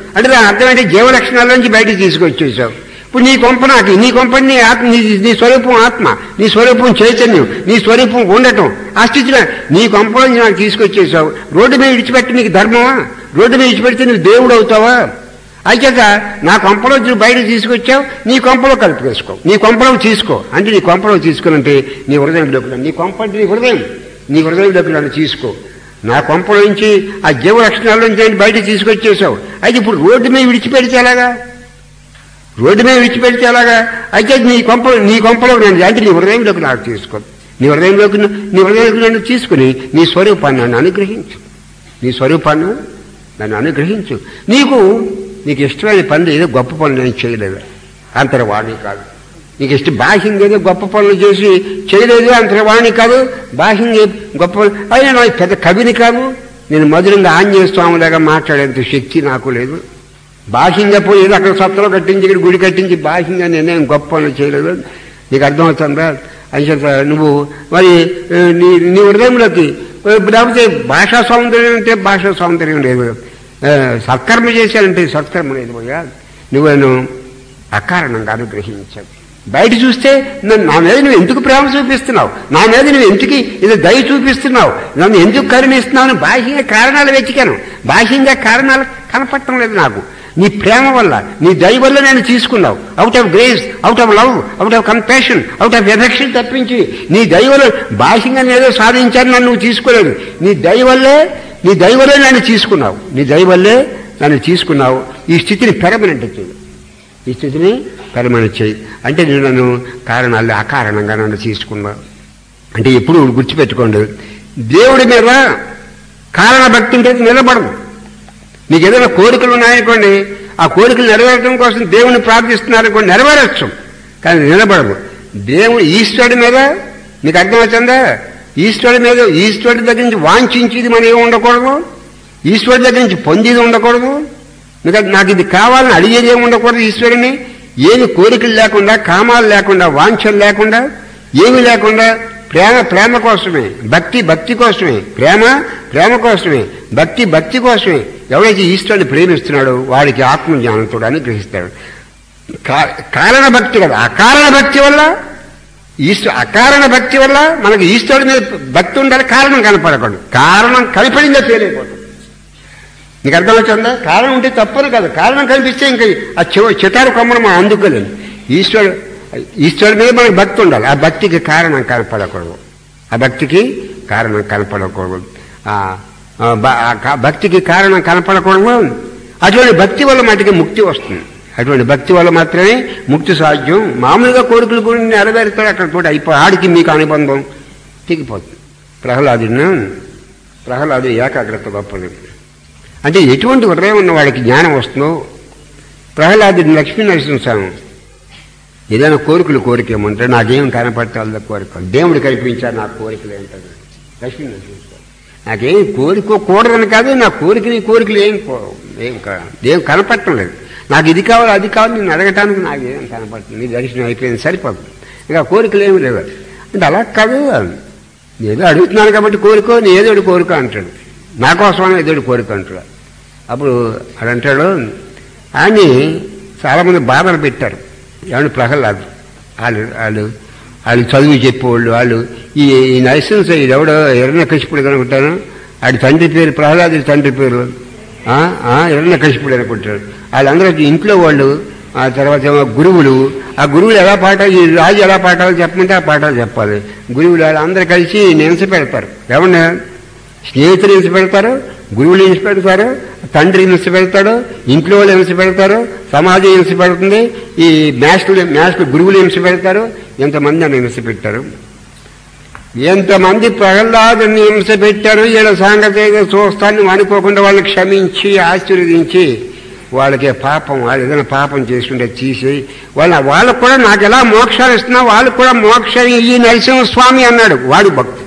అంటే దాని అర్థం అంటే జీవ లక్షణాల నుంచి బయటికి తీసుకొచ్చేసావు ఇప్పుడు నీ కొంప నాకు నీ కొంప నీ ఆత్మ నీ నీ స్వరూపం ఆత్మ నీ స్వరూపం చైతన్యం నీ స్వరూపం ఉండటం ఆ స్థితిలో నీ కొంపలో నుంచి నాకు తీసుకొచ్చేసావు రోడ్డు మీద విడిచిపెట్టి నీకు ధర్మమా రోడ్డు మీద విడిచిపెడితే నువ్వు దేవుడు అవుతావా అయిచాక నా కొంపలో నువ్వు బయటకు తీసుకొచ్చావు నీ కొంపలో కలుపుకేసుకో నీ కొంపలో తీసుకో అంటే నీ కొంపలో తీసుకునంటే నీ హృదయంలోకి నీ కొంప అంటే నీ హృదయం నీ హృదయంలోకి నన్ను తీసుకో నా కొంపలో నుంచి ఆ జీవ లక్షణాల నుంచి నేను బయట తీసుకొచ్చేసావు అయితే ఇప్పుడు రోడ్డు మీద విడిచిపెడితే ఎలాగా రోడ్డు మీద విడిచిపెడితే ఎలాగా అయితే నీ కొంప నీ కొంపలో నన్ను అంటే నీ హృదయంలోకి నాకు తీసుకో నీ హృదయంలోకి న- నీ హృదయంలోకి నన్ను తీసుకుని నీ స్వరూపాన్ని నన్ను అనుగ్రహించు నీ స్వరూపాన్ని నన్ను అనుగ్రహించు నీకు నీకు ఇష్టమైన పనులు ఏదో గొప్ప పనులు నేను చేయలేదు అంతర్వాణి కాదు నీకు ఇష్టం బాహ్యంగా ఏదో గొప్ప పనులు చేసి చేయలేదు అంతర్వాణి కాదు బాహ్యంగా గొప్ప పనులు అయినా నాకు పెద్ద కవిని కాదు నేను మధురంగా ఆంజనేయ స్వామిలాగా మాట్లాడేంత శక్తి నాకు లేదు బాహ్యంగా పోయి ఏదో అక్కడ సత్తలో కట్టించి ఇక్కడ గుడి కట్టించి బాహ్యంగా నేనేం గొప్ప పనులు చేయలేదు నీకు అర్థమవుతుందా అంచేత నువ్వు మరి ఆ, నీ నీ హృదయంలోకి ఆ, లేకపోతే భాషా సౌందర్యం అంటే భాషా సౌందర్యం లేదు ఆ, సత్కర్మ చేశానంటే సత్కర్మ లేదు పోయా నువ్వు అకారణంగా అనుగ్రహించావు బయట చూస్తే నన్ను నా మీద నువ్వు ఎందుకు ప్రేమ చూపిస్తున్నావు నా మీద నువ్వు ఎందుకు ఇది దయ చూపిస్తున్నావు నన్ను ఎందుకు కరుణిస్తున్నావు అని బాహ్యంగా కారణాలు వెతికాను బాహ్యంగా కారణాలు కనపడటం లేదు నాకు నీ ప్రేమ వల్ల నీ దయ వల్ల నేను తీసుకున్నావు out of grace out of love out of compassion out of affection తప్పించి నీ దయ వల్ల బాహ్యంగా నేను ఏదో సాధించాను నన్ను నువ్వు తీసుకోలేదు నీ దయ వల్లే నీ దయ వల్లే నన్ను తీసుకున్నావు నీ దయ వల్లే నన్ను తీసుకున్నావు ఈ స్థితిని పెరమనంటే చేయి ఈ స్థితిని పెరమనెంట్ చేయి అంటే నేను నన్ను కారణాలు అకారణంగా నన్ను తీసుకున్నా అంటే ఎప్పుడు గుర్తుపెట్టుకోండి దేవుడి మీద కారణ భక్తి ఉంటే నిలబడదు నీకు ఏదైనా కోరికలు ఉన్నాయనుకోండి ఆ కోరికలు నెరవేరడం కోసం దేవుని ప్రార్థిస్తున్నారనుకోండి నెరవేరచ్చు కానీ నిలబడదు దేవుడు ఈశ్వరుడి మీద నీకు అర్థమవుతుందా ఈశ్వరుడి మీద ఈశ్వరుడి దగ్గర నుంచి వాంఛించేది మనం ఏమి ఉండకూడదు ఈశ్వరుడి దగ్గర నుంచి పొందేది ఉండకూడదు మీకు అది- నాకు ఇది కావాలని అడిగేది ఏమి ఉండకూడదు ఈశ్వరుని ఏమి కోరికలు లేకుండా కామాలు లేకుండా వాంఛలు లేకుండా ఏమీ లేకుండా ప్రేమ ప్రేమ కోసమే భక్తి భక్తి కోసమే ప్రేమ ప్రేమ కోసమే భక్తి భక్తి కోసమే ఎవరైతే ఈశ్వరుని ప్రేమిస్తున్నాడో వాడికి ఆత్మజ్ఞానంతో గ్రహిస్తాడు కా- కారణ భక్తి కదా అకారణ భక్తి వల్ల ఈశ్వరు అకారణ భక్తి వల్ల మనకి ఈశ్వరుడి మీద భక్తి ఉండాలి కారణం కనపడకూడదు కారణం కనపడిందో తేలిపోతుంది నీకు అర్థమవుతుందా కారణం ఉంటే తప్పదు కాదు కారణం కనిపిస్తే ఇంకా ఆ చివ చిటారు కొమ్మను మనం అందుకోలేము ఈశ్వరుడు ఈశ్వరుడి మీద మనకి భక్తి ఉండాలి ఆ భక్తికి కారణం కనపడకూడదు ఆ భక్తికి కారణం కనపడకూడదు ఆ ఆ బ- ఆ క- భక్తికి కారణం కనపడకూడదు అటువంటి భక్తి వల్ల మటుకి ముక్తి వస్తుంది అటువంటి భక్తి వల్ల మాత్రమే ముక్తి సాధ్యం మామూలుగా కోరికలు కూడా నెరవేరుతాడు అక్కడ కూడా అయిపో ఆడికి మీకు అనుబంధం తెగిపోతుంది ప్రహ్లాదుడిని ప్రహ్లాదు ఏకాగ్రత గొప్పది అంటే ఎటువంటి హృదయం ఉన్న వాడికి జ్ఞానం వస్తుందో ప్రహ్లాదుడిని లక్ష్మీ నరసింహస్వామి ఏదైనా కోరికలు కోరికేమంటే నాకేం కనపడతాలో కోరిక దేవుడు కల్పించారు నా కోరికలు ఏంటది లక్ష్మీ నరసింహస్వామి నాకేం కోరుకోకూడదని కాదు నా కోరికలు ఈ కోరికలు ఏం కో- ఏం కా- ఏం కనపడటం లేదు నాకు ఇది కావాలి అది కావాలి నేను అడగటానికి నాకు ఏం కనపడుతుంది నీ దర్శనం అయిపోయింది సరిపోతుంది ఇక ఆ కోరికలు ఏమి లేవు అంటే అలా కాదు ఏదో అడుగుతున్నాను కాబట్టి కోరుకో నీ ఏదో ఒకటి కోరుకో అంటాడు నా కోసమని ఏదో ఒకటి కోరిక అంటాడు అప్పుడు అది అంటాడు అని చాలామంది బాధలు పెట్టారు ఏమన్నా ప్రహ్లాదు వాళ్ళు వాళ్ళు వాళ్ళు చదువు చెప్పేవాళ్ళు వాళ్ళు ఈ ఈ నరసింహ ఇది ఎవడో ఎర్రన కృష్ణుడు అనుకుంటాను ఆడి తండ్రి పేరు ప్రహ్లాదుడి తండ్రి పేరు ఎర్రన కృష్ణుడు అనుకుంటాడు వాళ్ళందరూ ఇంట్లో వాళ్ళు ఆ తర్వాత ఏమో గురువులు ఆ గురువులు ఎలా పాట ఈ రాజు ఎలా పాఠాలు చెప్పమంటే ఆ పాఠాలు చెప్పాలి గురువులు వాళ్ళందరూ కలిసి నింస పెడతారు ఏమన్నా స్నేహితులు హింస పెడతారు గురువులు హింస పెడతారు తండ్రి హింస పెడతాడు ఇంట్లో వాళ్ళు హింస పెడతారు సమాజం హింస పెడుతుంది ఈ మ్యాచ్లు మ్యాచ్లు గురువులు హింస పెడతారు ఎంతమంది అని హింస పెట్టారు ఎంతమంది ప్రహ్లాదుని హింస పెట్టారు వీళ్ళ సాంగతిక చూస్తాన్ని అనుకోకుండా వాళ్ళని క్షమించి ఆశీర్వదించి వాళ్ళకి పాపం వాళ్ళు ఏదైనా పాపం చేసుకుంటే తీసి వాళ్ళ వాళ్ళకు కూడా నాకు ఎలా మోక్షాలు ఇస్తున్నా వాళ్ళకు కూడా మోక్షం ఈ నరసింహస్వామి అన్నాడు వాడు భక్తి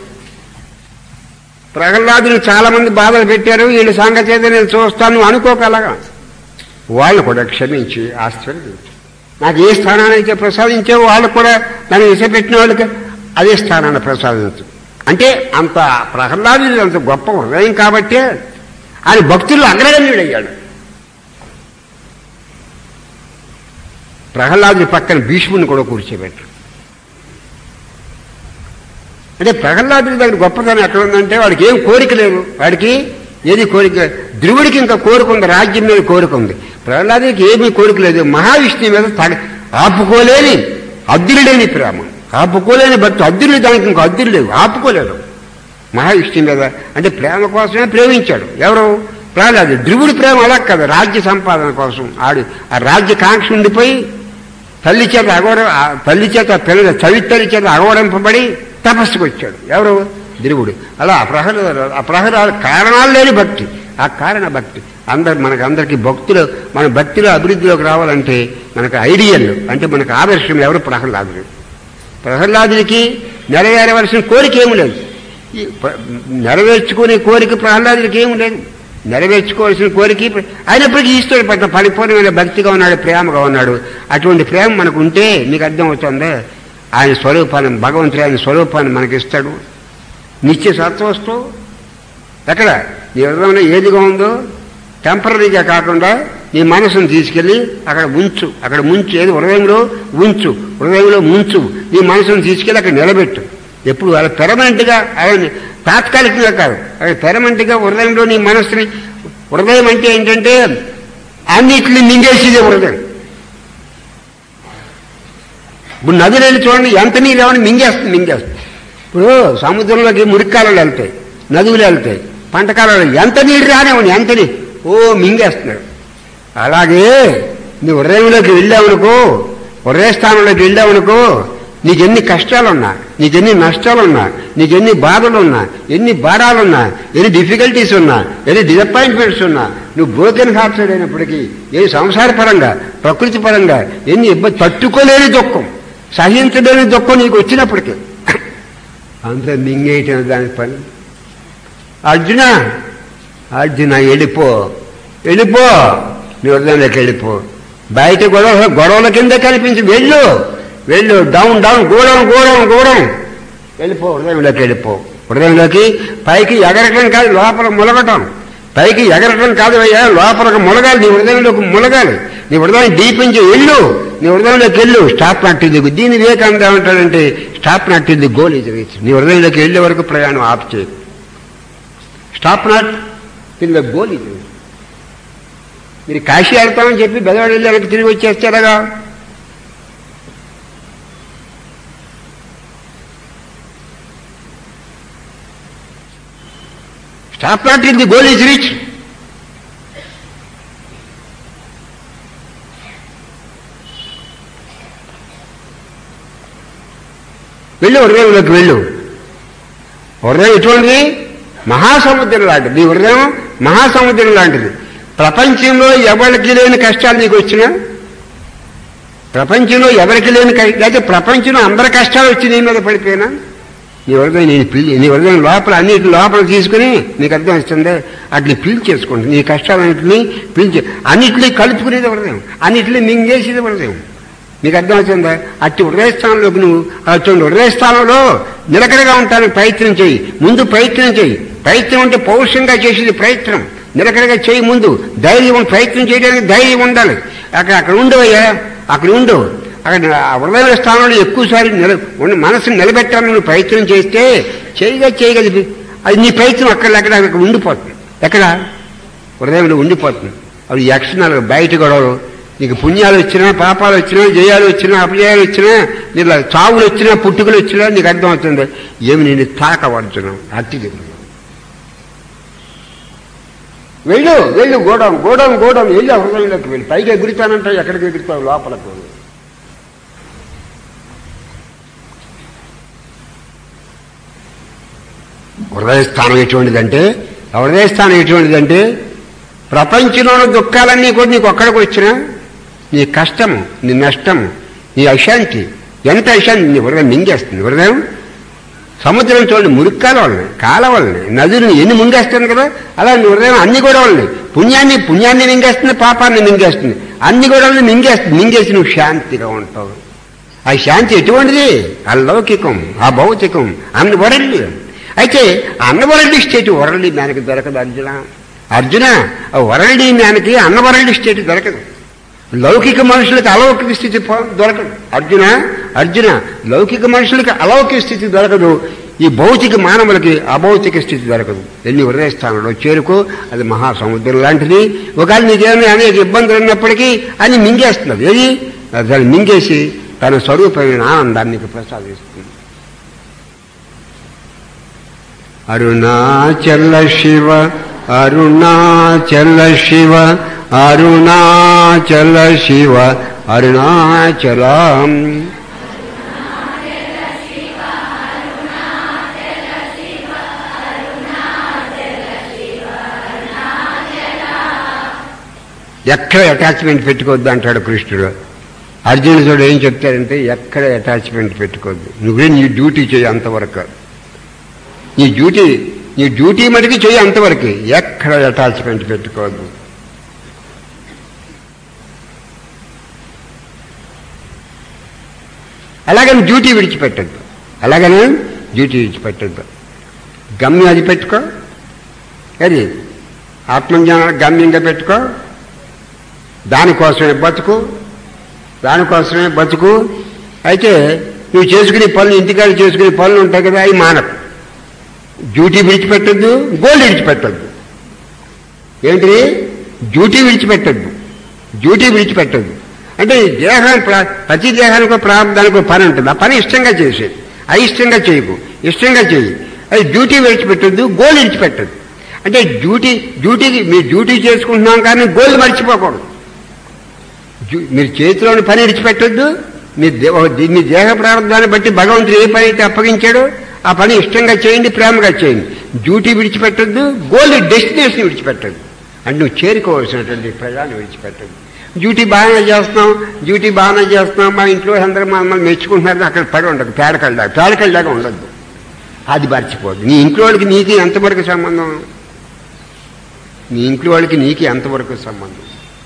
ప్రహ్లాదుని చాలా మంది బాధలు పెట్టారు వీళ్ళ సంగతి ఏదో నేను చూస్తాను అనుకోగలగా వాళ్ళు కూడా క్షమించి ఆశీర్వదించు నాకు ఏ స్థానాన్ని అయితే ప్రసాదించావో వాళ్ళు కూడా నన్ను విసపెట్టిన వాళ్ళకి అదే స్థానాన్ని ప్రసాదించు అంటే అంత ప్రహ్లాదుడు అంత గొప్ప హృదయం కాబట్టే ఆయన భక్తులు అగ్రగణ్యుడయ్యాడు ప్రహ్లాదుడి పక్కన భీష్ముని కూడా కూర్చోబెట్టాడు అంటే ప్రహ్లాదుడి దగ్గర గొప్పతనం ఎక్కడ ఉందంటే వాడికి ఏం కోరిక లేదు వాడికి ఏది కోరిక ధ్రువుడికి ఇంకా కోరిక ఉంది రాజ్యం మీద కోరిక ఉంది ప్రహ్లాదుడికి ఏమీ కోరిక లేదు మహావిష్ణువు మీద తగ ఆపుకోలేని అద్దులు లేని ప్రేమ ఆపుకోలేని భక్తి అద్దులు దానికి ఇంకా అద్దులు లేవు ఆపుకోలేడు మహావిష్ణువు మీద అంటే ప్రేమ కోసమే ప్రేమించాడు ఎవరు ప్రహ్లాదు ధ్రువుడి ప్రేమ అలా కదా రాజ్య సంపాదన కోసం ఆడు ఆ రాజ్య కాంక్ష ఉండిపోయి తల్లి చేత అగౌర ఆ తల్లి చేత పిల్లల చవితల్లి చేత అగౌరవింపబడి తపస్సుకు వచ్చాడు ఎవరు ధ్రువుడు అలా ఆ ప్రహర ఆ ప్రహర కారణాలు లేని భక్తి ఆ కారణ భక్తి అందరు మనకు అందరికీ భక్తులు మన భక్తిలో అభివృద్ధిలోకి రావాలంటే మనకు ఐడియల్ అంటే మనకు ఆదర్శం ఎవరు ప్రహ్లాదుడు ప్రహ్లాదుడికి నెరవేరవలసిన కోరిక ఏమి లేదు ఈ ప్ర- నెరవేర్చుకునే కోరిక ప్రహ్లాదుడికి ఏమి లేదు నెరవేర్చుకోవాల్సిన కోరిక ప్ర- అయినప్పటికీ ఈశ్వరుడు పట్ల పరిపూర్ణమైన భక్తిగా ఉన్నాడు ప్రేమగా ఉన్నాడు అటువంటి ప్రేమ మనకు ఉంటే మీకు అర్థమవుతుందా ఆయన స్వరూపాన్ని భగవంతుడు ఆయన స్వరూపాన్ని మనకి ఇస్తాడు నిత్య సత్వస్తు ఎక్కడ నీ హృదయంలో ఏదిగా ఉందో టెంపరీగా కాకుండా నీ మనసును తీసుకెళ్ళి అక్కడ ఉంచు అక్కడ ముంచు ఏది హృదయంలో ఉంచు హృదయంలో ముంచు నీ మనసును తీసుకెళ్ళి అక్కడ నిలబెట్టు ఎప్పుడు అలా పెర్మనెంట్గా అలా తాత్కాలికంగా కాదు అక్కడ పెర్మనెంట్గా హృదయంలో నీ మనసుని హృదయం అంటే ఏంటంటే అన్నిటిని మింగేసేదే హృదయం ఇప్పుడు నదులు వెళ్ళి చూడండి ఎంత నీరు ఏమని మింగేస్తుంది మింగేస్తుంది ఇప్పుడు సముద్రంలోకి మురికాలలో వెళ్తాయి నదువులు వెళ్తాయి పంటకాలలో ఎంత నీరు రానివ్వండి ఎంత నీరు ఓ మింగేస్తున్నాడు అలాగే నువ్వు హృదయంలోకి వెళ్ళావనుకో హృదయ స్థానంలోకి వెళ్ళావనుకో నీకెన్ని కష్టాలున్నా నీకెన్ని నష్టాలున్నా నీకెన్ని బాధలున్నా ఎన్ని భారాలున్నా ఎన్ని డిఫికల్టీస్ ఉన్నా ఎన్ని డిసప్పాయింట్మెంట్స్ ఉన్నా నువ్వు బ్రోకెన్ హార్ట్సెడ్ అయినప్పటికీ ఏ సంసార పరంగా ప్రకృతి పరంగా ఎన్ని ఇబ్బంది తట్టుకోలేని దుఃఖం సహించలేని దుఃఖం నీకు వచ్చినప్పటికీ అంత మింగేయటం దాని పని అర్జున అర్జున వెళ్ళిపో వెళ్ళిపో నీ హృదయంలోకి వెళ్ళిపో బయట గొడవ గొడవల కింద కనిపించి వెళ్ళు వెళ్ళు డౌన్ డౌన్ గోడం గోడం గోడం వెళ్ళిపో హృదయంలోకి వెళ్ళిపో హృదయంలోకి పైకి ఎగరటం కాదు లోపల ములగటం పైకి ఎగరటం కాదు అయ్యా లోపల ములగాలి నీ హృదయంలోకి ములగాలి నీ హృదయం దీపించి వెళ్ళు నీ హృదయంలోకి వెళ్ళు స్టాప్ నాట్ ఇది దీని వివేకానంద ఏమంటాడంటే స్టాప్ నాట్ ఇది గోల్ ఇది రీచ్ నీ హృదయంలోకి వెళ్ళే వరకు ప్రయాణం ఆప్ చేయి stop not in the goal ఇది మీరు కాశీ వెళ్తామని చెప్పి బెదవాడ వెళ్ళి వెనక్కి తిరిగి వచ్చేస్తారగా stop not in the goal is reach వెళ్ళు హృదయంలోకి వెళ్ళు హృదయం ఎటువంటిది మహాసముద్రం లాంటిది నీ హృదయం మహాసముద్రం లాంటిది ప్రపంచంలో ఎవరికి లేని కష్టాలు నీకు వచ్చినా ప్రపంచంలో ఎవరికి లేని కష్ట- లేకపోతే ప్రపంచంలో అందరి కష్టాలు వచ్చి నీ మీద పడిపోయినా నీ హృదయం నేను పిల్లి నీ హృదయం లోపల అన్నిటి లోపల తీసుకుని నీకు అర్థం ఇస్తుంది అట్లా పిలిచేసుకోండి నీ కష్టాలన్నింటినీ పిలిచి అన్నిటినీ కలుపుకునేది హృదయం అన్నిటినీ మింగేసేది హృదయం నీకు అర్థం అవుతుందా అట్టి హృదయస్థానంలోకి నువ్వు అటువంటి హృదయస్థానంలో నిలకడగా ఉండటానికి ప్రయత్నం చేయి ముందు ప్రయత్నం చేయి ప్రయత్నం అంటే పౌరుషంగా చేసేది ప్రయత్నం నిలకడగా చేయి ముందు ధైర్యం ప్రయత్నం చేయడానికి ధైర్యం ఉండాలి అక్కడ అక్కడ ఉండవయ్యా అక్కడ ఉండు అక్కడ ఆ హృదయ స్థానంలో ఎక్కువసారి నిల ఉండి మనసును నిలబెట్టాలని నువ్వు ప్రయత్నం చేస్తే చేయగా చేయగలిగి అది నీ ప్రయత్నం అక్కడ అక్కడ అక్కడ ఉండిపోతుంది ఎక్కడ హృదయంలో ఉండిపోతుంది అవి యక్షణాలు బయట గొడవలు నీకు పుణ్యాలు వచ్చినా పాపాలు వచ్చినా జయాలు వచ్చినా అపజయాలు వచ్చినా నీకు చావులు వచ్చినా పుట్టుకలు వచ్చినా నీకు అర్థమవుతుంది ఏమి నేను తాకవడుతున్నాం అట్టిది వెళ్ళు వెళ్ళు గోడం గోడం గోడం వెళ్ళి ఆ హృదయంలోకి వెళ్ళి పైకి ఎగురుతానంటే ఎక్కడికి ఎగురుతావు లోపలకు హృదయస్థానం ఎటువంటిదంటే ఆ హృదయస్థానం ఎటువంటిదంటే ప్రపంచంలోని దుఃఖాలన్నీ కూడా నీకు ఒక్కడికి వచ్చినా నీ కష్టము నీ నష్టము నీ అశాంతి ఎంత అశాంతి నీ హృదయం మింగేస్తుంది హృదయం సముద్రం చూడండి మురిక్కాల వాళ్ళని కాలవల్ని నదులను ఎన్ని ముంగేస్తుంది కదా అలా నీ హృదయం అన్ని గొడవల్ని పుణ్యాన్ని పుణ్యాన్ని మింగేస్తుంది పాపాన్ని మింగేస్తుంది అన్ని గొడవల్ని మింగేస్తుంది మింగేసి నువ్వు శాంతిగా ఉంటావు ఆ శాంతి ఎటువంటిది అలౌకికం ఆ భౌతికం అన్ని వరల్డ్ అయితే అన్నవరల్డ్ స్టేట్ వరల్డ్ మ్యాన్కి దొరకదు అర్జున అర్జున ఆ వరల్డ్ మ్యాన్కి అన్నవరల్డ్ స్టేట్ దొరకదు లౌకిక మనుషులకి అలౌకిక స్థితి పో- దొరకదు అర్జున అర్జున లౌకిక మనుషులకి అలౌకిక స్థితి దొరకదు ఈ భౌతిక మానవులకి అభౌతిక స్థితి దొరకదు ఎన్ని హృదయస్థానంలో చేరుకో అది మహాసముద్రం లాంటిది ఒకవేళ నీకేమైనా అనేక ఇబ్బందులు ఉన్నప్పటికీ అని మింగేస్తున్నది ఏది దాన్ని మింగేసి తన స్వరూపమైన ఆనందాన్ని నీకు ప్రసాదిస్తుంది అరుణాచల శివ అరుణాచల శివ అరుణాచల శివ అరుణాచలం ఎక్కడ అటాచ్మెంట్ పెట్టుకోవద్దు అంటాడు కృష్ణుడు అర్జునుడు ఏం చెప్తారంటే ఎక్కడ అటాచ్మెంట్ పెట్టుకోవద్దు నువ్వే నీ డ్యూటీ చేయి అంతవరకు నీ డ్యూటీ నీ డ్యూటీ మటుకు చేయి అంతవరకు ఎక్కడ అటాచ్మెంట్ పెట్టుకోవద్దు అలాగని డ్యూటీ విడిచిపెట్టద్దు అలాగని డ్యూటీ విడిచిపెట్టద్దు గమ్యం అది పెట్టుకో అది ఆత్మజ్ఞాన గమ్యంగా పెట్టుకో దానికోసమే బతుకు దానికోసమే బతుకు అయితే నువ్వు చేసుకునే పనులు ఇంటికాడ చేసుకునే పనులు ఉంటాయి కదా అవి మానకు డ్యూటీ విడిచిపెట్టద్దు గోల్డ్ విడిచిపెట్టద్దు ఏంటి డ్యూటీ విడిచిపెట్టద్దు డ్యూటీ విడిచిపెట్టద్దు అంటే ఈ దేహం ప్ర- ప్రతి దేహానికి ప్రారంభానికి ఒక పని ఉంటుంది ఆ పని ఇష్టంగా చేసేది అయిష్టంగా చేయకు ఇష్టంగా చేయి అది డ్యూటీ విడిచిపెట్టద్దు గోల్ విడిచిపెట్టద్దు అంటే డ్యూటీ డ్యూటీకి మీరు డ్యూటీ చేసుకుంటున్నాం కానీ గోల్ మర్చిపోకూడదు జు- మీరు చేతిలోని పని విడిచిపెట్టొద్దు మీ దే- ఒక ది- మీ దేహ ప్రారంభాన్ని బట్టి భగవంతుడు ఏ పని అయితే అప్పగించాడో ఆ పని ఇష్టంగా చేయండి ప్రేమగా చేయండి డ్యూటీ విడిచిపెట్టొద్దు గోల్ డెస్టినేషన్ విడిచిపెట్టద్దు అంటే నువ్వు చేరుకోవాల్సినటువంటి ప్రజాన్ని విడిచిపెట్టద్దు డ్యూటీ బాగానే చేస్తున్నాం డ్యూటీ బాగానే చేస్తున్నాం మా ఇంట్లో అందరూ మమ్మల్ని మెచ్చుకుంటున్నారు అక్కడ పడి ఉండదు పేడకల్లాగా పేడకల్లాగా ఉండద్దు అది మర్చిపోదు నీ ఇంట్లో వాళ్ళకి నీకు ఎంతవరకు సంబంధం నీ ఇంట్లో వాళ్ళకి నీకు ఎంతవరకు సంబంధం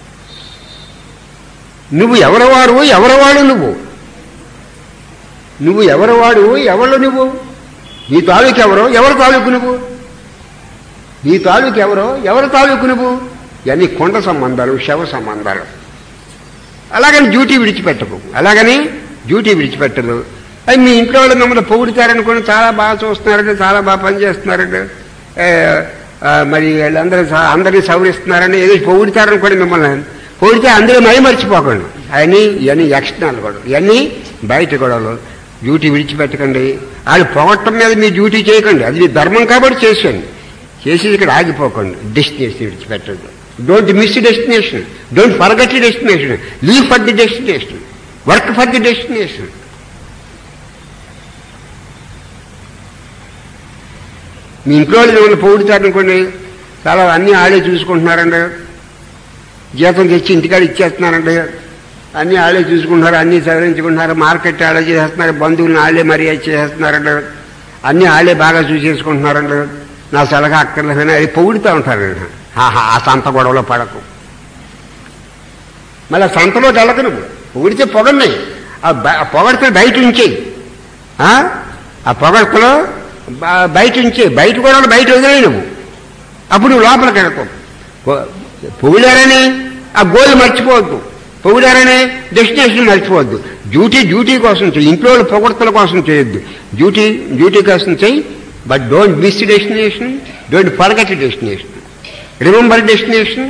నువ్వు ఎవరవాడు ఎవరవాడు నువ్వు నువ్వు ఎవరవాడు ఎవరు నువ్వు నీ తాలూకు ఎవరో ఎవరి తాలూకు నువ్వు నీ తాలూకు ఎవరో ఎవరి తాలూకు నువ్వు ఇవన్నీ కొండ సంబంధాలు శవ సంబంధాలు అలాగని డ్యూటీ విడిచిపెట్టకు అలాగని డ్యూటీ విడిచిపెట్టదు అది మీ ఇంట్లో వాళ్ళు మిమ్మల్ని పొగుడుతారనుకుని చాలా బాగా చూస్తున్నారంటే చాలా బాగా పనిచేస్తున్నారంటే ఏ, ఆ, మరి వీళ్ళందరూ స- అందరినీ సవరిస్తున్నారని ఏదో పొగుడుతారనుకోండి మిమ్మల్ని పొగిడితే అందరూ మై మర్చిపోకండి అవన్నీ ఇవన్నీ యక్షణాలు కూడా ఇవన్నీ బయట గొడవలు డ్యూటీ విడిచిపెట్టకండి వాళ్ళు పొగట్టం మీద మీ డ్యూటీ చేయకండి అది మీ ధర్మం కాబట్టి చేసేయండి చేసి ఇక్కడ ఆగిపోకండి డెస్టినేషన్ విడిచిపెట్టద్దు don't miss destination don't forget the destination leave for the destination work for the destination మీ ఇంట్లో వాళ్ళు మిమ్మల్ని పొగుడుతారనుకోండి చాలా అన్నీ ఆడే చూసుకుంటున్నారండి జీతం తెచ్చి ఇంటికాడ ఇచ్చేస్తున్నారండి అన్నీ ఆడే చూసుకుంటున్నారు అన్నీ సవరించుకుంటున్నారు మార్కెట్ ఆడే చేస్తున్నారు బంధువులను ఆడే మర్యాద చేస్తున్నారండి అన్నీ ఆడే బాగా చూసేసుకుంటున్నారండి నా సలహా అక్కర్లేదని అది పొగుడుతూ ఉంటారండి ఆహా ఆ సంత గొడవలో పడకు మళ్ళీ ఆ సంతలో వెళ్ళకు నువ్వు పొగిడితే పొగన్నాయి ఆ బ- ఆ పొగడితే బయట ఉంచేయి ఆ? ఆ పొగడతలో బ- బయట ఉంచే బయట గొడవలు బయట వదిలే నువ్వు అప్పుడు నువ్వు లోపలికి వెళ్ళకు పొ- పొగిడారని ఆ గోల్ మర్చిపోవద్దు పొగిడారని డెస్టినేషన్ మర్చిపోవద్దు డ్యూటీ డ్యూటీ కోసం చేయి ఇంట్లో వాళ్ళు పొగడతల కోసం చేయొద్దు డ్యూటీ డ్యూటీ కోసం చేయి but don't miss destination don't forget destination remember destination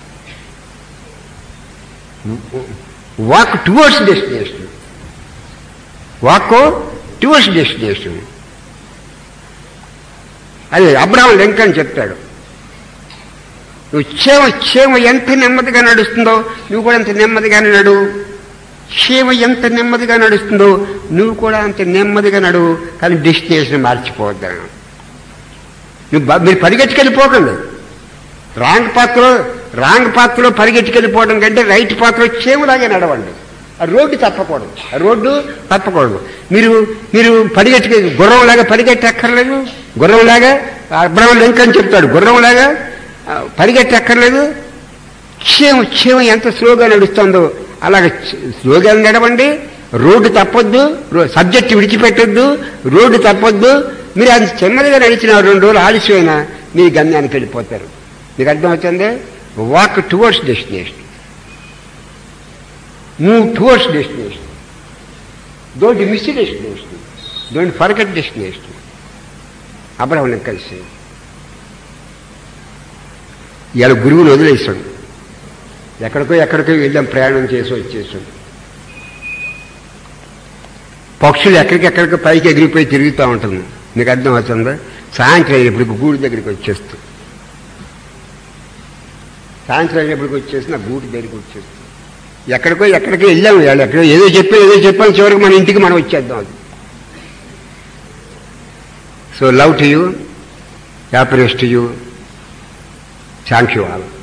walk towards destination walk towards destination అది అబ్రహం లింకన్ చెప్తాడు నువ్వు క్షేమ క్షేమ ఎంత నెమ్మదిగా నడుస్తుందో నువ్వు కూడా అంత నెమ్మదిగానే నడు క్షేమ ఎంత నెమ్మదిగా నడుస్తుందో నువ్వు కూడా అంత నెమ్మదిగా నడువు కానీ డెస్టినేషన్ మార్చిపోవద్దాను నువ్వు బ- మీరు పరిగెట్టుకెళ్ళిపోకండి రాంగ్ పాత్రలో రాంగ్ పాత్రలో పరిగెట్టుకెళ్ళిపోవడం కంటే రైట్ పాత్రలో క్షేమలాగే నడవండి ఆ రోడ్డు తప్పకూడదు ఆ రోడ్డు తప్పకూడదు మీరు మీరు పరిగెట్టుకు గుర్రంలాగా పరిగెట్టక్కర్లేదు గుర్రంలాగా అబ్రహం లింకన్ చెప్తాడు గుర్రంలాగా ఆ, పరిగెట్టక్కర్లేదు క్షేమ క్షేమ ఎంత స్లోగా నడుస్తుందో అలాగే స్లోగా నడవండి రోడ్డు తప్పొద్దు రో- సబ్జెక్ట్ విడిచిపెట్టొద్దు రోడ్డు తప్పొద్దు మీరు అది చిన్నదిగా నడిచిన రెండు రోజులు ఆలస్యమైనా మీ గమ్యానికి వెళ్ళిపోతారు మీకు అర్థమవుతుంది walk towards destination move towards destination don't miss destination don't forget destination Abraham కలిసి ఇవాళ గురువుని వదిలేసాడు ఎక్కడికో ఎక్కడికో వెళ్ళాం ప్రయాణం చేసి వచ్చేసాం పక్షులు ఎక్కడికెక్కడికో పైకి ఎగిరిపోయి తిరుగుతూ ఉంటుంది మీకు అర్థం అవుతుందా సాయంత్రం అయినప్పటికి గూడు దగ్గరికి వచ్చేస్తుంది సాయంత్రం అయినప్పటికి వచ్చేసి నా గూటి దగ్గరికి వచ్చేస్తుంది ఎక్కడికో ఎక్కడికో వెళ్ళాము వాళ్ళు ఎక్కడో ఏదో చెప్పి ఏదో చెప్పాను చివరికి మన ఇంటికి మనం వచ్చేద్దాం అది so love to you happiness to you thank you all